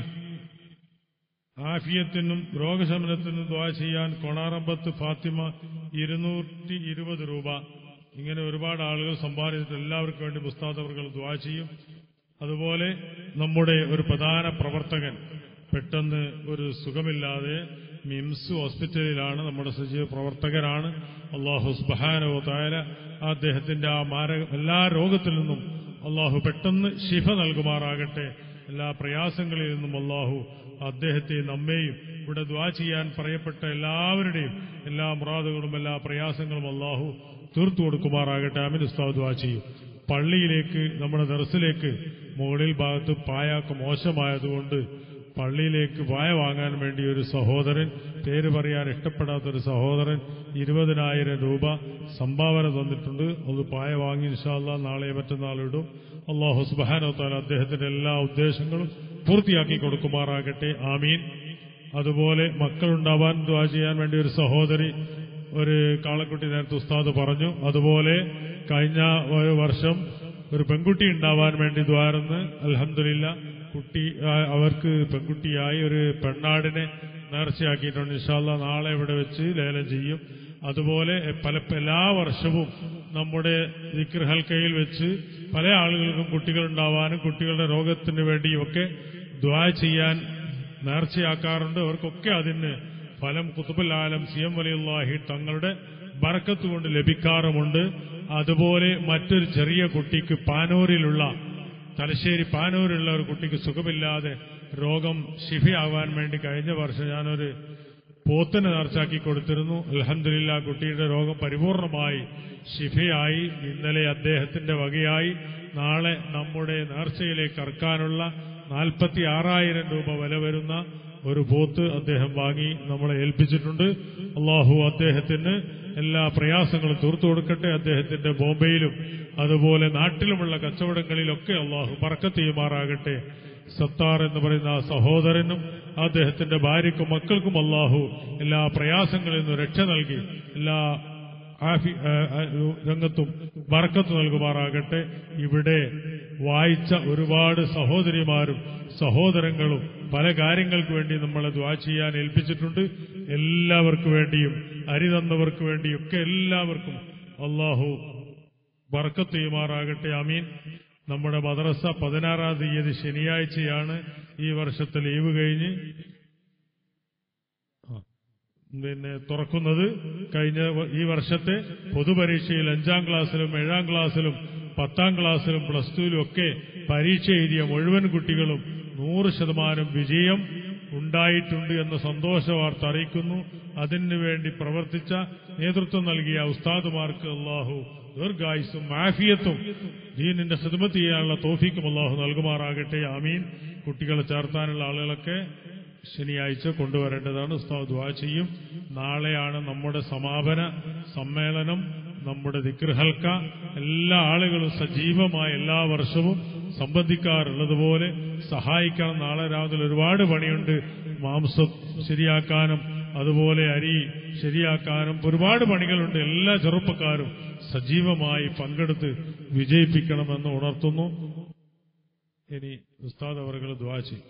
ആഫിയത്തിനും രോഗശമനത്തിനും ദ്വാ ചെയ്യാൻ കൊണാറമ്പത്ത് ഫാത്തിമ ഇരുന്നൂറ്റി ഇരുപത് രൂപ ഇങ്ങനെ ഒരുപാട് ആളുകൾ സമ്പാദിച്ചിട്ട് എല്ലാവർക്കും വേണ്ടി മുസ്താദ് അവർകൾ ദ്വാ ചെയ്യും അതുപോലെ നമ്മുടെ ഒരു പ്രധാന പ്രവർത്തകൻ പെട്ടെന്ന് ഒരു സുഖമില്ലാതെ മിംസ് ഹോസ്പിറ്റലിലാണ് നമ്മുടെ സജീവ പ്രവർത്തകരാണ് അള്ളാഹു സുബാനോ തായാല അദ്ദേഹത്തിന്റെ ആ മാരക എല്ലാ രോഗത്തിൽ നിന്നും അള്ളാഹു പെട്ടെന്ന് ശിഫ നൽകുമാറാകട്ടെ എല്ലാ പ്രയാസങ്ങളിൽ നിന്നും അള്ളാഹു അദ്ദേഹത്തെ നമ്മെയും ഇവിടെ ദ്വാ ചെയ്യാൻ പറയപ്പെട്ട എല്ലാവരുടെയും എല്ലാ മുറാദുകളും എല്ലാ പ്രയാസങ്ങളും അള്ളാഹു തീർത്തു കൊടുക്കുമാറാകട്ടെ അമിൻ ഉസ്താവ് ദ്വാ ചെയ്യും പള്ളിയിലേക്ക് നമ്മുടെ ദർസിലേക്ക് മുകളിൽ ഭാഗത്ത് പായാക്ക് മോശമായതുകൊണ്ട് പള്ളിയിലേക്ക് പായ വാങ്ങാൻ വേണ്ടി ഒരു സഹോദരൻ പേര് പറയാൻ ഇഷ്ടപ്പെടാത്ത ഒരു സഹോദരൻ ഇരുപതിനായിരം രൂപ സംഭാവന തന്നിട്ടുണ്ട് അത് പായ വാങ്ങി ഇൻഷാല്ല നാളെ മറ്റന്നാൾ ഇടും അള്ളാഹു സുബാനോ താല അദ്ദേഹത്തിന്റെ എല്ലാ ഉദ്ദേശങ്ങളും പൂർത്തിയാക്കി കൊടുക്കുമാറാകട്ടെ ആമീൻ അതുപോലെ മക്കളുണ്ടാവാൻ ദ്വാ ചെയ്യാൻ വേണ്ടി ഒരു സഹോദരി ഒരു കാളക്കുട്ടി നേരത്തെ ഉസ്താദ് പറഞ്ഞു അതുപോലെ കഴിഞ്ഞ ഒരു വർഷം ഒരു പെൺകുട്ടി ഉണ്ടാവാൻ വേണ്ടി ദ്വാരന്ന് അലഹമില്ല കുട്ടി ആ, അവർക്ക് പെൺകുട്ടിയായി ഒരു പെണ്ണാടിനെ നേർച്ചയാക്കിയിട്ടുണ്ട് ഇൻഷാല്ല നാളെ ഇവിടെ വെച്ച് ലേലം ചെയ്യും അതുപോലെ പല എല്ലാ വർഷവും നമ്മുടെ ദിക്ർ ഹൽക്കയിൽ വെച്ച് പല ആളുകൾക്കും കുട്ടികളുണ്ടാവാനും കുട്ടികളുടെ രോഗത്തിന് വേണ്ടിയുമൊക്കെ ദ്വാ ചെയ്യാൻ നേർച്ചയാക്കാറുണ്ട് അവർക്കൊക്കെ അതിന് ഫലം കുത്തുബുൽ ആലം സി എം വലിയുള്ളാഹി തങ്ങളുടെ ബറക്കത്ത് കൊണ്ട് ലഭിക്കാറുമുണ്ട് അതുപോലെ മറ്റൊരു ചെറിയ കുട്ടിക്ക് പാനൂരിലുള്ള തലശ്ശേരി പാനൂരിലുള്ള ഒരു കുട്ടിക്ക് സുഖമില്ലാതെ രോഗം ശിഫയാവാൻ വേണ്ടി കഴിഞ്ഞ വർഷം ഞാനൊരു പോത്തിന് നേർച്ചാക്കി കൊടുത്തിരുന്നു അലഹമില്ല കുട്ടിയുടെ രോഗം പരിപൂർണമായി ശിഫയായി ഇന്നലെ അദ്ദേഹത്തിന്റെ വകയായി നാളെ നമ്മുടെ നേർച്ചയിലേക്ക് ഇറക്കാനുള്ള നാൽപ്പത്തി ആറായിരം രൂപ വില വരുന്ന ഒരു പോത്ത് അദ്ദേഹം വാങ്ങി നമ്മളെ ഏൽപ്പിച്ചിട്ടുണ്ട് അള്ളാഹു അദ്ദേഹത്തിന് എല്ലാ പ്രയാസങ്ങളും തീർത്തു കൊടുക്കട്ടെ അദ്ദേഹത്തിന്റെ ബോംബെയിലും അതുപോലെ നാട്ടിലുമുള്ള കച്ചവടങ്ങളിലൊക്കെ അള്ളാഹു പറക്കത്ത് ചെയ്യുമാറാകട്ടെ സത്താർ എന്ന് പറയുന്ന ആ സഹോദരനും അദ്ദേഹത്തിന്റെ ഭാര്യയ്ക്കും മക്കൾക്കും അള്ളാഹു എല്ലാ പ്രയാസങ്ങളിൽ നിന്നും രക്ഷ നൽകി എല്ലാ ആഫി ആ, ആ, രംഗത്തും ബർക്കത്ത് നൽകുമാറാകട്ടെ ഇവിടെ വായിച്ച ഒരുപാട് സഹോദരിമാരും സഹോദരങ്ങളും പല കാര്യങ്ങൾക്ക് വേണ്ടി നമ്മളെ ദ്വാ ചെയ്യാൻ ഏൽപ്പിച്ചിട്ടുണ്ട് എല്ലാവർക്കു വേണ്ടിയും അരി തന്നവർക്ക് വേണ്ടിയും ഒക്കെ എല്ലാവർക്കും അള്ളാഹു ബർക്കത്ത് ചെയ്യുമാറാകട്ടെ അമീൻ നമ്മുടെ മദ്രസ പതിനാറാം തീയതി ശനിയാഴ്ചയാണ് ഈ വർഷത്തെ ലീവ് കഴിഞ്ഞ് ആ, പിന്നെ തുറക്കുന്നത് കഴിഞ്ഞ വ- ഈ വർഷത്തെ പൊതുപരീക്ഷയിൽ അഞ്ചാം ക്ലാസ്സിലും ഏഴാം ക്ലാസ്സിലും പത്താം ക്ലാസ്സിലും പ്ലസ് ടുവിലും ഒക്കെ പരീക്ഷ എഴുതിയ മുഴുവൻ കുട്ടികളും നൂറ് ശതമാനം വിജയം ഉണ്ടായിട്ടുണ്ട് എന്ന സന്തോഷ വാർത്ത അറിയിക്കുന്നു അതിനു വേണ്ടി പ്രവർത്തിച്ച നേതൃത്വം നൽകിയ ഉസ്താദുമാർക്ക് അള്ളാഹു ദീർഘായുസും ആഫിയത്തും ദീനിന്റെ ഹിദ്മത്ത് ചെയ്യാനുള്ള തോഫിക്കും അള്ളാഹു നൽകുമാറാകട്ടെ ആമീൻ കുട്ടികളെ ചേർത്താനുള്ള ആളുകളൊക്കെ ശനിയാഴ്ച കൊണ്ടുവരേണ്ടതാണ് ഉസ്താദ് ദുആ ചെയ്യും നാളെയാണ് നമ്മുടെ സമാപന സമ്മേളനം നമ്മുടെ ദിക്ർഹൽക്ക എല്ലാ ആളുകളും സജീവമായ എല്ലാ വർഷവും സംബന്ധിക്കാറുള്ളതുപോലെ സഹായിക്കണം നാളെ രാവിലെ ഒരുപാട് പണിയുണ്ട് മാംസം ശരിയാക്കാനും അതുപോലെ അരി ശരിയാക്കാനും ഒരുപാട് പണികളുണ്ട് എല്ലാ ചെറുപ്പക്കാരും സജീവമായി പങ്കെടുത്ത് വിജയിപ്പിക്കണമെന്ന് ഉണർത്തുന്നു ഇനി ഉസ്താദ് അവർ ദ്വാ ചെയ്യും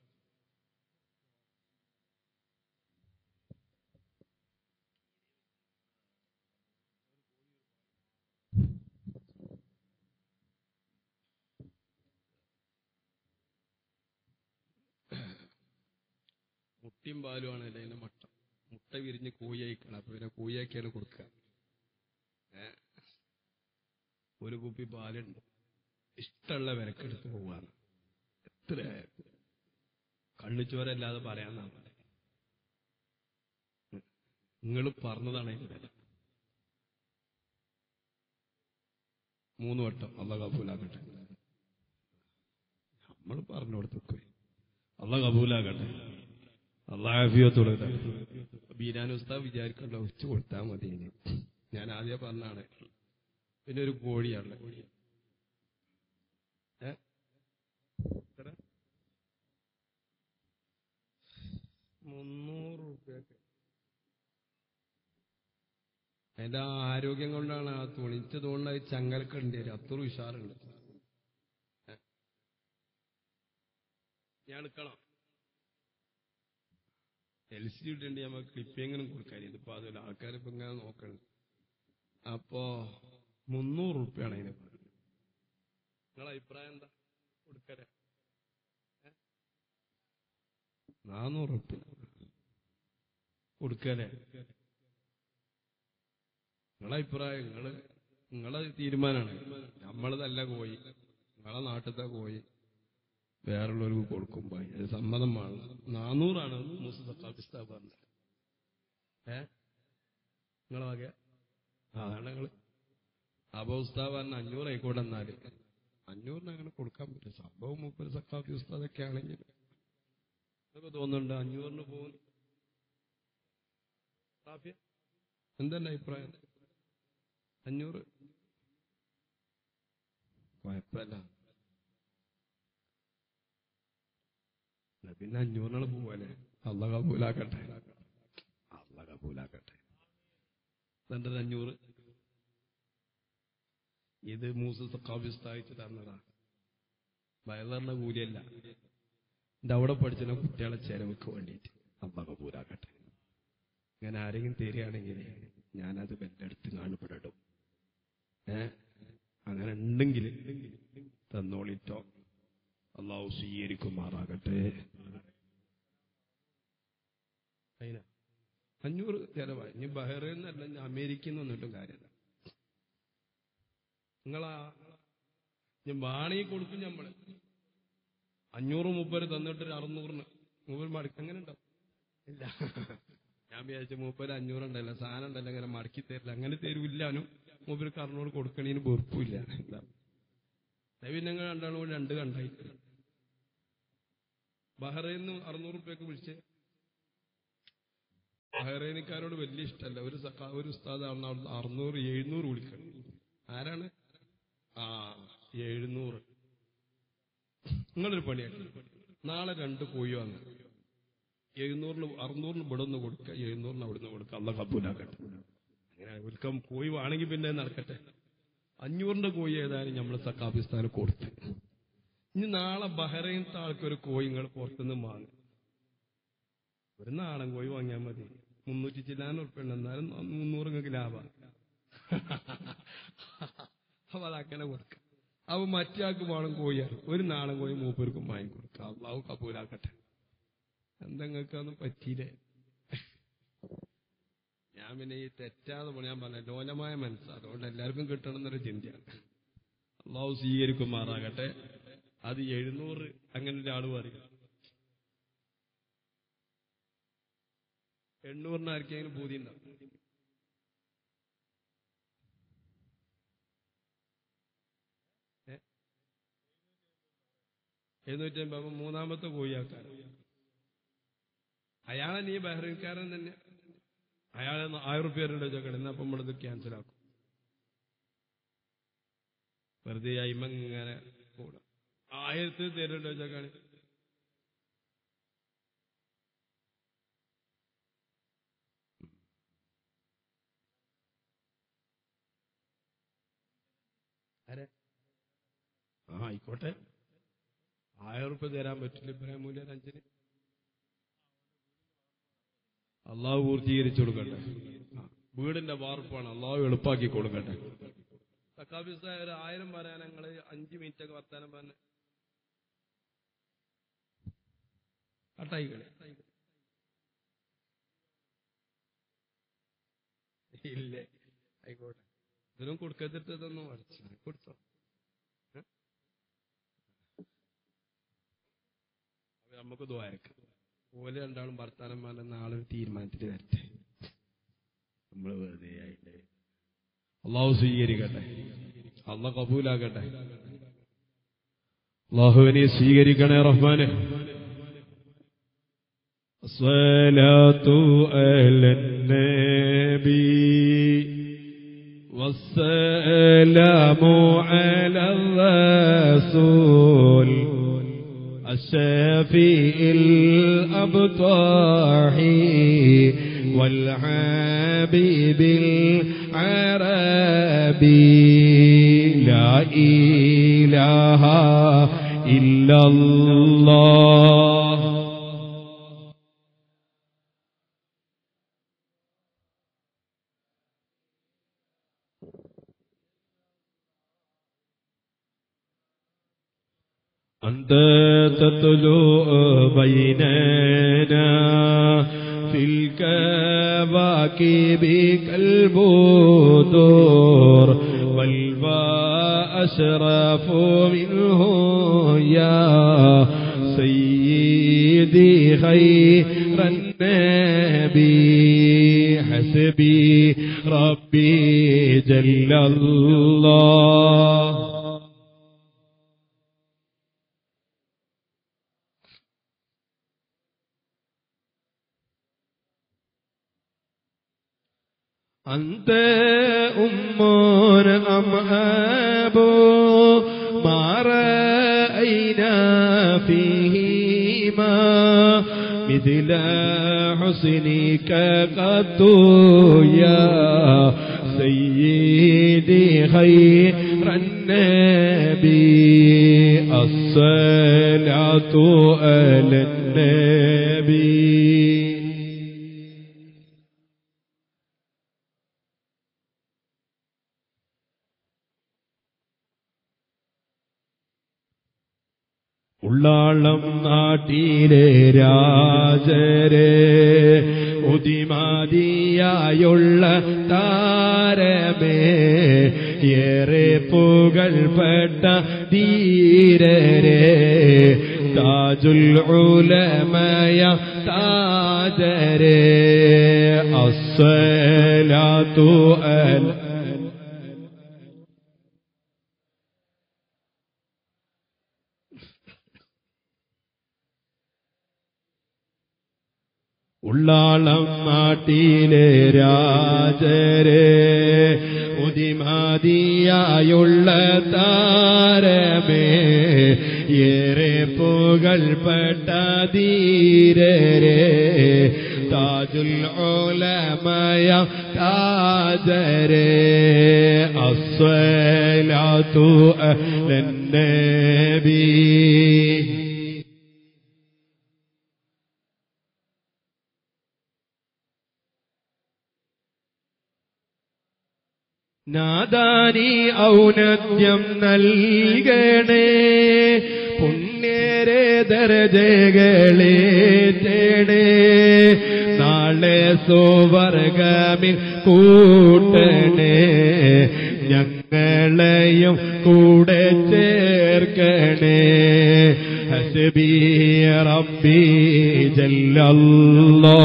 മുട്ടിയും പാലുമാണ് അതിന്റെ മട്ട മുട്ട വിരിഞ്ഞ് കോഴിയായിക്കണം അപ്പൊ പിന്നെ കോഴിയാക്കിയാണ് കൊടുക്കുക ഏ? ഒരു കുപ്പി പാലുണ്ട് ഇഷ്ടമുള്ള വിലക്കെടുത്ത് പോവാണ് എത്ര കള്ളിച്ചോരല്ലാതെ പറയാന്നാ നിങ്ങൾ പറഞ്ഞതാണ് അതിന്റെ വില മൂന്ന് വട്ടം അള്ള കബൂലാക്കട്ടെ നമ്മൾ പറഞ്ഞു കൊടുത്തു അള്ള കബൂലാക്കട്ടെ അള്ളാഫിയത്തോടെ ബീരാൻ ഉസ്താദ് വിചാരിക്കണ്ട ഉച്ച കൊടുത്താൽ മതി ഇനി ഞാൻ ആദ്യം പറഞ്ഞാണ് പിന്നെ ഒരു കോഴിയാണ് ഏ? എത്ര? മുന്നൂറ് റുപ്യക്ക് അതിന്റെ ആ ആരോഗ്യം കൊണ്ടാണ് ആ തുണിച്ചത് കൊണ്ട് അത് ചങ്ങലക്കുണ്ട് വരും അത്ര ഉഷാറുണ്ട് ഏ? ഞാൻ എടുക്കണം എൽ സി ഇട്ടുണ്ട് നമുക്ക് ക്ലിപ്പിങ്ങനും കൊടുക്കാൻ ഇതിപ്പോ അതിൽ ആൾക്കാരിപ്പോ ഇങ്ങനെ നോക്കണം അപ്പോ മുന്നൂറ് റുപ്യാണ് അതിന് പറയുന്നത് നിങ്ങളെ അഭിപ്രായം എന്താ കൊടുക്കര നാനൂറ് റുപ്യ കൊടുക്കലേ നിങ്ങളെ അഭിപ്രായം നിങ്ങള് നിങ്ങളെ തീരുമാനമാണ് നമ്മളതല്ല കോഴി നിങ്ങളെ നാട്ടിലത്തെ കോഴി വേറുള്ളവർക്ക് കൊടുക്കുമ്പോ അത് സമ്മതമാണ് നാനൂറാണ് മൂസ് സക്കാഫിസ്താ പറഞ്ഞത് ഏ നിങ്ങളെ വക അതാണ് നിങ്ങള് അപ്പൊ ഉസ്താദ് പറഞ്ഞ അഞ്ഞൂറ് ആയിക്കോട്ടെ എന്നാല് അഞ്ഞൂറിന് അങ്ങനെ കൊടുക്കാൻ പറ്റും സംഭവം മുപ്പത് സക്കാഫി ഉസ്താദൊക്കെ ആണെങ്കിൽ ഇതൊക്കെ തോന്നുന്നുണ്ട് അഞ്ഞൂറിന് പോകുന്നു സാഫിയ എന്തെന്റെ അഭിപ്രായം അഞ്ഞൂറ് കുഴപ്പമില്ല എന്നാ പിന്നെ അഞ്ഞൂറിനാണ് പോവാല്ലേ അല്ല കബൂലാക്കട്ടെ അല്ല കബൂലാക്കട്ടെ രണ്ട് അഞ്ഞൂറ് ഇത് മൂസ കാവ്യസ്ഥായിച്ച് തന്നതാ വയലറിന്റെ കൂലിയല്ല എന്റെ അവിടെ പഠിച്ചിന കുട്ടികളെ ചെലവുക്ക് വേണ്ടിയിട്ട് അല്ല കബൂലാക്കട്ടെ ഇങ്ങനെ ആരെങ്കിലും തരികയാണെങ്കിൽ ഞാനത് വെല്ലെടുത്ത് കാണപ്പെടട്ടും ഏ അങ്ങനെ ഉണ്ടെങ്കിൽ തന്നോളിട്ടോ അള്ളാഹു സ്വീകരിക്കുമാറാകട്ടെ അതിനാ അഞ്ഞൂറ് ചെലവായി ഇനി ബഹ്റൈൻ എന്നല്ല ഇനി അമേരിക്കയിൽ നിന്ന് വന്നിട്ടും കാര്യമില്ല നിങ്ങളാ ഞാൻ വാണി കൊടുക്കും നമ്മള് അഞ്ഞൂറ് മുപ്പത് തന്നിട്ട് ഒരു അറുന്നൂറിന് മൂപ്പര് മടക്കി അങ്ങനെ ഉണ്ടാവും ഇല്ല ഞാൻ വിചാരിച്ച മൂപ്പര് അഞ്ഞൂറ് ഉണ്ടല്ലോ സാധനം ഉണ്ടല്ലോ അങ്ങനെ മടക്കി തരില്ല അങ്ങനെ തരൂല്ലാനും മൂപ്പർക്ക് അറുന്നൂറ് കൊടുക്കണേന് വെറുപ്പില്ല എന്താ പിന്നെ ഞങ്ങൾ രണ്ടാളും കൂടി രണ്ട് കണ്ടായി ബഹ്റൈന്ന് അറുന്നൂറ് റുപ്യക്ക് വിളിച്ച് ബഹ്റൈനിക്കാരോട് വലിയ ഇഷ്ടമല്ല ഒരു സക്കാ ഒരു ഉസ്താദാണ് അവിടുന്ന് അറുന്നൂറ് എഴുന്നൂറ് വിളിക്കണം ആരാണ് ആ എഴുന്നൂറ് നിങ്ങളൊരു പണിയാക്കി നാളെ രണ്ട് കോഴി വാങ്ങുക എഴുന്നൂറിന് അറുന്നൂറിന് ഇവിടെ നിന്ന് കൊടുക്കുക എഴുന്നൂറിന് അവിടെ നിന്ന് കൊടുക്കുക അല്ല കബൂലാക്കട്ടെ അങ്ങനെ ഉൽക്കം കോഴി വേണമെങ്കിൽ പിന്നെ നടക്കട്ടെ അഞ്ഞൂറിന്റെ കോഴി ഏതായാലും നമ്മൾ സക്കാഫിസ്ഥാന് കൊടുത്ത് ഇനി നാളെ ബഹ്റൈനത്തെ ആൾക്കൊരു കോഴി നിങ്ങൾ പുറത്തുനിന്ന് വാങ്ങും ഒരു നാടൻ കോഴി വാങ്ങിയാൽ മതി മുന്നൂറ്റി ചില്ലാൻ ഉറപ്പുണ്ട് എന്നാലും മുന്നൂറ് നിങ്ങൾക്ക് ലാഭമാണ് അപ്പൊ അതങ്ങനെ കൊടുക്കാം അപ്പൊ മറ്റേയാൾക്ക് വേണം കോഴിയാണ് ഒരു നാടൻ കോഴി മൂപ്പർക്കും വാങ്ങിക്കൊടുക്കാം അള്ളാഹു കപൂലാക്കട്ടെ എന്തെങ്ങൾക്കൊന്നും പറ്റിയില്ലേ ഞാൻ പിന്നെ ഈ തെറ്റാതെ പോലെ ഞാൻ പറഞ്ഞ ലോലമായ മനസ്സ് അതുകൊണ്ട് എല്ലാവർക്കും കിട്ടണം എന്നൊരു ചിന്തയാണ് അള്ളാഹു സ്വീകരിക്കുമാറാകട്ടെ അത് എഴുന്നൂറ് അങ്ങനെ ഒരാൾ പറയും എണ്ണൂറിന് ആർക്കെങ്കിലും പൂതി ഉണ്ടാവും എഴുന്നൂറ്റി അമ്പത് അപ്പൊ മൂന്നാമത്തെ കോഴിയാക്കാരൻ അയാളെ നീ ബഹ്റൈൻകാരൻ തന്നെ അയാളെ ആയിരം റുപ്യ ചോദിക്കണം എന്നാ അപ്പം നമ്മളിത് ക്യാൻസൽ ആക്കും വെറുതെ അയിമ ഇങ്ങനെ കൂടാം ആയിരത്തി തരുന്നുണ്ടോ ചോദിക്കാണ് ആരെ ആ ആയിക്കോട്ടെ ആയിരം റുപ്യ തരാൻ പറ്റില്ല ഇബ്രാഹിം മൂല്യം അഞ്ചിന് അള്ളാഹു പൂർത്തീകരിച്ചു കൊടുക്കട്ടെ ആ, വീടിന്റെ വാർപ്പാണ് അള്ളാഹു എളുപ്പാക്കി കൊടുക്കട്ടെ സക്കാഫിസ ഒരു ആയിരം പറയാൻ ഞങ്ങള് അഞ്ച് മിനിറ്റ് ഒക്കെ വർത്താനം പറഞ്ഞ കട്ടായിക്കളെ ഇല്ലേ ആയിക്കോട്ടെ ഇതിനും കൊടുക്കത്തിട്ടതൊന്നും അടിച്ചു കൊടുത്തോ ഏ? അപ്പൊ നമുക്ക് ദ്വാരക്കാം ഓല് രണ്ടാളും ഭർത്താനം പറഞ്ഞ നാളെ ഒരു തീരുമാനത്തിൽ വരട്ടെ നമ്മൾ വെറുതെ ആയിട്ട് അള്ളാഹു സ്വീകരിക്കട്ടെ അള്ളാഹ് കബൂലാക്കട്ടെ അള്ളാഹുവിനെ സ്വീകരിക്കണേ റഹ്മാനെ الصلاة على النبي والسلام على الرسول الشافي الأبطاح والحبيب العربي لا إله إلا الله أنت تطلع بيننا في الكواكب كالبدور والباء أشرف منه يا سيدي خير النبي حسبي ربي جل الله أنت أم أم أبو ما رأينا فيهما مثل حسنك قط يا سيدي خير النبي الصلاة على النبي ഉള്ളാളം നാട്ടിലെ രാജരെ ഉദിമാതിയായുള്ള താരമേ ഏറെ പുകൾപ്പെട്ട ധീരരെ താജുൽ ഉലമയ താജരെ അസ്സലാത്തു അല ഉള്ളാളം നാട്ടിലെ രാജരെ ഉദിമാതിയായുള്ള താരമേ ഏറെ പുകൾപ്പെട്ട ധീരരെ താജുൽ ഉലമയ താജരെ അസ്വലാത്തു അലന്നബി നാദാനി ഔന്നത്യം നൽകണേ പുണ്യരെ ദർജകളെ തേടേ നാളെ സുവർഗമിൽ കൂട്ടണേ ഞങ്ങളെയും കൂടെ ചേർക്കണേ ഹസ്ബി റബ്ബി ജല്ലല്ലാ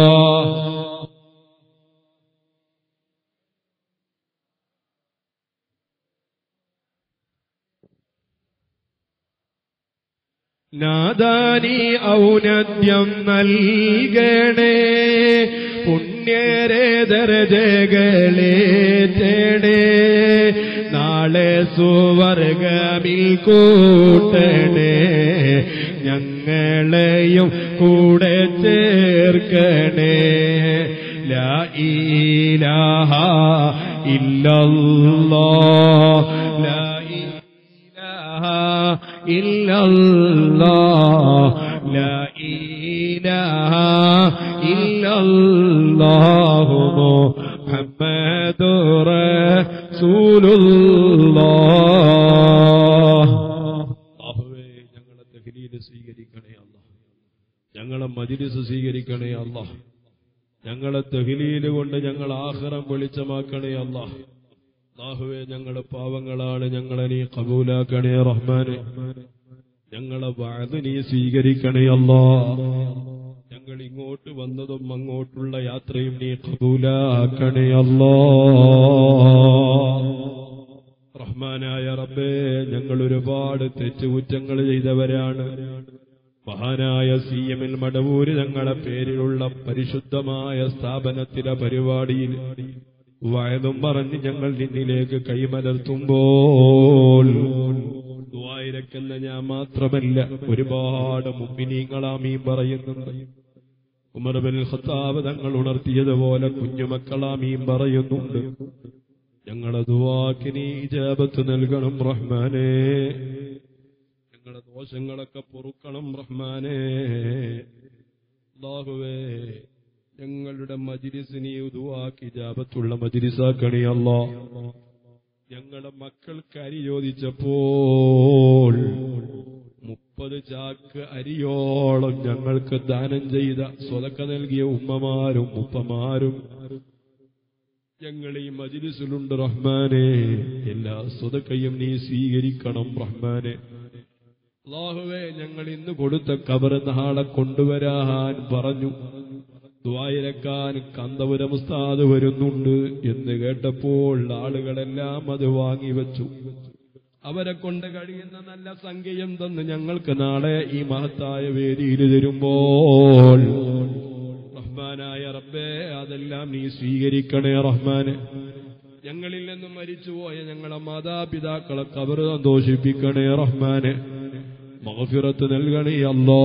നാദാനി ഔന്നത്യം നൽകണേ പുണ്യരെ ദർജകളെ തേടേ നാളെ സുവർഗമിൽ കൂട്ടണേ ഞങ്ങളെയും കൂടെ ചേർക്കണേ ലാ ഇലാഹ ഇല്ലല്ലാ ലാ إله إلا الله لا إله إلا الله محمد رسول الله അള്ളാഹുവേ ഞങ്ങളെ തെഹ്ലീല് സ്വീകരിക്കണേ അല്ല ഞങ്ങളെ മജിലിസ് സ്വീകരിക്കണേ അല്ല ഞങ്ങളെ തെഹ്ലീല് കൊണ്ട് ഞങ്ങൾ ആഹ്റം വെളിച്ചമാക്കണേ അല്ല അള്ളാഹുവേ ഞങ്ങള് പാവങ്ങളാണ് ഞങ്ങളെ നീ കബൂലാക്കണേ റഹ്മാനെ ഞങ്ങളെ വാത് നീ സ്വീകരിക്കണേ അല്ലാ ഞങ്ങൾ ഇങ്ങോട്ട് വന്നതും അങ്ങോട്ടുള്ള യാത്രയും നീ കബൂലാക്കണേ അല്ലാ റഹ്മാനായ റബ്ബേ ഞങ്ങൾ ഒരുപാട് തെറ്റുകുറ്റങ്ങൾ ചെയ്തവരാണ് മഹാനായ സി എമ്മിൽ മടവൂര് ഞങ്ങളെ പേരിലുള്ള പരിശുദ്ധമായ സ്ഥാപനത്തിലെ പരിപാടിയിൽ വയതും പറഞ്ഞ് ഞങ്ങൾ നിന്നിലേക്ക് കൈമലർത്തുമ്പോൾ ദുവായിരക്കെന്ന ഞാൻ മാത്രമല്ല ഒരുപാട് മുമ്പിനീങ്ങളാമീ പറയുന്നുണ്ട് ഉമർബിൻ ഖത്താബ് തങ്ങൾ ഉണർത്തിയതുപോലെ കുഞ്ഞുമക്കളാമീം പറയുന്നുണ്ട് ഞങ്ങളെ ദുവാക്കിനി ഇജാബത്ത് നൽകണം റഹ്മാനേ ഞങ്ങളെ ദോഷങ്ങളൊക്കെ പൊറുക്കണം റഹ്മാനേ അല്ലാഹുവേ ഞങ്ങളുടെ മജിലിസിനെ ദുവാക്കി ജാപത്തുള്ള മജിലിസാക്കണേ അല്ലാ ഞങ്ങളെ മക്കൾക്ക് അരി ചോദിച്ചപ്പോൾ മുപ്പത് ചാക്ക് അരിയോളം ഞങ്ങൾക്ക് ദാനം ചെയ്ത സ്വതക്ക നൽകിയ ഉമ്മമാരും ഉപ്പമാരും ഞങ്ങൾ ഈ മജിലിസിലുണ്ട് റഹ്മാനെ എല്ലാ സ്വതക്കയും നീ സ്വീകരിക്കണം റഹ്മാനെ അള്ളാഹുവേ ഞങ്ങൾ ഇന്ന് കൊടുത്ത കബർ നാളെ കൊണ്ടുവരാൻ പറഞ്ഞു ദ്വായിരക്കാൻ കന്തപുരം ഉസ്താദ് വരുന്നുണ്ട് എന്ന് കേട്ടപ്പോൾ ആളുകളെല്ലാം അത് വാങ്ങിവെച്ചു അവരെ കൊണ്ട് കഴിയുന്ന നല്ല സംഖ്യയും തന്ന് ഞങ്ങൾക്ക് നാളെ ഈ മഹത്തായ വേദിയിൽ തരുമ്പോൾ റഹ്മാനായ റബ്ബേ അതെല്ലാം നീ സ്വീകരിക്കണേ റഹ്മാനെ ഞങ്ങളിൽ നിന്നും മരിച്ചുപോയ ഞങ്ങളെ മാതാപിതാക്കളെ കബർ സന്തോഷിപ്പിക്കണേ റഹ്മാനെ മഹഫിറത്ത് നൽകണേ അല്ലോ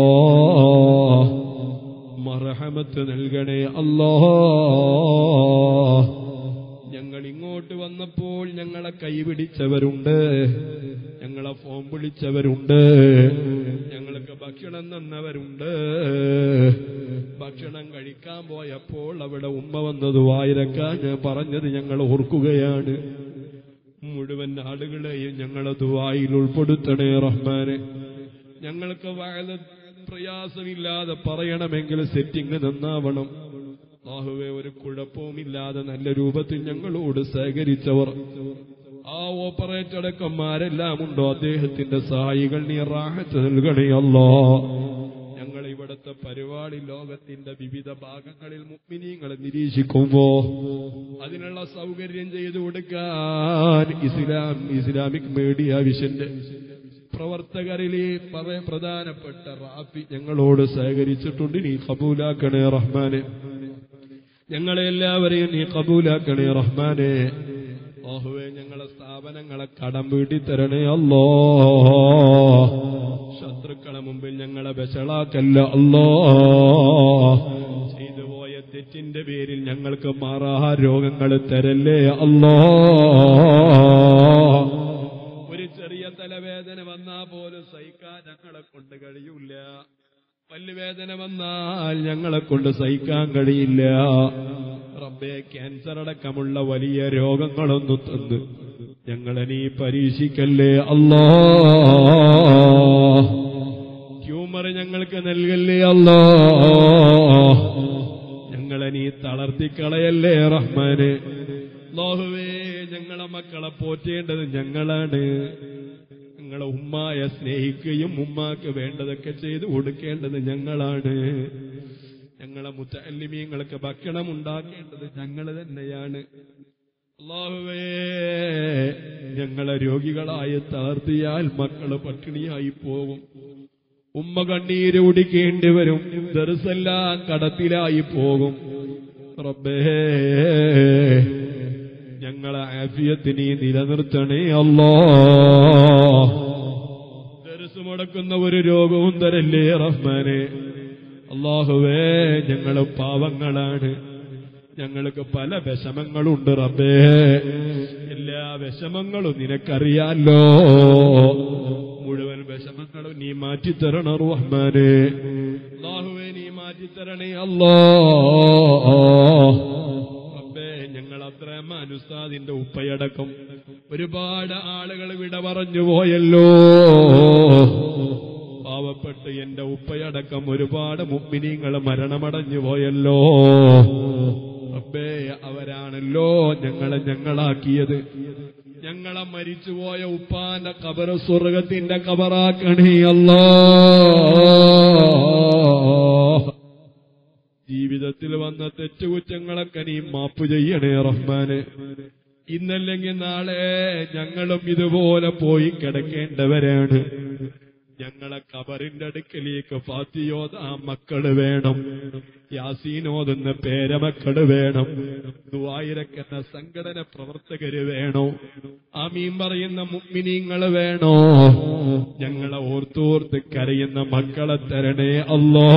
മറഹമത്ത് നൽകണേ അല്ലോ ഞങ്ങൾ ഇങ്ങോട്ട് വന്നപ്പോൾ ഞങ്ങളെ കൈപിടിച്ചവരുണ്ട് ഞങ്ങളെ ഫോം വിളിച്ചവരുണ്ട് ഞങ്ങൾക്ക് ഭക്ഷണം തന്നവരുണ്ട് ഭക്ഷണം കഴിക്കാൻ പോയപ്പോൾ അവിടെ ഉമ്മ വന്നത് വായിരക്കാൻ ഞാൻ പറഞ്ഞത് ഞങ്ങൾ ഓർക്കുകയാണ് മുഴുവൻ ആളുകളെയും ഞങ്ങളെ ദുവായിൽ ഉൾപ്പെടുത്തണേ റഹ്മാനെ ഞങ്ങൾക്ക് വയത് പ്രയാസമില്ലാതെ പറയണമെങ്കിൽ സെറ്റിംഗ് നന്നാവണം ബാഹുവെ ഒരു കുഴപ്പവുമില്ലാതെ നല്ല രൂപത്തിൽ ഞങ്ങളോട് സഹകരിച്ചവർ ആ ഓപ്പറേറ്റ് അടക്കന്മാരെല്ലാം ഉണ്ടോ അദ്ദേഹത്തിന്റെ സഹായികൾ നീ റാഹത്ത് നൽകണയല്ലോ ഞങ്ങൾ ഇവിടുത്തെ പരിപാടി ലോകത്തിന്റെ വിവിധ ഭാഗങ്ങളിൽ മുഗ്മിനീങ്ങളെ നിരീക്ഷിക്കുമ്പോ അതിനുള്ള സൗകര്യം ചെയ്തു കൊടുക്കാൻ ഇസ്ലാം ഇസ്ലാമിക് മീഡിയ വിഷന്റെ പ്രവർത്തകരിലെ പറ- പ്രധാനപ്പെട്ട റാഫി ഞങ്ങളോട് സഹകരിച്ചിട്ടുണ്ട് നീ കബൂലാക്കണേ റഹ്മാനെ ഞങ്ങളെ എല്ലാവരെയും നീ കബൂലാക്കണേ റഹ്മാനെ ഓഹുവെ ഞങ്ങളെ സ്ഥാപനങ്ങളെ കടം വീട്ടി തരണേ അല്ലോ ശത്രുക്കളെ മുമ്പിൽ ഞങ്ങളെ വിശളാക്കല്ല അല്ലോ ചെയ്തു പോയ തെറ്റിന്റെ പേരിൽ ഞങ്ങൾക്ക് മാറാ രോഗങ്ങൾ തരല്ലേ അല്ലോ ഒരു ചെറിയ തലവേദന വന്നാൽ പോലും സഹിക്കാൻ ഞങ്ങളെ കൊണ്ട് കഴിയൂല പല്ലുവേദന വന്നാൽ ഞങ്ങളെ കൊണ്ട് സഹിക്കാൻ കഴിയില്ല റബ്ബെ ക്യാൻസർ അടക്കമുള്ള വലിയ രോഗങ്ങളൊന്നും തന്ന് ഞങ്ങളെ നീ പരീക്ഷിക്കല്ലേ അല്ലോ ട്യൂമർ ഞങ്ങൾക്ക് നൽകല്ലേ അല്ലോ ഞങ്ങളെ നീ തളർത്തിക്കളയല്ലേ റഹ്മാന് ലോഹുവേ ഞങ്ങളെ മക്കളെ പോറ്റേണ്ടത് ഞങ്ങളാണ് ഞങ്ങളെ ഉമ്മായ സ്നേഹിക്കുകയും ഉമ്മാക്ക് വേണ്ടതൊക്കെ ചെയ്ത് കൊടുക്കേണ്ടത് ഞങ്ങളാണ് ഞങ്ങളെ മുത്തല്ലിമീങ്ങൾക്ക് ഭക്ഷണം ഉണ്ടാക്കേണ്ടത് ഞങ്ങൾ തന്നെയാണ് അള്ളാഹുവേ ഞങ്ങളെ രോഗികളായി തളർത്തിയാൽ മക്കള് പട്ടിണിയായി പോകും ഉമ്മ കണ്ണീര് കുടിക്കേണ്ടി വരും ദർസെല്ലാം കടത്തിലായി പോകും റബ്ബേ ഞങ്ങളെ ആഫിയത്തിനെ നിലനിർത്തണേ അല്ലോ ദർസ് മുടക്കുന്ന ഒരു രോഗവും തരല്ലേ റഹ്മാനെ അള്ളാഹുവേ ഞങ്ങള് പാവങ്ങളാണ് ഞങ്ങൾക്ക് പല വിഷമങ്ങളുണ്ട് റബ്ബേ എല്ലാ വിഷമങ്ങളും നിനക്കറിയാലോ മുഴുവൻ വിഷമങ്ങളും നീ മാറ്റിത്തരണം റഹ്മാനെ അള്ളാഹുവേ നീ മാറ്റിത്തരണേ അല്ലോ റബ്ബേ ഞങ്ങൾ അത്രമാൻ ഉസ്താദിന്റെ ഉപ്പയടക്കം ഒരുപാട് ആളുകൾ വിട പറഞ്ഞു പോയല്ലോ പാവപ്പെട്ട് എന്റെ ഉപ്പയടക്കം ഒരുപാട് മുമ്പിനീങ്ങൾ മരണമടഞ്ഞു പോയല്ലോ റബ്ബേ അവരാണല്ലോ ഞങ്ങളെ ഞങ്ങളാക്കിയത് ഞങ്ങളെ മരിച്ചുപോയ ഉപ്പാന്റെ കബറ് സ്വർഗത്തിന്റെ കബറാക്കണേ അല്ലോ ജീവിതത്തിൽ വന്ന തെറ്റുകുറ്റങ്ങളൊക്കെ നീ മാപ്പ് ചെയ്യണേ റഹ്മാന് ഇന്നല്ലെങ്കിൽ നാളെ ഞങ്ങളും ഇതുപോലെ പോയി കിടക്കേണ്ടവരാണ് ഞങ്ങളെ കബറിന്റെ അടുക്കലേക്ക് ഫാത്തിയോദ മക്കള് വേണം യാസീനോദെന്ന പേരമക്കള് വേണം ദുവായിരക്കെന്ന സംഘടന പ്രവർത്തകര് വേണോ ആമീൻ പറയുന്ന മുഗ്മിനീങ്ങള് വേണോ ഞങ്ങളെ ഓർത്തോർത്ത് കരയുന്ന മക്കളെ തരണേ അല്ലോ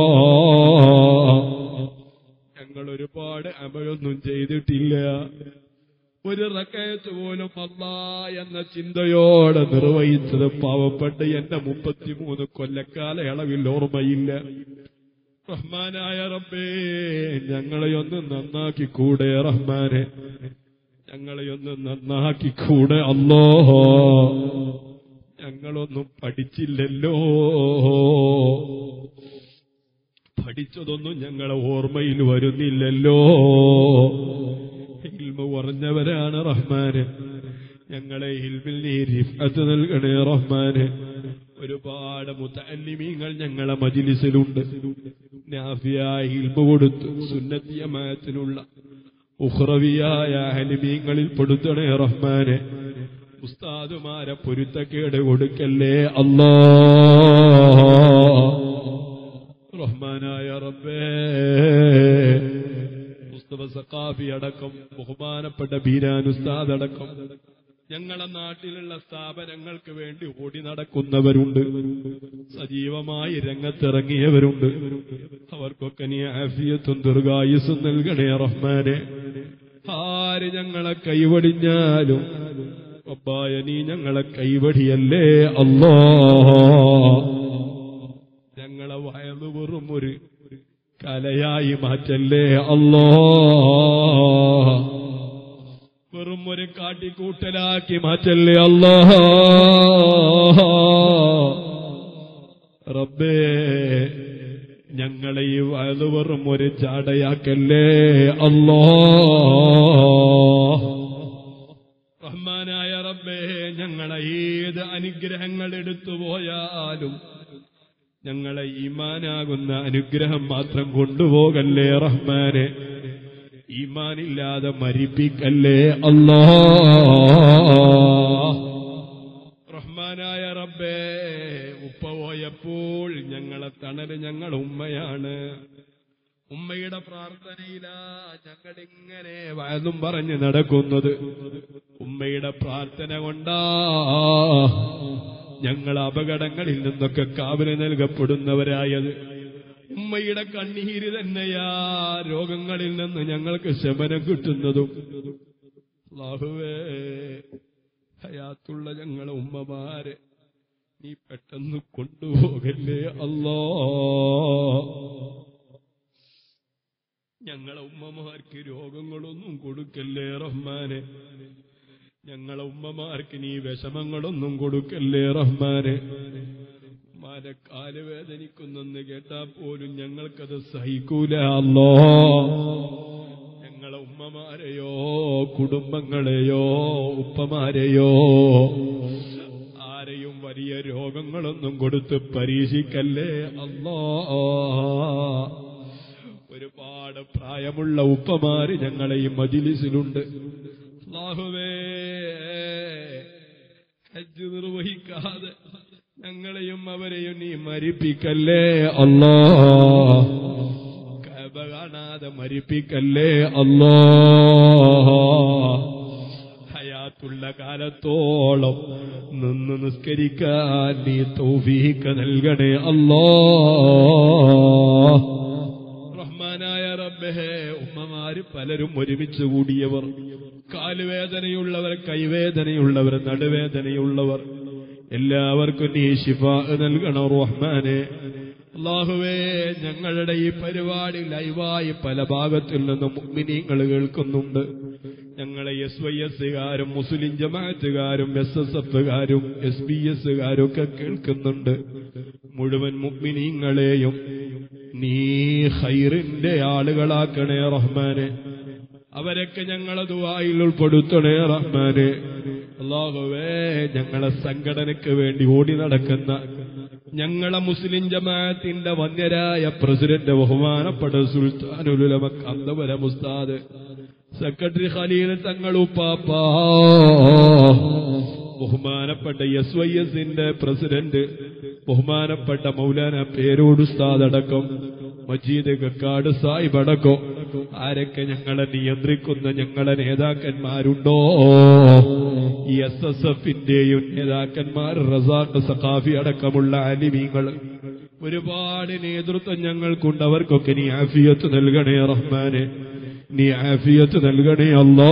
ഞങ്ങൾ ഒരുപാട് അമയൊന്നും ചെയ്തിട്ടില്ല ഒരു റക്കയത്ത് പോലും അല്ല എന്ന ചിന്തയോടെ നിർവഹിച്ചത് പാവപ്പെട്ട് എന്റെ മുപ്പത്തിമൂന്ന് കൊല്ലക്കാല അളവിൽ ഓർമ്മയില്ല റഹ്മാനായ റബ്ബേ ഞങ്ങളെയൊന്ന് നന്നാക്കി കൂടെ റഹ്മാനെ ഞങ്ങളെയൊന്ന് നന്നാക്കി കൂടെ അല്ലോ ഞങ്ങളൊന്നും പഠിച്ചില്ലല്ലോ പഠിച്ചതൊന്നും ഞങ്ങളെ ഓർമ്മയിൽ വരുന്നില്ലല്ലോ ഇൽമ കുറഞ്ഞവരാണ് റഹ്മാന് ഞങ്ങളെ ഇൽമിൽ നീ റിഫത്ത് നൽകണേ റഹ്മാന് ഒരുപാട് മുത്തല്ലിമീങ്ങൾ ഞങ്ങളെ മജിലിസിലുണ്ട് നാഫിയായ ഇൽമ കൊടുത്തു സുന്നത്തിയമായത്തിനുള്ള ഉഹ്റവിയായ അലിമീങ്ങളിൽ പെടുത്തണേ റഹ്മാനെ ഉസ്താദുമാരെ പൊരുത്തക്കേട് കൊടുക്കല്ലേ അല്ലാ റഹ്മാനായ റബ്ബേ മുസ്തഫ സഖാഫി അടക്കം ബഹുമാനപ്പെട്ട ബീരാൻ ഉസ്താദ് അടക്കം ഞങ്ങളെ നാട്ടിലുള്ള സ്ഥാപനങ്ങൾക്ക് വേണ്ടി ഓടി നടക്കുന്നവരുണ്ട് സജീവമായി രംഗത്തിറങ്ങിയവരുണ്ട് അവർക്കൊക്കെ നീ ആഫിയത്തും ദീർഘായുസും നൽകണേ റഹ്മാനെ ആര് ഞങ്ങളെ കൈവടിഞ്ഞാലും അബ്ബായ നീ ഞങ്ങളെ കൈവടിയല്ലേ അല്ലോ ഞങ്ങളെ വയല് വെറും ഒരു കലയായി മാറ്റല്ലേ അല്ലോ വെറും ഒരു കാട്ടിക്കൂട്ടലാക്കി മാറ്റല്ലേ അല്ലോ റബ്ബേ ഞങ്ങളെ ഈ വയത് വെറും ഒരു ചാടയാക്കല്ലേ അല്ലോ റഹ്മാനായ റബ്ബേ ഞങ്ങളെ ഏത് അനുഗ്രഹങ്ങൾ എടുത്തു പോയാലും ഞങ്ങളെ ഈമാനാകുന്ന അനുഗ്രഹം മാത്രം കൊണ്ടുപോകല്ലേ റഹ്മാനെ ഈമാനില്ലാതെ മരിപ്പിക്കല്ലേ അല്ലോ റഹ്മാനായ റബ്ബേ ഉപ്പ പോയപ്പോൾ ഞങ്ങളെ തണല് ഞങ്ങൾ ഉമ്മയാണ് ഉമ്മയുടെ പ്രാർത്ഥനയിലാ ഞങ്ങളിങ്ങനെ വയതും പറഞ്ഞ് നടക്കുന്നത് ഉമ്മയുടെ പ്രാർത്ഥന കൊണ്ടാ ഞങ്ങൾ അപകടങ്ങളിൽ നിന്നൊക്കെ കാവല് നൽകപ്പെടുന്നവരായത് ഉമ്മയുടെ കണ്ണീര് തന്നെയാ രോഗങ്ങളിൽ നിന്ന് ഞങ്ങൾക്ക് ശമനം കിട്ടുന്നതും അല്ലാഹുവേ ഹയാത്തുള്ള ഞങ്ങളെ ഉമ്മമാരെ നീ പെട്ടെന്ന് കൊണ്ടുപോകല്ലേ അല്ലോ ഞങ്ങളെ ഉമ്മമാർക്ക് രോഗങ്ങളൊന്നും കൊടുക്കല്ലേ റഹ്മാനെ ഞങ്ങളെ ഉമ്മമാർക്ക് നീ വിഷമങ്ങളൊന്നും കൊടുക്കല്ലേ റഹ്മാനെ ഉമ്മാരെ കാല് വേദനിക്കുന്നെന്ന് കേട്ടാ പോലും ഞങ്ങൾക്കത് സഹിക്കൂല അല്ലോ ഞങ്ങളെ ഉമ്മമാരെയോ കുടുംബങ്ങളെയോ ഉപ്പമാരെയോ ആരെയും വലിയ രോഗങ്ങളൊന്നും കൊടുത്ത് പരീക്ഷിക്കല്ലേ അല്ലോ ഒരുപാട് പ്രായമുള്ള ഉപ്പമാര് ഞങ്ങളെ ഈ മജിലിസിലുണ്ട് അല്ലാഹുവേ ഹജ്ജ് നിർവഹിക്കാതെ ഞങ്ങളെയും അവരെയും നീ മരിപ്പിക്കല്ലേ അല്ലോ കബ കാണാതെ മരിപ്പിക്കല്ലേ അല്ലോ ഹയാത്തുള്ള കാലത്തോളം നിന്ന് നിസ്കരിക്കാൻ നീ തൗഫീഖ് നൽകണേ അല്ലോ റഹ്മാനായ റബ്ബേ ഉമ്മമാര് പലരും ഒരുമിച്ച് കൂടിയവർ കാലുവേദനയുള്ളവർ കൈവേദനയുള്ളവർ നടുവേദനയുള്ളവർ എല്ലാവർക്കും നീ ശിഫ നൽകണം റഹ്മാനെ അള്ളാഹുവേ ഞങ്ങളുടെ ഈ പരിപാടി ലൈവായി പല ഭാഗത്തിൽ നിന്നും മുഗ്മിനീങ്ങൾ കേൾക്കുന്നുണ്ട് ഞങ്ങളെ എസ് വൈ എസ്സുകാരും മുസ്ലിം ജമാഅത്തുകാരും എസ് എസ് എഫുകാരും എസ് ബി എസ്സുകാരും ഒക്കെ കേൾക്കുന്നുണ്ട് മുഴുവൻ മുഗ്മിനീങ്ങളെയും നീ ഹൈറിന്റെ ആളുകളാക്കണേ റഹ്മാനെ അവരൊക്കെ ഞങ്ങളെ ദുവായിൽ ഉൾപ്പെടുത്തണേ റഹ്മാനെ അള്ളാഹുവേ ഞങ്ങളെ സംഘടനയ്ക്ക് വേണ്ടി ഓടി നടക്കുന്ന ഞങ്ങളെ മുസ്ലിം ജമാഅത്തിന്റെ വന്യരായ പ്രസിഡന്റ് ബഹുമാനപ്പെട്ട സുൽത്താനുലുലമ കന്തവര മുസ്താദ് സെക്രട്ടറി ഖലീൽ തങ്ങളുപ്പാപ്പാ ബഹുമാനപ്പെട്ട എസ് വൈ എസിന്റെ പ്രസിഡന്റ് ബഹുമാനപ്പെട്ട മൗലാന പേരോട് ഉസ്താദ് അടക്കം മജീദ് കക്കാട് സാഹിബ് അടക്കം ആരൊക്കെ ഞങ്ങളെ നിയന്ത്രിക്കുന്ന ഞങ്ങളെ നേതാക്കന്മാരുണ്ടോ ഈ എസ് എസ് എഫിന്റെയും നേതാക്കന്മാർ റസാഖ് സഖാഫി അടക്കമുള്ള അലിമീങ്ങൾ ഒരുപാട് നേതൃത്വം ഞങ്ങൾക്കുണ്ട് അവർക്കൊക്കെ നീ ആഫിയത്ത് നൽകണേ റഹ്മാനെ നീ ആഫിയത്ത് നൽകണേ അല്ലാ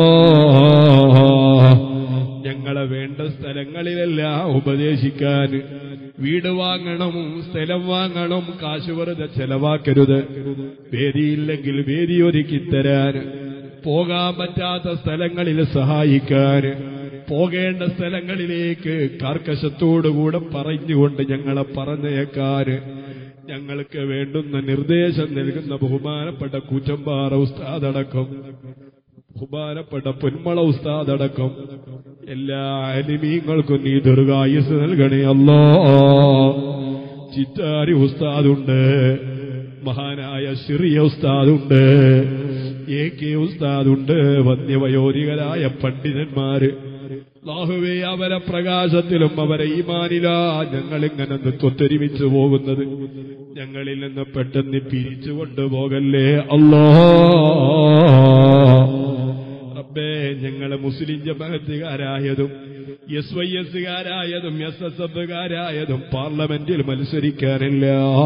ഞങ്ങളെ വേണ്ട സ്ഥലങ്ങളിലെല്ലാം ഉപദേശിക്കാൻ വീട് വാങ്ങണം സ്ഥലം വാങ്ങണം കാശ് വെറുതെ ചെലവാക്കരുത് വേദിയില്ലെങ്കിൽ വേദി ഒരുക്കി തരാൻ പോകാൻ പറ്റാത്ത സ്ഥലങ്ങളിൽ സഹായിക്കാൻ പോകേണ്ട സ്ഥലങ്ങളിലേക്ക് കർക്കശത്തോടുകൂടെ പറഞ്ഞുകൊണ്ട് ഞങ്ങളെ പറഞ്ഞേക്കാൻ ഞങ്ങൾക്ക് വേണ്ടുന്ന നിർദ്ദേശം നൽകുന്ന ബഹുമാനപ്പെട്ട കൂറ്റമ്പാറ ഉസ്താദടക്കം ബഹുമാനപ്പെട്ട പൊന്മള ഉസ്താദടക്കം എല്ലാ അനിമീങ്ങൾക്കും നീ ദീർഘായുസ് നൽകണേ അല്ലോ ചിറ്റാരി ഉസ്താദുണ്ട് മഹാനായ സിറിയ ഉസ്താദുണ്ട് എ കെ ഉസ്താദുണ്ട് വന്യവയോധികരായ പണ്ഡിതന്മാര് ലാഹുവേ അവരെ പ്രകാശത്തിലും അവരെ ഈമാനിലാ ഞങ്ങളിങ്ങനെ തൊത്തൊരുമിച്ച് പോകുന്നത് ഞങ്ങളിൽ നിന്ന് പെട്ടെന്ന് പിരിച്ചു കൊണ്ടുപോകല്ലേ അല്ലോ റബ്ബേ ഞങ്ങളെ മുസ്ലിം ജമാഅത്തുകാരായതും എസ് വൈ എസുകാരായതും എസ് എസ് എഫുകാരായതും പാർലമെന്റിൽ മത്സരിക്കാനില്ല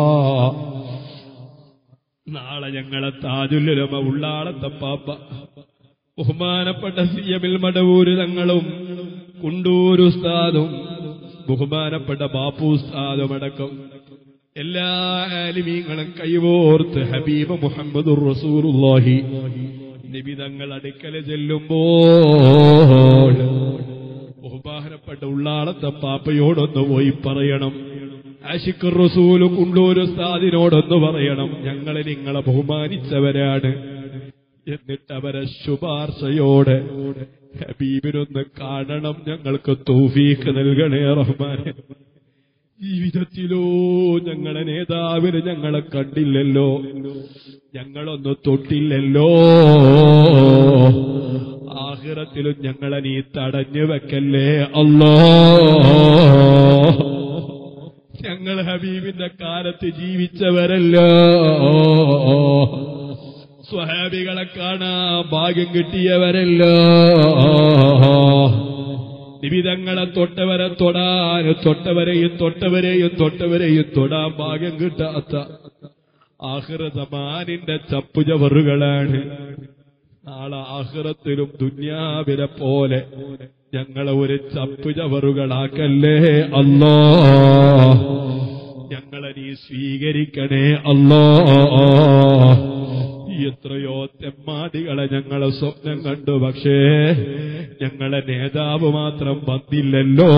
നാളെ ഞങ്ങളെ താജുല്ലുലമ ഉള്ളാളത്തെ പാപ്പ ബഹുമാനപ്പെട്ട സി എമ്മിൽ മടവൂര് തങ്ങളും കുണ്ടൂർ ഉസ്താദും ബഹുമാനപ്പെട്ട ബാപ്പു ഉസ്താദും അടക്കം എല്ലാ ആലിമീങ്ങളും കൈവോർത്ത് ഹബീബ് മുഹമ്മദ് റസൂറുല്ലാഹി നിബിതങ്ങൾ അടുക്കല ചെല്ലുമ്പോൾ ബഹുമാനപ്പെട്ട ഉള്ളാളത്തെ പാപ്പയോടൊന്ന് പോയി പറയണം ആഷിഖ് റസൂല് കുണ്ടൂർ ഉസ്താദിനോടൊന്ന് പറയണം ഞങ്ങളെ നിങ്ങളെ ബഹുമാനിച്ചവരാണ് എന്നിട്ട് അവരെ ശുപാർശയോടെ ഹബീബിനൊന്ന് കാണണം ഞങ്ങൾക്ക് തൗഫീഖ് നൽകണേ റഹ്മാനെ ജീവിതത്തിലോ ഞങ്ങളെ നേതാവിന് ഞങ്ങളെ കണ്ടില്ലല്ലോ ഞങ്ങളൊന്ന് തൊട്ടില്ലല്ലോ ആഹിറത്തിലും ഞങ്ങളെ നീ തടഞ്ഞു വെക്കല്ലേ അല്ലോ ഞങ്ങൾ ഹബീബിന്റെ കാലത്ത് ജീവിച്ചവരല്ലോ സ്വഹാബികളെ കാണാൻ ഭാഗ്യം കിട്ടിയവരല്ലോ നിബിതങ്ങളെ തൊട്ടവരെ തൊടാൻ തൊട്ടവരെയും തൊട്ടവരെയും തൊട്ടവരെയും തൊടാൻ ഭാഗ്യം കിട്ടാത്ത ആഹൃതമാനിന്റെ ചപ്പുചവറുകളാണ് നാളെ ആഹ്റത്തിലും ദുന്യാവിലെ പോലെ ഞങ്ങളെ ഒരു ചപ്പുചവറുകളാക്കല്ലേ അല്ലോ ഞങ്ങളെ നീ സ്വീകരിക്കണേ അല്ലോ എത്രയോ തെമ്മാടികളെ ഞങ്ങളെ സ്വപ്നം കണ്ടു പക്ഷേ ഞങ്ങളെ നേതാവ് മാത്രം വന്നില്ലല്ലോ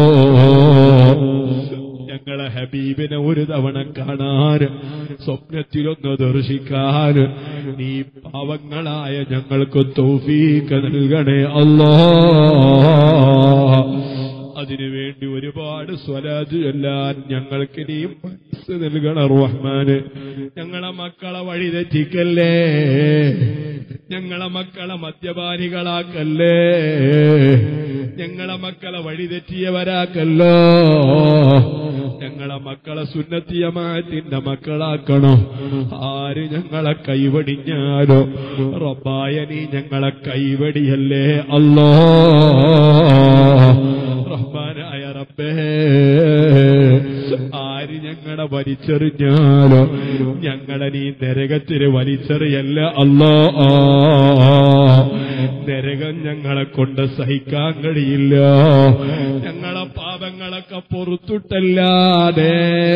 ഞങ്ങളെ ഹബീബിനെ ഒരു തവണ കാണാൻ സ്വപ്നത്തിലൊന്ന് ദർശിക്കാൻ നീ പാവങ്ങളായ ഞങ്ങൾക്ക് തൗഫീക്ക് നൽകണേ അല്ലോ അതിനുവേണ്ടി ഒരുപാട് സ്വലാജ് ചൊല്ലാൻ ഞങ്ങൾക്ക് നീ മനസ്സ് നൽകണം റഹ്മാന് ഞങ്ങളെ മക്കളെ വഴി തെറ്റിക്കല്ലേ ഞങ്ങളെ മക്കളെ മദ്യപാനികളാക്കല്ലേ ഞങ്ങളെ മക്കളെ വഴി തെറ്റിയവരാക്കല്ലോ ഞങ്ങളെ മക്കളെ സുന്നത്തിയമാത്തിന്റെ മക്കളാക്കണോ ആര് ഞങ്ങളെ കൈവടിഞ്ഞാലോ റബ്ബായ നീ ഞങ്ങളെ കൈവടിയല്ലേ അല്ലോ റഹ്മാനായ റബ്ബേ ആര് ഞങ്ങളെ വലിച്ചെറിഞ്ഞാലോ ഞങ്ങളെ നീ നരകത്തിന് വലിച്ചെറിയല്ല അല്ലോ നരകം ഞങ്ങളെ കൊണ്ട് സഹിക്കാൻ കഴിയില്ല ഞങ്ങളെ പാപങ്ങളൊക്കെ പൊറത്തുട്ടല്ലാതെ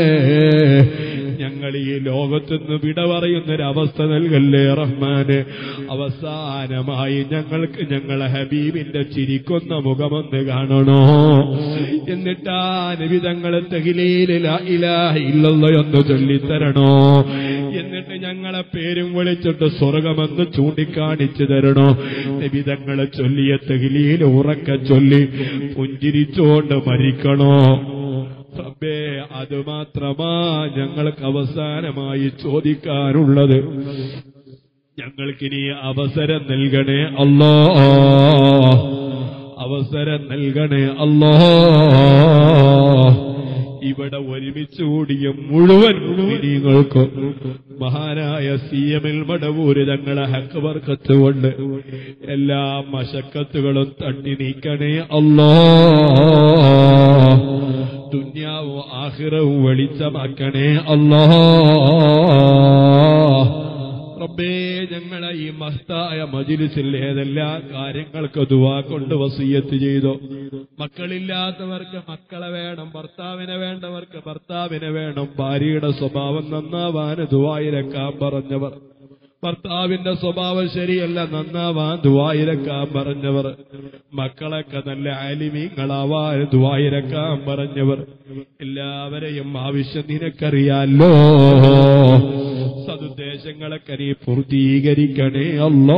ഞങ്ങൾ ഈ ലോകത്തുനിന്ന് വിട പറയുന്നൊരവസ്ഥ നൽകല്ലേ റഹ്മാന് അവസാനമായി ഞങ്ങൾക്ക് ഞങ്ങളെ ഹബീബിന്റെ ചിരിക്കുന്ന മുഖമൊന്ന് കാണണോ എന്നിട്ടാ നബിതങ്ങളെ തകിലീലില്ല ഇല്ലല്ലോ എന്ന് ചൊല്ലിത്തരണോ എന്നിട്ട് ഞങ്ങളെ പേരും വിളിച്ചിട്ട് സ്വർഗമെന്ന് ചൂണ്ടിക്കാണിച്ചു തരണോ നബിതങ്ങളെ ചൊല്ലിയ തകിലീൽ ഉറക്ക ചൊല്ലി പുഞ്ചിരിച്ചുകൊണ്ട് മരിക്കണോ റബ്ബേ അത് മാത്രമാ ഞങ്ങൾക്ക് അവസാനമായി ചോദിക്കാനുള്ളത് ഞങ്ങൾക്കിനി അവസരം നൽകണേ അല്ലോ അവസരം നൽകണേ അല്ലോ ഇവിടെ ഒരുമിച്ച് കൂടിയ മുഴുവൻ മുസ്ലിങ്ങൾക്ക് മഹാനായ സി എം എൽ മടവൂര് തങ്ങളെ ഹക്ക് വർക്കത്തുകൊണ്ട് എല്ലാ മശക്കത്തുകളും തട്ടി നീക്കണേ അല്ലോ ദുന്യാവും ആഹിറവും വെളിച്ചമാക്കണേ അല്ലോ റബ്ബേ ഞങ്ങളെ ഈ മഹത്തായ മജിലിസിൽ ഏതെല്ലാം കാര്യങ്ങൾക്ക് ദുവാ കൊണ്ട് വസീയത്ത് ചെയ്തു മക്കളില്ലാത്തവർക്ക് മക്കളെ വേണം ഭർത്താവിനെ വേണ്ടവർക്ക് ഭർത്താവിനെ വേണം ഭാര്യയുടെ സ്വഭാവം നന്നാവാൻ ദുവായിരക്കാൻ പറഞ്ഞവർ ഭർത്താവിന്റെ സ്വഭാവം ശരിയല്ല നന്നാവാൻ ദുവായിരക്കാൻ പറഞ്ഞവർ മക്കളൊക്കെ നല്ല ആലിമീങ്ങളാവാൻ ദുവായിരക്കാൻ പറഞ്ഞവർ എല്ലാവരെയും ആവശ്യം നിനക്കറിയാലോ സതുദ്ദേശങ്ങളൊക്കെ നീ പൂർത്തീകരിക്കണേ അല്ലോ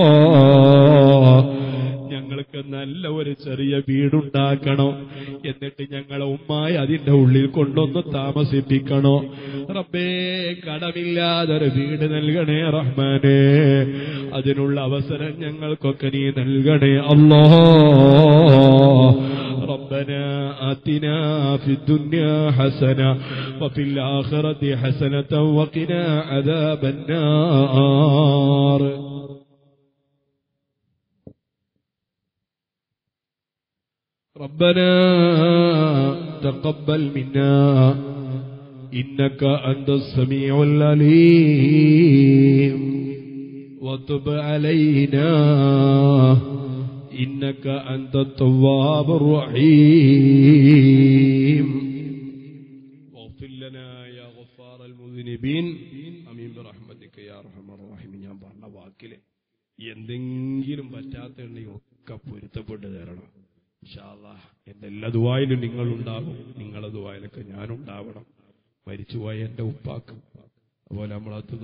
ഞങ്ങൾക്ക് നല്ല ഒരു ചെറിയ വീടുണ്ടാക്കണോ എന്നിട്ട് ഞങ്ങളെ ഉമ്മായി അതിന്റെ ഉള്ളിൽ കൊണ്ടൊന്ന് താമസിപ്പിക്കണോ റബ്ബേ കടമില്ലാതൊരു വീട് നൽകണേ റഹ്മാനെ അതിനുള്ള അവസരം ഞങ്ങൾക്കൊക്കെ നീ നൽകണേ അല്ലോ ربنا آتنا في الدنيا حسنة وفي الآخرة حسنة وقنا عذاب النار ربنا تقبل منا إنك أنت السميع العليم وتب علينا إنك أنت التواب الرحيم واغفر لنا يا غفار المذنبين أمين برحمتك يا أرحم الراحمين ഞാൻ പറഞ്ഞ വാക്കില് എന്തെങ്കിലും പറ്റാത്തുണ്ടെങ്കിൽ ഒക്കെ പൊരുത്തപ്പെട്ട് തരണം ഇൻഷാല്ലാ എന്റെ എല്ലാ ദുവായിലും നിങ്ങളുണ്ടാകും നിങ്ങളെ ദുവായിലൊക്കെ ഞാനുണ്ടാവണം മരിച്ചുപോയ എന്റെ ഉപ്പാക്കും അതുപോലെ നമ്മളത്